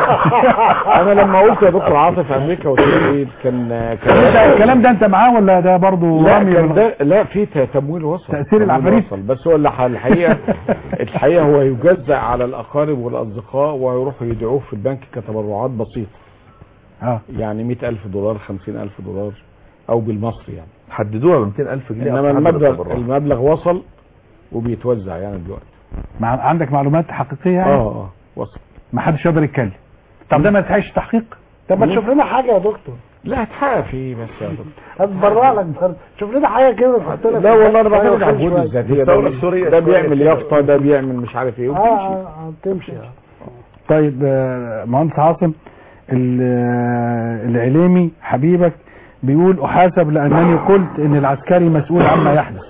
انا لما قلت يا دكتور عاطف امريكا والتمويل كان كان انت الكلام ده انت معاه ولا ده برضه لا رمي كان ولا- ده لا في ت- تمويل وصل تأثير تمويل العفاريت. وصل بس هو اللي ح- الحقيقه الحقيقه هو يجزأ على الاقارب والاصدقاء ويروحوا يدعوه في البنك كتبرعات بسيطه اه يعني 100000 دولار 50000 دولار او بالمصري يعني حددوها ب 200000 جنيه انما أصحاب المبلغ التبرع. المبلغ وصل وبيتوزع يعني دلوقتي مع عندك معلومات حقيقيه يعني اه اه وصل ما حدش يقدر يتكلم طب ده ما يستحقش تحقيق طب ما تشوف لنا حاجة يا دكتور لا هتحقق فيه بس يا دكتور هتبرع لك برضه شوف لنا حاجة كده ونحط لنا لا في والله انا البنك بعتمد على شوية. الجهود الذاتيه الثورة ده, السورية ده شوية بيعمل كده. يافطه ده بيعمل مش عارف ايه اه وبتمشي اه آه، تمشي اه طيب آه، مهندس عاصم ال- آه، العليمي حبيبك بيقول احاسب لانني قلت ان العسكري مسؤول عما يحدث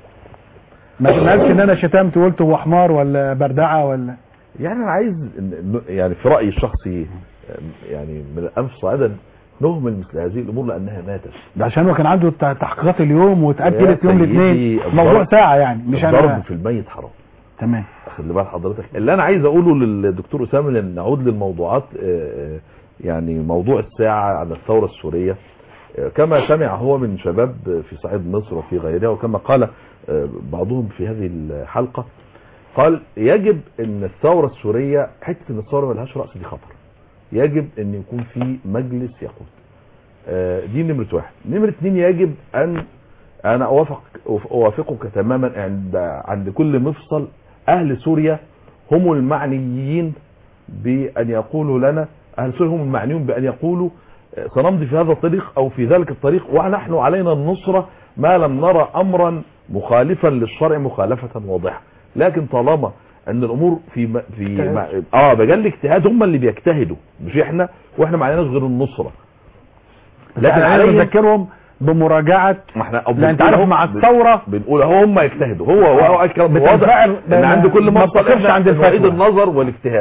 ما تقولش ان انا شتمت وقلت هو حمار ولا بردعه ولا يعني انا عايز ن- يعني في رايي الشخصي يعني من الانف صاعدا نهمل مثل هذه الامور لانها ماتت ده عشان هو كان عنده الت- تحقيقات اليوم واتاجلت يا يوم سيدي، الاثنين الضرب- موضوع ساعه يعني مش الضرب انا في الميت حرام تمام خلي بال حضرتك اللي انا عايز اقوله للدكتور اسامه لان نعود للموضوعات آه، آه، يعني موضوع الساعه عن الثوره السوريه آه، كما سمع هو من شباب في صعيد مصر وفي غيرها وكما قال آه، بعضهم في هذه الحلقه قال يجب ان الثوره السوريه حته ان الثوره ملهاش راس دي خطر يجب ان يكون في مجلس يقود آه، دي نمره واحد نمره اتنين يجب ان انا اوافق اوافقك تماما عند عند كل مفصل اهل سوريا هم المعنيين بان يقولوا لنا اهل سوريا هم المعنيون بان يقولوا آه، سنمضي في هذا الطريق او في ذلك الطريق ونحن علينا النصرة ما لم نرى امرا مخالفا للشرع مخالفة واضحة لكن طالما ان الامور في م- في اجتهاد. مع- اه مجال الاجتهاد هم اللي بيجتهدوا مش احنا واحنا ما عليناش غير النصرة لكن لكن انا عليهم بذكرهم بمراجعه ما احنا لا انت عارف مع الثوره بنقول اهو هم يجتهدوا هو هو هو الكلام واضح بتنفعل ان عند كل ما مفصل بتقفش احنا عند عند الفتوى. النظر والاجتهاد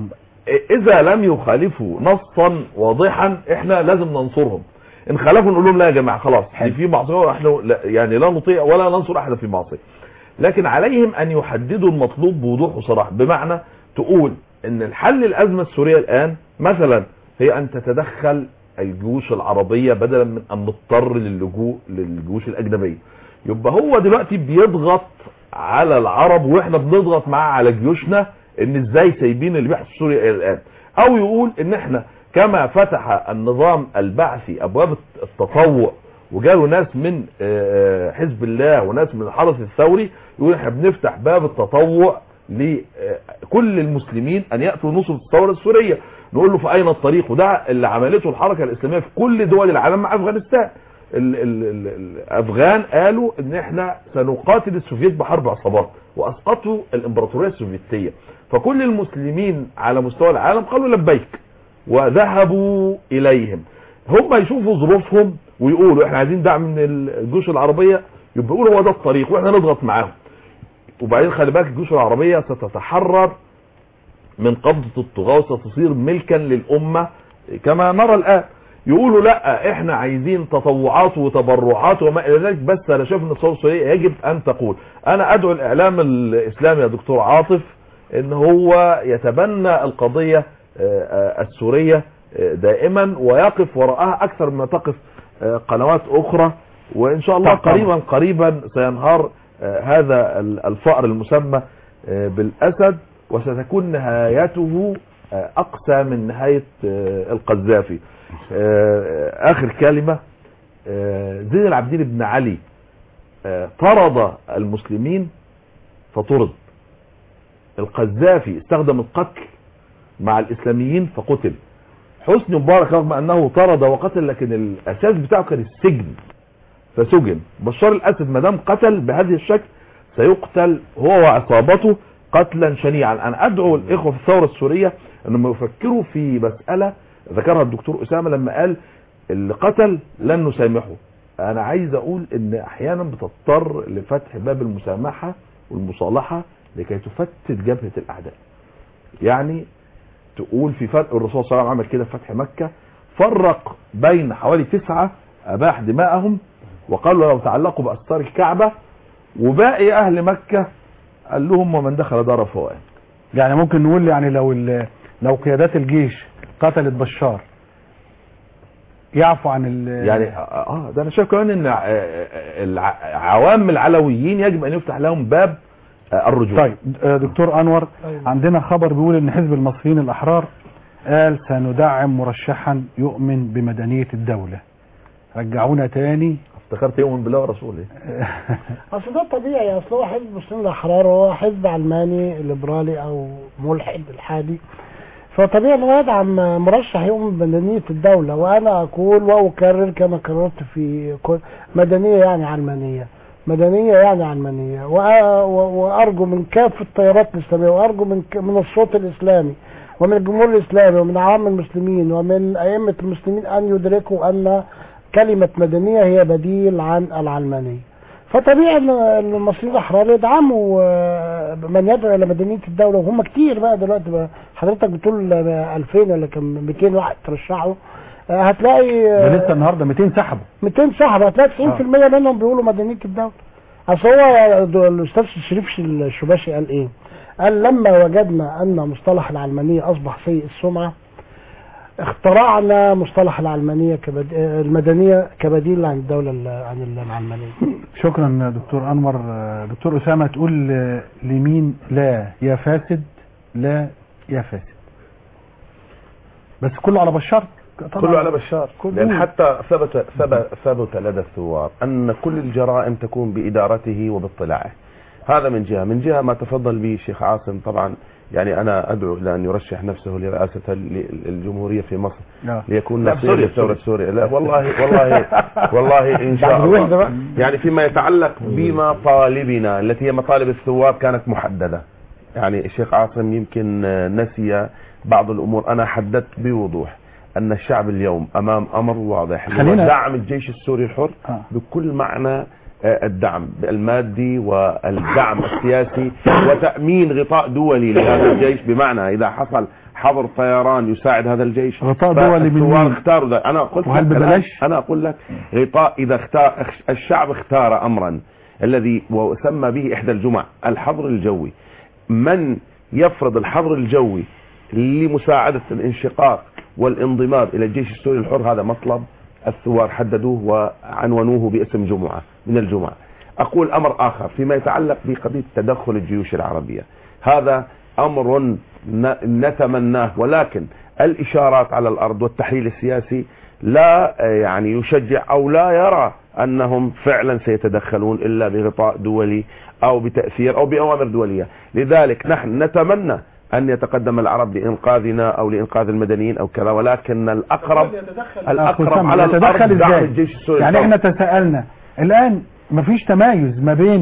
اذا لم يخالفوا نصا واضحا احنا لازم ننصرهم ان خالفوا نقول لهم لا يا جماعه خلاص دي في معصيه واحنا لا يعني لا نطيع ولا ننصر احدا في معصيه لكن عليهم ان يحددوا المطلوب بوضوح وصراحه بمعنى تقول ان الحل الازمه السوريه الان مثلا هي ان تتدخل الجيوش العربيه بدلا من ان نضطر للجوء للجيوش الاجنبيه يبقى هو دلوقتي بيضغط على العرب واحنا بنضغط معاه على جيوشنا ان ازاي سايبين اللي بيحصل في سوريا الى الان او يقول ان احنا كما فتح النظام البعثي ابواب التطوع وجاله ناس من آه، حزب الله وناس من الحرس الثوري يقول احنا بنفتح باب التطوع لكل المسلمين ان ياتوا نصرة الثوره السوريه نقول له في اين الطريق وده اللي عملته الحركه الاسلاميه في كل دول العالم مع افغانستان ال ال ال الافغان قالوا ان احنا سنقاتل السوفييت بحرب عصابات واسقطوا الامبراطوريه السوفيتيه فكل المسلمين على مستوى العالم قالوا لبيك وذهبوا اليهم هم يشوفوا ظروفهم ويقولوا احنا عايزين دعم من الجيوش العربيه يبقى يقولوا هو ده الطريق واحنا نضغط معاهم وبعدين خلي بالك الجيوش العربيه ستتحرر من قبضه الطغاه وستصير ملكا للامه كما نرى الان يقولوا لا احنا عايزين تطوعات وتبرعات وما الى ذلك بس انا شايف ان الثوره السوريه يجب ان تقول انا ادعو الاعلام الاسلامي يا دكتور عاطف ان هو يتبنى القضيه آه، آه، السوريه آه، دائما ويقف وراءها اكثر مما تقف آه، قنوات اخرى وان شاء الله طبعاً. قريبا قريبا سينهار آه، هذا ال- الفأر المسمى آه، بالاسد وستكون نهايته آه، اقسى من نهايه آه، القذافي آه، اخر كلمه آه، زين العابدين بن علي آه، طرد المسلمين فطرد القذافي استخدم القتل مع الاسلاميين فقتل حسني مبارك رغم انه طرد وقتل لكن الاساس بتاعه كان السجن فسجن بشار الاسد ما دام قتل بهذه الشكل سيقتل هو وعصابته قتلا شنيعا انا ادعو الاخوه في الثوره السوريه انهم يفكروا في مساله ذكرها الدكتور اسامه لما قال اللي قتل لن نسامحه انا عايز اقول ان احيانا بتضطر لفتح باب المسامحه والمصالحه لكي تفتت جبهه الاعداء يعني تقول في فرق الرسول صلى الله عليه وسلم عمل كده في فتح مكه فرق بين حوالي تسعه اباح دماءهم وقال لو تعلقوا باستار الكعبه وباقي اهل مكه قال لهم ومن دخل دار فهو آمن. يعني ممكن نقول يعني لو ال- لو قيادات الجيش قتلت بشار يعفو عن ال يعني اه ده انا شايف كمان ان ع- الع- عوام العلويين يجب ان يفتح لهم باب آه، الرجوع طيب آه، دكتور انور عندنا خبر بيقول ان حزب المصريين الاحرار قال سندعم مرشحا يؤمن بمدنيه الدوله رجعونا تاني افتكرت يؤمن بالله ورسوله اصل ده طبيعي اصل هو حزب المسلمين الاحرار هو حزب علماني ليبرالي او ملحد الحادي فطبيعي انه يدعم مرشح يؤمن بمدنيه الدوله وانا اقول واكرر كما كررت في كل مدنيه يعني علمانيه مدنيه يعني علمانيه وأ- و- وارجو من كافه التيارات الاسلاميه وارجو من ك- من الصوت الاسلامي ومن الجمهور الاسلامي ومن عوام المسلمين ومن ائمه المسلمين ان يدركوا ان كلمه مدنيه هي بديل عن العلمانيه فطبيعي ان المصريين الاحرار يدعموا آه، من يدعو الى مدنيه الدوله وهم كتير بقى دلوقتي بقى حضرتك بتقول آه، 2000 ولا كم 200 واحد ترشحوا آه، هتلاقي ده آه، لسه النهارده 200 سحبوا 200 صاحب هتلاقي 90% منهم بيقولوا مدنيه الدوله اصل هو د- الاستاذ شريف الشباشي قال ايه؟ قال لما وجدنا ان مصطلح العلمانيه اصبح سيء السمعه اخترعنا مصطلح العلمانيه كبد... آه، المدنيه كبديل عن الدوله ال- عن العلمانيه شكرا دكتور انور آه، دكتور اسامه تقول آه، لمين لا يا فاسد لا يا فاسد بس كله على بشار طبعاً. كله على بشار كله. لأن حتى ثبت ثبت ثبت لدى الثوار أن كل الجرائم تكون بإدارته وباطلاعه هذا من جهة من جهة ما تفضل به الشيخ عاصم طبعا يعني أنا أدعو إلى أن يرشح نفسه لرئاسة ال- الجمهورية في مصر آه. ليكون لا، نصير بسوريا، للثورة بسوريا. السورية لا والله والله والله إن شاء بعد الوحدة الله بقى. يعني فيما يتعلق بمطالبنا التي هي مطالب الثوار كانت محددة يعني الشيخ عاصم يمكن آه، نسي بعض الأمور أنا حددت بوضوح أن الشعب اليوم أمام أمر واضح هو خلينا- دعم الجيش السوري الحر آه. بكل معنى آه، الدعم المادي والدعم السياسي وتأمين غطاء دولي لهذا الجيش بمعنى إذا حصل حظر طيران يساعد هذا الجيش غطاء دولي من فالثوار مين؟ اختاروا ذلك أنا قلت وهل لك الآن- ببلاش؟ أنا أقول لك غطاء إذا اختار الشعب اختار أمرا الذي وسمى به إحدى الجمع الحظر الجوي من يفرض الحظر الجوي لمساعدة الانشقاق والانضمام إلى الجيش السوري الحر هذا مطلب الثوار حددوه وعنونوه باسم جمعة من الجمعة أقول أمر آخر فيما يتعلق بقضية تدخل الجيوش العربية هذا أمر ن- نتمناه ولكن الإشارات على الأرض والتحليل السياسي لا آه، يعني يشجع أو لا يرى أنهم فعلا سيتدخلون إلا بغطاء دولي أو بتأثير أو بأوامر دولية لذلك نحن نتمنى أن يتقدم العرب لإنقاذنا أو لإنقاذ المدنيين أو كذا ولكن الأقرب الأقرب أخو على سامي، الأرض يتدخل دعم ازاي الجيش السوري يعني الحر. احنا تساءلنا الان مفيش تمايز ما بين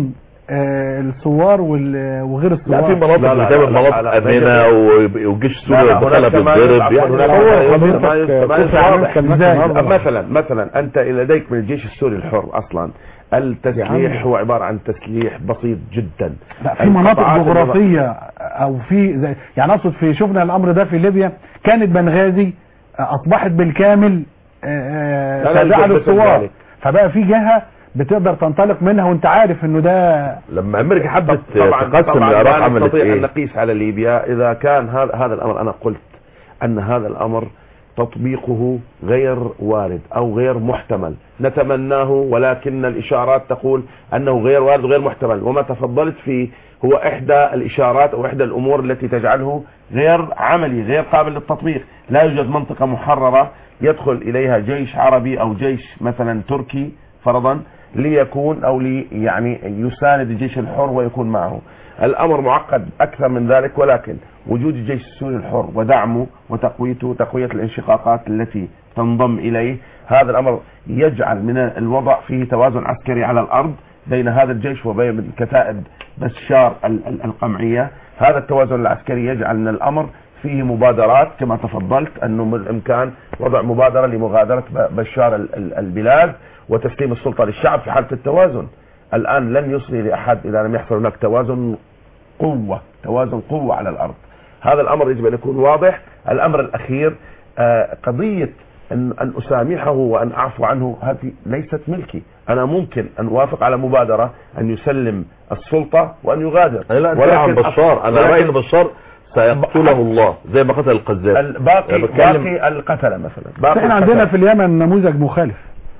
آه، الثوار وال- وغير الثوار لا في مناطق لا، لا، بتعمل لا، لا، مناطق لا، امنه و- والجيش السوري لا، لا، والبطاله هناك تمايز، بتضرب عفواً، يعني هناك هو تمايز، حضرتك تمايز، كنت تمايز عامل واضح. كلمات إزاي؟ النهارده. مثلا مثلا انت لديك من الجيش السوري الحر اصلا التسليح هو عباره عن تسليح بسيط جدا لا في مناطق القطاعات جغرافيه او في زي يعني اقصد في شفنا الامر ده في ليبيا كانت بنغازي آه، اصبحت بالكامل آه، لا، لا، تابعه يثبت للثوار ذلك. فبقى في جهه بتقدر تنطلق منها وانت عارف انه ده لما امريكا حبت طبعا تقسم طبعا العراق لا عملت نستطيع ان ايه نقيس على ليبيا اذا كان هذا هذا الامر انا قلت ان هذا الامر تطبيقه غير وارد او غير محتمل نتمناه ولكن الاشارات تقول انه غير وارد وغير محتمل وما تفضلت فيه هو احدى الاشارات او احدى الامور التي تجعله غير عملي غير قابل للتطبيق لا يوجد منطقة محررة يدخل اليها جيش عربي او جيش مثلا تركي فرضا ليكون او لي يعني يساند الجيش الحر ويكون معه الامر معقد اكثر من ذلك ولكن وجود الجيش السوري الحر ودعمه وتقويته تقوية الانشقاقات التي تنضم اليه هذا الامر يجعل من الوضع فيه توازن عسكري على الارض بين هذا الجيش وبين كتائب بشار ال- ال- القمعية هذا التوازن العسكري يجعل من الامر فيه مبادرات كما تفضلت انه من الامكان وضع مبادرة لمغادرة ب- بشار ال- ال- البلاد وتسليم السلطة للشعب في حالة التوازن الان لن يصلي لاحد اذا لم يحصل هناك توازن قوة توازن قوة على الارض هذا الامر يجب ان يكون واضح الامر الاخير آه، قضية أن, أن أسامحه وأن أعفو عنه هذه ليست ملكي أنا ممكن أن أوافق على مبادرة أن يسلم السلطة وأن يغادر لا انت عن بشار انا رايي ان بشار سيقتله الله زي ما قتل القذافي الباقي أنا بتكلم- باقي القتلة مثلا بس باقي احنا عندنا القتلة. في اليمن نموذج مخالف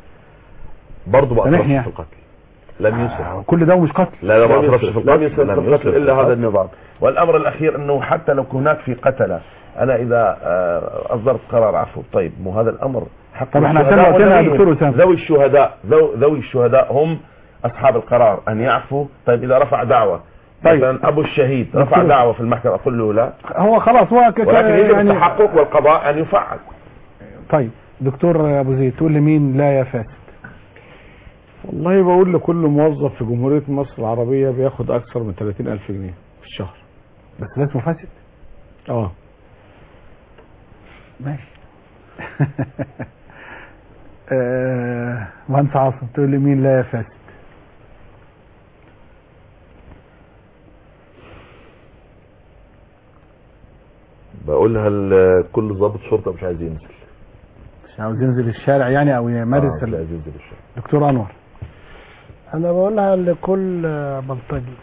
برضه ما سامحني أطرفش يعني. في القتل لم يسرع كل ده ومش قتل لا لا ما لم أطرفش يصرف في لم القتل يصرف في لم القتل يصرف إلا في هذا القتل. النظام والأمر الأخير أنه حتى لو هناك في قتلة أنا إذا آه، أصدرت قرار عفو طيب مو هذا الأمر حق طب احنا الشهداء عشان وقتنا يا وذويهم. دكتور أسامة. ذوي الشهداء ذو- ذوي الشهداء هم أصحاب القرار أن يعفوا طيب إذا رفع دعوة طيب. مثلا أبو الشهيد رفع دكتور. دعوة في المحكمة أقول له لا هو خلاص هو ك- ك- ولكن يجب يعني التحقق والقضاء أن يفعل طيب دكتور ابو زيد تقول لمين لا يا فاسد والله بقول لكل موظف في جمهورية مصر العربية بياخد أكثر من 30 ألف جنيه في الشهر بس ده اسمه فاسد اه ماشي آه، مهندس عاصم تقول لي مين لا يا فاسد بقول هل كل ضابط شرطه مش عايز ينزل مش عاوز ينزل الشارع يعني او يمارس آه، مش ال- عايز ينزل الشارع دكتور انور انا بقولها لكل بلطجي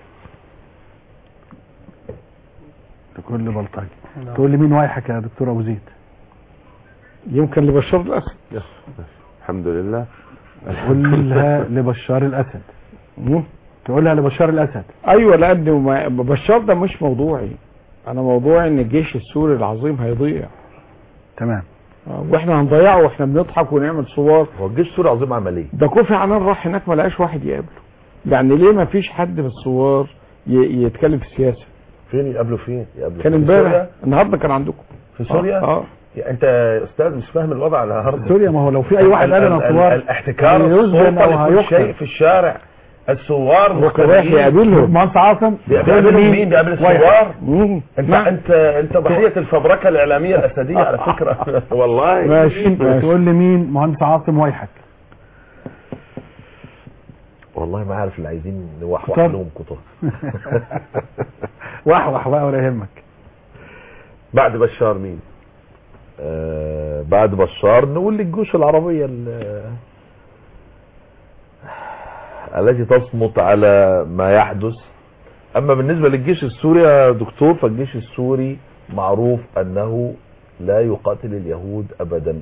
لكل بلطجي نعم. تقول لي مين وايحك يا دكتور ابو زيد يمكن لبشار الأسد الحمد لله قولها لبشار الاسد مم. تقولها لبشار الاسد ايوه لان ما- بشار ده مش موضوعي انا موضوعي ان الجيش السوري العظيم هيضيع تمام آه، واحنا هنضيعه واحنا بنضحك ونعمل صور هو الجيش السوري عظيم عمل ايه؟ ده كوفي عنان راح هناك ما لقاش واحد يقابله يعني ليه ما فيش حد في الثوار ي- يتكلم في السياسه فين يقابلوا فين يقابلوا كان فين؟ امبارح سوريا؟ النهارده كان عندكم في سوريا اه, آه. يعني انت يا استاذ مش فاهم الوضع على الارض سوريا ما هو لو في اي واحد قال انا ثوار الاحتكار هيسجن السلطه او لكل شيء هيقتل في الشارع الثوار رايح مختلفين يقابلهم مهندس عاصم بيقابلوا مين بيقابل وايحك. الثوار مم. انت نعم. انت انت ضحيه الفبركه الاعلاميه الاسديه على فكره والله ماشي ماشي. تقول لي مين مهندس عاصم وايحك والله ما عارف اللي عايزين نوحوح طب. لهم كتر وحوح بقى ولا يهمك بعد بشار مين آه بعد بشار نقول للجيوش العربية ال- التي تصمت على ما يحدث اما بالنسبة للجيش السوري يا دكتور فالجيش السوري معروف انه لا يقاتل اليهود ابدا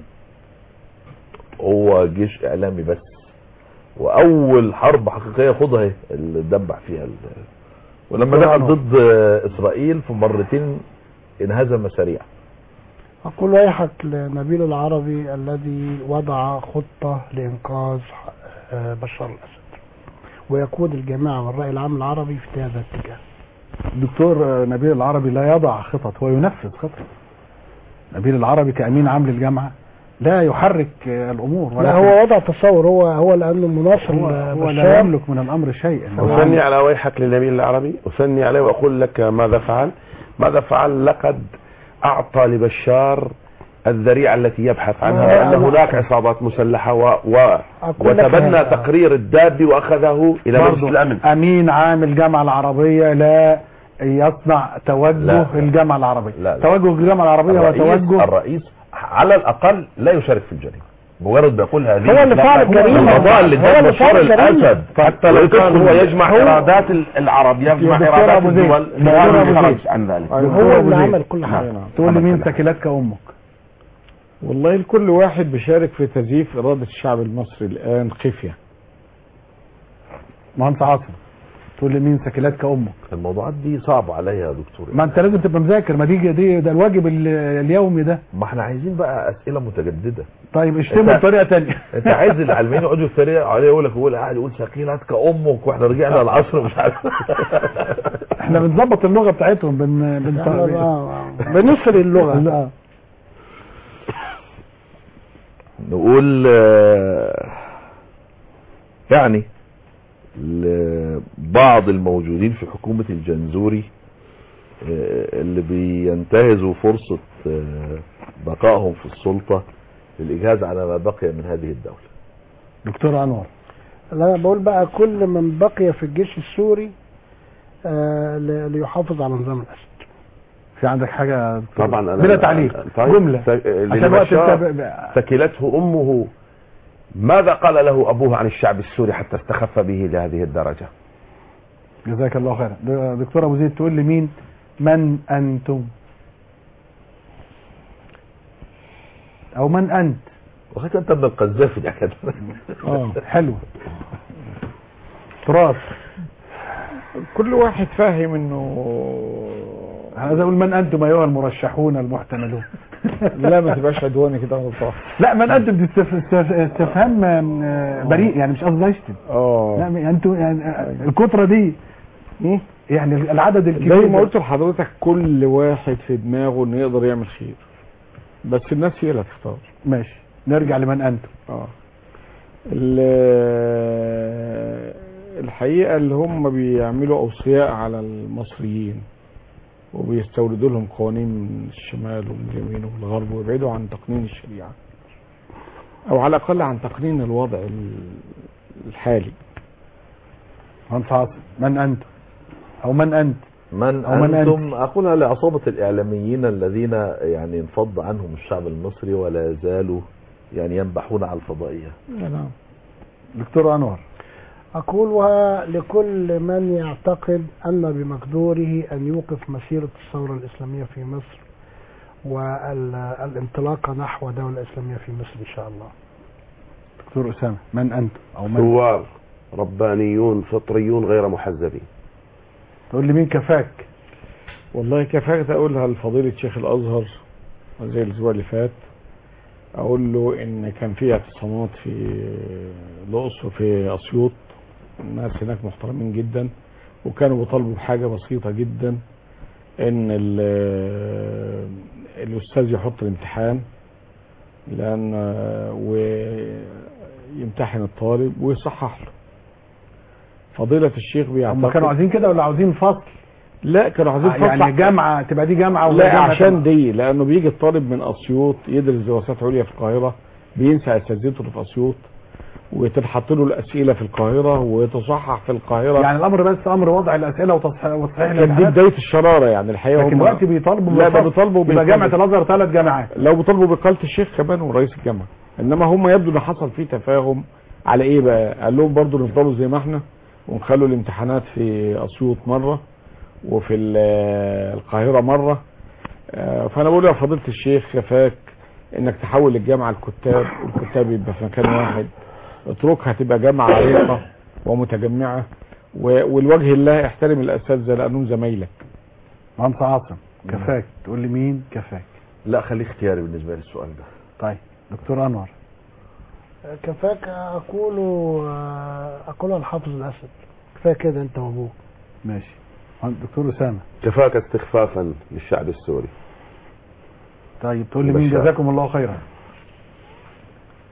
هو جيش اعلامي بس واول حرب حقيقية خدها اهي اللي دبح فيها ال- ولما دخل ضد اسرائيل في مرتين انهزم سريعا أقول ويحك لنبيل العربي الذي وضع خطة لإنقاذ آه، بشار الأسد ويقود الجماعة والرأي العام العربي في هذا الاتجاه الدكتور نبيل العربي لا يضع خطط هو ينفذ خطط نبيل العربي كأمين عام للجامعة لا يحرك آه، الامور لا ولكن هو وضع تصور هو هو لانه مناصر هو, هو لا بشار يملك من الامر شيئا أثني على ويحك للنبي العربي أثني عليه وأقول لك ماذا فعل ماذا فعل لقد أعطى لبشار الذريعة التي يبحث عنها ما- لأن أنا- هناك عصابات مسلحة و... و... أقول لك وتبنى هذا. تقرير الدابي وأخذه إلى مجلس برضو الأمن امين عام الجامعه العربيه لا يصنع توجه لا. الجامعه العربيه لا. توجه الجامعه العربيه الرئيس, وتوجه الرئيس على الاقل لا يشارك في الجريمه مجرد بيقول هذه هو اللي لا، فعل هو الجريمة. القضاء اللي هو اداه اللي بشار فعل الجريمة. الاسد حتى لو كان هو يجمع هو- إرادات ال- العرب يجمع يا دكتور إرادات أبو زيد. الدول دكتور أبو خرج زيد. عن ذلك هو دكتور أبو اللي زيد. عمل كل حاجه تقول لي مين ثكلتك امك والله لكل واحد بيشارك في تزييف إرادة الشعب المصري الآن خفية مهندس عاصم تقول لي مين ثكلتك امك الموضوعات دي صعبة عليا يا دكتور ما انت لازم تبقى مذاكر ما دي دي ده الواجب ال- اليومي ده ما احنا عايزين بقى اسئله متجدده طيب اشتمه انت- بطريقه ثانيه انت عايز العلمانيين يقعدوا يتريقوا عليه يقول لك هو قاعد يقول ثقيلات كامك واحنا رجعنا العصر مش عارف احنا بنظبط اللغه بتاعتهم بن بن آه، آه. بنسر اللغه آه. نقول آه، يعني لبعض الموجودين في حكومة الجنزوري آه، اللي بينتهزوا فرصة آه، بقائهم في السلطة للإجهاز على ما بقي من هذه الدولة دكتور انور لا انا بقول بقى كل من بقي في الجيش السوري آه ل- ليحافظ على نظام الاسد في عندك حاجه يا دكتور؟ طبعا أنا بلا تعليق طيب. جمله س- عشان وقت لبشار انت ب- ب- ثكلته أمه ماذا قال له أبوه عن الشعب السوري حتى استخف به لهذه الدرجة جزاك الله خيرا د- دكتور ابو زيد تقول لي مين من انتم او من انت وخيت انت ابن القذافي ده كده اه حلو تراث كل واحد فاهم انه هذا اقول من انتم ايها المرشحون المحتملون لا ما تبقاش عدواني كده انا بصراحه لا من انتم دي استف- استف- استفهام آه، بريء يعني مش قصدي اشتم اه لا يعني انتوا يعني آه، الكتره دي يعني العدد الكبير زي ما ده. قلت لحضرتك كل واحد في دماغه انه يقدر يعمل خير بس الناس هي اللي هتختار ماشي نرجع لمن انتم اه ال- الحقيقه اللي هم بيعملوا اوصياء على المصريين وبيستوردوا لهم قوانين من الشمال ومن اليمين ومن الغرب ويبعدوا عن تقنين الشريعه او على الاقل عن تقنين الوضع ال- الحالي مهندس عاصم من انتم او من انت من أو من أنتم أقولها لعصابة الإعلاميين الذين يعني انفض عنهم الشعب المصري ولا يزالوا يعني ينبحون على الفضائية نعم دكتور انور أقولها لكل من يعتقد أن بمقدوره أن يوقف مسيرة الثورة الإسلامية في مصر والانطلاقة نحو دولة إسلامية في مصر إن شاء الله دكتور اسامه من انتم او من ثوار ربانيون فطريون غير محزبين تقول لي مين كفاك والله كفاية اقولها لفضيلة شيخ الازهر زي الاسبوع اللي فات اقول له ان كان في اعتصامات في الاقصر في اسيوط الناس هناك محترمين جدا وكانوا بيطالبوا بحاجة بسيطة جدا ان ال- الاستاذ يحط الامتحان لان ويمتحن الطالب ويصحح له فضيلة الشيخ بيعتقد هم كانوا عايزين كده ولا عايزين فصل لا كانوا عايزين فصل يعني جامعه تبقى دي جامعه ولا لا جامعة عشان دي لانه بيجي الطالب من اسيوط يدرس دراسات عليا في القاهره بينسى اساتذته اللي في اسيوط وتتحط له الاسئله في القاهره وتصحح في القاهره يعني الامر بس امر وضع الاسئله وتصحيح وتصحيح كان دي الامتحانات. بدايه الشراره يعني الحقيقه لكن هم- دلوقتي بيطالبوا لا ده بالفصل. بيطالبوا يبقى بالفصل. جامعه الازهر ثلاث جامعات لو بيطالبوا بإقالة الشيخ كمان ورئيس الجامعة انما هم يبدو ان حصل فيه تفاهم على ايه بقى قال لهم برضو نفضلوا زي ما احنا ونخلوا الامتحانات في اسيوط مرة وفي ال- القاهرة مرة آه، فانا بقول يا فضيلة الشيخ كفاك انك تحول الجامعة الكتاب والكتاب يبقى في مكان واحد اتركها تبقى جامعة عريقة ومتجمعة و- والوجه الله احترم الاساتذة لانهم زمايلك مهندس عاصم كفاك تقول لي مين كفاك لا خليه اختياري بالنسبة لي السؤال ده طيب دكتور انور كفاك أقول أقولها الحافظ الأسد كفاية كده أنت وأبوك ماشي دكتور اسامه كفاك استخفافا للشعب السوري طيب تقول لي مين بشار. جزاكم الله خيرا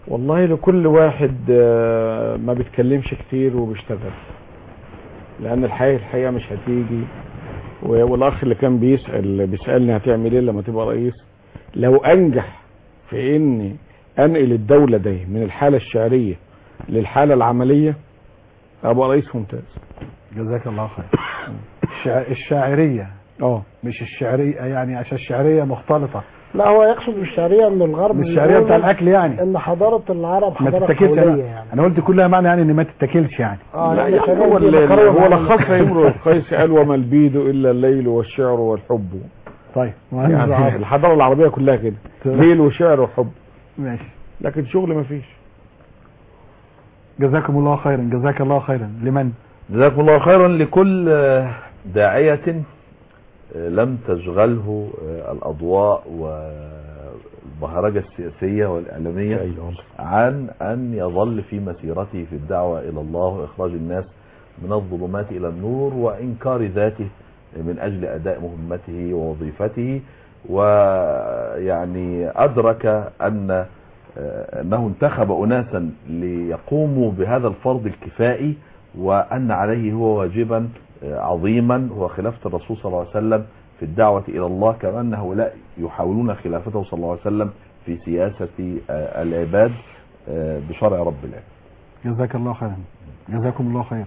والله لكل واحد آه، ما بيتكلمش كتير وبيشتغل لان الحقيقه الحقيقه مش هتيجي و- والاخ اللي كان بيسال بيسالني هتعمل ايه لما تبقى رئيس لو انجح في اني انقل الدوله دي من الحاله الشعريه للحاله العمليه ابقى رئيس ممتاز جزاك الله خير الشع... الشاعريه اه مش الشعريه يعني عشان الشعريه مختلطه لا هو يقصد بالشعريه من الغرب مش الشعريه بتاع الاكل يعني ان حضاره العرب ما حضاره تتاكلش حوليه انا, يعني أنا قلت كلها معنى يعني ان ما تتاكلش يعني اه لا لا يعني هو اللي هو لخصها امرؤ القيس قال وما البيد الا الليل والشعر والحب طيب يعني الحضاره العربيه كلها كده ليل وشعر وحب ماشي لكن شغل ما فيش جزاكم الله خيرا جزاك الله خيرا لمن جزاكم الله خيرا لكل آه، داعية آه، لم تشغله آه، الأضواء والبهرجة السياسية والإعلامية عن أن يظل في مسيرته في الدعوة إلى الله وإخراج الناس من الظلمات إلى النور وإنكار ذاته من أجل أداء مهمته ووظيفته ويعني أدرك أن آه، أنه انتخب أناسا ليقوموا بهذا الفرض الكفائي وأن عليه هو واجبا آه، عظيما هو خلافة الرسول صلى الله عليه وسلم في الدعوة إلى الله كما أن هؤلاء يحاولون خلافته صلى الله عليه وسلم في سياسة آه، العباد آه، بشرع رب العالمين جزاك الله خيرا جزاكم الله خيرا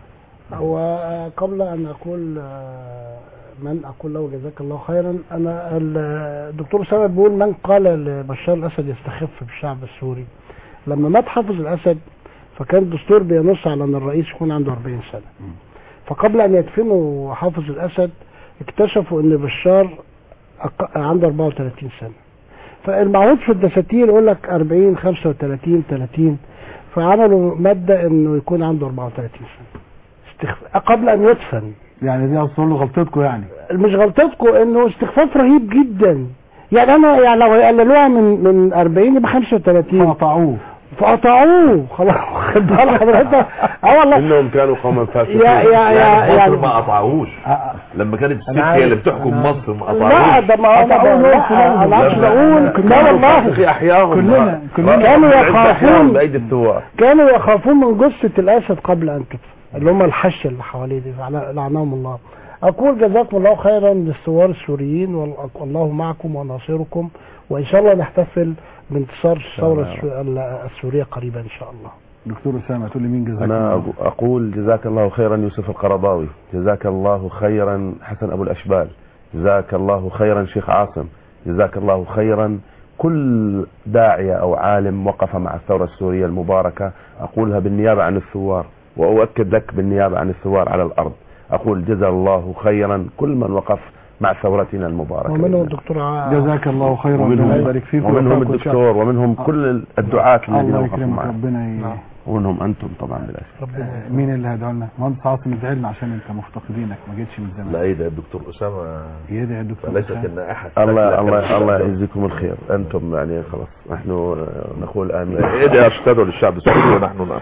وقبل ان اقول آه، من اقول له جزاك الله خيرا انا ال- الدكتور اسامه بيقول من قال لبشار الاسد يستخف بالشعب السوري لما مات حافظ الاسد فكان الدستور بينص على ان الرئيس يكون عنده 40 سنه فقبل ان يدفنوا حافظ الاسد اكتشفوا ان بشار أق- عنده 34 سنه فالمعهود في الدساتير يقول لك 40 35 30 فعملوا ماده انه يكون عنده 34 سنه استخف... قبل ان يدفن يعني دي اصلا غلطتكم يعني مش غلطتكم انه استخفاف رهيب جدا يعني انا يعني لو هيقللوها من من 40 يبقى 35 فقطعوه فقطعوه خلاص خد بال حضرتك اه والله انهم كانوا قوما فاسقين يا يا يا يعني مصر يعني ما قطعوهوش لما كانت الست أنا هي اللي عارف. بتحكم مصر ما لا قطعوش ده ما انا قطعوه لا كلهم. انا عايز اقول لا والله احياهم كلنا كلنا كانوا احياهم يخافون بايدي الثوار كانوا يخافون من جثة الأسد قبل أن تدفن اللي هم الحشة اللي حواليه دي على- لعنهم الله أقول جزاكم الله خيرا للثوار السوريين والله- والله معكم وناصركم وإن شاء الله نحتفل بانتصار الثورة الله. السو- ال- السورية قريبا إن شاء الله دكتور اسامه تقول لي مين جزاك انا الله أقو- اقول جزاك الله خيرا يوسف القرضاوي جزاك الله خيرا حسن ابو الاشبال جزاك الله خيرا شيخ عاصم جزاك الله خيرا كل داعية او عالم وقف مع الثورة السورية المباركة اقولها بالنيابة عن الثوار واؤكد لك بالنيابة عن الثوار على الارض اقول جزا الله خيرا كل من وقف مع ثورتنا المباركة ومنهم الدكتور ع- جزاك الله خيرا ربنا ومنهم, يبارك فيك ومنهم ويوفقكم إن شاء الله. الدكتور ومنهم كل الدعاة الذين الله وقفوا يكرمك معنا ربنا ي... ومنهم انتم طبعا بلا شك آه، مين اللي هيدعو لنا مهندس عاصم ادعي لنا عشان انت مفتقدينك ما جيتش من زمان لا ايه ده الدكتور اسامه يدعي الدكتور ليست أسامة. النائحه الله الله الله يجزيكم الخير انتم يعني خلاص نحن نقول امين ادعي اشتدوا للشعب السوري ونحن نعم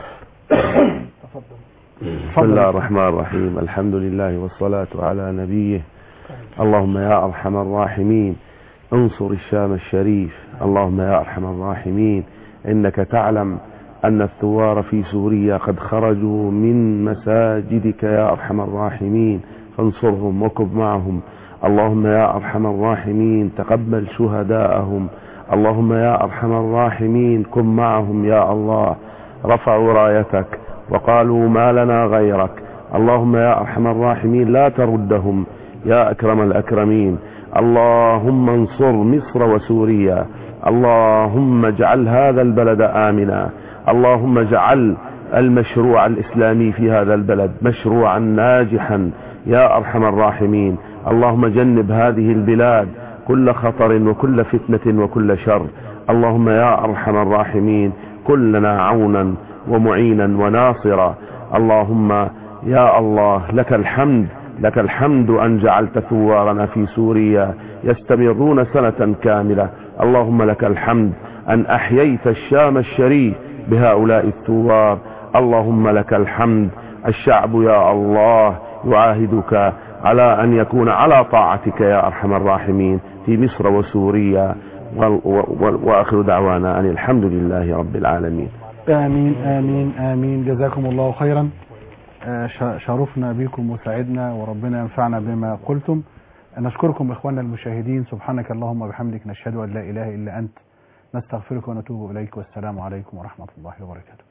بسم الله الرحمن الرحيم الحمد لله والصلاة على نبيه اللهم يا أرحم الراحمين انصر الشام الشريف اللهم يا أرحم الراحمين إنك تعلم أن الثوار في سوريا قد خرجوا من مساجدك يا أرحم الراحمين فانصرهم وكب معهم اللهم يا أرحم الراحمين تقبل شهداءهم اللهم يا أرحم الراحمين كن معهم يا الله رفعوا رايتك وقالوا ما لنا غيرك اللهم يا أرحم الراحمين لا تردهم يا أكرم الأكرمين اللهم انصر مصر وسوريا اللهم اجعل هذا البلد آمنا اللهم اجعل المشروع الإسلامي في هذا البلد مشروعا ناجحا يا أرحم الراحمين اللهم جنب هذه البلاد كل خطر وكل فتنة وكل شر اللهم يا أرحم الراحمين كلنا عونا ومعينا وناصرا اللهم يا الله لك الحمد لك الحمد أن جعلت ثوارنا في سوريا يستمرون سنة كاملة اللهم لك الحمد أن أحييت الشام الشريف بهؤلاء الثوار اللهم لك الحمد الشعب يا الله يعاهدك على أن يكون على طاعتك يا أرحم الراحمين في مصر وسوريا وال- وال- وآخر دعوانا أن الحمد لله رب العالمين آمين آمين آمين جزاكم الله خيرا آه، ش- شرفنا بكم وسعدنا وربنا ينفعنا بما قلتم نشكركم إخواننا المشاهدين سبحانك اللهم وبحمدك نشهد أن لا إله إلا أنت نستغفرك ونتوب إليك والسلام عليكم ورحمة الله وبركاته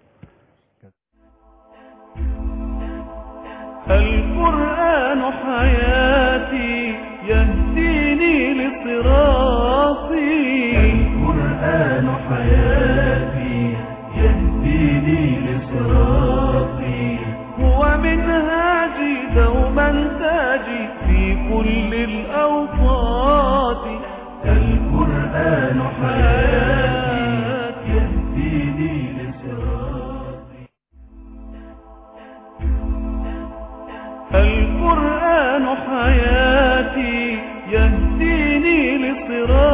القرآن حياتي يهديني لصراطي القرآن حياتي يهديني لصراطي هو منهاجي دوما تاجي في كل الأوقات القرآن حياتي يهديني لصراطي القرآن حياتي يهديني لصراط